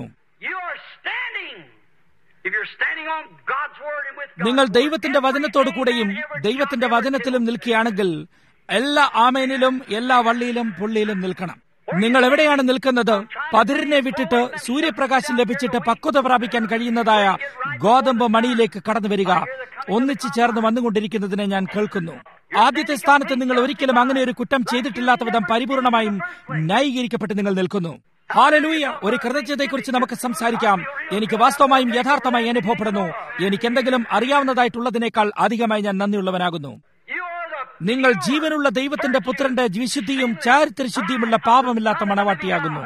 നിങ്ങൾ ദൈവത്തിന്റെ വചനത്തോടു കൂടെയും ദൈവത്തിന്റെ വചനത്തിലും നിൽക്കുകയാണെങ്കിൽ എല്ലാ ആമേനിലും എല്ലാ വള്ളിയിലും പുള്ളിയിലും നിൽക്കണം നിങ്ങൾ എവിടെയാണ് നിൽക്കുന്നത് പതിരിനെ വിട്ടിട്ട് സൂര്യപ്രകാശം ലഭിച്ചിട്ട് പക്വത പ്രാപിക്കാൻ കഴിയുന്നതായ ഗോതമ്പ് മണിയിലേക്ക് കടന്നു വരിക ഒന്നിച്ചു ചേർന്ന് വന്നുകൊണ്ടിരിക്കുന്നതിനെ ഞാൻ കേൾക്കുന്നു ആദ്യത്തെ സ്ഥാനത്ത് നിങ്ങൾ ഒരിക്കലും അങ്ങനെ ഒരു കുറ്റം ചെയ്തിട്ടില്ലാത്ത വിധം പരിപൂർണമായും ന്യായീകരിക്കപ്പെട്ട് നിങ്ങൾ നിൽക്കുന്നു ഹാലലൂയ ഒരു കൃതജ്ഞതയെക്കുറിച്ച് നമുക്ക് സംസാരിക്കാം എനിക്ക് വാസ്തവമായും യഥാർത്ഥമായി അനുഭവപ്പെടുന്നു എനിക്ക് എന്തെങ്കിലും അറിയാവുന്നതായിട്ടുള്ളതിനേക്കാൾ അധികമായി ഞാൻ നന്ദിയുള്ളവനാകുന്നു നിങ്ങൾ ജീവനുള്ള ദൈവത്തിന്റെ പുത്രന്റെ വിശുദ്ധിയും ചാരിത്രശുദ്ധിയുമുള്ള പാപമില്ലാത്ത മണവാട്ടിയാകുന്നു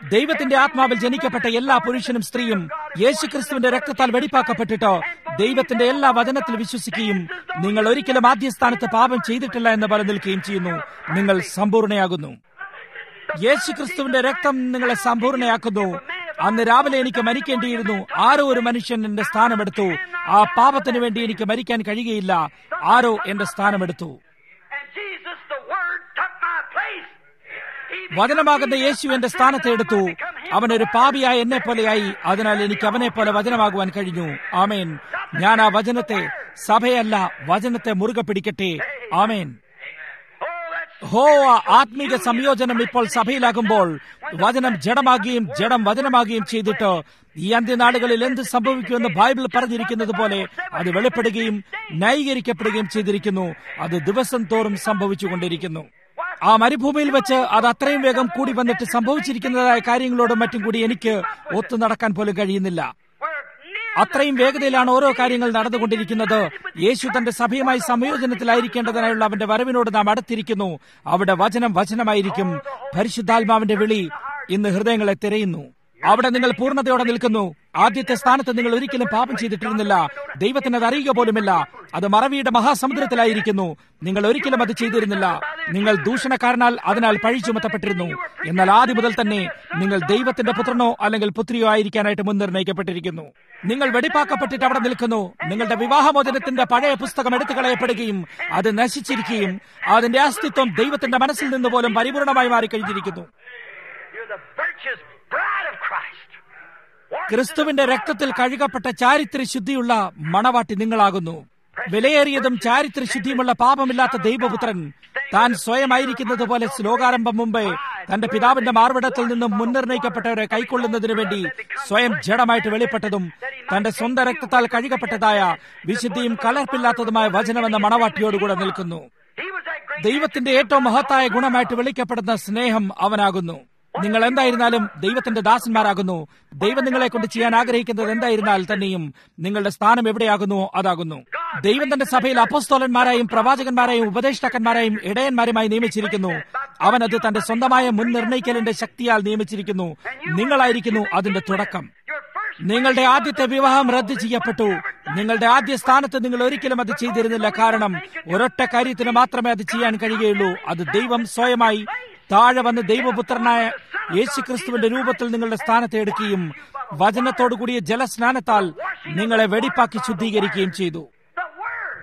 ദൈവത്തിന്റെ ആത്മാവിൽ ജനിക്കപ്പെട്ട എല്ലാ പുരുഷനും സ്ത്രീയും യേശുക്രിസ്തുവിന്റെ രക്തത്താൽ വെടിപ്പാക്കപ്പെട്ടിട്ട് ദൈവത്തിന്റെ എല്ലാ വചനത്തിൽ വിശ്വസിക്കുകയും നിങ്ങൾ ഒരിക്കലും ആദ്യസ്ഥാനത്ത് പാപം ചെയ്തിട്ടില്ല എന്ന് പറഞ്ഞു നിൽക്കുകയും ചെയ്യുന്നു നിങ്ങൾ സമ്പൂർണയാകുന്നു യേശുക്രിസ്തുവിന്റെ രക്തം നിങ്ങളെ സമ്പൂർണയാക്കുന്നു അന്ന് രാവിലെ എനിക്ക് മരിക്കേണ്ടിയിരുന്നു ആരോ ഒരു മനുഷ്യൻ എന്റെ സ്ഥാനമെടുത്തു ആ പാപത്തിന് വേണ്ടി എനിക്ക് മരിക്കാൻ കഴിയുകയില്ല ആരോ എന്റെ സ്ഥാനമെടുത്തു And Jesus, the Word, took my place. He became വചനമാകുന്ന me. യേശു എന്റെ സ്ഥാനത്തെ എടുത്തു അവൻ ഒരു പാപിയായ എന്നെ പോലെയായി അതിനാൽ എനിക്ക് അവനെ പോലെ വചനമാകുവാൻ കഴിഞ്ഞു ആമേൻ ഞാൻ ആ വചനത്തെ സഭയല്ല വചനത്തെ മുറുകെ പിടിക്കട്ടെ ആമേൻ Oh, that's ഹോ ആ ആത്മീക സംയോജനം ഇപ്പോൾ സഭയിലാകുമ്പോൾ വചനം ജഡമാകുകയും ജഡം വചനമാകുകയും ചെയ്തിട്ട് ഈ അന്ത്യനാളുകളിൽ എന്ത് സംഭവിക്കുമെന്ന് ബൈബിൾ പറഞ്ഞിരിക്കുന്നത് പോലെ അത് വെളിപ്പെടുകയും ന്യായീകരിക്കപ്പെടുകയും ചെയ്തിരിക്കുന്നു അത് ദിവസം തോറും സംഭവിച്ചുകൊണ്ടിരിക്കുന്നു ആ മരുഭൂമിയിൽ വെച്ച് അത് അത്രയും വേഗം കൂടി വന്നിട്ട് സംഭവിച്ചിരിക്കുന്നതായ കാര്യങ്ങളോടും മറ്റും കൂടി എനിക്ക് ഒത്തു നടക്കാൻ പോലും കഴിയുന്നില്ല we're near അത്രയും വേഗതയിലാണ് ഓരോ കാര്യങ്ങൾ നടന്നുകൊണ്ടിരിക്കുന്നത് യേശു തന്റെ സഭയുമായി സംയോജനത്തിലായിരിക്കേണ്ടതിനായുള്ള അവന്റെ വരവിനോട് നാം അടുത്തിരിക്കുന്നു അവിടെ വചനം വചനമായിരിക്കും പരിശുദ്ധാത്മാവിന്റെ വിളി ഇന്ന് ഹൃദയങ്ങളെ തിരയുന്നു അവിടെ നിങ്ങൾ പൂർണ്ണതയോടെ നിൽക്കുന്നു ആദ്യത്തെ സ്ഥാനത്ത് നിങ്ങൾ ഒരിക്കലും പാപം ചെയ്തിട്ടിരുന്നില്ല ദൈവത്തിന് അത് അറിയുക പോലുമില്ല അത് മറവിയുടെ മഹാസമുദ്രത്തിലായിരിക്കുന്നു നിങ്ങൾ ഒരിക്കലും അത് ചെയ്തിരുന്നില്ല നിങ്ങൾ ദൂഷണക്കാരനാൽ അതിനാൽ പഴി ചുമത്തപ്പെട്ടിരുന്നു എന്നാൽ ആദ്യം മുതൽ തന്നെ നിങ്ങൾ ദൈവത്തിന്റെ പുത്രനോ അല്ലെങ്കിൽ പുത്രിയോ ആയിരിക്കാനായിട്ട് മുൻനിർണയിക്കപ്പെട്ടിരിക്കുന്നു നിങ്ങൾ വെടിപ്പാക്കപ്പെട്ടിട്ട് അവിടെ നിൽക്കുന്നു നിങ്ങളുടെ വിവാഹമോചനത്തിന്റെ പഴയ പുസ്തകം എടുത്തു കളയപ്പെടുകയും അത് നശിച്ചിരിക്കുകയും അതിന്റെ അസ്തിത്വം ദൈവത്തിന്റെ മനസ്സിൽ നിന്ന് പോലും പരിപൂർണമായി മാറിക്കഴിഞ്ഞിരിക്കുന്നു You're the virtuous bride of Christ. Washed ക്രിസ്തുവിന്റെ രക്തത്തിൽ കഴുകപ്പെട്ട ചാരിത്ര്യ ശുദ്ധിയുള്ള മണവാട്ടി നിങ്ങളാകുന്നു വിലയേറിയതും ചാരിത്ര്യ ശുദ്ധിയുമുള്ള പാപമില്ലാത്ത ദൈവപുത്രൻ താൻ സ്വയമായിരിക്കുന്നത് പോലെ ശ്ലോകാരംഭം മുമ്പേ തന്റെ പിതാവിന്റെ മാർവിടത്തിൽ നിന്നും മുൻനിർണയിക്കപ്പെട്ടവരെ കൈക്കൊള്ളുന്നതിനു വേണ്ടി സ്വയം ജഡമായിട്ട് വെളിപ്പെട്ടതും തന്റെ സ്വന്തം രക്തത്താൽ കഴുകപ്പെട്ടതായ വിശുദ്ധിയും കലർപ്പില്ലാത്തതുമായ വചനമെന്ന മണവാട്ടിയോടുകൂടെ നിൽക്കുന്നു He was that great ദൈവത്തിന്റെ ഏറ്റവും മഹത്തായ ഗുണമായിട്ട് വിളിക്കപ്പെടുന്ന സ്നേഹം അവനാകുന്നു നിങ്ങൾ എന്തായിരുന്നാലും ദൈവത്തിന്റെ ദാസന്മാരാകുന്നു ദൈവം നിങ്ങളെ കൊണ്ട് ചെയ്യാൻ ആഗ്രഹിക്കുന്നത് എന്തായിരുന്നാൽ തന്നെയും നിങ്ങളുടെ സ്ഥാനം എവിടെയാകുന്നു അതാകുന്നു ദൈവം തന്റെ സഭയിൽ അപ്പോസ്തോലന്മാരായും പ്രവാചകന്മാരായും ഉപദേഷ്ടാക്കന്മാരായും ഇടയന്മാരുമായി നിയമിച്ചിരിക്കുന്നു അവൻ അത് തന്റെ സ്വന്തമായ മുൻ നിർണയിക്കലിന്റെ ശക്തിയാൽ നിയമിച്ചിരിക്കുന്നു നിങ്ങളായിരിക്കുന്നു അതിന്റെ തുടക്കം your first നിങ്ങളുടെ ആദ്യത്തെ വിവാഹം റദ്ദ് ചെയ്യപ്പെട്ടു നിങ്ങളുടെ ആദ്യ സ്ഥാനത്ത് നിങ്ങൾ ഒരിക്കലും അത് ചെയ്തിരുന്നില്ല കാരണം ഒരൊറ്റ കാര്യത്തിന് മാത്രമേ അത് ചെയ്യാൻ കഴിയുകയുള്ളൂ അത് ദൈവം സ്വയമായി താഴെ വന്ന് ദൈവപുത്രനായ യേശുക്രിസ്തുവിന്റെ രൂപത്തിൽ നിങ്ങളുടെ സ്ഥാനത്തെ എടുക്കുകയും വചനത്തോടുകൂടിയ ജലസ്നാനത്താൽ നിങ്ങളെ വെടിപ്പാക്കി ശുദ്ധീകരിക്കുകയും ചെയ്തു the Word,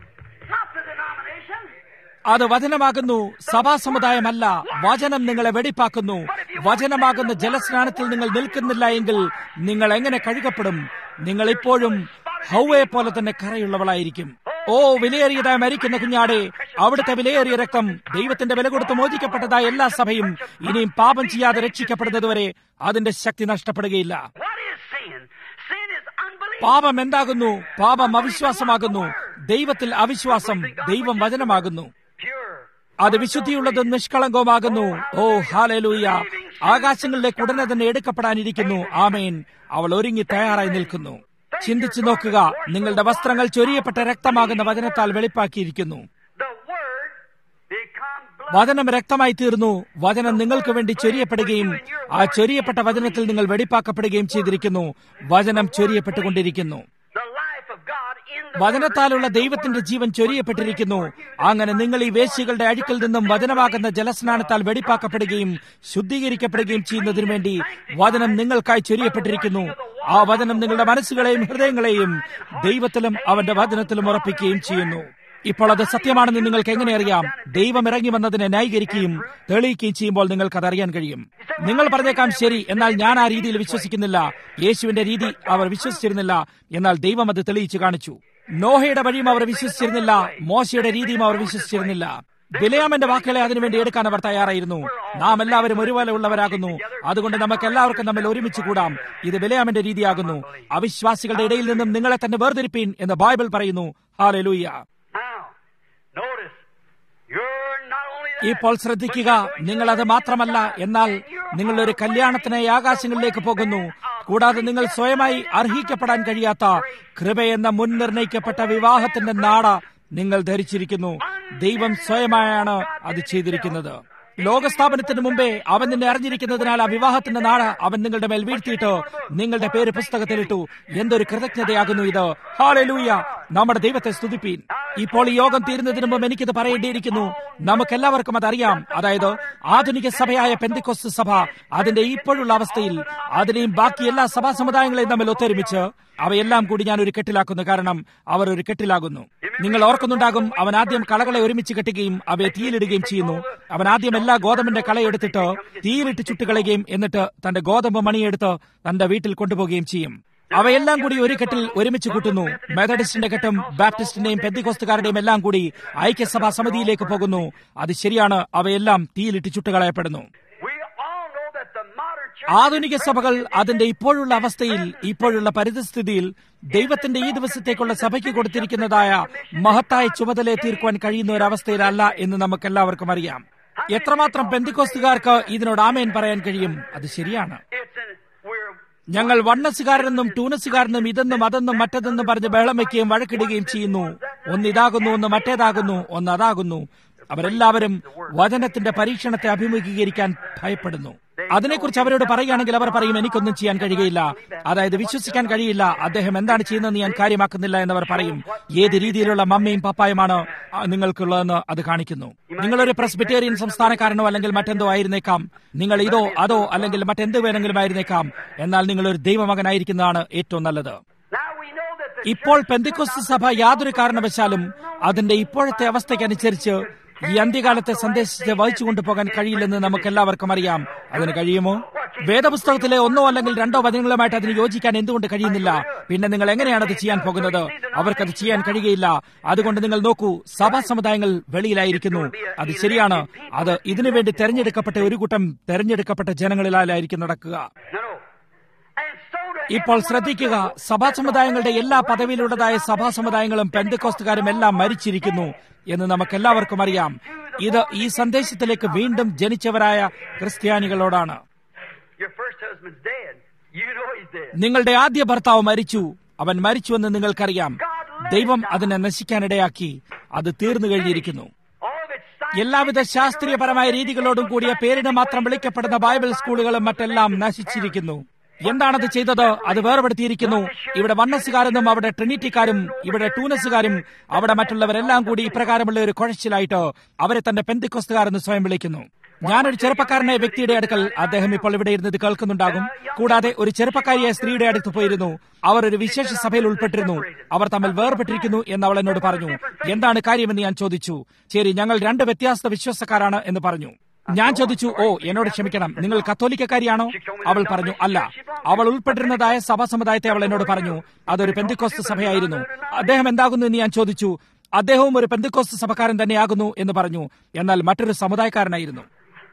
not the denomination. അത് വചനമാകുന്നു സഭാ സമുദായമല്ല വചനം നിങ്ങളെ വെടിപ്പാക്കുന്നു വചനമാകുന്ന ജലസ്നാനത്തിൽ നിങ്ങൾ നിൽക്കുന്നില്ല എങ്കിൽ നിങ്ങൾ എങ്ങനെ കഴുകപ്പെടും നിങ്ങൾ ഇപ്പോഴും ഹൗവയെ പോലെ തന്നെ കറയുള്ളവളായിരിക്കും ഓ വിലയേറിയതായി മരിക്കുന്ന കുഞ്ഞാടെ അവിടുത്തെ വിലയേറിയ രക്തം ദൈവത്തിന്റെ വില കൊടുത്ത് മോചിക്കപ്പെട്ടതായ എല്ലാ സഭയും ഇനിയും പാപം ചെയ്യാതെ രക്ഷിക്കപ്പെടുന്നതുവരെ അതിന്റെ ശക്തി നഷ്ടപ്പെടുകയില്ല What is sin? Sin is unbelief. പാപം എന്താകുന്നു പാപം അവിശ്വാസമാകുന്നു ദൈവത്തിൽ അവിശ്വാസം ദൈവം വചനമാകുന്നു Pure. അത് വിശുദ്ധിയുള്ളതും നിഷ്കളങ്കവുമാകുന്നു ഓ ഹാലലൂയ ആകാശങ്ങളിലേക്ക് ഉടനെ തന്നെ എടുക്കപ്പെടാനിരിക്കുന്നു ആമേൻ അവൾ ഒരുങ്ങി തയ്യാറായി നിൽക്കുന്നു ചിന്തിച്ചു നോക്കുക നിങ്ങളുടെ വസ്ത്രങ്ങൾ ചൊരിയപ്പെട്ട രക്തമാകുന്ന വചനത്താൽ വെളിപ്പാക്കിയിരിക്കുന്നു The Word become blood. വചനം രക്തമായി തീർന്നു വചനം നിങ്ങൾക്ക് വേണ്ടി ചൊരിയപ്പെടുകയും ആ ചൊരിയപ്പെട്ട വചനത്തിൽ നിങ്ങൾ വെടിപ്പാക്കപ്പെടുകയും ചെയ്തിരിക്കുന്നു വചനം ചൊരിയപ്പെട്ടുകൊണ്ടിരിക്കുന്നു The life of God in the വചനത്താലുള്ള ദൈവത്തിന്റെ ജീവൻ ചൊരിയപ്പെട്ടിരിക്കുന്നു അങ്ങനെ നിങ്ങൾ ഈ വേശ്യകളുടെ അഴുക്കിൽ നിന്നും വചനമാകുന്ന ജലസ്നാനത്താൽ വെടിപ്പാക്കപ്പെടുകയും ശുദ്ധീകരിക്കപ്പെടുകയും ചെയ്യുന്നതിനു വേണ്ടി വചനം നിങ്ങൾക്കായി ചൊരിയപ്പെട്ടിരിക്കുന്നു ആ വചനം നിങ്ങളുടെ മനസ്സുകളെയും ഹൃദയങ്ങളെയും ദൈവത്തിലും അവന്റെ വചനത്തിലും ഉറപ്പിക്കുകയും ചെയ്യുന്നു ഇപ്പോൾ അത് സത്യമാണെന്ന് നിങ്ങൾക്ക് എങ്ങനെ അറിയാം ദൈവം ഇറങ്ങി വന്നതിനെ ന്യായീകരിക്കുകയും തെളിയിക്കുകയും ചെയ്യുമ്പോൾ നിങ്ങൾക്ക് അത് അറിയാൻ കഴിയും നിങ്ങൾ പറഞ്ഞേക്കാം ശരി എന്നാൽ ഞാൻ ആ രീതിയിൽ വിശ്വസിക്കുന്നില്ല യേശുവിന്റെ രീതി അവർ വിശ്വസിച്ചിരുന്നില്ല എന്നാൽ ദൈവം അത് തെളിയിച്ചു കാണിച്ചു നോഹയുടെ വഴിയും അവർ വിശ്വസിച്ചിരുന്നില്ല മോശയുടെ രീതിയും അവർ വിശ്വസിച്ചിരുന്നില്ല ബിലയാമന്റെ വാക്കുകളെ അതിനുവേണ്ടി എടുക്കാൻ അവർ തയ്യാറായിരുന്നു നാം എല്ലാവരും ഒരുപോലെ ഉള്ളവരാകുന്നു അതുകൊണ്ട് നമുക്ക് എല്ലാവർക്കും തമ്മിൽ ഒരുമിച്ച് കൂടാം ഇത് ബിലയാമന്റെ രീതിയാകുന്നു അവിശ്വാസികളുടെ ഇടയിൽ നിന്നും നിങ്ങളെ തന്നെ വേർതിരിപ്പീൻ എന്ന് ബൈബിൾ പറയുന്നു hallelujah Now, notice, you're not only that, ഇപ്പോൾ ശ്രദ്ധിക്കുക നിങ്ങൾ അത് മാത്രമല്ല എന്നാൽ നിങ്ങൾ ഒരു കല്യാണത്തിനായി ആകാശങ്ങളിലേക്ക് പോകുന്നു കൂടാതെ നിങ്ങൾ സ്വയമായി അർഹിക്കപ്പെടാൻ കഴിയാത്ത കൃപയെന്ന മുൻനിർണയിക്കപ്പെട്ട വിവാഹത്തിന്റെ നാട നിങ്ങൾ ധരിച്ചിരിക്കുന്നു ദൈവം സ്വയമായാണ് അത് ചെയ്തിരിക്കുന്നത് ലോകസ്ഥാപനത്തിന് മുമ്പേ അവൻ നിന്നെ അറിഞ്ഞിരിക്കുന്നതിനാൽ ആ വിവാഹത്തിന്റെ നാട് അവൻ നിങ്ങളുടെ മേൽ വീഴ്ത്തിയിട്ട് നിങ്ങളുടെ പേര് പുസ്തകത്തിലിട്ടു എന്തൊരു കൃതജ്ഞതയാകുന്നു ഇത് ഹാലലൂയ നമ്മുടെ ദൈവത്തെ സ്തുതിപ്പീൻ ഇപ്പോൾ ഈ യോഗം തീരുന്നതിന് മുമ്പ് എനിക്കിത് പറയേണ്ടിയിരിക്കുന്നു നമുക്കെല്ലാവർക്കും അതറിയാം അതായത് ആധുനിക സഭയായ പെന്തിക്കൊസ് സഭ അതിന്റെ ഇപ്പോഴുള്ള അവസ്ഥയിൽ അതിനെയും ബാക്കി എല്ലാ സഭാ സമുദായങ്ങളെയും തമ്മിൽ ഒത്തൊരുമിച്ച് അവയെല്ലാം കൂടി ഞാൻ ഒരു കെട്ടിലാക്കുന്നു കാരണം അവർ ഒരു കെട്ടിലാകുന്നു നിങ്ങൾ ഓർക്കുന്നുണ്ടാകും അവൻ ആദ്യം കളകളെ ഒരുമിച്ച് കെട്ടുകയും അവയെ തീയിലിടുകയും ചെയ്യുന്നു അവൻ ആദ്യം എല്ലാ ഗോതമ്പിന്റെ കളയെടുത്തിട്ട് തീയിലിട്ട് ചുട്ടുകളയുകയും എന്നിട്ട് തന്റെ ഗോതമ്പ് മണിയെടുത്ത് തന്റെ വീട്ടിൽ കൊണ്ടുപോവുകയും ചെയ്യും അവയെല്ലാം കൂടി ഒരു കെട്ടിൽ ഒരുമിച്ച് കൂട്ടുന്നു മെത്തഡിസ്റ്റിന്റെ കെട്ടും ബാപ്റ്റിസ്റ്റിന്റെയും പെന്തികോസ്തുകാരുടെയും എല്ലാം കൂടി ഐക്യസഭാ സമിതിയിലേക്ക് പോകുന്നു അത് ശരിയാണ് അവയെല്ലാം തീയിലിട്ട് ചുട്ടുകളയപ്പെടുന്നു We all know that the modern church ആധുനിക സഭകൾ അതിന്റെ ഇപ്പോഴുള്ള അവസ്ഥയിൽ ഇപ്പോഴുള്ള പരിതസ്ഥിതിയിൽ ദൈവത്തിന്റെ ഈ ദിവസത്തേക്കുള്ള സഭയ്ക്ക് കൊടുത്തിരിക്കുന്നതായ മഹത്തായ ചുമതലയെ തീർക്കുവാൻ കഴിയുന്ന ഒരവസ്ഥയിലല്ല എന്ന് നമുക്ക് എല്ലാവർക്കും അറിയാം എത്രമാത്രം പെന്തിക്കോസ്തുകാർക്ക് ഇതിനോട് ആമേൻ പറയാൻ കഴിയും അത് ശരിയാണ് it's in, we're ഞങ്ങൾ വണ്ണസുകാരെന്നും ടൂനസുകാരെന്നും ഇതെന്നും അതെന്നും മറ്റതെന്നും പറഞ്ഞ് ബഹളം വയ്ക്കുകയും വഴക്കിടുകയും ചെയ്യുന്നു ഒന്ന് ഇതാകുന്നു ഒന്ന് മറ്റേതാകുന്നു ഒന്ന് അതാകുന്നു അവരെല്ലാവരും വചനത്തിന്റെ പരീക്ഷണത്തെ അഭിമുഖീകരിക്കാൻ ഭയപ്പെടുന്നു അതിനെക്കുറിച്ച് അവരോട് പറയുകയാണെങ്കിൽ അവർ പറയും എനിക്കൊന്നും ചെയ്യാൻ കഴിയുകയില്ല അതായത് വിശ്വസിക്കാൻ കഴിയില്ല അദ്ദേഹം എന്താണ് ചെയ്യുന്നതെന്ന് ഞാൻ കാര്യമാക്കുന്നില്ല എന്നവർ പറയും ഏത് രീതിയിലുള്ള മമ്മയും പപ്പായുമാണ് ആ, നിങ്ങൾക്കുള്ളതെന്ന് അത് കാണിക്കുന്നു നിങ്ങളൊരു പ്രസ്ബിറ്റേറിയൻ സംസ്ഥാനക്കാരനോ അല്ലെങ്കിൽ മറ്റെന്തോ ആയിരുന്നേക്കാം നിങ്ങൾ ഇതോ അതോ അല്ലെങ്കിൽ മറ്റെന്ത് വേണമെങ്കിലും ആയിരുന്നേക്കാം എന്നാൽ നിങ്ങൾ ഒരു ദൈവമകനായിരിക്കുന്നതാണ് ഏറ്റവും നല്ലത് now we know that the ഇപ്പോൾ പെന്തിക്കൊസ്ത് സഭ യാതൊരു കാരണവശാലും അതിന്റെ ഇപ്പോഴത്തെ അവസ്ഥയ്ക്കനുസരിച്ച് ഈ അന്ത്യകാലത്തെ സന്ദേശിച്ച് വഹിച്ചു കൊണ്ടുപോകാൻ കഴിയില്ലെന്ന് നമുക്ക് എല്ലാവർക്കും അറിയാം അതിന് കഴിയുമോ വേദപുസ്തകത്തിലെ ഒന്നോ അല്ലെങ്കിൽ രണ്ടോ വചനങ്ങളുമായിട്ട് അതിന് യോജിക്കാൻ എന്തുകൊണ്ട് കഴിയുന്നില്ല പിന്നെ നിങ്ങൾ എങ്ങനെയാണ് അത് ചെയ്യാൻ പോകുന്നത് അവർക്കത് ചെയ്യാൻ കഴിയുകയില്ല അതുകൊണ്ട് നിങ്ങൾ നോക്കൂ സഭാ സമുദായങ്ങൾ വെളിയിലായിരിക്കുന്നു അത് ശരിയാണ് അത് ഇതിനുവേണ്ടി തെരഞ്ഞെടുക്കപ്പെട്ട ഒരു കൂട്ടം തെരഞ്ഞെടുക്കപ്പെട്ട ജനങ്ങളിലായിരിക്കും നടക്കുക no, no. And so to ഇപ്പോൾ ശ്രദ്ധിക്കുക സഭാ സമുദായങ്ങളുടെ എല്ലാ പദവിയിലുള്ളതായ സഭാ സമുദായങ്ങളും പെന്തക്കോസ്തുകാരും എല്ലാം മരിച്ചിരിക്കുന്നു എന്ന് നമുക്കെല്ലാവർക്കും അറിയാം ഇത് ഈ സന്ദേശത്തിലേക്ക് വീണ്ടും ജനിച്ചവരായ ക്രിസ്ത്യാനികളോടാണ് your first husband's dead. You know he's dead. നിങ്ങളുടെ ആദ്യ ഭർത്താവ് മരിച്ചു അവൻ മരിച്ചുവെന്ന് നിങ്ങൾക്കറിയാം ദൈവം അതിനെ നശിക്കാനിടയാക്കി അത് തീർന്നു കഴിഞ്ഞിരിക്കുന്നു All of its science എല്ലാവിധ ശാസ്ത്രീയപരമായ രീതികളോടും കൂടിയ പേരിന് മാത്രം വിളിക്കപ്പെടുന്ന ബൈബിൾ സ്കൂളുകളും മറ്റെല്ലാം നശിച്ചിരിക്കുന്നു എന്താണത് ചെയ്തത് അത് വേർപെടുത്തിയിരിക്കുന്നു ഇവിടെ വണ്ണസുകാരെന്നും അവിടെ ട്രിനിറ്റിക്കാരും ഇവിടെ ടൂനസുകാരും അവിടെ മറ്റുള്ളവരെല്ലാം കൂടി ഇപ്രകാരമുള്ള ഒരു കുഴച്ചിലായിട്ട് അവരെ തന്റെ പെന്തിക്കൊസ്തുകാരെന്ന് സ്വയം വിളിക്കുന്നു ഞാനൊരു ചെറുപ്പക്കാരനായ വ്യക്തിയുടെ അടുക്കൽ അദ്ദേഹം ഇപ്പോൾ ഇവിടെ ഇരുന്നത് കേൾക്കുന്നുണ്ടാകും കൂടാതെ ഒരു ചെറുപ്പക്കാരിയായ സ്ത്രീയുടെ അടുത്ത് പോയിരുന്നു അവർ ഒരു വിശേഷ സഭയിൽ ഉൾപ്പെട്ടിരുന്നു അവർ തമ്മിൽ വേർപെട്ടിരിക്കുന്നു എന്ന് അവൾ എന്നോട് പറഞ്ഞു എന്താണ് കാര്യമെന്ന് ഞാൻ ചോദിച്ചു ശരി ഞങ്ങൾ രണ്ട് വ്യത്യസ്ത വിശ്വാസക്കാരാണ് എന്ന് പറഞ്ഞു ഞാൻ ചോദിച്ചു ഓ എന്നോട് ക്ഷമിക്കണം നിങ്ങൾ കത്തോലിക്കക്കാരിയാണോ അവൾ പറഞ്ഞു അല്ല അവൾ ഉൾപ്പെട്ടിരുന്നതായ സഭാ സമുദായത്തെ അവൾ എന്നോട് പറഞ്ഞു അതൊരു പെന്തിക്കോസ്ത് സഭയായിരുന്നു അദ്ദേഹം എന്താകുന്നു എന്ന് ഞാൻ ചോദിച്ചു അദ്ദേഹവും ഒരു പെന്തിക്കോസ്ത് സഭക്കാരൻ തന്നെയാകുന്നു എന്ന് പറഞ്ഞു എന്നാൽ മറ്റൊരു സമുദായക്കാരനായിരുന്നു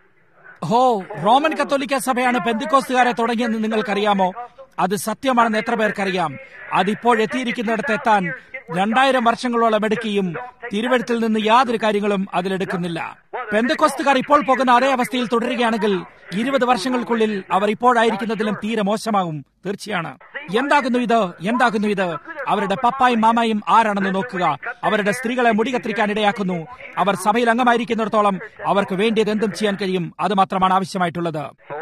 ഹോ റോമൻ കത്തോലിക്ക സഭയാണ് പെന്തിക്കോസ്തുകാരെ തുടങ്ങിയെന്ന് നിങ്ങൾക്കറിയാമോ അത് സത്യമാണെന്ന് എത്ര പേർക്കറിയാം അതിപ്പോൾ എത്തിയിരിക്കുന്നിടത്ത് എത്താൻ രണ്ടായിരം വർഷങ്ങളോളം എടുക്കുകയും തിരുവഴുത്തിൽ നിന്ന് യാതൊരു കാര്യങ്ങളും അതിലെടുക്കുന്നില്ല പെന്തക്കോസ്തുകാർ ഇപ്പോൾ പോകുന്ന അതേ അവസ്ഥയിൽ തുടരുകയാണെങ്കിൽ ഇരുപത് വർഷങ്ങൾക്കുള്ളിൽ അവർ ഇപ്പോഴായിരിക്കുന്നതിലും തീരെ മോശമാകും തീർച്ചയാണ് എന്താകുന്നു ഇത് എന്താകുന്നു ഇത് അവരുടെ പപ്പായും മാമായും ആരാണെന്ന് നോക്കുക അവരുടെ സ്ത്രീകളെ മുടി കത്തിരിക്കാൻ ഇടയാക്കുന്നു അവർ സഭയിൽ അംഗമായിരിക്കുന്നിടത്തോളം അവർക്ക് വേണ്ടിയത് എന്തും ചെയ്യാൻ കഴിയും അത് മാത്രമാണ് ആവശ്യമായിട്ടുള്ളത്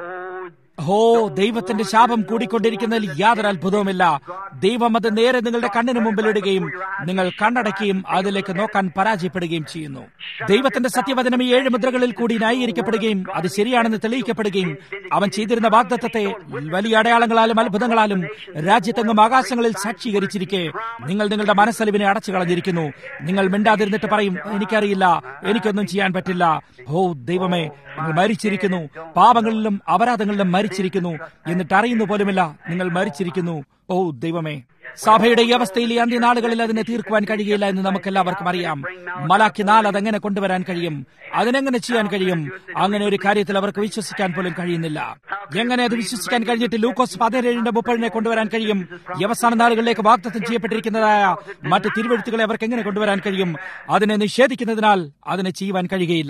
Oh, ഹോ ദൈവത്തിന്റെ ശാപം കൂടിക്കൊണ്ടിരിക്കുന്നതിൽ യാതൊരു അത്ഭുതവുമില്ല ദൈവം അത് നേരെ നിങ്ങളുടെ കണ്ണിന് മുമ്പിൽ ഇടുകയും നിങ്ങൾ കണ്ണടയ്ക്കുകയും അതിലേക്ക് നോക്കാൻ പരാജയപ്പെടുകയും ചെയ്യുന്നു ദൈവത്തിന്റെ സത്യവചനം ഈ ഏഴ് മുദ്രകളിൽ കൂടി ന്യായീകരിക്കപ്പെടുകയും അത് ശരിയാണെന്ന് തെളിയിക്കപ്പെടുകയും അവൻ ചെയ്തിരുന്ന വാഗ്ദത്തത്തെ വലിയ അടയാളങ്ങളാലും അത്ഭുതങ്ങളാലും രാജ്യത്തെങ്ങും ആകാശങ്ങളിൽ സാക്ഷീകരിച്ചിരിക്കെ നിങ്ങൾ നിങ്ങളുടെ മനസ്സലിവിനെ അടച്ചു കളഞ്ഞിരിക്കുന്നു നിങ്ങൾ മിണ്ടാതിരുന്നിട്ട് പറയും എനിക്കറിയില്ല എനിക്കൊന്നും ചെയ്യാൻ പറ്റില്ല ഹോ ദൈവമേ നിങ്ങൾ മരിച്ചിരിക്കുന്നു പാപങ്ങളിലും അപരാധങ്ങളിലും മരിച്ചിരിക്കുന്നു എന്നിട്ട് അറിയുന്നു പോലുമില്ല നിങ്ങൾ മരിച്ചിരിക്കുന്നു ഓ ദൈവമേ സഭയുടെ ഈ അവസ്ഥയിൽ ഈ അന്ത്യനാളുകളിൽ അതിനെ തീർക്കുവാൻ കഴിയില്ല എന്ന് നമുക്കെല്ലാവർക്കും അറിയാം മലാക്കി നാൾ അതെങ്ങനെ കൊണ്ടുവരാൻ കഴിയും അതിനെങ്ങനെ ചെയ്യാൻ കഴിയും അങ്ങനെ ഒരു കാര്യത്തിൽ അവർക്ക് വിശ്വസിക്കാൻ പോലും കഴിയുന്നില്ല എങ്ങനെ അത് വിശ്വസിക്കാൻ കഴിഞ്ഞിട്ട് ലൂക്കോസ് പതിനേഴിന്റെ മുപ്പതിനെ കൊണ്ടുവരാൻ കഴിയും ഈ അവസാന നാളുകളിലേക്ക് വാഗ്ദത്തം ചെയ്യപ്പെട്ടിരിക്കുന്നതായ മറ്റ് തിരുവഴുത്തുകളെ അവർക്ക് എങ്ങനെ കൊണ്ടുവരാൻ കഴിയും അതിനെ നിഷേധിക്കുന്നതിനാൽ അതിനെ ചെയ്യുവാൻ കഴിയുകയില്ല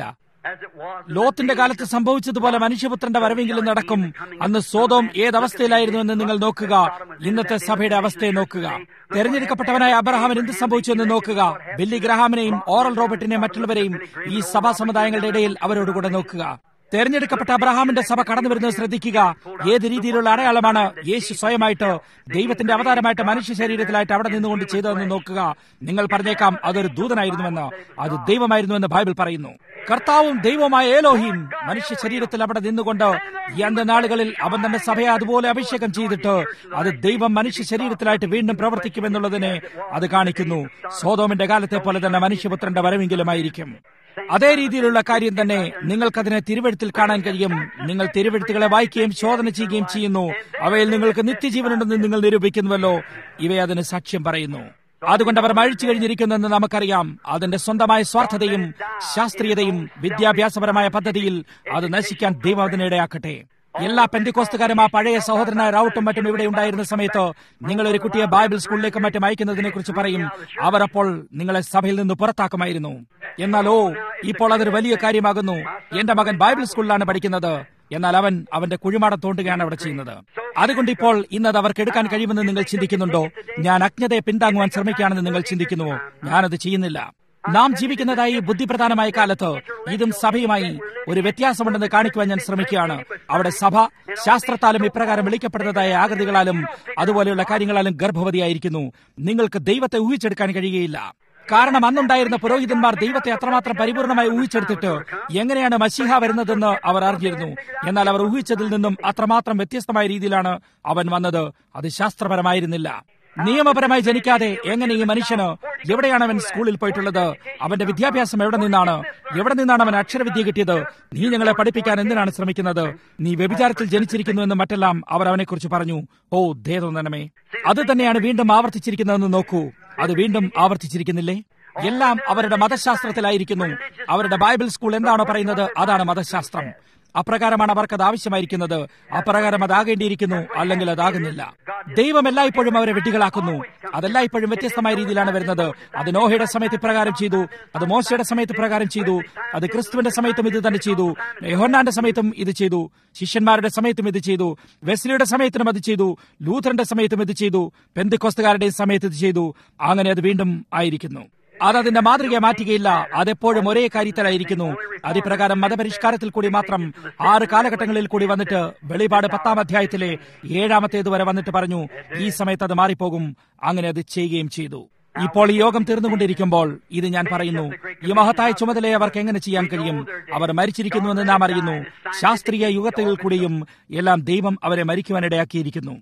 ലോത്തിന്റെ കാലത്ത് സംഭവിച്ചതുപോലെ മനുഷ്യപുത്രന്റെ വരവെങ്കിലും നടക്കും അന്ന് സ്വതവും ഏതവസ്ഥയിലായിരുന്നു എന്ന് നിങ്ങൾ നോക്കുക ഇന്നത്തെ സഭയുടെ അവസ്ഥയെ നോക്കുക തെരഞ്ഞെടുക്കപ്പെട്ടവനായ അബ്രഹാമിന് എന്ത് സംഭവിച്ചു എന്ന് നോക്കുക ബില്ലി ഗ്രഹാമിനെയും ഓറൽ റോബർട്ടിനെയും മറ്റുള്ളവരെയും ഈ സഭാ സമുദായങ്ങളുടെ ഇടയിൽ അവരോടുകൂടെ നോക്കുക തെരഞ്ഞെടുക്കപ്പെട്ട അബ്രഹാമിന്റെ സഭ കടന്നു വരുന്നത് ശ്രദ്ധിക്കുക ഏത് രീതിയിലുള്ള അടയാളമാണ് യേശു സ്വയമായിട്ട് ദൈവത്തിന്റെ അവതാരമായിട്ട് മനുഷ്യ ശരീരത്തിലായിട്ട് അവിടെ നിന്നുകൊണ്ട് ചെയ്തതെന്ന് നോക്കുക നിങ്ങൾ പറഞ്ഞേക്കാം അതൊരു ദൂതനായിരുന്നുവെന്ന് അത് ദൈവമായിരുന്നുവെന്ന് ബൈബിൾ പറയുന്നു കർത്താവും ദൈവമായ ഏലോഹിയും മനുഷ്യ ശരീരത്തിൽ അവിടെ നിന്നുകൊണ്ട് ഈ അന്ത്യനാളുകളിൽ അവൻ തന്റെ സഭയെ അതുപോലെ അഭിഷേകം ചെയ്തിട്ട് അത് ദൈവം മനുഷ്യ ശരീരത്തിലായിട്ട് വീണ്ടും പ്രവർത്തിക്കുമെന്നുള്ളതിനെ അത് കാണിക്കുന്നു സോതോമിന്റെ കാലത്തെ പോലെ തന്നെ മനുഷ്യപുത്രന്റെ വരവെങ്കിലുമായിരിക്കും അതേ രീതിയിലുള്ള കാര്യം തന്നെ നിങ്ങൾക്കതിനെ തിരുവെഴുത്തിൽ കാണാൻ കഴിയും നിങ്ങൾ തിരുവെഴുത്തുകളെ വായിക്കുകയും ശോധന ചെയ്യുകയും ചെയ്യുന്നു അവയിൽ നിങ്ങൾക്ക് നിത്യജീവനുണ്ടെന്ന് നിങ്ങൾ നിരൂപിക്കുന്നുവല്ലോ ഇവയെ അതിന് സാക്ഷ്യം പറയുന്നു അതുകൊണ്ട് അവർ മഴിച്ചു കഴിഞ്ഞിരിക്കുന്നെന്ന് നമുക്കറിയാം അതിന്റെ സ്വന്തമായ സ്വാർത്ഥതയും ശാസ്ത്രീയതയും വിദ്യാഭ്യാസപരമായ പദ്ധതിയിൽ അത് നശിക്കാൻ ദൈവം അതിനിടയാക്കട്ടെ എല്ലാ പെന്തിക്കോസ്തുകാരും ആ പഴയ സഹോദരനായ റൌട്ടും മറ്റും ഇവിടെ ഉണ്ടായിരുന്ന സമയത്ത് നിങ്ങൾ ഒരു കുട്ടിയെ ബൈബിൾ സ്കൂളിലേക്ക് മറ്റും അയക്കുന്നതിനെ കുറിച്ച് പറയും അവർ അപ്പോൾ നിങ്ങളെ സഭയിൽ നിന്ന് പുറത്താക്കുമായിരുന്നു എന്നാൽ ഓ ഇപ്പോൾ അതൊരു വലിയ കാര്യമാകുന്നു എന്റെ മകൻ ബൈബിൾ സ്കൂളിലാണ് പഠിക്കുന്നത് എന്നാൽ അവൻ അവന്റെ കുഴിമാടം തോണ്ടുകയാണ് അവിടെ ചെയ്യുന്നത് അതുകൊണ്ട് ഇപ്പോൾ ഇന്നത് അവർക്ക് എടുക്കാൻ കഴിയുമെന്ന് നിങ്ങൾ ചിന്തിക്കുന്നുണ്ടോ ഞാൻ അജ്ഞതയെ പിന്താങ്ങുവാൻ ശ്രമിക്കുകയാണെന്ന് നിങ്ങൾ ചിന്തിക്കുന്നുവോ ഞാനത് ചെയ്യുന്നില്ല നാം ജീവിക്കുന്നതായി ബുദ്ധിപ്രധാനമായ കാലത്ത് ഇതും സഭയുമായി ഒരു വ്യത്യാസമുണ്ടെന്ന് കാണിക്കുവാൻ ഞാൻ ശ്രമിക്കുകയാണ് അവിടെ സഭ ശാസ്ത്രത്താലും ഇപ്രകാരം വിളിക്കപ്പെടുന്നതായ ആകൃതികളാലും അതുപോലെയുള്ള കാര്യങ്ങളാലും ഗർഭവതിയായിരിക്കുന്നു നിങ്ങൾക്ക് ദൈവത്തെ ഊഹിച്ചെടുക്കാൻ കഴിയുകയില്ല കാരണം അന്നുണ്ടായിരുന്ന പുരോഹിതന്മാർ ദൈവത്തെ അത്രമാത്രം പരിപൂർണമായി ഊഹിച്ചെടുത്തിട്ട് എങ്ങനെയാണ് മഷിഹ വരുന്നതെന്ന് അവർ അറിഞ്ഞിരുന്നു എന്നാൽ അവർ ഊഹിച്ചതിൽ നിന്നും അത്രമാത്രം വ്യത്യസ്തമായ രീതിയിലാണ് അവൻ വന്നത് അത് ശാസ്ത്രപരമായിരുന്നില്ല നിയമപരമായി ജനിക്കാതെ എങ്ങനെ ഈ മനുഷ്യന് എവിടെയാണ് അവൻ സ്കൂളിൽ പോയിട്ടുള്ളത് അവന്റെ വിദ്യാഭ്യാസം എവിടെ നിന്നാണ് എവിടെ നിന്നാണ് അവൻ അക്ഷരവിദ്യ കിട്ടിയത് നീ ഞങ്ങളെ പഠിപ്പിക്കാൻ എന്തിനാണ് ശ്രമിക്കുന്നത് നീ വ്യഭിചാരത്തിൽ ജനിച്ചിരിക്കുന്നു എന്ന് മറ്റെല്ലാം അവർ അവനെക്കുറിച്ച് പറഞ്ഞു ഓ ദേതോന്നനമേ അത് തന്നെയാണ് വീണ്ടും ആവർത്തിച്ചിരിക്കുന്നതെന്ന് നോക്കൂ അത് വീണ്ടും ആവർത്തിച്ചിരിക്കുന്നില്ലേ എല്ലാം അവരുടെ മതശാസ്ത്രത്തിലായിരിക്കുന്നു അവരുടെ ബൈബിൾ സ്കൂൾ എന്താണോ പറയുന്നത് അതാണ് മതശാസ്ത്രം അപ്രകാരമാണ് അവർക്കത് ആവശ്യമായിരിക്കുന്നത് അപ്രകാരം അതാകേണ്ടിയിരിക്കുന്നു അല്ലെങ്കിൽ അതാകുന്നില്ല ദൈവം എല്ലായ്പ്പോഴും അവരെ വെട്ടികളാക്കുന്നു അതെല്ലായ്പ്പോഴും വ്യത്യസ്തമായ രീതിയിലാണ് വരുന്നത് അത് നോഹയുടെ സമയത്ത് ഇപ്രകാരം ചെയ്തു അത് മോശയുടെ സമയത്ത് പ്രകാരം ചെയ്തു അത് ക്രിസ്തുവിന്റെ സമയത്തും ഇത് തന്നെ ചെയ്തു യോഹന്നാന്റെ സമയത്തും ഇത് ചെയ്തു ശിഷ്യന്മാരുടെ സമയത്തും ഇത് ചെയ്തു വെസ്ലിയുടെ സമയത്തിനും അത് ചെയ്തു ലൂഥറിന്റെ സമയത്തും ഇത് ചെയ്തു പെന്തിക്കോസ്തുകാരുടെയും സമയത്ത് ഇത് ചെയ്തു അങ്ങനെ അത് വീണ്ടും ആയിരിക്കുന്നു അത് അതിന്റെ മാതൃകയെ മാറ്റുകയില്ല അതെപ്പോഴും ഒരേ കാര്യത്തിലായിരിക്കുന്നു അതിപ്രകാരം മതപരിഷ്കാരത്തിൽ കൂടി മാത്രം ആറ് കാലഘട്ടങ്ങളിൽ കൂടി വന്നിട്ട് വെളിപാട് പത്താം അധ്യായത്തിലെ ഏഴാമത്തേത് വരെ വന്നിട്ട് പറഞ്ഞു ഈ സമയത്ത് അത് മാറിപ്പോകും അങ്ങനെ അത് ചെയ്യുകയും ചെയ്തു ഇപ്പോൾ ഈ യോഗം തീർന്നുകൊണ്ടിരിക്കുമ്പോൾ ഇത് ഞാൻ പറയുന്നു ഈ മഹത്തായ ചുമതലയെ അവർക്ക് എങ്ങനെ ചെയ്യാൻ കഴിയും അവർ മരിച്ചിരിക്കുന്നുവെന്ന് നാം അറിയുന്നു ശാസ്ത്രീയ യുഗത്തിൽ കൂടിയും എല്ലാം ദൈവം അവരെ മരിക്കുവാനിടയാക്കിയിരിക്കുന്നു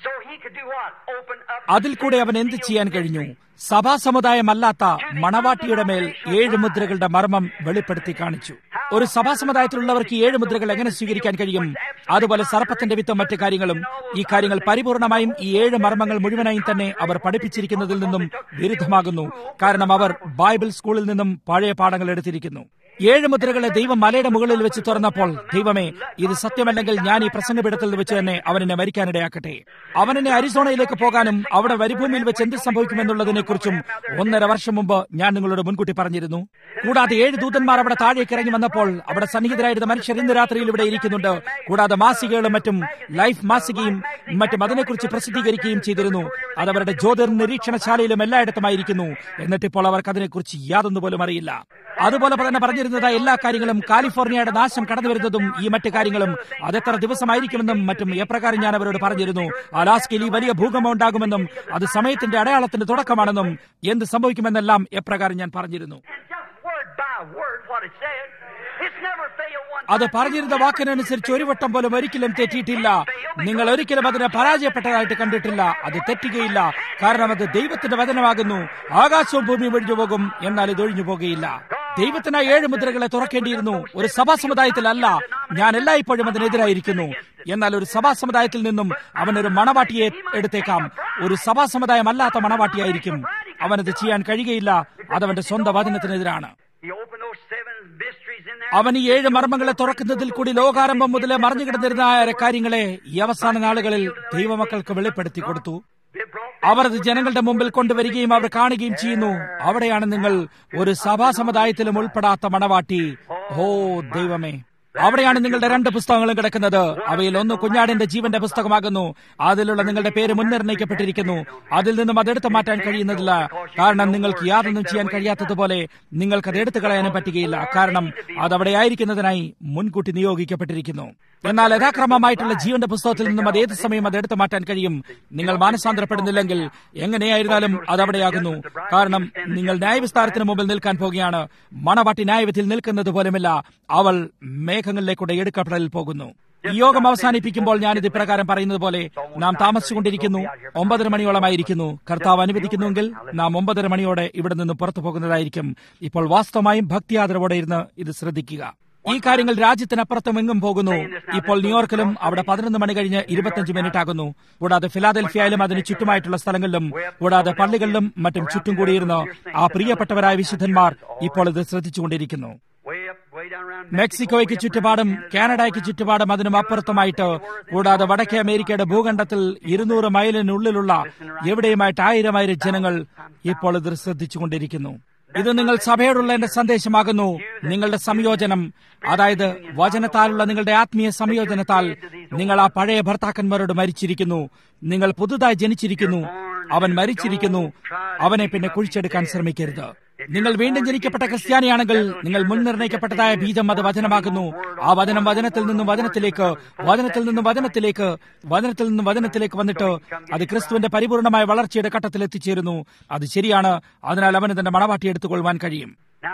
അതിൽ കൂടെ അവൻ എന്ത് ചെയ്യാൻ കഴിഞ്ഞു സഭാ സമുദായമല്ലാത്ത മണവാട്ടിയുടെ മേൽ ഏഴ് മുദ്രകളുടെ മർമ്മം വെളിപ്പെടുത്തി കാണിച്ചു ഒരു സഭാ സമുദായത്തിലുള്ളവർക്ക് ഏഴ് മുദ്രകൾ എങ്ങനെ സ്വീകരിക്കാൻ കഴിയും അതുപോലെ സർപ്പത്തിന്റെ വിത്തം മറ്റു കാര്യങ്ങളും ഈ കാര്യങ്ങൾ പരിപൂർണമായും ഈ ഏഴ് മർമ്മങ്ങൾ മുഴുവനായും തന്നെ അവർ പഠിപ്പിച്ചിരിക്കുന്നതിൽ നിന്നും വിരുദ്ധമാകുന്നു കാരണം അവർ ബൈബിൾ സ്കൂളിൽ നിന്നും പഴയ പാഠങ്ങൾ എടുത്തിരിക്കുന്നു ഏഴ് മുദ്രകളെ ദൈവം മലയുടെ മുകളിൽ വെച്ച് തുറന്നപ്പോൾ ദൈവമേ ഇത് സത്യമല്ലെങ്കിൽ ഞാൻ ഈ പ്രസംഗപീഠത്തിൽ വെച്ച് തന്നെ അവനെന്നെ മരിക്കാനിടയാക്കട്ടെ അവനെന്നെ അരിസോണയിലേക്ക് പോകാനും അവിടെ വരിഭൂമിയിൽ വെച്ച് എന്ത് സംഭവിക്കുമെന്നുള്ളതിനെ കുറിച്ചും ഒന്നര വർഷം മുമ്പ് ഞാൻ നിങ്ങളോട് മുൻകൂട്ടി പറഞ്ഞിരുന്നു കൂടാതെ ഏഴ് ദൂതന്മാർ അവിടെ താഴേക്ക് ഇറങ്ങി വന്നപ്പോൾ അവിടെ സന്നിഹിതരായിരുന്ന മനുഷ്യർ ഇന്ന് രാത്രിയിൽ ഇവിടെ ഇരിക്കുന്നുണ്ട് കൂടാതെ മാസികകളും മറ്റും ലൈഫ് മാസികയും മറ്റും അതിനെക്കുറിച്ച് പ്രസിദ്ധീകരിക്കുകയും ചെയ്തിരുന്നു അത് അവരുടെ ജ്യോതിർ നിരീക്ഷണശാലയിലും എല്ലായിടത്തുമായിരിക്കുന്നു എന്നിട്ടിപ്പോൾ അവർക്ക് അതിനെക്കുറിച്ച് യാതൊന്നു പോലും അറിയില്ല അതുപോലെ തന്നെ പറഞ്ഞിരുന്നതായ എല്ലാ കാര്യങ്ങളും കാലിഫോർണിയയുടെ നാശം കടന്നു വരുന്നതും ഈ മറ്റു കാര്യങ്ങളും അതെത്ര ദിവസമായിരിക്കുമെന്നും മറ്റും എപ്രകാരം ഞാൻ അവരോട് പറഞ്ഞിരുന്നു അലാസ്കയിൽ ഈ വലിയ ഭൂകമ്പം ഉണ്ടാകുമെന്നും അത് സമയത്തിന്റെ അടയാളത്തിന്റെ തുടക്കമാണെന്നും എന്ത് സംഭവിക്കുമെന്നെല്ലാം എപ്രകാരം ഞാൻ പറഞ്ഞിരുന്നു അത് പറഞ്ഞിരുന്ന വാക്കിനനുസരിച്ച് ഒരു വട്ടം പോലും ഒരിക്കലും തെറ്റിയിട്ടില്ല നിങ്ങൾ ഒരിക്കലും അതിനെ പരാജയപ്പെട്ടതായിട്ട് കണ്ടിട്ടില്ല അത് തെറ്റുകയില്ല കാരണം അത് ദൈവത്തിന്റെ വചനമാകുന്നു ആകാശവും ഭൂമിയും ഒഴിഞ്ഞു പോകും എന്നാൽ ഇത് ഒഴിഞ്ഞു പോകുകയില്ല ദൈവത്തിന് ഏഴ് മുദ്രകളെ തുറക്കേണ്ടിയിരുന്നു ഒരു സഭാ സമുദായത്തിലല്ല ഞാൻ എല്ലായ്പ്പോഴും അതിനെതിരായിരിക്കുന്നു എന്നാൽ ഒരു സഭാ സമുദായത്തിൽ നിന്നും അവൻ ഒരു മണവാട്ടിയെ എടുത്തേക്കാം ഒരു സഭാ സമുദായം അല്ലാത്ത മണവാട്ടിയായിരിക്കും അവനത് ചെയ്യാൻ കഴിയുകയില്ല അതവന്റെ സ്വന്തം വചനത്തിനെതിരാണ് അവൻ ഈ ഏഴ് മർമ്മങ്ങളെ തുറക്കുന്നതിൽ കൂടി ലോകാരംഭം മുതലേ മറിഞ്ഞു കിടന്നിരുന്ന കാര്യങ്ങളെ ഈ അവസാന നാളുകളിൽ ദൈവമക്കൾക്ക് വെളിപ്പെടുത്തി കൊടുത്തു അവർ അത് ജനങ്ങളുടെ മുമ്പിൽ കൊണ്ടുവരികയും അവർ കാണുകയും ചെയ്യുന്നു അവിടെയാണ് നിങ്ങൾ ഒരു സഭാ സമുദായത്തിലും ഉൾപ്പെടാത്ത മണവാട്ടി ഓ ദൈവമേ അവിടെയാണ് നിങ്ങളുടെ രണ്ട് പുസ്തകങ്ങളും കിടക്കുന്നത് അവയിൽ ഒന്ന് കുഞ്ഞാടിന്റെ ജീവന്റെ പുസ്തകമാകുന്നു അതിലുള്ള നിങ്ങളുടെ പേര് മുൻനിർണയിക്കപ്പെട്ടിരിക്കുന്നു അതിൽ നിന്നും അതെടുത്തു മാറ്റാൻ കഴിയുന്നതില്ല കാരണം നിങ്ങൾക്ക് യാതൊന്നും ചെയ്യാൻ കഴിയാത്തതുപോലെ നിങ്ങൾക്ക് അത് എടുത്തു കളയാനും പറ്റുകയില്ല കാരണം അത് അവിടെ ആയിരിക്കുന്നതിനായി മുൻകൂട്ടി നിയോഗിക്കപ്പെട്ടിരിക്കുന്നു എന്നാൽ യഥാക്രമമായിട്ടുള്ള ജീവന്റെ പുസ്തകത്തിൽ നിന്നും അത് ഏത് സമയം അത് എടുത്തു മാറ്റാൻ കഴിയും നിങ്ങൾ മാനസാന്തരപ്പെടുന്നില്ലെങ്കിൽ എങ്ങനെയായിരുന്നാലും അത് അവിടെയാകുന്നു കാരണം നിങ്ങൾ ന്യായവിസ്താരത്തിന് മുമ്പിൽ നിൽക്കാൻ പോകുകയാണ് മണവാട്ടി ന്യായവിധിയിൽ നിൽക്കുന്നത് പോലുമില്ല അവൾ മേഘങ്ങളിലേക്കൂടെ എടുക്കപ്പെടലിൽ പോകുന്നു ഈ യോഗം അവസാനിപ്പിക്കുമ്പോൾ ഞാനിത് ഇപ്രകാരം പറയുന്നത് പോലെ നാം താമസിച്ചുകൊണ്ടിരിക്കുന്നു ഒമ്പതര മണിയോളമായിരിക്കുന്നു കർത്താവ് അനുവദിക്കുന്നുവെങ്കിൽ നാം ഒമ്പതര മണിയോടെ ഇവിടെ നിന്ന് പുറത്തു പോകുന്നതായിരിക്കും ഇപ്പോൾ വാസ്തവമായും ഭക്തിയാദരവോടെ ഇരുന്ന് ഇത് ശ്രദ്ധിക്കുക ഈ കാര്യങ്ങൾ രാജ്യത്തിനപ്പുറത്തും എങ്ങും പോകുന്നു ഇപ്പോൾ ന്യൂയോർക്കിലും അവിടെ പതിനൊന്ന് മണി കഴിഞ്ഞ് ഇരുപത്തിയഞ്ച് മിനിറ്റ് ആകുന്നു കൂടാതെ ഫിലാദൽഫിയയിലും അതിന് ചുറ്റുമായിട്ടുള്ള സ്ഥലങ്ങളിലും കൂടാതെ പള്ളികളിലും മറ്റും ചുറ്റും കൂടിയിരുന്ന് ആ പ്രിയപ്പെട്ടവരായ വിശുദ്ധന്മാർ ഇപ്പോൾ ഇത് ശ്രദ്ധിച്ചുകൊണ്ടിരിക്കുന്നു മെക്സിക്കോയ്ക്ക് ചുറ്റുപാടും കാനഡയ്ക്ക് ചുറ്റുപാടും അതിനും അപ്പുറത്തുമായിട്ട് കൂടാതെ വടക്കേ അമേരിക്കയുടെ ഭൂഖണ്ഡത്തിൽ ഇരുന്നൂറ് മൈലിനുള്ളിലുള്ള എവിടെയുമായിട്ട് ആയിരം ആയിരം ജനങ്ങൾ ഇപ്പോൾ ഇത് ശ്രദ്ധിച്ചുകൊണ്ടിരിക്കുന്നു ഇത് നിങ്ങൾ സഭയോടുള്ള എന്റെ സന്ദേശമാകുന്നു നിങ്ങളുടെ സംയോജനം അതായത് വചനത്താലുള്ള നിങ്ങളുടെ ആത്മീയ സംയോജനത്താൽ നിങ്ങൾ ആ പഴയ ഭർത്താക്കന്മാരോട് മരിച്ചിരിക്കുന്നു നിങ്ങൾ പുതുതായി ജനിച്ചിരിക്കുന്നു അവൻ മരിച്ചിരിക്കുന്നു അവനെ പിന്നെ കുഴിച്ചെടുക്കാൻ ശ്രമിക്കരുത് നിങ്ങൾ വീണ്ടും ജനിക്കപ്പെട്ട ക്രിസ്ത്യാനിയാണെങ്കിൽ നിങ്ങൾ മുൻനിർണയിക്കപ്പെട്ടതായ ബീജം അത് വചനമാകുന്നു ആ വചനം വചനത്തിൽ നിന്നും വചനത്തിലേക്ക് വചനത്തിൽ നിന്നും വചനത്തിലേക്ക് വചനത്തിൽ നിന്നും വചനത്തിലേക്ക് വന്നിട്ട് അത് ക്രിസ്തുവിന്റെ പരിപൂർണമായ വളർച്ചയുടെ ഘട്ടത്തിൽ എത്തിച്ചേരുന്നു അത് ശരിയാണ് അതിനാൽ അവന് തന്റെ മണവാട്ടി എടുത്തുകൊള്ളുവാൻ കഴിയും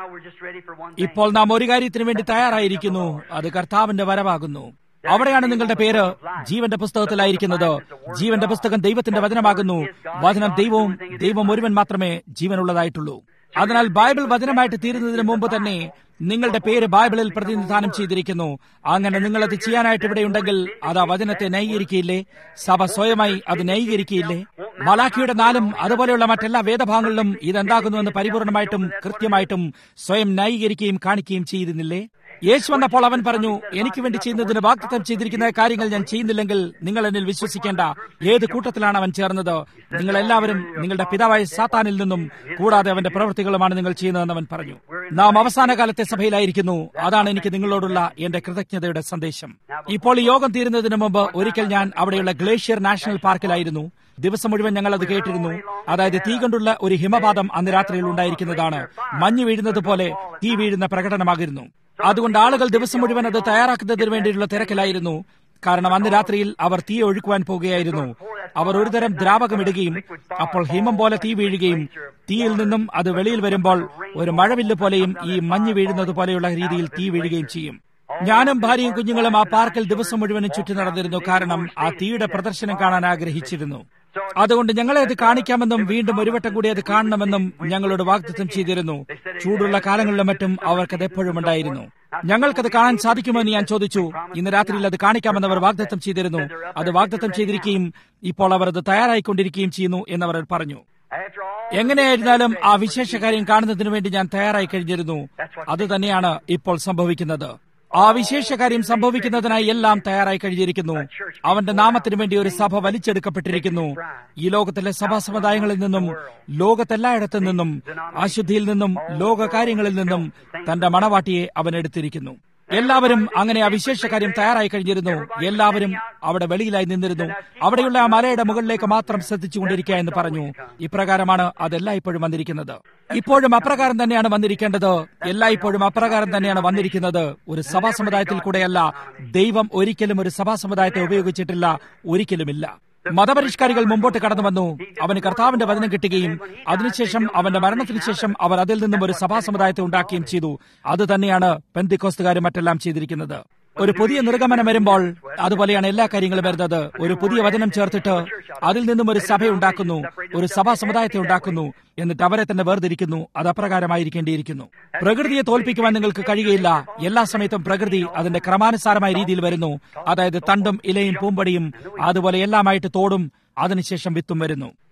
ഇപ്പോൾ നാം ഒരു കാര്യത്തിന് വേണ്ടി തയ്യാറായിരിക്കുന്നു അത് കർത്താവിന്റെ വരവാകുന്നു അവിടെയാണ് നിങ്ങളുടെ പേര് ജീവന്റെ പുസ്തകത്തിലായിരിക്കുന്നത് ജീവന്റെ പുസ്തകം ദൈവത്തിന്റെ വചനമാകുന്നു വചനം ദൈവവും ദൈവം ഒരുവൻ മാത്രമേ ജീവനുള്ളതായിട്ടുള്ളൂ അതിനാൽ ബൈബിൾ വചനമായിട്ട് തീരുന്നതിന് മുമ്പ് തന്നെ നിങ്ങളുടെ പേര് ബൈബിളിൽ പ്രതിനിധാനം ചെയ്തിരിക്കുന്നു അങ്ങനെ നിങ്ങളത് ചെയ്യാനായിട്ട് ഇവിടെ ഉണ്ടെങ്കിൽ അത് ആ വചനത്തെ ന്യായീകരിക്കുകയില്ലേ സഭ സ്വയമായി അത് ന്യായീകരിക്കുകയില്ലേ മലാഖിയുടെ നാലും അതുപോലെയുള്ള മറ്റെല്ലാ വേദഭാഗങ്ങളിലും ഇതെന്താകുന്നുവെന്ന് പരിപൂർണമായിട്ടും കൃത്യമായിട്ടും സ്വയം ന്യായീകരിക്കുകയും കാണിക്കുകയും ചെയ്തിരുന്നില്ലേ യേശു വന്നപ്പോൾ അവൻ പറഞ്ഞു എനിക്ക് വേണ്ടി ചെയ്യുന്നതിന് വാഗ്ദത്തം ചെയ്തിരിക്കുന്ന കാര്യങ്ങൾ ഞാൻ ചെയ്യുന്നില്ലെങ്കിൽ നിങ്ങൾ എന്നിൽ വിശ്വസിക്കേണ്ട ഏത് കൂട്ടത്തിലാണ് അവൻ ചേർന്നത് നിങ്ങൾ എല്ലാവരും നിങ്ങളുടെ പിതാവായ സാത്താനിൽ നിന്നും കൂടാതെ അവന്റെ പ്രവൃത്തികളുമാണ് നിങ്ങൾ ചെയ്യുന്നതെന്ന് അവൻ പറഞ്ഞു നാം അവസാന കാലത്തെ സഭയിലായിരിക്കുന്നു അതാണ് എനിക്ക് നിങ്ങളോടുള്ള എന്റെ കൃതജ്ഞതയുടെ സന്ദേശം ഇപ്പോൾ ഈ യോഗം തീരുന്നതിന് മുമ്പ് ഒരിക്കൽ ഞാൻ അവിടെയുള്ള ഗ്ലേഷ്യർ നാഷണൽ പാർക്കിലായിരുന്നു ദിവസം മുഴുവൻ ഞങ്ങൾ അത് കേട്ടിരുന്നു അതായത് തീ കൊണ്ടുള്ള ഒരു ഹിമപാതം അന്ന് രാത്രിയിൽ ഉണ്ടായിരിക്കുന്നതാണ് മഞ്ഞ് വീഴുന്നത് പോലെ തീ വീഴുന്ന പ്രകടനമായിരുന്നു അതുകൊണ്ട് ആളുകൾ ദിവസം മുഴുവൻ അത് തയ്യാറാക്കുന്നതിന് വേണ്ടിയുള്ള തിരക്കിലായിരുന്നു കാരണം അന്ന് രാത്രിയിൽ അവർ തീ ഒഴുക്കുവാൻ പോകുകയായിരുന്നു അവർ ഒരുതരം ദ്രാവകം ഇടുകയും അപ്പോൾ ഹിമം പോലെ തീ വീഴുകയും തീയിൽ നിന്നും അത് വെളിയിൽ വരുമ്പോൾ ഒരു മഴവില്ല് പോലെയും ഈ മഞ്ഞ് വീഴുന്നത് പോലെയുള്ള രീതിയിൽ തീ വീഴുകയും ചെയ്യും ഞാനും ഭാര്യയും കുഞ്ഞുങ്ങളും ആ പാർക്കിൽ ദിവസം മുഴുവനും ചുറ്റി നടന്നിരുന്നു കാരണം ആ തീയുടെ പ്രദർശനം കാണാൻ ആഗ്രഹിച്ചിരുന്നു അതുകൊണ്ട് ഞങ്ങളെ അത് കാണിക്കാമെന്നും വീണ്ടും ഒരു വട്ടം കൂടി അത് കാണണമെന്നും ഞങ്ങളോട് വാഗ്ദത്തം ചെയ്തിരുന്നു ചൂടുള്ള കാലങ്ങളിലും മറ്റും അവർക്കത് എപ്പോഴും ഉണ്ടായിരുന്നു ഞങ്ങൾക്കത് കാണാൻ സാധിക്കുമോ എന്ന് ഞാൻ ചോദിച്ചു ഇന്ന് രാത്രിയിൽ അത് കാണിക്കാമെന്ന് അവർ വാഗ്ദത്തം ചെയ്തിരുന്നു അത് വാഗ്ദത്തം ചെയ്തിരിക്കുകയും ഇപ്പോൾ അവർ അത് തയ്യാറായിക്കൊണ്ടിരിക്കുകയും ചെയ്യുന്നു എന്നവർ പറഞ്ഞു എങ്ങനെയായിരുന്നാലും ആ വിശേഷ കാര്യം കാണുന്നതിന് വേണ്ടി ഞാൻ തയ്യാറായി കഴിഞ്ഞിരുന്നു അത് തന്നെയാണ് ഇപ്പോൾ സംഭവിക്കുന്നത് ആ വിശേഷ കാര്യം സംഭവിക്കുന്നതിനായി എല്ലാം തയ്യാറായി കഴിഞ്ഞിരിക്കുന്നു അവന്റെ നാമത്തിനു വേണ്ടി ഒരു സഭ വലിച്ചെടുക്കപ്പെട്ടിരിക്കുന്നു ഈ ലോകത്തിലെ സഭാ സമുദായങ്ങളിൽ നിന്നും ലോകത്തെല്ലായിടത്തു നിന്നും അശുദ്ധിയിൽ നിന്നും ലോക കാര്യങ്ങളിൽ നിന്നും തന്റെ മണവാട്ടിയെ അവൻ എടുത്തിരിക്കുന്നു എല്ലാവരും അങ്ങനെ ആ വിശേഷ കാര്യം തയ്യാറായി കഴിഞ്ഞിരുന്നു എല്ലാവരും അവിടെ വെളിയിലായി നിന്നിരുന്നു അവിടെയുള്ള ആ മലയുടെ മുകളിലേക്ക് മാത്രം ശ്രദ്ധിച്ചുകൊണ്ടിരിക്കുക എന്ന് പറഞ്ഞു ഇപ്രകാരമാണ് അതെല്ലായ്പ്പോഴും വന്നിരിക്കുന്നത് ഇപ്പോഴും അപ്രകാരം തന്നെയാണ് വന്നിരിക്കേണ്ടത് എല്ലായ്പ്പോഴും അപ്രകാരം തന്നെയാണ് വന്നിരിക്കുന്നത് ഒരു സഭാ സമുദായത്തിൽ കൂടെയല്ല ദൈവം ഒരിക്കലും ഒരു സഭാ സമുദായത്തെ ഉപയോഗിച്ചിട്ടില്ല ഒരിക്കലുമില്ല മതപരിഷ്കാരികൾ മുമ്പോട്ട് കടന്നു വന്നു അവന് കർത്താവിന്റെ വചനം കിട്ടുകയും അതിനുശേഷം അവന്റെ മരണത്തിന് ശേഷം അവർ അതിൽ നിന്നും ഒരു സഭാ സമുദായത്തെ ഉണ്ടാക്കുകയും ചെയ്തു അത് തന്നെയാണ് പെന്തിക്കോസ്തുകാരും മറ്റെല്ലാം ചെയ്തിരിക്കുന്നത് ഒരു പുതിയ നിർഗമനം വരുമ്പോൾ അതുപോലെയാണ് എല്ലാ കാര്യങ്ങളും വരുന്നത് ഒരു പുതിയ വചനം ചേർത്തിട്ട് അതിൽ നിന്നും ഒരു സഭ ഉണ്ടാക്കുന്നു ഒരു സഭാ സമുദായത്തെ ഉണ്ടാക്കുന്നു എന്നിട്ട് അവരെ തന്നെ വേർതിരിക്കുന്നു അത് അപ്രകാരമായിരിക്കേണ്ടിയിരിക്കുന്നു പ്രകൃതിയെ തോൽപ്പിക്കുവാൻ നിങ്ങൾക്ക് കഴിയുകയില്ല എല്ലാ സമയത്തും പ്രകൃതി അതിന്റെ ക്രമാനുസാരമായ രീതിയിൽ വരുന്നു അതായത് തണ്ടും ഇലയും പൂമ്പടിയും അതുപോലെ എല്ലാമായിട്ട് തോടും അതിനുശേഷം വിത്തും വരുന്നു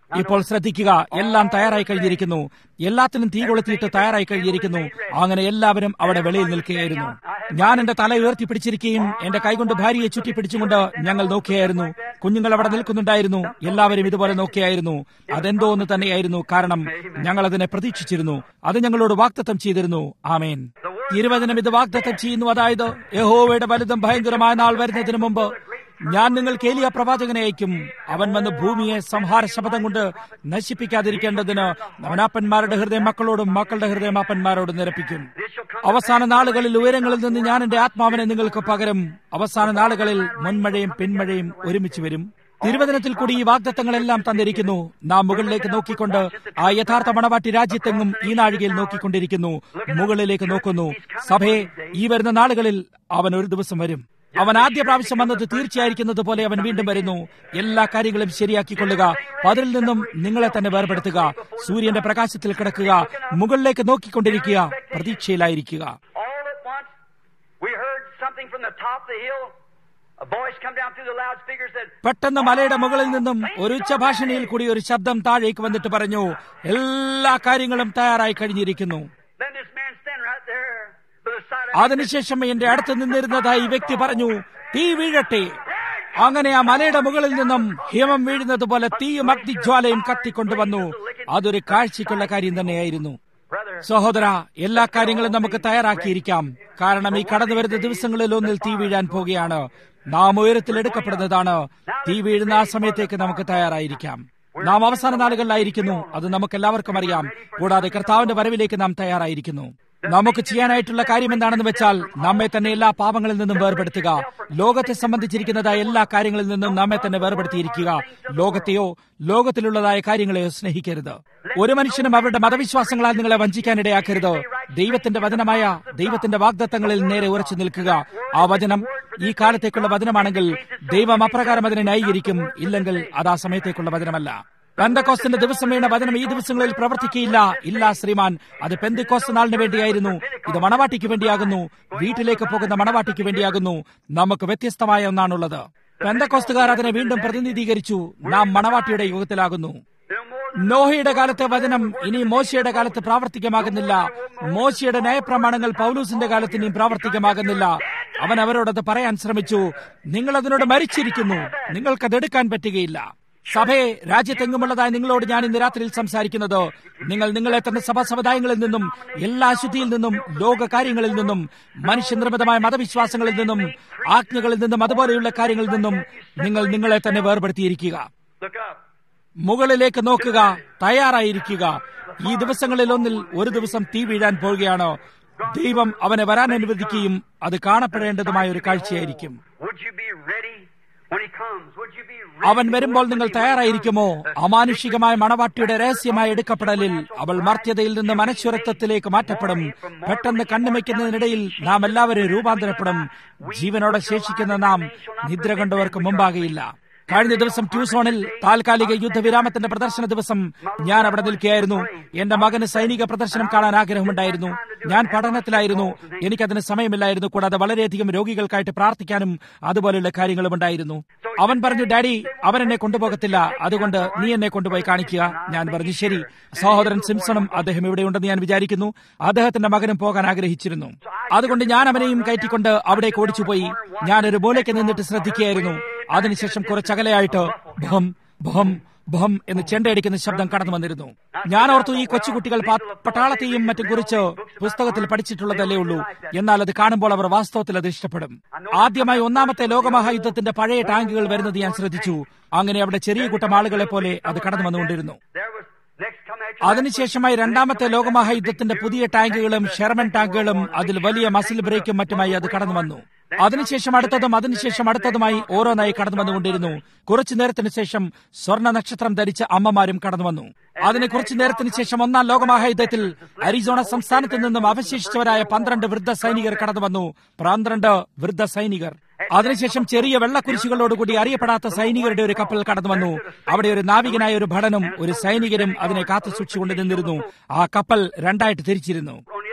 ഇപ്പോൾ ശ്രദ്ധിക്കുക എല്ലാം തയ്യാറായി കഴിഞ്ഞിരിക്കുന്നു എല്ലാത്തിനും തീ കൊളുത്തിയിട്ട് തയ്യാറായി കഴിഞ്ഞിരിക്കുന്നു അങ്ങനെ എല്ലാവരും അവിടെ വെളിയിൽ നിൽക്കുകയായിരുന്നു ഞാൻ എന്റെ തല ഉയർത്തി പിടിച്ചിരിക്കുകയും എന്റെ കൈകൊണ്ട് ഭാര്യയെ ചുറ്റി പിടിച്ചുകൊണ്ട് ഞങ്ങൾ നോക്കിയായിരുന്നു കുഞ്ഞുങ്ങൾ അവിടെ നിൽക്കുന്നുണ്ടായിരുന്നു എല്ലാവരും ഇതുപോലെ നോക്കിയായിരുന്നു അതെന്തോ ഒന്ന് തന്നെയായിരുന്നു കാരണം ഞങ്ങൾ അതിനെ പ്രതീക്ഷിച്ചിരുന്നു അത് ഞങ്ങളോട് വാക്തത്വം ചെയ്തിരുന്നു ആമേൻ തിരുവചനം ഇത് വാഗ്ദത്തം ചെയ്യുന്നു അതായത് യഹോവയുടെ വലുതും ഭയങ്കരമായ നാൾ വരുന്നതിന് മുമ്പ് ഞാൻ നിങ്ങൾക്ക് ഏലിയ പ്രവാചകനെ അയക്കും അവൻ വന്ന് ഭൂമിയെ സംഹാര ശബ്ദം കൊണ്ട് നശിപ്പിക്കാതിരിക്കേണ്ടതിന് അവനാപ്പന്മാരുടെ ഹൃദയം മക്കളോടും മക്കളുടെ ഹൃദയം അപ്പന്മാരോടും നിരപ്പിക്കും അവസാന നാളുകളിൽ ഉയരങ്ങളിൽ നിന്ന് ഞാൻ എന്റെ ആത്മാവിനെ നിങ്ങൾക്ക് പകരം അവസാന നാളുകളിൽ മുൻമഴയും പിന്മഴയും ഒരുമിച്ച് വരും തിരുവചനത്തിൽ കൂടി ഈ വാഗ്ദത്തങ്ങളെല്ലാം തന്നിരിക്കുന്നു നാം മുകളിലേക്ക് നോക്കിക്കൊണ്ട് ആ യഥാർത്ഥ മണവാട്ടി രാജ്യത്തെങ്ങും ഈ നാഴികയിൽ നോക്കിക്കൊണ്ടിരിക്കുന്നു മുകളിലേക്ക് നോക്കുന്നു സഭയെ ഈ വരുന്ന നാളുകളിൽ അവൻ ഒരു ദിവസം വരും അവൻ ആദ്യ പ്രാവശ്യം വന്നത് തീർച്ചയായിരിക്കുന്നത് പോലെ അവൻ വീണ്ടും വരുന്നു എല്ലാ കാര്യങ്ങളും ശരിയാക്കിക്കൊള്ളുക അതിൽ നിന്നും നിങ്ങളെ തന്നെ വേർപെടുത്തുക സൂര്യന്റെ പ്രകാശത്തിൽ കിടക്കുക മുകളിലേക്ക് നോക്കിക്കൊണ്ടിരിക്കുക പ്രതീക്ഷയിലായിരിക്കുക All at once, we heard something from the top of the hill. A voice come down through the loudspeakers that പെട്ടെന്ന് മലയുടെ മുകളിൽ നിന്നും ഒരു ഉച്ചഭാഷണിയിൽ കൂടി ഒരു ശബ്ദം താഴേക്ക് വന്നിട്ട് പറഞ്ഞു എല്ലാ കാര്യങ്ങളും തയ്യാറായി കഴിഞ്ഞിരിക്കുന്നു then this man standing right there by the side of അതിനുശേഷം എന്റെ അടുത്ത് നിന്നിരുന്നതായി ഈ വ്യക്തി പറഞ്ഞു തീ വീഴട്ടെ അങ്ങനെ ആ മലയുടെ മുകളിൽ നിന്നും ഹിമം വീഴുന്നത് പോലെ തീയും അഗ്നിജ്വാലയും കത്തിക്കൊണ്ടുവന്നു അതൊരു കാഴ്ചയ്ക്കുള്ള കാര്യം തന്നെയായിരുന്നു brother. സഹോദര എല്ലാ കാര്യങ്ങളും നമുക്ക് തയ്യാറാക്കിയിരിക്കാം കാരണം ഈ കടന്നു വരുന്ന ദിവസങ്ങളിൽ ഒന്നിൽ തീ വീഴാൻ പോകുകയാണ് നാം ഉയരത്തിൽ എടുക്കപ്പെടുന്നതാണ് തീ വീഴുന്ന ആ സമയത്തേക്ക് നമുക്ക് തയ്യാറായിരിക്കാം നാം അവസാന നാളുകളിലായിരിക്കുന്നു അത് നമുക്ക് എല്ലാവർക്കും അറിയാം കൂടാതെ കർത്താവിന്റെ വരവിലേക്ക് നാം തയ്യാറായിരിക്കുന്നു നമുക്ക് ചെയ്യാനായിട്ടുള്ള കാര്യം എന്താണെന്ന് വെച്ചാൽ നമ്മെ തന്നെ എല്ലാ പാപങ്ങളിൽ നിന്നും വേർപെടുത്തുക ലോകത്തെ സംബന്ധിച്ചിരിക്കുന്നതായ എല്ലാ കാര്യങ്ങളിൽ നിന്നും നമ്മെ തന്നെ വേർപെടുത്തിയിരിക്കുക ലോകത്തെയോ ലോകത്തിലുള്ളതായ കാര്യങ്ങളെയോ സ്നേഹിക്കരുത് ഒരു മനുഷ്യനും അവരുടെ മതവിശ്വാസങ്ങളാൽ നിങ്ങളെ വഞ്ചിക്കാനിടയാക്കരുത് ദൈവത്തിന്റെ വചനമായ ദൈവത്തിന്റെ വാഗ്ദത്തങ്ങളിൽ നേരെ ഉറച്ചു നിൽക്കുക ആ വചനം ഈ കാലത്തേക്കുള്ള വചനമാണെങ്കിൽ ദൈവം അപ്രകാരം അതിനെ ന്യായീകരിക്കും ഇല്ലെങ്കിൽ അത് ആ സമയത്തേക്കുള്ള വചനമല്ല പെന്തക്കോസ്തിന്റെ ദിവസം വീണ വചനം ഈ ദിവസങ്ങളിൽ പ്രവർത്തിക്കുകയില്ല ഇല്ല ശ്രീമാൻ അത് പെന്തിക്കോസ്ത് നാളിന് വേണ്ടിയായിരുന്നു ഇത് മണവാട്ടിക്ക് വേണ്ടിയാകുന്നു വീട്ടിലേക്ക് പോകുന്ന മണവാട്ടിക്ക് വേണ്ടിയാകുന്നു നമുക്ക് വ്യത്യസ്തമായ ഒന്നാണുള്ളത് പെന്തക്കോസ്തുകാർ അതിനെ വീണ്ടും പ്രതിനിധീകരിച്ചു നാം മണവാട്ടിയുടെ യുഗത്തിലാകുന്നു No more നോഹയുടെ കാലത്തെ വചനം ഇനി മോശയുടെ കാലത്ത് പ്രാവർത്തികമാകുന്നില്ല മോശയുടെ നയപ്രമാണങ്ങൾ പൗലൂസിന്റെ കാലത്ത് ഇനിയും പ്രാവർത്തികമാകുന്നില്ല അവൻ അവരോടത് പറയാൻ ശ്രമിച്ചു നിങ്ങൾ അതിനോട് മരിച്ചിരിക്കുന്നു നിങ്ങൾക്കത് എടുക്കാൻ പറ്റുകയില്ല സഭയെ രാജ്യത്തെങ്ങുമുള്ളതായി നിങ്ങളോട് ഞാൻ ഇന്ന് രാത്രിയിൽ സംസാരിക്കുന്നത് നിങ്ങൾ നിങ്ങളെ തന്നെ സഭാ സമുദായങ്ങളിൽ നിന്നും എല്ലാ അശുദ്ധിയിൽ നിന്നും ലോക കാര്യങ്ങളിൽ നിന്നും മനുഷ്യനിർമ്മിതമായ മതവിശ്വാസങ്ങളിൽ നിന്നും ആജ്ഞകളിൽ നിന്നും അതുപോലെയുള്ള കാര്യങ്ങളിൽ നിന്നും നിങ്ങൾ നിങ്ങളെ തന്നെ വേർപെടുത്തിയിരിക്കുക look up. മുകളിലേക്ക് നോക്കുക തയ്യാറായിരിക്കുക ഈ ദിവസങ്ങളിൽ ഒന്നിൽ ഒരു ദിവസം തീ വീഴാൻ പോവുകയാണ് ദൈവം അവനെ വരാൻ അനുവദിക്കുകയും അത് കാണപ്പെടേണ്ടതുമായ ഒരു കാഴ്ചയായിരിക്കും Would you be ready when he comes? Would you be ready? അവൻ വരുമ്പോൾ നിങ്ങൾ തയ്യാറായിരിക്കുമോ അമാനുഷികമായ മണവാട്ടിയുടെ രഹസ്യമായ എടുക്കപ്പെടലിൽ അവൾ മർത്യതയിൽ നിന്ന് മനശ്വരത്വത്തിലേക്ക് മാറ്റപ്പെടും പെട്ടെന്ന് കണ്ണുമയ്ക്കുന്നതിനിടയിൽ നാം എല്ലാവരും രൂപാന്തരപ്പെടും ജീവനോടെ ശേഷിക്കുന്ന നാം നിദ്ര കണ്ടവർക്ക് മുമ്പാകെയില്ല കഴിഞ്ഞ ദിവസം ട്യൂസോണിൽ താൽക്കാലിക യുദ്ധവിരാമത്തിന്റെ പ്രദർശന ദിവസം ഞാൻ അവിടെ നിൽക്കുകയായിരുന്നു എന്റെ മകന് സൈനിക പ്രദർശനം കാണാൻ ആഗ്രഹമുണ്ടായിരുന്നു ഞാൻ പഠനത്തിലായിരുന്നു എനിക്കതിന് സമയമില്ലായിരുന്നു കൂടാതെ വളരെയധികം രോഗികൾക്കായിട്ട് പ്രാർത്ഥിക്കാനും അതുപോലെയുള്ള കാര്യങ്ങളും ഉണ്ടായിരുന്നു അവൻ പറഞ്ഞു ഡാഡി അവൻ എന്നെ കൊണ്ടുപോകത്തില്ല അതുകൊണ്ട് നീ എന്നെ കൊണ്ടുപോയി കാണിക്കുക ഞാൻ പറഞ്ഞു ശരി സഹോദരൻ സിംസണും അദ്ദേഹം ഇവിടെയുണ്ടെന്ന് ഞാൻ വിചാരിക്കുന്നു അദ്ദേഹത്തിന്റെ മകനും പോകാൻ ആഗ്രഹിച്ചിരുന്നു അതുകൊണ്ട് ഞാൻ അവനെയും കയറ്റിക്കൊണ്ട് അവിടേക്ക് ഓടിച്ചുപോയി ഞാനൊരു മൂലയ്ക്ക് നിന്നിട്ട് ശ്രദ്ധിക്കുകയായിരുന്നു അതിനുശേഷം കുറച്ചകലെയായിട്ട് ഭം ഭം ഭം എന്ന് ചെണ്ടയടിക്കുന്ന ശബ്ദം കടന്നു വന്നിരുന്നു ഞാൻ ഓർത്തു ഈ കൊച്ചുകുട്ടികൾ പ- പട്ടാളത്തെയും മറ്റും കുറിച്ച് പുസ്തകത്തിൽ പഠിച്ചിട്ടുള്ളതല്ലേ ഉള്ളൂ എന്നാൽ അത് കാണുമ്പോൾ അവർ വാസ്തവത്തിൽ അത് ഇഷ്ടപ്പെടും ആദ്യമായി ഒന്നാമത്തെ ലോകമഹായുദ്ധത്തിന്റെ പഴയ ടാങ്കുകൾ വരുന്നത് ഞാൻ ശ്രദ്ധിച്ചു അങ്ങനെ അവിടെ ചെറിയ കൂട്ടം ആളുകളെ പോലെ അത് കടന്നു വന്നുകൊണ്ടിരുന്നു There was next come after അതിനുശേഷമായി രണ്ടാമത്തെ ലോകമഹായുദ്ധത്തിന്റെ പുതിയ ടാങ്കുകളും ഷെർമൻ ടാങ്കുകളും അതിൽ വലിയ മസിൽ ബ്രേക്കും മറ്റുമായി അത് കടന്നു വന്നു അതിനുശേഷം അടുത്തതും അതിനുശേഷം അടുത്തതുമായി ഓരോന്നായി കടന്നു വന്നുകൊണ്ടിരുന്നു കുറച്ചു നേരത്തിന് ശേഷം സ്വർണ്ണ നക്ഷത്രം ധരിച്ച അമ്മമാരും കടന്നു വന്നു അതിന് കുറച്ചു നേരത്തിന് ശേഷം ഒന്നാം ലോകമഹായുദ്ധത്തിൽ അരിസോണ സംസ്ഥാനത്ത് നിന്നും അവശേഷിച്ചവരായ പന്ത്രണ്ട് വൃദ്ധ സൈനികർ കടന്നു വന്നു പന്ത്രണ്ട് വൃദ്ധ സൈനികർ അതിനുശേഷം ചെറിയ വെള്ളക്കുരിശുകളോടുകൂടി അറിയപ്പെടാത്ത സൈനികരുടെ ഒരു കപ്പൽ കടന്നു വന്നു അവിടെ ഒരു നാവികനായ ഒരു ഭടനും ഒരു സൈനികരും അതിനെ കാത്തു സൂക്ഷിച്ചുകൊണ്ട് നിന്നിരുന്നു ആ കപ്പൽ രണ്ടായിട്ട് തിരിച്ചിരുന്നു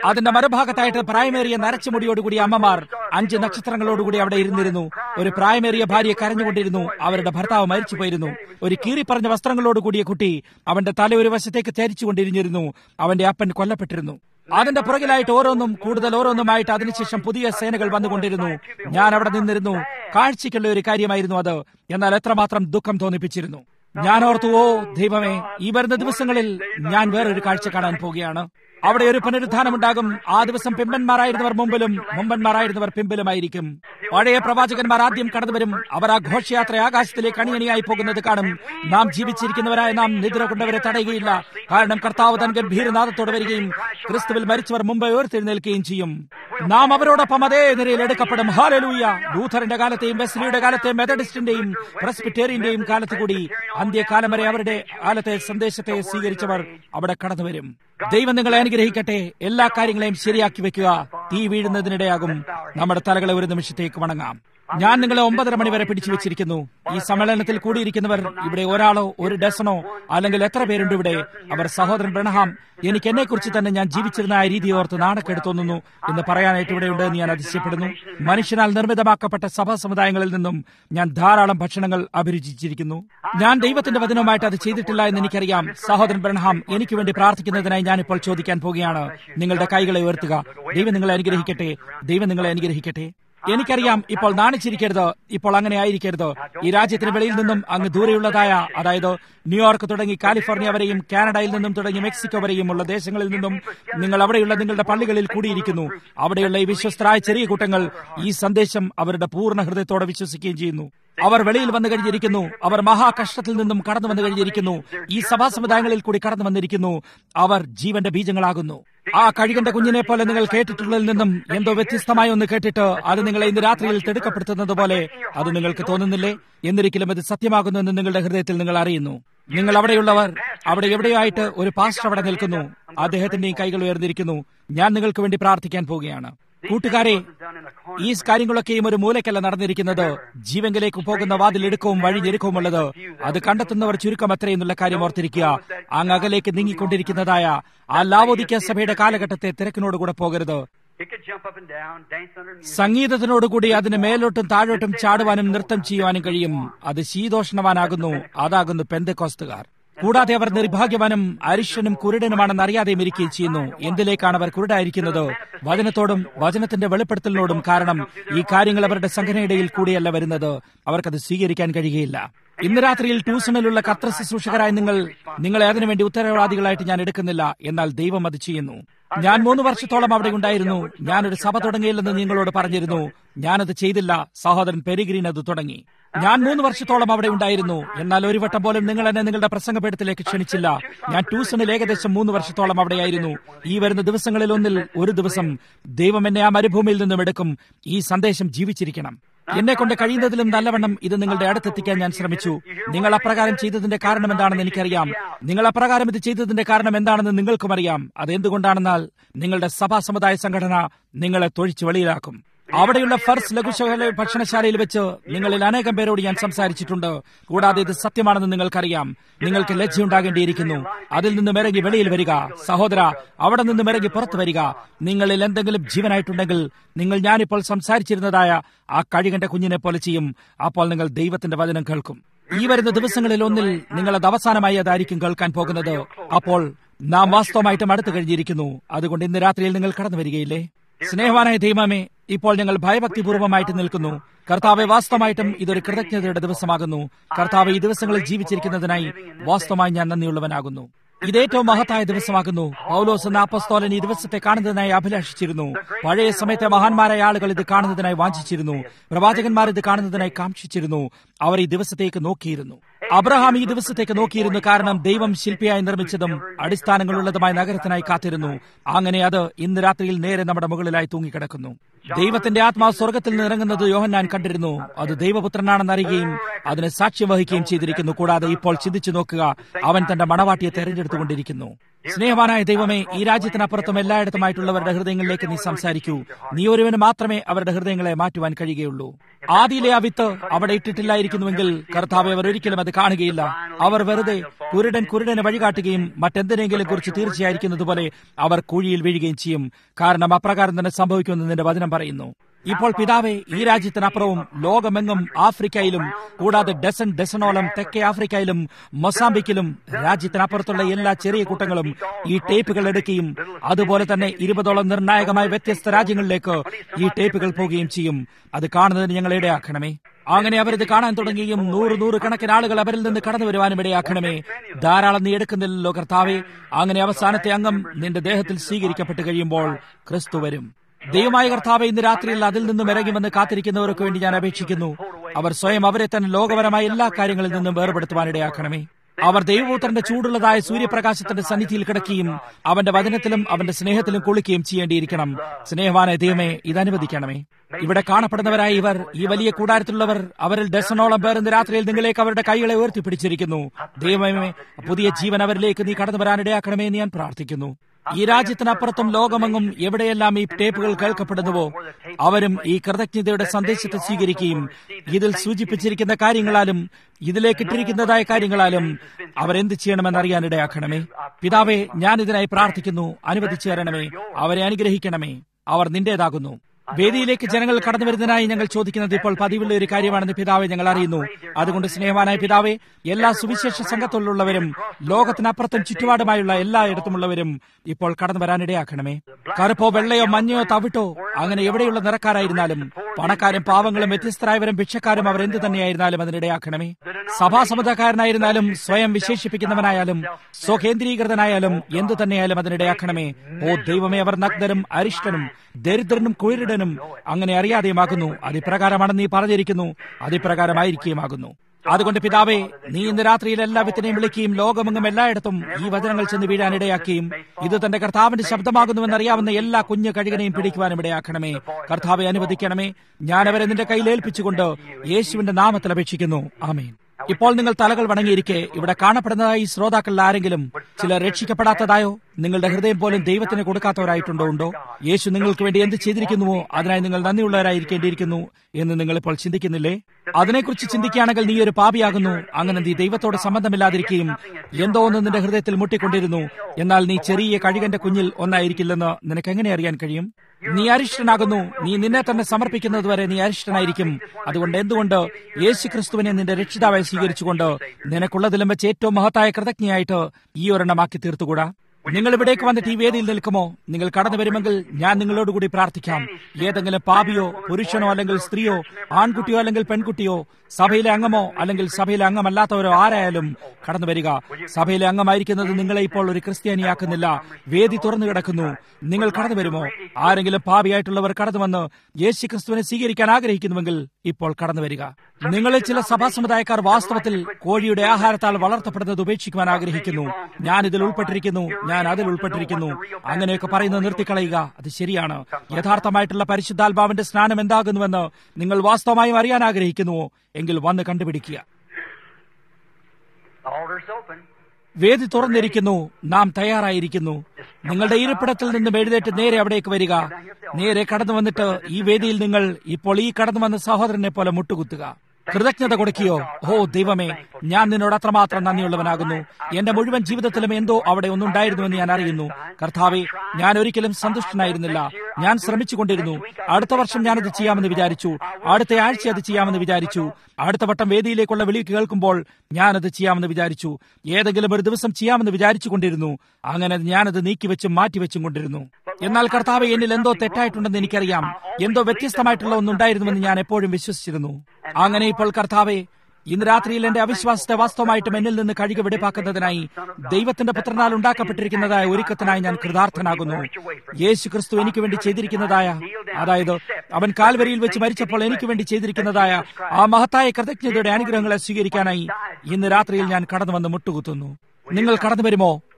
അതിന്റെ മറുഭാഗത്തായിട്ട് പ്രായമേറിയ നരച്ചുമുടിയോടുകൂടി അമ്മമാർ അഞ്ച് നക്ഷത്രങ്ങളോടുകൂടി അവിടെ ഇരുന്നിരുന്നു ഒരു പ്രായമേറിയ ഭാര്യ കരഞ്ഞുകൊണ്ടിരുന്നു അവരുടെ ഭർത്താവ് മരിച്ചു പോയിരുന്നു ഒരു കീറിപ്പറഞ്ഞ വസ്ത്രങ്ങളോടുകൂടിയ കുട്ടി അവന്റെ തല ഒരു വശത്തേക്ക് ധരിച്ചുകൊണ്ടിരിഞ്ഞിരുന്നു അവന്റെ അപ്പൻ കൊല്ലപ്പെട്ടിരുന്നു അതിന്റെ പുറകിലായിട്ട് ഓരോന്നും കൂടുതൽ ഓരോന്നുമായിട്ട് അതിനുശേഷം പുതിയ സേനകൾ വന്നുകൊണ്ടിരുന്നു ഞാൻ അവിടെ നിന്നിരുന്നു കാഴ്ചയ്ക്കുള്ള ഒരു കാര്യമായിരുന്നു അത് എന്നാൽ എത്രമാത്രം ദുഃഖം തോന്നിപ്പിച്ചിരുന്നു ഞാൻ ഓർത്തു ഓ ദൈവമേ ഈ വരുന്ന ദിവസങ്ങളിൽ ഞാൻ വേറൊരു കാഴ്ച കാണാൻ പോവുകയാണ് അവിടെ ഒരു പുനരുദ്ധാനമുണ്ടാകും ആ ദിവസം പിമ്പന്മാരായിരുന്നവർ മുമ്പിലും മുമ്പന്മാരായിരുന്നവർ പിമ്പിലുമായിരിക്കും പഴയ പ്രവാചകന്മാർ ആദ്യം കടന്നുവരും അവർ ആ ഘോഷയാത്ര ആകാശത്തിലേക്ക് അണിയണിയായി പോകുന്നത് കാണും നാം ജീവിച്ചിരിക്കുന്നവരായ നാം നിദ്ര കൊണ്ടവരെ തടയുകയില്ല കാരണം കർത്താവ് തൻ ഗംഭീരനാഥത്തോടെ വരികയും ക്രിസ്തുവിൽ മരിച്ചവർ മുമ്പ് ഉയർത്തെഴുന്നേൽക്കുകയും ചെയ്യും നാം അവരോടൊപ്പം അതേ നിരയിൽ എടുക്കപ്പെടും ഹാലലൂയ ലൂഥറിന്റെ കാലത്തെയും വെസ്ലിയുടെ കാലത്തെയും മെത്തഡിസ്റ്റിന്റെയും പ്രസ്ബിറ്റേറിയന്റെയും കാലത്ത് കൂടി അന്ത്യകാലം വരെ അവരുടെ കാലത്തെ സന്ദേശത്തെ സ്വീകരിച്ചവർ അവിടെ കടന്നുവരും ദൈവം നിങ്ങളെ അനുഗ്രഹിക്കട്ടെ എല്ലാ കാര്യങ്ങളെയും ശരിയാക്കി വെക്കുക തീ വീഴുന്നതിനിടെയാകും നമ്മുടെ തലകളെ ഒരു നിമിഷത്തേക്ക് വണങ്ങാം ഞാൻ നിങ്ങളെ ഒമ്പതര മണി വരെ പിടിച്ചു വെച്ചിരിക്കുന്നു ഈ സമ്മേളനത്തിൽ കൂടിയിരിക്കുന്നവർ ഇവിടെ ഒരാളോ ഒരു ഡസനോ അല്ലെങ്കിൽ എത്ര പേരുണ്ട് ഇവിടെ അവർ സഹോദരൻ ബ്രണഹാം എനിക്ക് എന്നെ കുറിച്ച് തന്നെ ഞാൻ ജീവിച്ചിരുന്ന ആ രീതി ഓർത്ത് നാണക്കെടുത്ത് തോന്നുന്നു എന്ന് പറയാനായിട്ട് ഇവിടെയുണ്ട് എന്ന് ഞാൻ അതിശയപ്പെടുന്നു മനുഷ്യനാൽ നിർമ്മിതമാക്കപ്പെട്ട സഭാ സമുദായങ്ങളിൽ നിന്നും ഞാൻ ധാരാളം ഭക്ഷണങ്ങൾ അഭിരുചിച്ചിരിക്കുന്നു ഞാൻ ദൈവത്തിന്റെ വചനവുമായിട്ട് അത് ചെയ്തിട്ടില്ല എന്ന് എനിക്കറിയാം സഹോദരൻ ബ്രഹ്ഹാം എനിക്ക് വേണ്ടി പ്രാർത്ഥിക്കുന്നതിനായി ഞാനിപ്പോൾ ചോദിക്കാൻ പോവുകയാണ് നിങ്ങളുടെ കൈകളെ ഉയർത്തുക ദൈവം നിങ്ങളെ അനുഗ്രഹിക്കട്ടെ ദൈവം നിങ്ങളെ അനുഗ്രഹിക്കട്ടെ എനിക്കറിയാം ഇപ്പോൾ നാണിച്ചിരിക്കരുത് ഇപ്പോൾ അങ്ങനെ ആയിരിക്കരുത് ഈ രാജ്യത്തിന് വെളിയിൽ നിന്നും അങ്ങ് ദൂരെയുള്ളതായ അതായത് ന്യൂയോർക്ക് തുടങ്ങി കാലിഫോർണിയ വരെയും കാനഡയിൽ നിന്നും തുടങ്ങി മെക്സിക്കോ വരെയും ഉള്ള ദേശങ്ങളിൽ നിന്നും നിങ്ങൾ അവിടെയുള്ള നിങ്ങളുടെ പള്ളികളിൽ കൂടിയിരിക്കുന്നു അവിടെയുള്ള ഈ വിശ്വസ്തരായ ചെറിയ കൂട്ടങ്ങൾ ഈ സന്ദേശം അവരുടെ പൂർണ്ണ ഹൃദയത്തോടെ വിശ്വസിക്കുകയും ചെയ്യുന്നു അവർ വെളിയിൽ വന്നു കഴിഞ്ഞിരിക്കുന്നു അവർ മഹാകഷ്ടത്തിൽ നിന്നും കടന്നു വന്നു കഴിഞ്ഞിരിക്കുന്നു ഈ സഭാ സമുദായങ്ങളിൽ കൂടി കടന്നു വന്നിരിക്കുന്നു അവർ ജീവന്റെ ബീജങ്ങളാകുന്നു ആ കഴുകന്റെ കുഞ്ഞിനെ പോലെ നിങ്ങൾ കേട്ടിട്ടുള്ളതിൽ നിന്നും എന്തോ വ്യത്യസ്തമായ ഒന്ന് കേട്ടിട്ട് അത് നിങ്ങളെ ഇന്ന് രാത്രിയിൽ തിടുക്കപ്പെടുത്തുന്നത് പോലെ അത് നിങ്ങൾക്ക് തോന്നുന്നില്ലേ എന്നിരിക്കലും ഇത് സത്യമാകുന്നു എന്ന് നിങ്ങളുടെ ഹൃദയത്തിൽ നിങ്ങൾ അറിയുന്നു നിങ്ങൾ അവിടെയുള്ളവർ അവിടെ എവിടെയായിട്ട് ഒരു പാസ്റ്റർ അവിടെ നിൽക്കുന്നു അദ്ദേഹത്തിന്റെയും കൈകൾ ഉയർന്നിരിക്കുന്നു ഞാൻ നിങ്ങൾക്ക് വേണ്ടി പ്രാർത്ഥിക്കാൻ പോവുകയാണ് കൂട്ടുകാരെ ഈ കാര്യങ്ങളൊക്കെയും ഒരു മൂലക്കല്ല നടന്നിരിക്കുന്നത് ജീവങ്കിലേക്ക് പോകുന്ന വാതിൽ എടുക്കവും വഴി ഞെരുക്കവുമുള്ളത് അത് കണ്ടെത്തുന്നവർ ചുരുക്കം എത്രയെന്നുള്ള കാര്യം ഓർത്തിരിക്കുക അങ്ങ് അകലേക്ക് നീങ്ങിക്കൊണ്ടിരിക്കുന്നതായ ആ ലാവോദിക്ക സഭയുടെ കാലഘട്ടത്തെ തിരക്കിനോടുകൂടെ പോകരുത് സംഗീതത്തിനോടുകൂടി അതിന് മേലോട്ടും താഴോട്ടും ചാടുവാനും നൃത്തം ചെയ്യുവാനും കഴിയും അത് ശീതോഷ്ണവാനാകുന്നു അതാകുന്നു പെന്തക്കോസ്തുകാർ കൂടാതെ അവർ നിർഭാഗ്യവാനും അരിഷ്യനും കുരുടനുമാണെന്ന് അറിയാതെ ഇരിക്കുകയും ചെയ്യുന്നു എന്തിലേക്കാണ് അവർ കുരുടായിരിക്കുന്നത് വചനത്തോടും വചനത്തിന്റെ വെളിപ്പെടുത്തലിനോടും കാരണം ഈ കാര്യങ്ങൾ അവരുടെ സംഘടനയിടയിൽ കൂടിയല്ല വരുന്നത് അവർക്കത് സ്വീകരിക്കാൻ കഴിയുകയില്ല ഇന്ന് രാത്രിയിൽ ട്യൂഷനിലുള്ള കത്ര ശുശ്രൂഷകരായ നിങ്ങൾ നിങ്ങളെ അതിനുവേണ്ടി ഉത്തരവാദികളായിട്ട് ഞാൻ എടുക്കുന്നില്ല എന്നാൽ ദൈവം അത് ചെയ്യുന്നു ഞാൻ മൂന്ന് വർഷത്തോളം അവിടെ ഉണ്ടായിരുന്നു ഞാനൊരു സഭ തുടങ്ങിയില്ലെന്ന് നിങ്ങളോട് പറഞ്ഞിരുന്നു ഞാനത് ചെയ്തില്ല സഹോദരൻ പെരിഗ്രീൻ അത് തുടങ്ങി ഞാൻ മൂന്ന് വർഷത്തോളം അവിടെ ഉണ്ടായിരുന്നു എന്നാൽ ഒരു വട്ടം പോലും നിങ്ങൾ എന്നെ നിങ്ങളുടെ പ്രസംഗപീഠത്തിലേക്ക് ക്ഷണിച്ചില്ല ഞാൻ ട്യൂഷനിൽ ഏകദേശം മൂന്ന് വർഷത്തോളം അവിടെയായിരുന്നു ഈ വരുന്ന ദിവസങ്ങളിൽ ഒന്നിൽ ഒരു ദിവസം ദൈവം എന്നെ ആ മരുഭൂമിയിൽ നിന്നും എടുക്കും ഈ സന്ദേശം ജീവിച്ചിരിക്കണം എന്നെ കൊണ്ട് കഴിയുന്നതിലും നല്ലവണ്ണം ഇത് നിങ്ങളുടെ അടുത്തെത്തിക്കാൻ ഞാൻ ശ്രമിച്ചു നിങ്ങൾ അപ്രകാരം ചെയ്തതിന്റെ കാരണം എന്താണെന്ന് എനിക്കറിയാം നിങ്ങൾ അപ്രകാരം ഇത് ചെയ്തതിന്റെ കാരണം എന്താണെന്ന് നിങ്ങൾക്കും അറിയാം അതെന്തുകൊണ്ടാണെന്നാൽ നിങ്ങളുടെ സഭാ സമുദായ സംഘടന നിങ്ങളെ തൊഴിച്ചു വെളിയിലാക്കും അവിടെയുള്ള ഫർസ് ലഘുശകല ഭക്ഷണശാലയിൽ വെച്ച് നിങ്ങളിൽ അനേകം പേരോട് ഞാൻ സംസാരിച്ചിട്ടുണ്ട് കൂടാതെ ഇത് സത്യമാണെന്ന് നിങ്ങൾക്കറിയാം നിങ്ങൾക്ക് ലജ്ജയുണ്ടാകേണ്ടിയിരിക്കുന്നു അതിൽ നിന്നും ഇറങ്ങി വെളിയിൽ വരിക സഹോദര അവിടെ നിന്നും ഇറങ്ങി പുറത്തു വരിക നിങ്ങളിൽ എന്തെങ്കിലും ജീവനായിട്ടുണ്ടെങ്കിൽ നിങ്ങൾ ഞാനിപ്പോൾ സംസാരിച്ചിരുന്നതായ ആ കഴുകന്റെ കുഞ്ഞിനെ പോലെ ചെയ്യും അപ്പോൾ നിങ്ങൾ ദൈവത്തിന്റെ വചനം കേൾക്കും ഈ വരുന്ന ദിവസങ്ങളിൽ ഒന്നിൽ നിങ്ങളത് അവസാനമായി അതായിരിക്കും കേൾക്കാൻ പോകുന്നത് അപ്പോൾ നാം വാസ്തവമായിട്ടും അടുത്തു കഴിഞ്ഞിരിക്കുന്നു അതുകൊണ്ട് ഇന്ന് രാത്രിയിൽ നിങ്ങൾ കടന്നു വരികയില്ലേ സ്നേഹവാനായ ദൈവമേ ഇപ്പോൾ ഞങ്ങൾ ഭയഭക്തിപൂർവ്വമായിട്ട് നിൽക്കുന്നു കർത്താവെ വാസ്തവമായിട്ടും ഇതൊരു കൃതജ്ഞതയുടെ ദിവസമാകുന്നു കർത്താവ് ഈ ദിവസങ്ങളിൽ ജീവിച്ചിരിക്കുന്നതിനായി വാസ്തവമായി ഞാൻ നന്ദിയുള്ളവനാകുന്നു ഇത് ഏറ്റവും മഹത്തായ ദിവസമാകുന്നു പൗലോസ് എന്ന അപ്പസ്തോലൻ ഈ ദിവസത്തെ കാണുന്നതിനായി അഭിലാഷിച്ചിരുന്നു പഴയ സമയത്തെ മഹാന്മാരായ ആളുകൾ ഇത് കാണുന്നതിനായി വാഞ്ചിച്ചിരുന്നു പ്രവാചകന്മാർ ഇത് കാണുന്നതിനായി കാക്ഷിച്ചിരുന്നു അവർ ഈ ദിവസത്തേക്ക് നോക്കിയിരുന്നു അബ്രഹാം ഈ ദിവസത്തേക്ക് നോക്കിയിരുന്നു കാരണം ദൈവം ശില്പിയായി നിർമ്മിച്ചതും അടിസ്ഥാനങ്ങളുള്ളതുമായ നഗരത്തിനായി കാത്തിരുന്നു അങ്ങനെ അത് ഇന്ന് രാത്രിയിൽ നേരെ നമ്മുടെ മുകളിലായി തൂങ്ങിക്കിടക്കുന്നു ദൈവത്തിന്റെ ആത്മാവ് സ്വർഗത്തിൽ നിന്ന് ഇറങ്ങുന്നത് യോഹന്നാൻ കണ്ടിരുന്നു അത് ദൈവപുത്രനാണെന്ന് അറിയുകയും അതിന് സാക്ഷ്യം വഹിക്കുകയും ചെയ്തിരിക്കുന്നു കൂടാതെ ഇപ്പോൾ ചിന്തിച്ചു നോക്കുക അവൻ തന്റെ മണവാട്ടിയെ തെരഞ്ഞെടുത്തുകൊണ്ടിരിക്കുന്നു സ്നേഹവാനായ ദൈവമേ ഈ രാജ്യത്തിനപ്പുറത്തും എല്ലായിടത്തുമായിട്ടുള്ളവരുടെ ഹൃദയങ്ങളിലേക്ക് നീ സംസാരിക്കൂ നീ ഒരുവന് മാത്രമേ അവരുടെ ഹൃദയങ്ങളെ മാറ്റുവാൻ കഴിയുകയുള്ളൂ ആദിയിലെ ആ വിത്ത് അവിടെ ഇട്ടിട്ടില്ലായിരിക്കുന്നുവെങ്കിൽ കർത്താവ് അവർ ഒരിക്കലും അത് കാണുകയില്ല അവർ വെറുതെ കുരുടൻ കുരുടനെ വഴികാട്ടുകയും മറ്റെന്തിനെങ്കിലും കുറിച്ച് തീർച്ചയായിരിക്കുന്നത് പോലെ അവർ കുഴിയിൽ വീഴുകയും ചെയ്യും കാരണം അപ്രകാരം തന്നെ സംഭവിക്കുമെന്ന് നിന്റെ വചനം പറയുന്നു ഇപ്പോൾ പിതാവെ ഈ രാജ്യത്തിനപ്പുറവും ലോകമെങ്ങും ആഫ്രിക്കയിലും കൂടാതെ ഡസൻ ഡസനോളം തെക്കേ ആഫ്രിക്കയിലും മൊസാംബിക്കിലും രാജ്യത്തിനപ്പുറത്തുള്ള എല്ലാ ചെറിയ കൂട്ടങ്ങളും ഈ ടേപ്പുകൾ എടുക്കുകയും അതുപോലെ തന്നെ ഇരുപതോളം നിർണായകമായ വ്യത്യസ്ത രാജ്യങ്ങളിലേക്ക് ഈ ടേപ്പുകൾ പോവുകയും ചെയ്യും അത് കാണുന്നതിന് ഞങ്ങൾ ഇടയാക്കണമേ അങ്ങനെ അവരിത് കാണാൻ തുടങ്ങുകയും നൂറ് നൂറ് കണക്കിന് ആളുകൾ അവരിൽ നിന്ന് കടന്നു വരുവാനും ഇടയാക്കണമേ ധാരാളം നീ എടുക്കുന്നില്ലല്ലോ കർത്താവെ അങ്ങനെ അവസാനത്തെ അംഗം നിന്റെ ദേഹത്തിൽ സ്വീകരിക്കപ്പെട്ട് കഴിയുമ്പോൾ ക്രിസ്തു വരും ദൈവമായ കർത്താവെ ഇന്ന് രാത്രിയിൽ അതിൽ നിന്നും ഇറങ്ങിവന്ന് കാത്തിരിക്കുന്നവർക്ക് വേണ്ടി ഞാൻ അപേക്ഷിക്കുന്നു അവർ സ്വയം അവരെ തന്നെ ലോകപരമായ എല്ലാ കാര്യങ്ങളിൽ നിന്നും വേർപെടുത്തുവാനിടയാക്കണമേ അവർ ദൈവപുത്രന്റെ ചൂടുള്ളതായ സൂര്യപ്രകാശത്തിന്റെ സന്നിധിയിൽ കിടക്കുകയും അവന്റെ വചനത്തിലും അവന്റെ സ്നേഹത്തിലും കുളിക്കുകയും ചെയ്യേണ്ടിയിരിക്കണം സ്നേഹവാനായ ദൈവമേ ഇത് അനുവദിക്കണമേ ഇവിടെ കാണപ്പെടുന്നവരായ ഇവർ ഈ വലിയ കൂടാരത്തിലുള്ളവർ അവരിൽ ഡസനോളം പേർ ഇന്ന് രാത്രിയിൽ നിങ്ങളിലേക്ക് അവരുടെ കൈകളെ ഉയർത്തിപ്പിടിച്ചിരിക്കുന്നു ദൈവമേ പുതിയ ജീവൻ അവരിലേക്ക് നീ കടന്നു വരാനിടയാക്കണമേ എന്ന് ഞാൻ പ്രാർത്ഥിക്കുന്നു ഈ രാജ്യത്തിനപ്പുറത്തും ലോകമെങ്ങും എവിടെയെല്ലാം ഈ ടേപ്പുകൾ കേൾക്കപ്പെടുന്നുവോ അവരും ഈ കൃതജ്ഞതയുടെ സന്ദേശത്തെ സ്വീകരിക്കുകയും ഇതിൽ സൂചിപ്പിച്ചിരിക്കുന്ന കാര്യങ്ങളാലും ഇതിലേക്ക് ഇട്ടിരിക്കുന്നതായ കാര്യങ്ങളാലും അവരെന്ത് ചെയ്യണമെന്ന് അറിയാനിടയാക്കണമേ പിതാവെ ഞാൻ ഇതിനായി പ്രാർത്ഥിക്കുന്നു അനുവദിച്ചു തരണമേ അവരെ അനുഗ്രഹിക്കണമേ അവർ നിന്റേതാകുന്നു വേദിയിലേക്ക് ജനങ്ങൾ കടന്നു വരുന്നതിനായി ഞങ്ങൾ ചോദിക്കുന്നത് ഇപ്പോൾ പതിവുള്ള ഒരു കാര്യമാണെന്ന് പിതാവെ ഞങ്ങൾ അറിയുന്നു അതുകൊണ്ട് സ്നേഹവാനായ പിതാവെ എല്ലാ സുവിശേഷ സംഘത്തിലുള്ളവരും ലോകത്തിനപ്പുറത്തും ചുറ്റുപാടുമായുള്ള എല്ലായിടത്തുമുള്ളവരും ഇപ്പോൾ കടന്നു വരാനിടയാക്കണമേ കറുപ്പോ വെള്ളയോ മഞ്ഞയോ തവിട്ടോ അങ്ങനെ എവിടെയുള്ള നിറക്കാരായിരുന്നാലും പണക്കാരും പാവങ്ങളും വ്യത്യസ്തരായവരും ഭിക്ഷക്കാരും അവർ എന്ത് തന്നെയായിരുന്നാലും അതിനിടയാക്കണമേ സഭാസമതക്കാരനായിരുന്നാലും സ്വയം വിശേഷിപ്പിക്കുന്നവനായാലും സ്വകേന്ദ്രീകൃതനായാലും എന്തു തന്നെയായാലും അതിനിടയാക്കണമേ ഓ ദൈവമേ അവർ നഗ്നരും അരിഷ്ടനും ദരിദ്രനും കുഴിരനും അങ്ങനെ അറിയാതെയുമാകുന്നു അതിപ്രകാരമാണെന്ന് നീ പറഞ്ഞിരിക്കുന്നു അതിപ്രകാരമായിരിക്കുകയുമാകുന്നു അതുകൊണ്ട് പിതാവേ നീ ഇന്ന് രാത്രിയിൽ എല്ലാ വിത്തിനെയും വിളിക്കുകയും ലോകമെങ്ങും എല്ലായിടത്തും ഈ വചനങ്ങൾ ചെന്ന് വീഴാൻ ഇടയാക്കുകയും ഇത് തന്റെ കർത്താവിന്റെ ശബ്ദമാകുന്നുവെന്ന് അറിയാവുന്ന എല്ലാ കുഞ്ഞു കഴുകനെയും പിടിക്കുവാനും ഇടയാക്കണമേ കർത്താവെ അനുവദിക്കണമേ ഞാൻ അവരെ നിന്റെ കയ്യിൽ ഏൽപ്പിച്ചുകൊണ്ട് യേശുവിന്റെ നാമത്തിൽ അപേക്ഷിക്കുന്നു ആമേൻ ഇപ്പോൾ നിങ്ങൾ തലകൾ വണങ്ങിയിരിക്കെ ഇവിടെ കാണപ്പെടുന്നതായി ശ്രോതാക്കളിൽ ആരെങ്കിലും ചിലർ രക്ഷിക്കപ്പെടാത്തതായോ നിങ്ങളുടെ ഹൃദയം പോലും ദൈവത്തിന് കൊടുക്കാത്തവരായിട്ടുണ്ടോ ഉണ്ടോ യേശു നിങ്ങൾക്ക് വേണ്ടി എന്ത് ചെയ്തിരിക്കുന്നുവോ അതിനായി നിങ്ങൾ നന്ദിയുള്ളവരായിരിക്കേണ്ടിയിരിക്കുന്നു എന്ന് നിങ്ങൾ ഇപ്പോൾ ചിന്തിക്കുന്നില്ലേ അതിനെക്കുറിച്ച് ചിന്തിക്കുകയാണെങ്കിൽ നീ ഒരു പാപിയാകുന്നു അങ്ങനെ നീ ദൈവത്തോട് സംബന്ധമില്ലാതിരിക്കുകയും എന്തോ ഒന്ന് നിന്റെ ഹൃദയത്തിൽ മുട്ടിക്കൊണ്ടിരുന്നു എന്നാൽ നീ ചെറിയ കഴുകന്റെ കുഞ്ഞിൽ ഒന്നായിരിക്കില്ലെന്ന് നിനക്ക് എങ്ങനെ അറിയാൻ കഴിയും നീ അരിഷ്ടനാകുന്നു നീ നിന്നെ തന്നെ സമർപ്പിക്കുന്നതുവരെ നീ അരിഷ്ടനായിരിക്കും അതുകൊണ്ട് എന്തുകൊണ്ട് യേശു ക്രിസ്തുവിനെ നിന്റെ രക്ഷിതാവായി സ്വീകരിച്ചുകൊണ്ട് നിനക്കുള്ളതിലും വെച്ച് ഏറ്റവും മഹത്തായ കൃതജ്ഞയായിട്ട് ഈ ഒരെണ്ണമാക്കി തീർത്തുകൂടാ നിങ്ങൾ ഇവിടേക്ക് വന്നിട്ട് ഈ വേദിയിൽ നിൽക്കുമോ നിങ്ങൾ കടന്നു വരുമെങ്കിൽ ഞാൻ നിങ്ങളോടുകൂടി പ്രാർത്ഥിക്കാം ഏതെങ്കിലും പാപിയോ പുരുഷനോ അല്ലെങ്കിൽ സ്ത്രീയോ ആൺകുട്ടിയോ അല്ലെങ്കിൽ പെൺകുട്ടിയോ സഭയിലെ അംഗമോ അല്ലെങ്കിൽ സഭയിലെ അംഗമല്ലാത്തവരോ ആരായാലും കടന്നു വരിക സഭയിലെ അംഗമായിരിക്കുന്നത് നിങ്ങളെ ഇപ്പോൾ ഒരു ക്രിസ്ത്യാനിയാക്കുന്നില്ല വേദി തുറന്നു കിടക്കുന്നു നിങ്ങൾ കടന്നു വരുമോ ആരെങ്കിലും പാപിയായിട്ടുള്ളവർ കടന്നു വന്ന് യേശു ക്രിസ്തുവിനെ സ്വീകരിക്കാൻ ആഗ്രഹിക്കുന്നുവെങ്കിൽ ഇപ്പോൾ കടന്നു വരിക നിങ്ങളിൽ ചില സഭാ സമുദായക്കാർ വാസ്തവത്തിൽ കോഴിയുടെ ആഹാരത്താൽ വളർത്തപ്പെടുന്നത് ഉപേക്ഷിക്കുവാൻ ആഗ്രഹിക്കുന്നു ഞാൻ ഇതിൽ ഉൾപ്പെട്ടിരിക്കുന്നു ഞാൻ അതിൽ ഉൾപ്പെട്ടിരിക്കുന്നു അങ്ങനെയൊക്കെ പറയുന്നത് നിർത്തിക്കളയുക അത് ശരിയാണ് യഥാർത്ഥമായിട്ടുള്ള പരിശുദ്ധാത്മാവിന്റെ സ്നാനം എന്താകുന്നുവെന്ന് നിങ്ങൾ വാസ്തവമായും അറിയാൻ ആഗ്രഹിക്കുന്നുവോ എങ്കിൽ വന്ന് കണ്ടുപിടിക്കുക വേദി തുറന്നിരിക്കുന്നു നാം തയ്യാറായിരിക്കുന്നു നിങ്ങളുടെ ഇരിപ്പിടത്തിൽ നിന്നും എഴുന്നേറ്റ് നേരെ അവിടേക്ക് വരിക നേരെ കടന്നു വന്നിട്ട് ഈ വേദിയിൽ നിങ്ങൾ ഇപ്പോൾ ഈ കടന്നു വന്ന സഹോദരനെ പോലെ മുട്ടുകുത്തുക കൃതജ്ഞത കൊടുക്കുകയോ ഓ ദൈവമേ ഞാൻ നിന്നോട് അത്രമാത്രം നന്ദിയുള്ളവനാകുന്നു എന്റെ മുഴുവൻ ജീവിതത്തിലും എന്തോ അവിടെ ഒന്നുണ്ടായിരുന്നുവെന്ന് ഞാൻ അറിയുന്നു കർത്താവെ ഞാൻ ഒരിക്കലും സന്തുഷ്ടനായിരുന്നില്ല ഞാൻ ശ്രമിച്ചുകൊണ്ടിരുന്നു അടുത്ത വർഷം ഞാനത് ചെയ്യാമെന്ന് വിചാരിച്ചു അടുത്ത ആഴ്ച അത് ചെയ്യാമെന്ന് വിചാരിച്ചു അടുത്ത വട്ടം വേദിയിലേക്കുള്ള വിളി കേൾക്കുമ്പോൾ ഞാനത് ചെയ്യാമെന്ന് വിചാരിച്ചു ഏതെങ്കിലും ഒരു ദിവസം ചെയ്യാമെന്ന് വിചാരിച്ചു കൊണ്ടിരുന്നു അങ്ങനെ ഞാനത് നീക്കിവെച്ചും മാറ്റിവെച്ചും കൊണ്ടിരുന്നു എന്നാൽ കർത്താവ് എന്നിൽ എന്തോ തെറ്റായിട്ടുണ്ടെന്ന് എനിക്കറിയാം എന്തോ വ്യത്യസ്തമായിട്ടുള്ള ഒന്നുണ്ടായിരുന്നുവെന്ന് ഞാൻ എപ്പോഴും വിശ്വസിച്ചിരുന്നു അങ്ങനെ ഇപ്പോൾ കർത്താവെ ഇന്ന് രാത്രിയിൽ എന്റെ അവിശ്വാസത്തെ വാസ്തവമായിട്ടും എന്നിൽ നിന്ന് കഴുകി വെടിപ്പാക്കുന്നതിനായി ദൈവത്തിന്റെ പുത്രനാൽ ഉണ്ടാക്കപ്പെട്ടിരിക്കുന്നതായ ഒരുക്കത്തിനായി ഞാൻ കൃതാർത്ഥനാകുന്നു യേശു ക്രിസ്തു എനിക്ക് വേണ്ടി ചെയ്തിരിക്കുന്നതായ അതായത് അവൻ കാൽവരിയിൽ വെച്ച് മരിച്ചപ്പോൾ എനിക്ക് വേണ്ടി ചെയ്തിരിക്കുന്നതായ ആ മഹത്തായ കൃതജ്ഞതയുടെ അനുഗ്രഹങ്ങളെ സ്വീകരിക്കാനായി ഇന്ന് രാത്രിയിൽ ഞാൻ കടന്നു വന്ന് മുട്ടുകുത്തുന്നു നിങ്ങൾ കടന്നു വരുമോ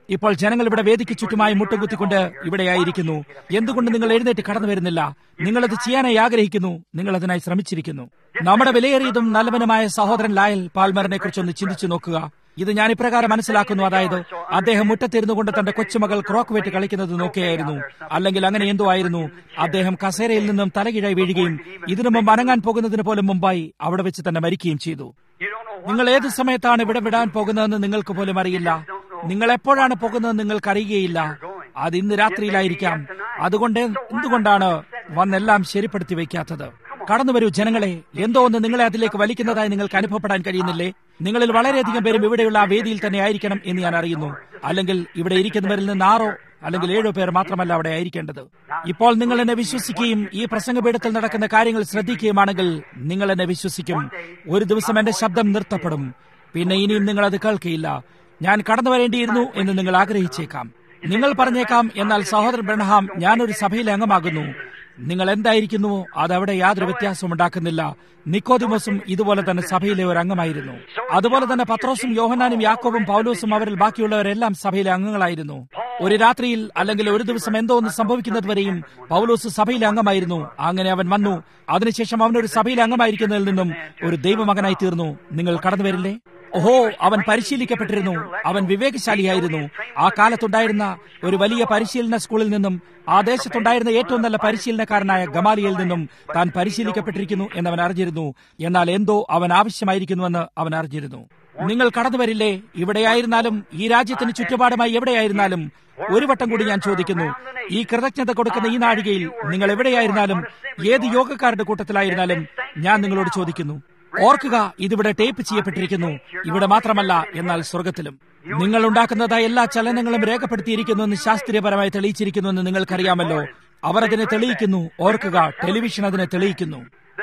ഇപ്പോൾ ജനങ്ങൾ ഇവിടെ വേദിക്ക് ചുറ്റുമായി മുട്ടുകുത്തിക്കൊണ്ട് ഇവിടെയായിരിക്കുന്നു എന്തുകൊണ്ട് നിങ്ങൾ എഴുന്നേറ്റ് കടന്നു വരുന്നില്ല നിങ്ങളത് ചെയ്യാനായി ആഗ്രഹിക്കുന്നു നിങ്ങൾ അതിനായി ശ്രമിച്ചിരിക്കുന്നു നമ്മുടെ വിലയേറിയതും നല്ലവനുമായ സഹോദരൻ ലായൽ പാൽമറിനെ കുറിച്ചൊന്ന് ചിന്തിച്ചു നോക്കുക ഇത് ഞാൻ ഇപ്രകാരം മനസ്സിലാക്കുന്നു അതായത് അദ്ദേഹം മുറ്റത്തിരുന്നു കൊണ്ട് തന്റെ കൊച്ചുമകൾ ക്രോക്ക് കളിക്കുന്നത് നോക്കിയായിരുന്നു അല്ലെങ്കിൽ അങ്ങനെ എന്തോ ആയിരുന്നു അദ്ദേഹം കസേരയിൽ നിന്നും തലകിഴായി വീഴുകയും ഇതിനു മുമ്പ് അനങ്ങാൻ പോകുന്നതിന് പോലും മുമ്പായി അവിടെ വെച്ച് തന്നെ മരിക്കുകയും ചെയ്തു നിങ്ങൾ ഏത് സമയത്താണ് ഇവിടെ വിടാൻ പോകുന്നതെന്ന് നിങ്ങൾക്ക് പോലും അറിയില്ല നിങ്ങൾ എപ്പോഴാണ് പോകുന്നതെന്ന് നിങ്ങൾക്ക് അറിയുകയില്ല അത് ഇന്ന് രാത്രിയിലായിരിക്കാം അതുകൊണ്ട് എന്തുകൊണ്ടാണ് വന്നെല്ലാം ശരിപ്പെടുത്തി വയ്ക്കാത്തത് കടന്നു വരൂ ജനങ്ങളെ എന്തോ ഒന്ന് നിങ്ങളെ അതിലേക്ക് വലിക്കുന്നതായി നിങ്ങൾക്ക് അനുഭവപ്പെടാൻ കഴിയുന്നില്ലേ നിങ്ങളിൽ വളരെയധികം പേരും ഇവിടെയുള്ള ആ വേദിയിൽ തന്നെ ആയിരിക്കണം എന്ന് ഞാൻ അറിയുന്നു അല്ലെങ്കിൽ ഇവിടെ ഇരിക്കുന്നവരിൽ നിന്ന് ആറോ അല്ലെങ്കിൽ ഏഴോ പേർ മാത്രമല്ല അവിടെ ആയിരിക്കേണ്ടത് ഇപ്പോൾ നിങ്ങൾ എന്നെ വിശ്വസിക്കുകയും ഈ പ്രസംഗപീഠത്തിൽ നടക്കുന്ന കാര്യങ്ങൾ ശ്രദ്ധിക്കുകയുമാണെങ്കിൽ നിങ്ങൾ എന്നെ വിശ്വസിക്കും ഒരു ദിവസം എന്റെ ശബ്ദം നിർത്തപ്പെടും പിന്നെ ഇനിയും നിങ്ങൾ അത് കേൾക്കുകയില്ല ഞാൻ കടന്നു വരേണ്ടിയിരുന്നു എന്ന് നിങ്ങൾ ആഗ്രഹിച്ചേക്കാം നിങ്ങൾ പറഞ്ഞേക്കാം എന്നാൽ സഹോദരൻ ബ്രഹ്ഹാം ഞാനൊരു സഭയിലെ അംഗമാകുന്നു നിങ്ങൾ എന്തായിരിക്കുന്നുവോ അതവിടെ യാതൊരു വ്യത്യാസവും ഉണ്ടാക്കുന്നില്ല നിക്കോദിമോസും ഇതുപോലെ തന്നെ സഭയിലെ ഒരു അംഗമായിരുന്നു അതുപോലെ തന്നെ പത്രോസും യോഹനാനും യാക്കോബും പൗലോസും അവരിൽ ബാക്കിയുള്ളവരെല്ലാം സഭയിലെ അംഗങ്ങളായിരുന്നു ഒരു രാത്രിയിൽ അല്ലെങ്കിൽ ഒരു ദിവസം എന്തോ ഒന്ന് സംഭവിക്കുന്നത് വരെയും പൗലോസ് സഭയിലെ അംഗമായിരുന്നു അങ്ങനെ അവൻ വന്നു അതിനുശേഷം അവൻ ഒരു സഭയിലെ അംഗമായിരിക്കുന്നതിൽ നിന്നും ഒരു ദൈവമകനായി തീർന്നു നിങ്ങൾ കടന്നു വരില്ലേ ഓഹോ അവൻ പരിശീലിക്കപ്പെട്ടിരുന്നു അവൻ വിവേകശാലിയായിരുന്നു ആ കാലത്തുണ്ടായിരുന്ന ഒരു വലിയ പരിശീലന സ്കൂളിൽ നിന്നും ആ ദേശത്തുണ്ടായിരുന്ന ഏറ്റവും നല്ല പരിശീലനക്കാരനായ ഗമാലിയിൽ നിന്നും താൻ പരിശീലിക്കപ്പെട്ടിരിക്കുന്നു എന്നവൻ അറിഞ്ഞിരുന്നു എന്നാൽ എന്തോ അവൻ ആവശ്യമായിരിക്കുന്നുവെന്ന് അവൻ അറിഞ്ഞിരുന്നു നിങ്ങൾ കടന്നു വരില്ലേ ഇവിടെയായിരുന്നാലും ഈ രാജ്യത്തിന് ചുറ്റുപാടുമായി എവിടെയായിരുന്നാലും ഒരു വട്ടം കൂടി ഞാൻ ചോദിക്കുന്നു ഈ കൃതജ്ഞത കൊടുക്കുന്ന ഈ നാഴികയിൽ നിങ്ങൾ എവിടെയായിരുന്നാലും ഏത് യോഗക്കാരുടെ കൂട്ടത്തിലായിരുന്നാലും ഞാൻ നിങ്ങളോട് ചോദിക്കുന്നു ഓർക്കുക ഇതിവിടെ ടേപ്പ് ചെയ്യപ്പെട്ടിരിക്കുന്നു ഇവിടെ മാത്രമല്ല എന്നാൽ സ്വർഗത്തിലും നിങ്ങൾ ഉണ്ടാക്കുന്നതായ എല്ലാ ചലനങ്ങളും രേഖപ്പെടുത്തിയിരിക്കുന്നുവെന്ന് ശാസ്ത്രീയപരമായി തെളിയിച്ചിരിക്കുന്നുവെന്ന് നിങ്ങൾക്കറിയാമല്ലോ അവർ അതിനെ തെളിയിക്കുന്നു ഓർക്കുക ടെലിവിഷൻ അതിനെ തെളിയിക്കുന്നു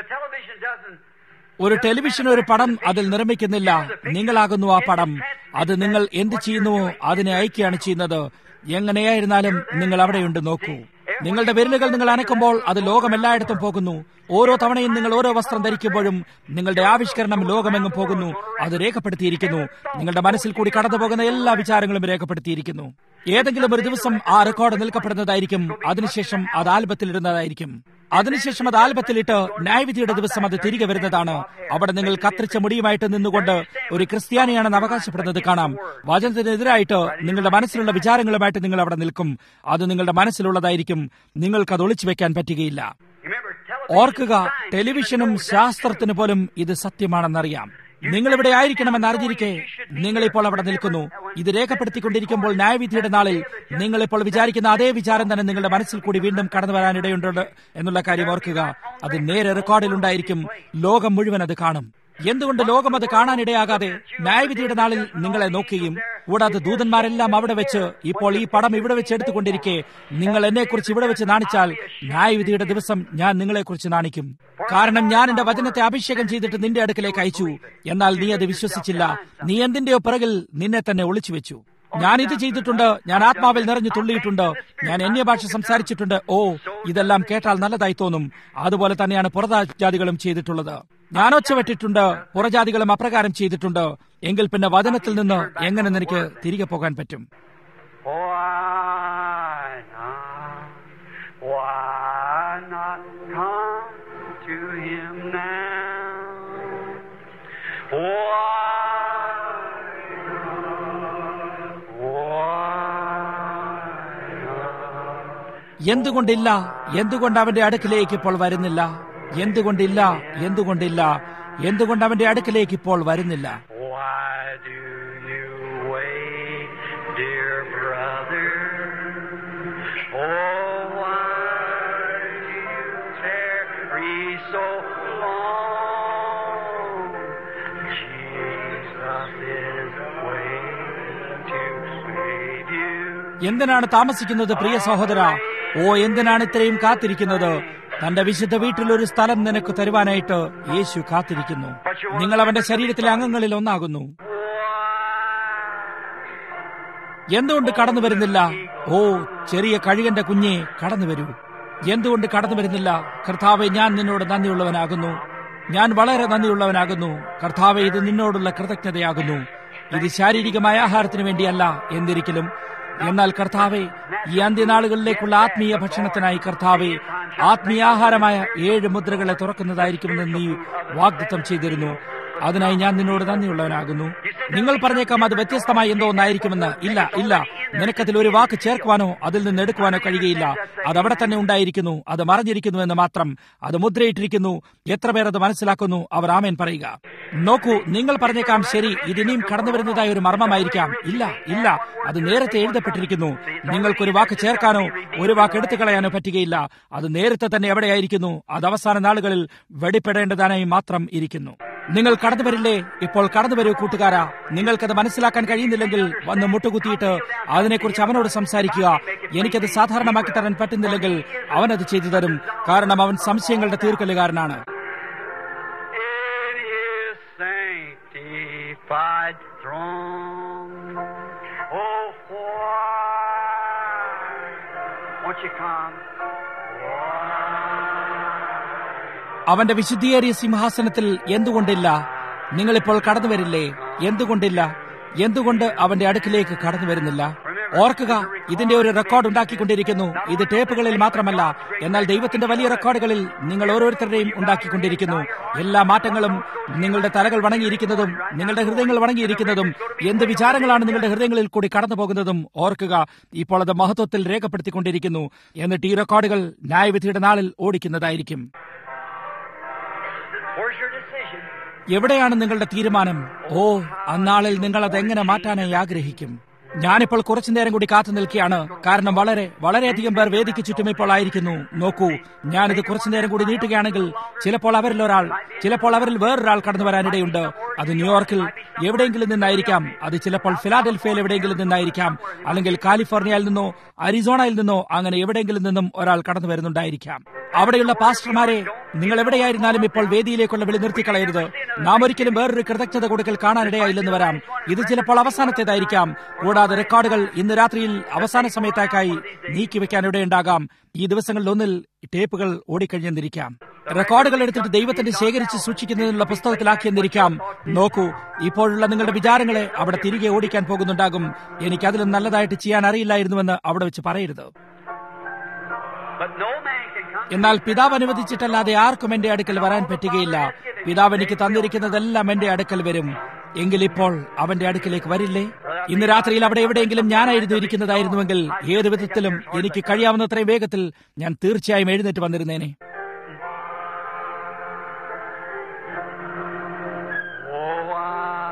ഒരു ടെലിവിഷൻ ഒരു പടം അതിൽ നിർമ്മിക്കുന്നില്ല നിങ്ങളാകുന്നു ആ പടം അത് നിങ്ങൾ എന്ത് ചെയ്യുന്നുവോ അതിനെ അയക്കുകയാണ് ചെയ്യുന്നത് എങ്ങനെയായിരുന്നാലും നിങ്ങൾ അവിടെയുണ്ട് നോക്കൂ നിങ്ങളുടെ വിരലുകൾ നിങ്ങൾ അനക്കുമ്പോൾ അത് ലോകം എല്ലായിടത്തും പോകുന്നു ഓരോ തവണയും നിങ്ങൾ ഓരോ വസ്ത്രം ധരിക്കുമ്പോഴും നിങ്ങളുടെ ആവിഷ്കരണം ലോകമെങ്ങും പോകുന്നു അത് രേഖപ്പെടുത്തിയിരിക്കുന്നു നിങ്ങളുടെ മനസ്സിൽ കൂടി കടന്നു പോകുന്ന എല്ലാ വിചാരങ്ങളും രേഖപ്പെടുത്തിയിരിക്കുന്നു ഏതെങ്കിലും ഒരു ദിവസം ആ റെക്കോർഡ് നിൽക്കപ്പെടുന്നതായിരിക്കും അതിനുശേഷം അത് ആൽബത്തിൽ ഇടുന്നതായിരിക്കും അതിനുശേഷം അത് ആൽബത്തിലിട്ട് ന്യായവിധിയുടെ ദിവസം അത് തിരികെ വരുന്നതാണ് അവിടെ നിങ്ങൾ കത്തിരിച്ച മുടിയുമായിട്ട് നിന്നുകൊണ്ട് ഒരു ക്രിസ്ത്യാനിയാണെന്ന് അവകാശപ്പെടുന്നത് കാണാം വചനത്തിനെതിരായിട്ട് നിങ്ങളുടെ മനസ്സിലുള്ള വിചാരങ്ങളുമായിട്ട് നിങ്ങൾ അവിടെ നിൽക്കും അത് നിങ്ങളുടെ മനസ്സിലുള്ളതായിരിക്കും നിങ്ങൾക്ക് അത് ഒളിച്ചു വെക്കാൻ പറ്റുകയില്ല ഓർക്കുക ടെലിവിഷനും ശാസ്ത്രത്തിന് പോലും ഇത് സത്യമാണെന്നറിയാം നിങ്ങൾ ഇവിടെ ആയിരിക്കണമെന്ന് അറിഞ്ഞിരിക്കെ നിങ്ങളിപ്പോൾ അവിടെ നിൽക്കുന്നു ഇത് രേഖപ്പെടുത്തിക്കൊണ്ടിരിക്കുമ്പോൾ ന്യായവിധിയുടെ നാളിൽ നിങ്ങളിപ്പോൾ വിചാരിക്കുന്ന അതേ വിചാരം തന്നെ നിങ്ങളുടെ മനസ്സിൽ കൂടി വീണ്ടും കടന്നു വരാനിടയുണ്ട് എന്നുള്ള കാര്യം ഓർക്കുക അത് നേരെ റെക്കോർഡിൽ ഉണ്ടായിരിക്കും ലോകം മുഴുവൻ അത് കാണും എന്തുകൊണ്ട് ലോകം അത് കാണാനിടയാകാതെ ന്യായവിധിയുടെ നാളിൽ നിങ്ങളെ നോക്കുകയും കൂടാതെ ദൂതന്മാരെല്ലാം അവിടെ വെച്ച് ഇപ്പോൾ ഈ പടം ഇവിടെ വെച്ച് എടുത്തുകൊണ്ടിരിക്കെ നിങ്ങൾ എന്നെക്കുറിച്ച് ഇവിടെ വെച്ച് നാണിച്ചാൽ ന്യായവിധിയുടെ ദിവസം ഞാൻ നിങ്ങളെക്കുറിച്ച് നാണിക്കും കാരണം ഞാൻ എന്റെ വചനത്തെ അഭിഷേകം ചെയ്തിട്ട് നിന്റെ അടുക്കലേക്ക് അയച്ചു എന്നാൽ നീ അത് വിശ്വസിച്ചില്ല നീ എന്തിന്റെയോ പിറകിൽ നിന്നെ തന്നെ ഒളിച്ചു വെച്ചു ഞാൻ ഇത് ചെയ്തിട്ടുണ്ട് ഞാൻ ആത്മാവിൽ നിറഞ്ഞു തുള്ളിയിട്ടുണ്ട് ഞാൻ അന്യഭാഷ സംസാരിച്ചിട്ടുണ്ട് ഓ ഇതെല്ലാം കേട്ടാൽ നല്ലതായി തോന്നും അതുപോലെ തന്നെയാണ് പുറജാതികളും ചെയ്തിട്ടുള്ളത് ഞാൻ ഒച്ചവെട്ടിട്ടുണ്ട് പുറജാതികളും അപ്രകാരം ചെയ്തിട്ടുണ്ട് എങ്കിൽ പിന്നെ വചനത്തിൽ നിന്ന് എങ്ങനെ നിനക്ക് തിരികെ പോകാൻ പറ്റും Why not? Why not come to him now? Why not? Why not? എന്തുകൊണ്ടില്ല എന്തുകൊണ്ട് അവന്റെ അടുക്കിലേക്ക് ഇപ്പോൾ വരുന്നില്ല എന്തുകൊണ്ടില്ല എന്തുകൊണ്ടില്ല എന്തുകൊണ്ട് അവന്റെ അടുക്കിലേക്ക് ഇപ്പോൾ വരുന്നില്ല Why do you wait, dear brother? Oh, why do you tarry so long? Jesus is waiting to save you. എന്തിനാണ് താമസിക്കുന്നത് പ്രിയ സഹോദര ഓ എന്തിനാണ് ഇത്രയും കാത്തിരിക്കുന്നത് തന്റെ വിശുദ്ധ വീട്ടിൽ ഒരു സ്ഥലം നിനക്ക് തരുവാനായിട്ട് യേശു കാത്തിരിക്കുന്നു നിങ്ങൾ അവന്റെ ശരീരത്തിലെ അംഗങ്ങളിൽ ഒന്നാകുന്നു എന്തുകൊണ്ട് കടന്നു വരുന്നില്ല ഓ ചെറിയ കഴുകന്റെ കുഞ്ഞെ കടന്നു വരൂ എന്തുകൊണ്ട് കടന്നു വരുന്നില്ല കർത്താവെ ഞാൻ നിന്നോട് നന്ദിയുള്ളവനാകുന്നു ഞാൻ വളരെ നന്ദിയുള്ളവനാകുന്നു കർത്താവെ ഇത് നിന്നോടുള്ള കൃതജ്ഞതയാകുന്നു ഇത് ശാരീരികമായ ആഹാരത്തിന് വേണ്ടിയല്ല എന്നിരിക്കലും എന്നാൽ കർത്താവെ ഈ അന്ത്യനാളുകളിലേക്കുള്ള ആത്മീയ ഭക്ഷണത്തിനായി കർത്താവെ ആത്മീയാഹാരമായ ഏഴ് മുദ്രകളെ തുറക്കുന്നതായിരിക്കുമെന്ന് നീ വാഗ്ദത്തം ചെയ്തിരുന്നു അതിനായി ഞാൻ നിന്നോട് നന്ദിയുള്ളവനാകുന്നു നിങ്ങൾ പറഞ്ഞേക്കാം അത് വ്യത്യസ്തമായി എന്തോ ഒന്നായിരിക്കുമെന്ന് ഇല്ല ഇല്ല നിനക്കതിൽ ഒരു വാക്ക് ചേർക്കുവാനോ അതിൽ നിന്ന് എടുക്കുവാനോ കഴിയുകയില്ല അത് അവിടെ തന്നെ ഉണ്ടായിരിക്കുന്നു അത് മറഞ്ഞിരിക്കുന്നു എന്ന് മാത്രം അത് മുദ്രയിട്ടിരിക്കുന്നു എത്ര പേർ അത് മനസ്സിലാക്കുന്നു അവർ ആമേൻ പറയുക നോക്കൂ നിങ്ങൾ പറഞ്ഞേക്കാം ശരി ഇത് ഇനിയും കടന്നു വരുന്നതായ ഒരു മർമ്മമായിരിക്കാം ഇല്ല ഇല്ല അത് നേരത്തെ എഴുതപ്പെട്ടിരിക്കുന്നു നിങ്ങൾക്കൊരു വാക്ക് ചേർക്കാനോ ഒരു വാക്ക് എടുത്തു കളയാനോ പറ്റുകയില്ല അത് നേരത്തെ തന്നെ എവിടെയായിരിക്കുന്നു അത് അവസാന നാളുകളിൽ വെടിപ്പെടേണ്ടതായി മാത്രം ഇരിക്കുന്നു നിങ്ങൾ കടന്നു വരില്ലേ ഇപ്പോൾ കടന്നു വരൂ കൂട്ടുകാരാ നിങ്ങൾക്കത് മനസ്സിലാക്കാൻ കഴിയുന്നില്ലെങ്കിൽ വന്ന് മുട്ടുകുത്തിയിട്ട് അതിനെക്കുറിച്ച് അവനോട് സംസാരിക്കുക എനിക്കത് സാധാരണമാക്കി തരാൻ പറ്റുന്നില്ലെങ്കിൽ അവനത് ചെയ്തു തരും കാരണം അവൻ സംശയങ്ങളുടെ തീർക്കലുകാരനാണ് In his sanctified throne. Oh, why won't you come? അവന്റെ വിശുദ്ധീകരിയ സിംഹാസനത്തിൽ എന്തുകൊണ്ടില്ല നിങ്ങളിപ്പോൾ കടന്നു വരില്ലേ എന്തുകൊണ്ടില്ല എന്തുകൊണ്ട് അവന്റെ അടുക്കിലേക്ക് കടന്നു വരുന്നില്ല ഓർക്കുക ഇതിന്റെ ഒരു റെക്കോർഡ് ഉണ്ടാക്കിക്കൊണ്ടിരിക്കുന്നു ഇത് ടേപ്പുകളിൽ മാത്രമല്ല എന്നാൽ ദൈവത്തിന്റെ വലിയ റെക്കോർഡുകളിൽ നിങ്ങൾ ഓരോരുത്തരുടെയും ഉണ്ടാക്കിക്കൊണ്ടിരിക്കുന്നു എല്ലാ മാറ്റങ്ങളും നിങ്ങളുടെ തലകൾ വണങ്ങിയിരിക്കുന്നതും നിങ്ങളുടെ ഹൃദയങ്ങൾ വണങ്ങിയിരിക്കുന്നതും എന്ത് വിചാരങ്ങളാണ് നിങ്ങളുടെ ഹൃദയങ്ങളിൽ കൂടി കടന്നു പോകുന്നതും ഓർക്കുക ഇപ്പോൾ അത് മഹത്വത്തിൽ രേഖപ്പെടുത്തിക്കൊണ്ടിരിക്കുന്നു എന്നിട്ട് ഈ റെക്കോർഡുകൾ ന്യായവിധിയുടെ നാളിൽ ഓടിക്കുന്നതായിരിക്കും Where's your decision? എവിടെയാണ് നിങ്ങളുടെ തീരുമാനം ഓ അന്നാളിൽ നിങ്ങൾ അതെങ്ങനെ മാറ്റാനായി ആഗ്രഹിക്കും ഞാനിപ്പോൾ കുറച്ചു നേരം കൂടി കാത്തു നിൽക്കുകയാണ് കാരണം വളരെ വളരെയധികം പേർ വേദിക്ക് ചുറ്റും ഇപ്പോൾ ആയിരിക്കുന്നു നോക്കൂ ഞാനിത് കുറച്ചു നേരം കൂടി നീട്ടുകയാണെങ്കിൽ ചിലപ്പോൾ അവരിൽ ഒരാൾ ചിലപ്പോൾ അവരിൽ വേറൊരാൾ കടന്നു വരാനിടയുണ്ട് അത് ന്യൂയോർക്കിൽ എവിടെയെങ്കിലും നിന്നായിരിക്കാം അത് ചിലപ്പോൾ ഫിലാഡൽഫിയയിൽ എവിടെയെങ്കിലും നിന്നായിരിക്കാം അല്ലെങ്കിൽ കാലിഫോർണിയയിൽ നിന്നോ അരിസോണയിൽ നിന്നോ അങ്ങനെ എവിടെയെങ്കിലും നിന്നും ഒരാൾ കടന്നു വരുന്നുണ്ടായിരിക്കാം അവിടെയുള്ള പാസ്റ്റർമാരെ നിങ്ങൾ എവിടെയായിരുന്നാലും ഇപ്പോൾ വേദിയിലേക്കുള്ള വിളി നിർത്തിക്കളയരുത് നാം ഒരിക്കലും വേറൊരു കൃതജ്ഞത കൊടുക്കൽ കാണാനിടയായില്ലെന്ന് വരാം ഇത് ചിലപ്പോൾ അവസാനത്തേതായിരിക്കാം കൂടാതെ റെക്കോർഡുകൾ ഇന്ന് രാത്രിയിൽ അവസാന സമയത്തേക്കായി നീക്കിവെക്കാൻ ഇടയുണ്ടാകാം ഈ ദിവസങ്ങളിൽ ഒന്നിൽ ടേപ്പുകൾ ഓടിക്കഴിഞ്ഞെന്നിരിക്കാം റെക്കോർഡുകൾ എടുത്തിട്ട് ദൈവത്തിന്റെ ശേഖരിച്ച് സൂക്ഷിക്കുന്നതിനുള്ള പുസ്തകത്തിലാക്കിയെന്നിരിക്കാം നോക്കൂ ഇപ്പോഴുള്ള നിങ്ങളുടെ വിചാരങ്ങളെ അവിടെ തിരികെ ഓടിക്കാൻ പോകുന്നുണ്ടാകും എനിക്ക് അതിലും നല്ലതായിട്ട് ചെയ്യാൻ അറിയില്ലായിരുന്നുവെന്ന് അവിടെ വെച്ച് പറയരുത് But no man can come. എന്നാൽ പിതാവ് അനുവദിച്ചിട്ടല്ലാതെ ആർക്കും എന്റെ അടുക്കൽ വരാൻ പറ്റുകയില്ല പിതാവ് എനിക്ക് തന്നിരിക്കുന്നതെല്ലാം എന്റെ അടുക്കൽ വരും എങ്കിൽ ഇപ്പോൾ അവന്റെ അടുക്കലേക്ക് വരില്ലേ ഇന്ന് രാത്രിയിൽ അവിടെ എവിടെയെങ്കിലും ഞാനായിരുന്നു ഇരിക്കുന്നതായിരുന്നുവെങ്കിൽ ഏത് വിധത്തിലും എനിക്ക് കഴിയാവുന്നത്രയും വേഗത്തിൽ ഞാൻ തീർച്ചയായും എഴുന്നേറ്റ് വന്നിരുന്നേനെ Oh, why?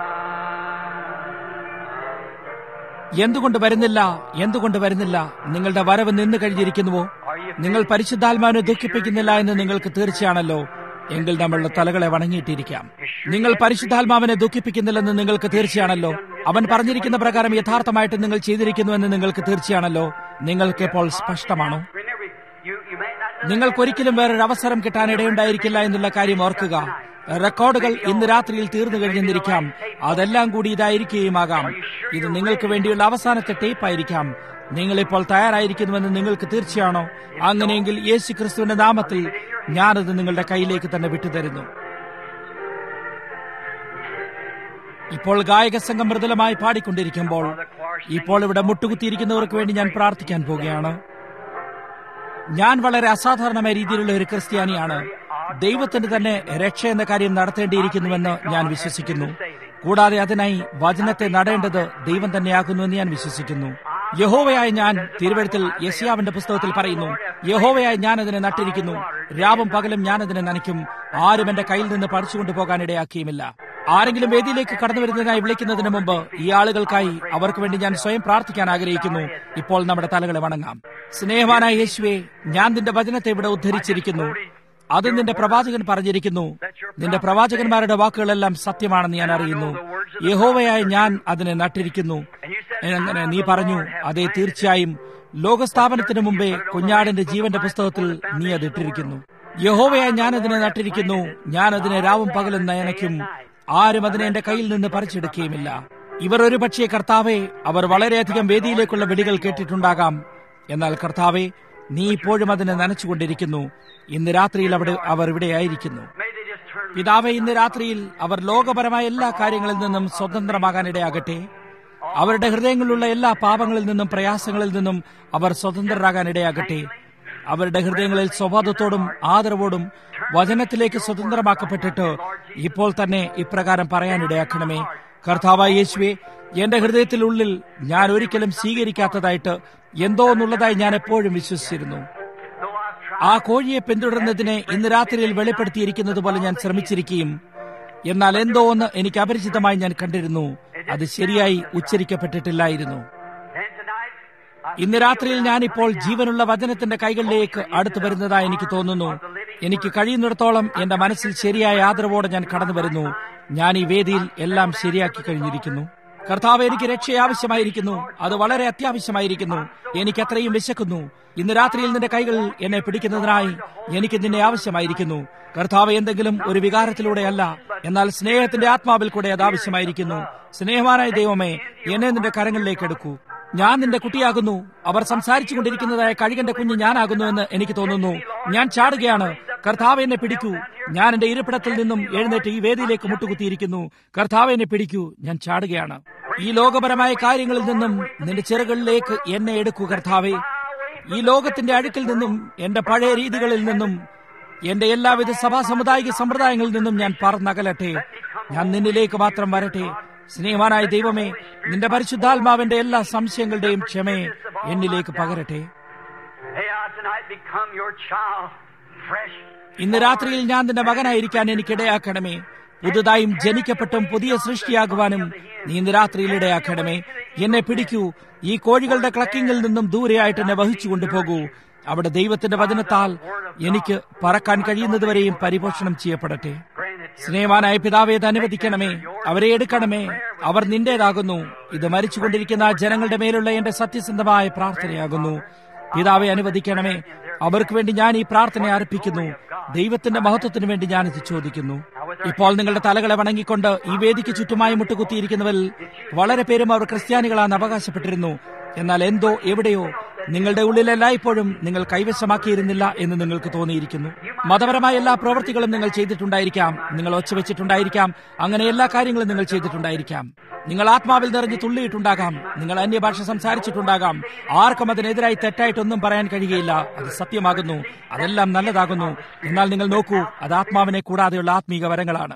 എന്തുകൊണ്ട് വരുന്നില്ല എന്തുകൊണ്ട് വരുന്നില്ല നിങ്ങളുടെ വരവ് നിന്ന് കഴിഞ്ഞിരിക്കുന്നുവോ നിങ്ങൾ പരിശുദ്ധാത്മാവിനെ ദുഃഖിപ്പിക്കുന്നില്ല എന്ന് നിങ്ങൾക്ക് തീർച്ചയാണല്ലോ എങ്കിൽ നമ്മളുടെ തലകളെ വണങ്ങിയിട്ടിരിക്കാം നിങ്ങൾ പരിശുദ്ധാത്മാവിനെ ദുഃഖിപ്പിക്കുന്നില്ലെന്ന് നിങ്ങൾക്ക് തീർച്ചയാണല്ലോ അവൻ പറഞ്ഞിരിക്കുന്ന പ്രകാരം യഥാർത്ഥമായിട്ട് നിങ്ങൾ ചെയ്തിരിക്കുന്നുവെന്ന് നിങ്ങൾക്ക് തീർച്ചയാണല്ലോ നിങ്ങൾക്ക് ഇപ്പോൾ സ്പഷ്ടമാണോ Remember, you, you may not know നിങ്ങൾക്കൊരിക്കലും വേറൊരു അവസരം കിട്ടാൻ ഇടയുണ്ടായിരിക്കില്ല എന്നുള്ള കാര്യം ഓർക്കുക റെക്കോർഡുകൾ ഇന്ന് രാത്രിയിൽ തീർന്നു കഴിഞ്ഞെന്നിരിക്കാം അതെല്ലാം കൂടി ഇതായിരിക്കുകയുമാകാം ഇത് നിങ്ങൾക്ക് വേണ്ടിയുള്ള അവസാനത്തെ ടേപ്പ് ആയിരിക്കാം നിങ്ങളിപ്പോൾ തയ്യാറായിരിക്കുന്നുവെന്ന് നിങ്ങൾക്ക് തീർച്ചയാണോ അങ്ങനെയെങ്കിൽ യേശു ക്രിസ്തുവിന്റെ നാമത്തിൽ ഞാനത് നിങ്ങളുടെ കയ്യിലേക്ക് തന്നെ വിട്ടുതരുന്നു ഇപ്പോൾ ഗായക സംഘം മൃദുലമായി പാടിക്കൊണ്ടിരിക്കുമ്പോൾ ഇപ്പോൾ ഇവിടെ മുട്ടുകുത്തിയിരിക്കുന്നവർക്ക് വേണ്ടി ഞാൻ പ്രാർത്ഥിക്കാൻ പോവുകയാണ് ഞാൻ വളരെ അസാധാരണമായ രീതിയിലുള്ള ഒരു ക്രിസ്ത്യാനിയാണ് ദൈവത്തിന് തന്നെ രക്ഷ എന്ന കാര്യം നടത്തേണ്ടിയിരിക്കുന്നുവെന്ന് ഞാൻ വിശ്വസിക്കുന്നു കൂടാതെ അതിനായി വചനത്തെ നടേണ്ടത് ദൈവം തന്നെയാകുന്നുവെന്ന് ഞാൻ വിശ്വസിക്കുന്നു യഹോവയായ ഞാൻ തിരുവഴുത്തിൽ യസ്യാവിന്റെ പുസ്തകത്തിൽ പറയുന്നു യഹോവയായ ഞാൻ അതിനെ നട്ടിരിക്കുന്നു രാവും പകലും ഞാൻ അതിനെ നനയ്ക്കും ആരും എന്റെ കയ്യിൽ നിന്ന് പറിച്ചുകൊണ്ടു പോകാൻ ഇടയാക്കിയുമില്ല ആരെങ്കിലും വേദിയിലേക്ക് കടന്നു വരുന്നതിനായി വിളിക്കുന്നതിന് മുമ്പ് ഈ ആളുകൾക്കായി അവർക്ക് വേണ്ടി ഞാൻ സ്വയം പ്രാർത്ഥിക്കാൻ ആഗ്രഹിക്കുന്നു ഇപ്പോൾ നമ്മുടെ തലകളെ വണങ്ങാം സ്നേഹവാനായ യേശുവെ ഞാൻ നിന്റെ വചനത്തെ ഇവിടെ ഉദ്ധരിച്ചിരിക്കുന്നു അത് നിന്റെ പ്രവാചകൻ പറഞ്ഞിരിക്കുന്നു നിന്റെ പ്രവാചകന്മാരുടെ വാക്കുകളെല്ലാം സത്യമാണെന്ന് ഞാൻ അറിയുന്നു യഹോവയായ ഞാൻ അതിനെ നട്ടിരിക്കുന്നു അങ്ങനെ നീ പറഞ്ഞു അതെ തീർച്ചയായും ലോകസ്ഥാപനത്തിന് മുമ്പേ കുഞ്ഞാടിന്റെ ജീവന്റെ പുസ്തകത്തിൽ നീ അത് ഇട്ടിരിക്കുന്നു യഹോവയായി ഞാൻ അതിനെ നട്ടിരിക്കുന്നു ഞാൻ അതിനെ രാവും പകലും നയനയ്ക്കും ആരും അതിനെ എന്റെ കയ്യിൽ നിന്ന് പറിച്ചെടുക്കുകയുമില്ല ഇവർ ഒരു പക്ഷേ കർത്താവെ അവർ വളരെയധികം വേദിയിലേക്കുള്ള വിളികൾ കേട്ടിട്ടുണ്ടാകാം എന്നാൽ കർത്താവെ നീ ഇപ്പോഴും അതിനെ നനച്ചുകൊണ്ടിരിക്കുന്നു ഇന്ന് രാത്രിയിൽ അവിടെ അവർ ഇവിടെയായിരിക്കുന്നു May they just പിതാവെ ഇന്ന് രാത്രിയിൽ അവർ ലോകപരമായ എല്ലാ കാര്യങ്ങളിൽ നിന്നും സ്വതന്ത്രമാകാനിടയാകട്ടെ അവരുടെ ഹൃദയങ്ങളിലുള്ള എല്ലാ പാപങ്ങളിൽ നിന്നും പ്രയാസങ്ങളിൽ നിന്നും അവർ സ്വതന്ത്രരാകാനിടയാകട്ടെ അവരുടെ ഹൃദയങ്ങളിൽ സ്വഭാവത്തോടും ആദരവോടും വചനത്തിലേക്ക് സ്വതന്ത്രമാക്കപ്പെട്ടിട്ട് ഇപ്പോൾ തന്നെ ഇപ്രകാരം പറയാനിടയാക്കണമേ കർത്താവായ യേശുവെ എന്റെ ഹൃദയത്തിനുള്ളിൽ ഞാൻ ഒരിക്കലും സ്വീകരിക്കാത്തതായിട്ട് എന്തോ എന്നുള്ളതായി ഞാൻ എപ്പോഴും വിശ്വസിച്ചിരുന്നു ആ കോഴിയെ പിന്തുടരുന്നതിനെ ഇന്ന് രാത്രിയിൽ വെളിപ്പെടുത്തിയിരിക്കുന്നത് പോലെ ഞാൻ ശ്രമിച്ചിരിക്കുകയും എന്നാൽ എന്തോ ഒന്ന് എനിക്ക് അപരിചിതമായി ഞാൻ കണ്ടിരുന്നു അത് ശരിയായി ഉച്ചരിക്കപ്പെട്ടിട്ടില്ലായിരുന്നു ഇന്ന് രാത്രിയിൽ ഞാനിപ്പോൾ ജീവനുള്ള വചനത്തിന്റെ കൈകളിലേക്ക് അടുത്തു വരുന്നതായി എനിക്ക് തോന്നുന്നു എനിക്ക് കഴിയുന്നിടത്തോളം എന്റെ മനസ്സിൽ ശരിയായ ആദരവോടെ ഞാൻ കടന്നു വരുന്നു ഞാൻ ഈ വേദിയിൽ എല്ലാം ശരിയാക്കി കഴിഞ്ഞിരിക്കുന്നു കർത്താവ് എനിക്ക് രക്ഷ ആവശ്യമായിരിക്കുന്നു അത് വളരെ അത്യാവശ്യമായിരിക്കുന്നു എനിക്ക് അത്രയും വിശക്കുന്നു ഇന്ന് രാത്രിയിൽ നിന്റെ കൈകൾ എന്നെ പിടിക്കുന്നതിനായി എനിക്ക് നിന്നെ ആവശ്യമായിരിക്കുന്നു കർത്താവ് എന്തെങ്കിലും ഒരു വികാരത്തിലൂടെയല്ല എന്നാൽ സ്നേഹത്തിന്റെ ആത്മാവിൽ കൂടെ അത് ആവശ്യമായിരിക്കുന്നു സ്നേഹവാനായ ദൈവമേ എന്നെ നിന്റെ കരങ്ങളിലേക്ക് എടുക്കൂ ഞാൻ നിന്റെ കുട്ടിയാകുന്നു അവർ സംസാരിച്ചു കൊണ്ടിരിക്കുന്നതായ കഴുകന്റെ കുഞ്ഞ് ഞാനാകുന്നു എന്ന് എനിക്ക് തോന്നുന്നു ഞാൻ ചാടുകയാണ് കർത്താവ് എന്നെ പിടിക്കൂ ഞാൻ എന്റെ ഇരിപ്പിടത്തിൽ നിന്നും എഴുന്നേറ്റ് ഈ വേദിയിലേക്ക് മുട്ടുകുത്തിയിരിക്കുന്നു കർത്താവ് എന്നെ പിടിക്കൂ ഞാൻ ചാടുകയാണ് ഈ ലോകപരമായ കാര്യങ്ങളിൽ നിന്നും നിന്റെ ചെറുകളിലേക്ക് എന്നെ എടുക്കൂ കർത്താവേ ഈ ലോകത്തിന്റെ അഴുക്കിൽ നിന്നും എന്റെ പഴയ രീതികളിൽ നിന്നും എന്റെ എല്ലാവിധ സഭാ സമുദായിക സമ്പ്രദായങ്ങളിൽ നിന്നും ഞാൻ പറന്നകലട്ടെ ഞാൻ നിന്നിലേക്ക് മാത്രം വരട്ടെ സ്നേഹവാനായ ദൈവമേ നിന്റെ പരിശുദ്ധാത്മാവിന്റെ എല്ലാ സംശയങ്ങളുടെയും ക്ഷമയെ എന്നിലേക്ക് പകരട്ടെ ഇന്ന് രാത്രിയിൽ ഞാൻ നിന്റെ മകനായിരിക്കാൻ എനിക്കിടയാക്കണമേ പുതുതായും ജനിക്കപ്പെട്ടും പുതിയ സൃഷ്ടിയാകുവാനും നീ ഇന്ന് രാത്രിയിൽ ഇടയാക്കണമേ എന്നെ പിടിക്കൂ ഈ കോഴികളുടെ ക്ലക്കിങ്ങിൽ നിന്നും ദൂരെയായിട്ട് എന്നെ വഹിച്ചു കൊണ്ടുപോകൂ അവിടെ ദൈവത്തിന്റെ വചനത്താൽ എനിക്ക് പറക്കാൻ കഴിയുന്നതുവരെയും പരിപോഷണം ചെയ്യപ്പെടട്ടെ സ്നേഹവാനായ പിതാവെ ഇത് അനുവദിക്കണമേ അവരെ എടുക്കണമേ അവർ നിന്റേതാകുന്നു ഇത് മരിച്ചുകൊണ്ടിരിക്കുന്ന ജനങ്ങളുടെ മേലുള്ള എന്റെ സത്യസന്ധമായ പ്രാർത്ഥനയാകുന്നു പിതാവെ അനുവദിക്കണമേ അവർക്ക് വേണ്ടി ഞാൻ ഈ പ്രാർത്ഥന അർപ്പിക്കുന്നു ദൈവത്തിന്റെ മഹത്വത്തിന് വേണ്ടി ഞാൻ ഇത് ചോദിക്കുന്നു ഇപ്പോൾ നിങ്ങളുടെ തലകളെ വണങ്ങിക്കൊണ്ട് ഈ വേദിക്ക് ചുറ്റുമായി മുട്ടുകുത്തിയിരിക്കുന്നവരിൽ വളരെ പേരും അവർ ക്രിസ്ത്യാനികളാണ് അവകാശപ്പെട്ടിരുന്നു എന്നാൽ എന്തോ എവിടെയോ നിങ്ങളുടെ ഉള്ളിലെല്ലായ്പ്പോഴും നിങ്ങൾ കൈവശമാക്കിയിരുന്നില്ല എന്ന് നിങ്ങൾക്ക് തോന്നിയിരിക്കുന്നു മതപരമായ എല്ലാ പ്രവൃത്തികളും നിങ്ങൾ ചെയ്തിട്ടുണ്ടായിരിക്കാം നിങ്ങൾ ഒച്ചവെച്ചിട്ടുണ്ടായിരിക്കാം അങ്ങനെ എല്ലാ കാര്യങ്ങളും നിങ്ങൾ ചെയ്തിട്ടുണ്ടായിരിക്കാം നിങ്ങൾ ആത്മാവിൽ നിറഞ്ഞ് തുള്ളിയിട്ടുണ്ടാകാം നിങ്ങൾ അന്യഭാഷ സംസാരിച്ചിട്ടുണ്ടാകാം ആർക്കും അതിനെതിരായി തെറ്റായിട്ടൊന്നും പറയാൻ കഴിയുകയില്ല അത് സത്യമാകുന്നു അതെല്ലാം നല്ലതാകുന്നു എന്നാൽ നിങ്ങൾ നോക്കൂ അത് ആത്മാവിനെ കൂടാതെയുള്ള ആത്മീക വരങ്ങളാണ്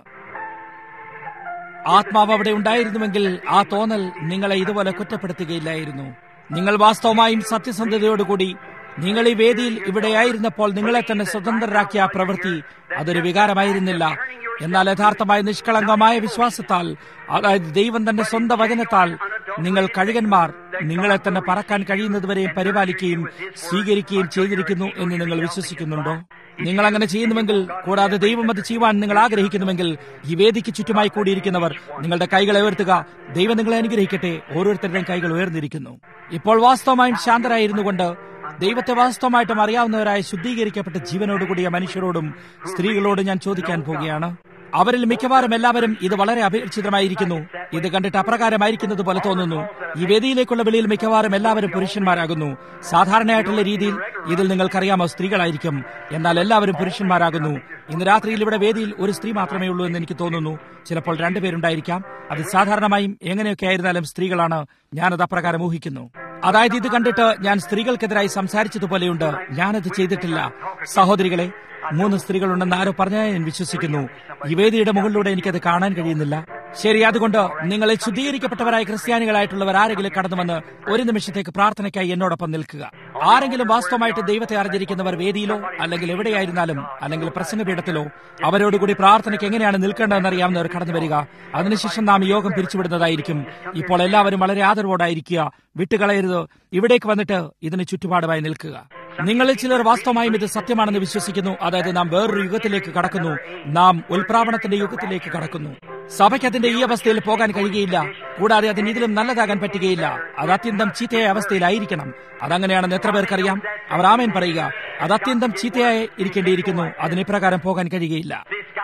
ആത്മാവ് അവിടെ ഉണ്ടായിരുന്നുവെങ്കിൽ ആ തോന്നൽ നിങ്ങളെ ഇതുപോലെ കുറ്റപ്പെടുത്തുകയില്ലായിരുന്നു നിങ്ങൾ വാസ്തവമായും സത്യസന്ധതയോടുകൂടി നിങ്ങൾ ഈ വേദിയിൽ ഇവിടെയായിരുന്നപ്പോൾ നിങ്ങളെ തന്നെ സ്വതന്ത്രരാക്കിയ ആ പ്രവൃത്തി അതൊരു വികാരമായിരുന്നില്ല എന്നാൽ യഥാർത്ഥമായ നിഷ്കളങ്കമായ വിശ്വാസത്താൽ അതായത് ദൈവം തന്റെ സ്വന്തം വചനത്താൽ നിങ്ങൾ കഴുകന്മാർ നിങ്ങളെ തന്നെ പറക്കാൻ കഴിയുന്നതുവരെയും പരിപാലിക്കുകയും സ്വീകരിക്കുകയും ചെയ്തിരിക്കുന്നു എന്ന് നിങ്ങൾ വിശ്വസിക്കുന്നുണ്ടോ നിങ്ങൾ അങ്ങനെ ചെയ്യുന്നുവെങ്കിൽ കൂടാതെ ദൈവം അത് ചെയ്യുവാൻ നിങ്ങൾ ആഗ്രഹിക്കുന്നുവെങ്കിൽ ഈ വേദിക്ക് ചുറ്റുമായി കൂടിയിരിക്കുന്നവർ നിങ്ങളുടെ കൈകളെ ഉയർത്തുക ദൈവം നിങ്ങളെ അനുഗ്രഹിക്കട്ടെ ഓരോരുത്തരുടെയും കൈകൾ ഉയർന്നിരിക്കുന്നു ഇപ്പോൾ വാസ്തവമായും ശാന്തരായിരുന്നു കൊണ്ട് ദൈവത്തെ വാസ്തവമായിട്ടും അറിയാവുന്നവരായ ശുദ്ധീകരിക്കപ്പെട്ട ജീവനോടുകൂടിയ മനുഷ്യരോടും സ്ത്രീകളോടും ഞാൻ ചോദിക്കാൻ പോവുകയാണ് അവരിൽ മിക്കവാറും എല്ലാവരും ഇത് വളരെ അപരിചിതമായിരിക്കുന്നു ഇത് കണ്ടിട്ട് അപ്രകാരമായിരിക്കുന്നത് പോലെ തോന്നുന്നു ഈ വേദിയിലേക്കുള്ള വെളിയിൽ മിക്കവാറും എല്ലാവരും പുരുഷന്മാരാകുന്നു സാധാരണയായിട്ടുള്ള രീതിയിൽ ഇതിൽ നിങ്ങൾക്കറിയാമോ സ്ത്രീകളായിരിക്കും എന്നാൽ എല്ലാവരും പുരുഷന്മാരാകുന്നു ഇന്ന് രാത്രിയിൽ ഇവിടെ വേദിയിൽ ഒരു സ്ത്രീ മാത്രമേ ഉള്ളൂ എന്ന് എനിക്ക് തോന്നുന്നു ചിലപ്പോൾ രണ്ടുപേരുണ്ടായിരിക്കാം അത് സാധാരണമായും എങ്ങനെയൊക്കെ ആയിരുന്നാലും സ്ത്രീകളാണ് ഞാനത് അപ്രകാരം ഊഹിക്കുന്നു അതായത് ഇത് കണ്ടിട്ട് ഞാൻ സ്ത്രീകൾക്കെതിരായി സംസാരിച്ചതുപോലെയുണ്ട് ഞാനത് ചെയ്തിട്ടില്ല സഹോദരികളെ മൂന്ന് സ്ത്രീകളുണ്ടെന്ന് ആരോ പറഞ്ഞാൽ ഞാൻ വിശ്വസിക്കുന്നു ഈ വേദിയുടെ മുകളിലൂടെ എനിക്കത് കാണാൻ കഴിയുന്നില്ല ശരി അതുകൊണ്ട് നിങ്ങളെ ശുദ്ധീകരിക്കപ്പെട്ടവരായ ക്രിസ്ത്യാനികളായിട്ടുള്ളവർ ആരെങ്കിലും കടന്നു വന്ന് ഒരു നിമിഷത്തേക്ക് പ്രാർത്ഥനയ്ക്കായി എന്നോടൊപ്പം നിൽക്കുക ആരെങ്കിലും വാസ്തവമായിട്ട് ദൈവത്തെ അറിഞ്ഞിരിക്കുന്നവർ വേദിയിലോ അല്ലെങ്കിൽ എവിടെയായിരുന്നാലും അല്ലെങ്കിൽ പ്രസംഗപീഠത്തിലോ അവരോടുകൂടി പ്രാർത്ഥനയ്ക്ക് എങ്ങനെയാണ് നിൽക്കേണ്ടതെന്ന് അറിയാവുന്നവർ കടന്നു വരിക അതിനുശേഷം നാം യോഗം പിരിച്ചുവിടുന്നതായിരിക്കും ഇപ്പോൾ എല്ലാവരും വളരെ ആദരവോടായിരിക്കുക വിട്ടുകളയരുത് ഇവിടേക്ക് വന്നിട്ട് ഇതിന് ചുറ്റുപാടുമായി നിൽക്കുക നിങ്ങളിൽ ചിലർ വാസ്തവമായും ഇത് സത്യമാണെന്ന് വിശ്വസിക്കുന്നു അതായത് നാം വേറൊരു യുഗത്തിലേക്ക് കടക്കുന്നു നാം ഉൽപ്രാവണത്തിന്റെ യുഗത്തിലേക്ക് കടക്കുന്നു സഭയ്ക്ക് അതിന്റെ ഈ അവസ്ഥയിൽ പോകാൻ കഴിയുകയില്ല കൂടാതെ അതിന് ഇതിലും നല്ലതാകാൻ പറ്റുകയില്ല അത് അത്യന്തം ചീത്തയായ അവസ്ഥയിലായിരിക്കണം അതങ്ങനെയാണെന്ന് എത്ര പേർക്കറിയാം അവർ ആമേൻ പറയുക അത് അത്യന്തം ചീത്തയായി ഇരിക്കേണ്ടിയിരിക്കുന്നു അതിന് ഇപ്രകാരം പോകാൻ കഴിയുകയില്ല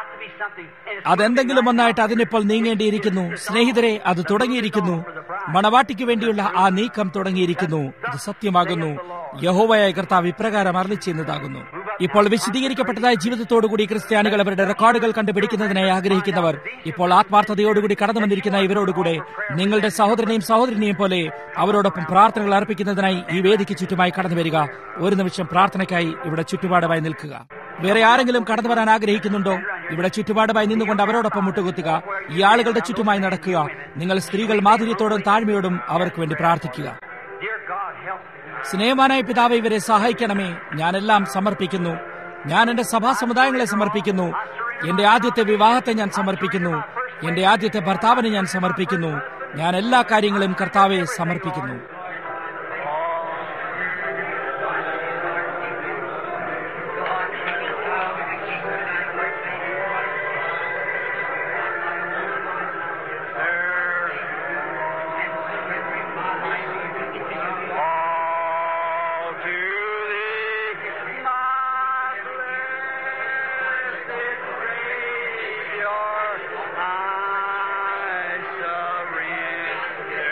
അതെന്തെങ്കിലും ഒന്നായിട്ട് അതിനിപ്പോൾ നീങ്ങേണ്ടിയിരിക്കുന്നു സ്നേഹിതരെ അത് തുടങ്ങിയിരിക്കുന്നു മണവാട്ടിക്ക് വേണ്ടിയുള്ള ആ നീക്കം തുടങ്ങിയിരിക്കുന്നു ഇത് സത്യമാകുന്നു യഹോവയായ കർത്താവ് ഇപ്രകാരം അരളി ചെയ്യുന്നതാകുന്നു ഇപ്പോൾ വിശദീകരിക്കപ്പെട്ടതായ ജീവിതത്തോടുകൂടി ക്രിസ്ത്യാനികൾ അവരുടെ റെക്കോർഡുകൾ കണ്ടുപിടിക്കുന്നതിനായി ആഗ്രഹിക്കുന്നവർ ഇപ്പോൾ ആത്മാർത്ഥതയോടുകൂടി കടന്നു വന്നിരിക്കുന്ന ഇവരോടുകൂടെ നിങ്ങളുടെ സഹോദരനെയും സഹോദരനെയും പോലെ അവരോടൊപ്പം പ്രാർത്ഥനകൾ അർപ്പിക്കുന്നതിനായി ഈ വേദിക്ക് ചുറ്റുമായി കടന്നു വരിക ഒരു നിമിഷം പ്രാർത്ഥനയ്ക്കായി ഇവിടെ ചുറ്റുപാടുമായി നിൽക്കുക വേറെ ആരെങ്കിലും കടന്നു വരാൻ ആഗ്രഹിക്കുന്നുണ്ടോ ഇവിടെ ചുറ്റുപാടുമായി നിന്നുകൊണ്ട് അവരോടൊപ്പം മുട്ടുകുത്തുക ഈ ആളുകളുടെ ചുറ്റുമായി നടക്കുക നിങ്ങൾ സ്ത്രീകൾ മാധുര്യത്തോടും താഴ്മയോടും അവർക്ക് വേണ്ടി പ്രാർത്ഥിക്കുക Dear God, help me. സ്നേഹമാനായ പിതാവ് ഇവരെ സഹായിക്കണമേ ഞാനെല്ലാം സമർപ്പിക്കുന്നു ഞാൻ എന്റെ സഭാ സമുദായങ്ങളെ സമർപ്പിക്കുന്നു എന്റെ ആദ്യത്തെ വിവാഹത്തെ ഞാൻ സമർപ്പിക്കുന്നു എന്റെ ആദ്യത്തെ ഭർത്താവിനെ ഞാൻ സമർപ്പിക്കുന്നു ഞാൻ എല്ലാ കാര്യങ്ങളും കർത്താവെ സമർപ്പിക്കുന്നു All to thee, my blessed Savior, I surrender.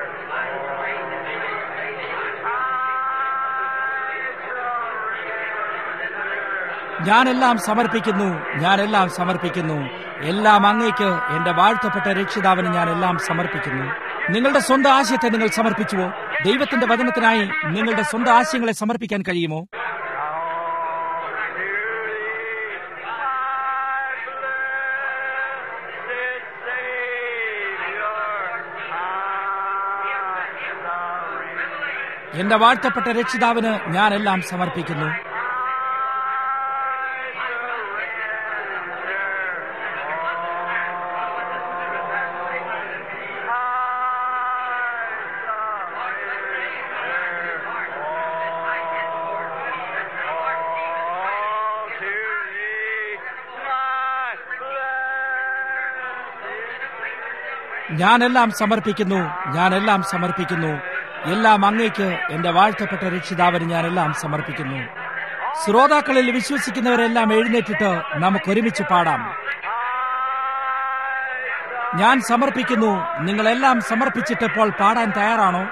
ഞാനെല്ലാം സമർപ്പിക്കുന്നു ഞാനെല്ലാം സമർപ്പിക്കുന്നു എല്ലാം അങ്ങേക്ക് എന്റെ വാഴ്ത്തപ്പെട്ട രക്ഷിതാവിന് ഞാൻ എല്ലാം സമർപ്പിക്കുന്നു നിങ്ങളുടെ സ്വന്തം ആശയത്തെ നിങ്ങൾ സമർപ്പിച്ചുവോ ദൈവത്തിന്റെ വചനത്തിനായി നിങ്ങളുടെ സ്വന്തം ആശയങ്ങളെ സമർപ്പിക്കാൻ കഴിയുമോ എന്റെ വാഴ്ത്തപ്പെട്ട രക്ഷിതാവിന് ഞാനെല്ലാം സമർപ്പിക്കുന്നു ഞാനെല്ലാം സമർപ്പിക്കുന്നു ഞാനെല്ലാം സമർപ്പിക്കുന്നു എല്ലാം അങ്ങേക്ക് എന്റെ വാഴ്ത്തപ്പെട്ട രക്ഷിതാവിന് ഞാനെല്ലാം സമർപ്പിക്കുന്നു ശ്രോതാക്കളിൽ വിശ്വസിക്കുന്നവരെല്ലാം എഴുന്നേറ്റിട്ട് നമുക്ക് ഒരുമിച്ച് പാടാം ഞാൻ സമർപ്പിക്കുന്നു നിങ്ങളെല്ലാം സമർപ്പിച്ചിട്ട് ഇപ്പോൾ പാടാൻ തയ്യാറാണോ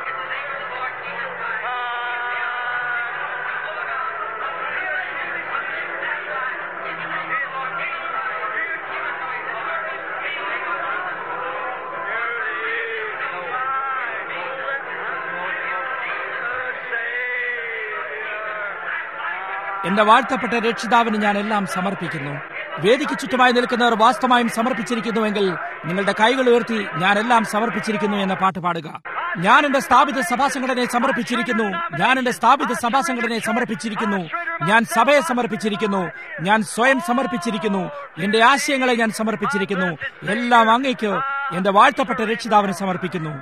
എന്റെ വാഴ്ത്തപ്പെട്ട രക്ഷിതാവിന് ഞാൻ എല്ലാം സമർപ്പിക്കുന്നു വേദിക്ക് ചുറ്റുമായി നിൽക്കുന്നവർ വാസ്തവമായും സമർപ്പിച്ചിരിക്കുന്നുവെങ്കിൽ നിങ്ങളുടെ കൈകൾ ഉയർത്തി ഞാൻ എല്ലാം സമർപ്പിച്ചിരിക്കുന്നു എന്ന പാട്ട് പാടുക ഞാൻ എന്റെ സ്ഥാപിത സഭാസംഘടനയെ സമർപ്പിച്ചിരിക്കുന്നു ഞാൻ എന്റെ സ്ഥാപിത സഭാസംഘടനയെ സമർപ്പിച്ചിരിക്കുന്നു ഞാൻ സഭയെ സമർപ്പിച്ചിരിക്കുന്നു ഞാൻ സ്വയം സമർപ്പിച്ചിരിക്കുന്നു എന്റെ ആശയങ്ങളെ ഞാൻ സമർപ്പിച്ചിരിക്കുന്നു എല്ലാം അങ്ങേക്ക് എന്റെ വാഴ്ത്തപ്പെട്ട രക്ഷിതാവിന് സമർപ്പിക്കുന്നു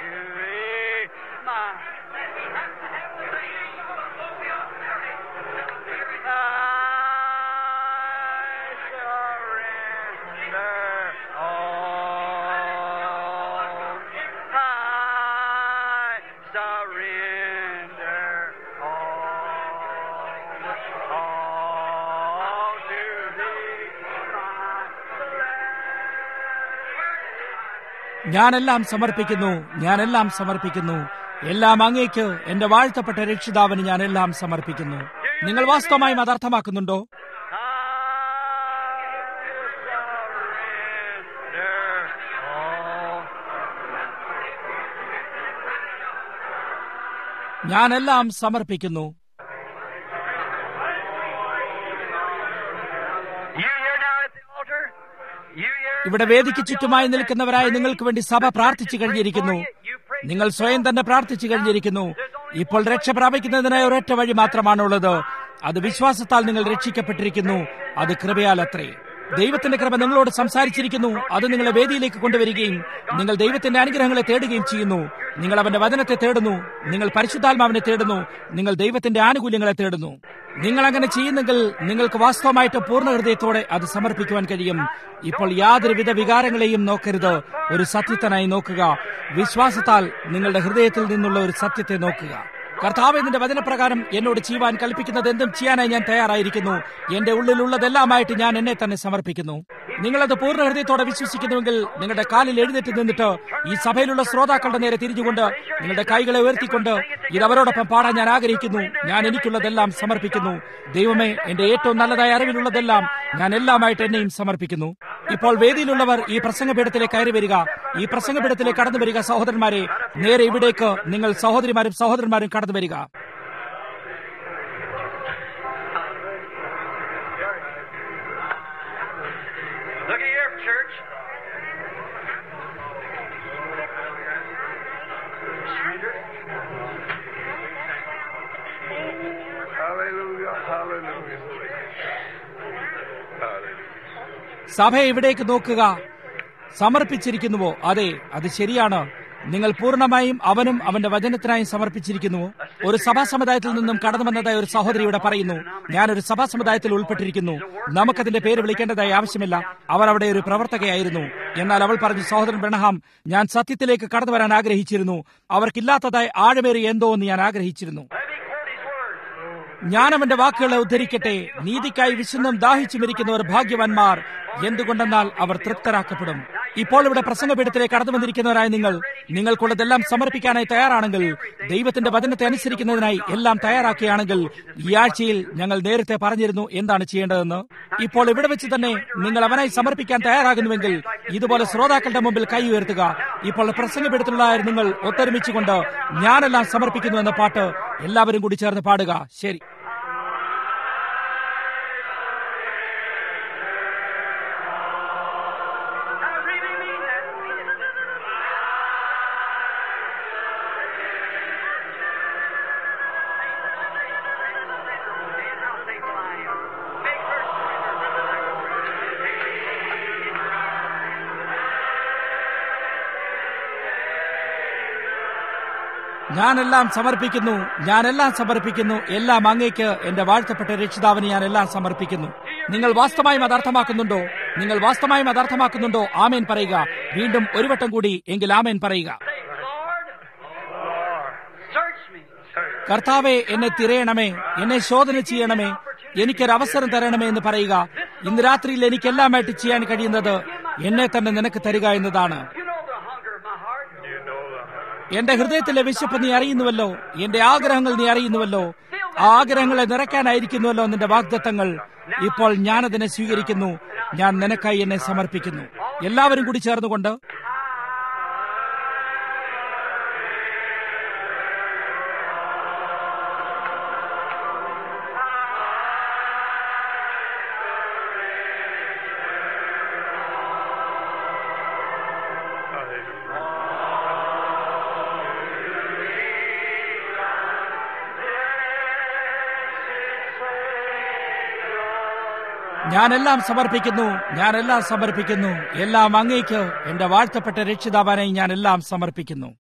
ഞാനെല്ലാം സമർപ്പിക്കുന്നു ഞാനെല്ലാം സമർപ്പിക്കുന്നു എല്ലാം അങ്ങേക്ക് എന്റെ വാഴ്ത്തപ്പെട്ട രക്ഷിതാവിന് ഞാനെല്ലാം സമർപ്പിക്കുന്നു നിങ്ങൾ വാസ്തവമായും അത് അർത്ഥമാക്കുന്നുണ്ടോ ഞാനെല്ലാം സമർപ്പിക്കുന്നു You here down at the altar? You here? ഇവിടെ വേദിക്ക് ചുറ്റുമായി നിൽക്കുന്നവരായി നിങ്ങൾക്ക് വേണ്ടി സഭ പ്രാർത്ഥിച്ചു കഴിഞ്ഞിരിക്കുന്നു നിങ്ങൾ സ്വയം തന്നെ പ്രാർത്ഥിച്ചു കഴിഞ്ഞിരിക്കുന്നു ഇപ്പോൾ രക്ഷ പ്രാപിക്കുന്നതിനായി ഒരൊറ്റ വഴി മാത്രമാണുള്ളത് അത് വിശ്വാസത്താൽ നിങ്ങൾ രക്ഷിക്കപ്പെട്ടിരിക്കുന്നു അത് കൃപയാൽ അത്രേ ദൈവത്തിന്റെ കൃപ നിങ്ങളോട് സംസാരിച്ചിരിക്കുന്നു അത് നിങ്ങളെ വേദിയിലേക്ക് കൊണ്ടുവരികയും നിങ്ങൾ ദൈവത്തിന്റെ അനുഗ്രഹങ്ങളെ തേടുകയും ചെയ്യുന്നു നിങ്ങൾ അവന്റെ വചനത്തെ തേടുന്നു നിങ്ങൾ പരിശുദ്ധാത്മാവിനെ തേടുന്നു നിങ്ങൾ ദൈവത്തിന്റെ ആനുകൂല്യങ്ങളെ തേടുന്നു നിങ്ങൾ അങ്ങനെ ചെയ്യുന്നെങ്കിൽ നിങ്ങൾക്ക് വാസ്തവമായിട്ട് പൂർണ്ണ ഹൃദയത്തോടെ അത് സമർപ്പിക്കുവാൻ കഴിയും ഇപ്പോൾ യാതൊരുവിധ വികാരങ്ങളെയും നോക്കരുത് ഒരു സത്യത്തിനായി നോക്കുക വിശ്വാസത്താൽ നിങ്ങളുടെ ഹൃദയത്തിൽ നിന്നുള്ള ഒരു സത്യത്തെ നോക്കുക കർത്താവ് നിന്റെ വചനപ്രകാരം എന്നോട് ചെയ്യുവാൻ കൽപ്പിക്കുന്നത് എന്തും ചെയ്യാനായി ഞാൻ തയ്യാറായിരിക്കുന്നു എന്റെ ഉള്ളിലുള്ളതെല്ലാമായിട്ട് ഞാൻ എന്നെ തന്നെ സമർപ്പിക്കുന്നു നിങ്ങളത് പൂർണ്ണ ഹൃദയത്തോടെ വിശ്വസിക്കുന്നുവെങ്കിൽ നിങ്ങളുടെ കാലിൽ എഴുന്നേറ്റ് നിന്നിട്ട് ഈ സഭയിലുള്ള ശ്രോതാക്കളുടെ നേരെ തിരിഞ്ഞുകൊണ്ട് നിങ്ങളുടെ കൈകളെ ഉയർത്തിക്കൊണ്ട് ഇത് അവരോടൊപ്പം പാടാൻ ഞാൻ ആഗ്രഹിക്കുന്നു ഞാൻ എനിക്കുള്ളതെല്ലാം സമർപ്പിക്കുന്നു ദൈവമേ എന്റെ ഏറ്റവും നല്ലതായ അറിവിലുള്ളതെല്ലാം ഞാൻ എല്ലാമായിട്ട് എന്നെയും സമർപ്പിക്കുന്നു ഇപ്പോൾ വേദിയിലുള്ളവർ ഈ പ്രസംഗപീഠത്തിലേക്ക് കയറി വരിക ഈ പ്രസംഗപീഠത്തിലേക്ക് കടന്നു വരിക സഹോദരന്മാരെ നേരെ ഇവിടേക്ക് നിങ്ങൾ സഹോദരിമാരും സഹോദരന്മാരും കടന്നു വരിക Look at here, church. Surrender. Hallelujah, hallelujah. Hallelujah. സഭയെ ഇവിടേക്ക് നോക്കുക സമർപ്പിച്ചിരിക്കുന്നുവോ അതെ അത് ശരിയാണ് നിങ്ങൾ പൂർണ്ണമായും അവനും അവന്റെ വചനത്തിനായും സമർപ്പിച്ചിരിക്കുന്നുവോ ഒരു സഭാ സമുദായത്തിൽ നിന്നും കടന്നു വന്നതായി ഒരു സഹോദരി ഇവിടെ പറയുന്നു ഞാനൊരു സഭാ സമുദായത്തിൽ ഉൾപ്പെട്ടിരിക്കുന്നു നമുക്കതിന്റെ പേര് വിളിക്കേണ്ടതായി ആവശ്യമില്ല അവർ അവിടെ ഒരു പ്രവർത്തകയായിരുന്നു എന്നാൽ അവൾ പറഞ്ഞു സഹോദരൻ ബ്രണഹാം ഞാൻ സത്യത്തിലേക്ക് കടന്നു വരാൻ ആഗ്രഹിച്ചിരുന്നു അവർക്കില്ലാത്തതായി ആഴമേറിയ എന്തോ എന്ന് ഞാൻ ആഗ്രഹിച്ചിരുന്നു Let me quote his words. ഞാൻ അവന്റെ വാക്കുകളെ ഉദ്ധരിക്കട്ടെ നീതിക്കായി വിശുദ്ധം ദാഹിച്ചു മരിക്കുന്നവർ ഭാഗ്യവാന്മാർ എന്തുകൊണ്ടെന്നാൽ അവർ തൃപ്തരാക്കപ്പെടും ഇപ്പോൾ ഇവിടെ പ്രസംഗപീഠത്തിലേക്ക് കടന്നു വന്നിരിക്കുന്നവരായ നിങ്ങൾ നിങ്ങൾക്കുള്ളതെല്ലാം സമർപ്പിക്കാനായി തയ്യാറാണെങ്കിൽ ദൈവത്തിന്റെ വചനത്തെ അനുസരിക്കുന്നതിനായി എല്ലാം തയ്യാറാക്കുകയാണെങ്കിൽ ഈ ആഴ്ചയിൽ ഞങ്ങൾ നേരത്തെ പറഞ്ഞിരുന്നു എന്താണ് ചെയ്യേണ്ടതെന്ന് ഇപ്പോൾ ഇവിടെ വെച്ച് തന്നെ നിങ്ങൾ അവനായി സമർപ്പിക്കാൻ തയ്യാറാകുന്നുവെങ്കിൽ ഇതുപോലെ ശ്രോതാക്കളുടെ മുമ്പിൽ കൈ ഉയർത്തുക ഇപ്പോൾ പ്രസംഗപീഠത്തിലുള്ള നിങ്ങൾ ഒത്തൊരുമിച്ചുകൊണ്ട് ഞാനെല്ലാം സമർപ്പിക്കുന്നു എന്ന പാട്ട് എല്ലാവരും കൂടി ചേർന്ന് പാടുക ശരി I really mean that. I'll say flying. Make her ഞാനെല്ലാം സമർപ്പിക്കുന്നു ഞാനെല്ലാം സമർപ്പിക്കുന്നു എല്ലാം അങ്ങേക്ക് എന്റെ വാഴ്ത്തപ്പെട്ട രക്ഷിതാവിന് ഞാൻ എല്ലാം സമർപ്പിക്കുന്നു നിങ്ങൾ വാസ്തവമായും അത് അർത്ഥമാക്കുന്നുണ്ടോ നിങ്ങൾ വാസ്തവമായും അത് അർത്ഥമാക്കുന്നുണ്ടോ ആമേൻ പറയുക വീണ്ടും ഒരു വട്ടം കൂടി എങ്കിൽ ആമേൻ പറയുക Say, Lord, search me. കർത്താവെ എന്നെ തിരയണമേ എന്നെ ശോധന ചെയ്യണമേ എനിക്കൊരു അവസരം തരണമേ എന്ന് പറയുക ഇന്ന് രാത്രിയിൽ എനിക്ക് എല്ലാമായിട്ട് ചെയ്യാൻ കഴിയുന്നത് എന്നെ തന്നെ നിനക്ക് തരിക എന്നതാണ് You know the hunger of my heart. You know the എന്റെ ഹൃദയത്തിലെ വിശപ്പ് നീ അറിയുന്നുവല്ലോ എന്റെ ആഗ്രഹങ്ങൾ നീ അറിയുന്നുവല്ലോ ആ ആഗ്രഹങ്ങളെ നിറയ്ക്കാനായിരിക്കുന്നുവല്ലോ നിന്റെ വാഗ്ദത്തങ്ങൾ ഇപ്പോൾ ഞാനതിനെ സ്വീകരിക്കുന്നു ഞാൻ നിനക്കായി എന്നെ സമർപ്പിക്കുന്നു എല്ലാവരും കൂടി ചേർന്നുകൊണ്ട് ഞാനെല്ലാം സമർപ്പിക്കുന്നു ഞാനെല്ലാം സമർപ്പിക്കുന്നു എല്ലാം അങ്ങേക്ക് എന്റെ വാഴ്ത്തപ്പെട്ട രക്ഷിതാവാനായി ഞാൻ എല്ലാം സമർപ്പിക്കുന്നു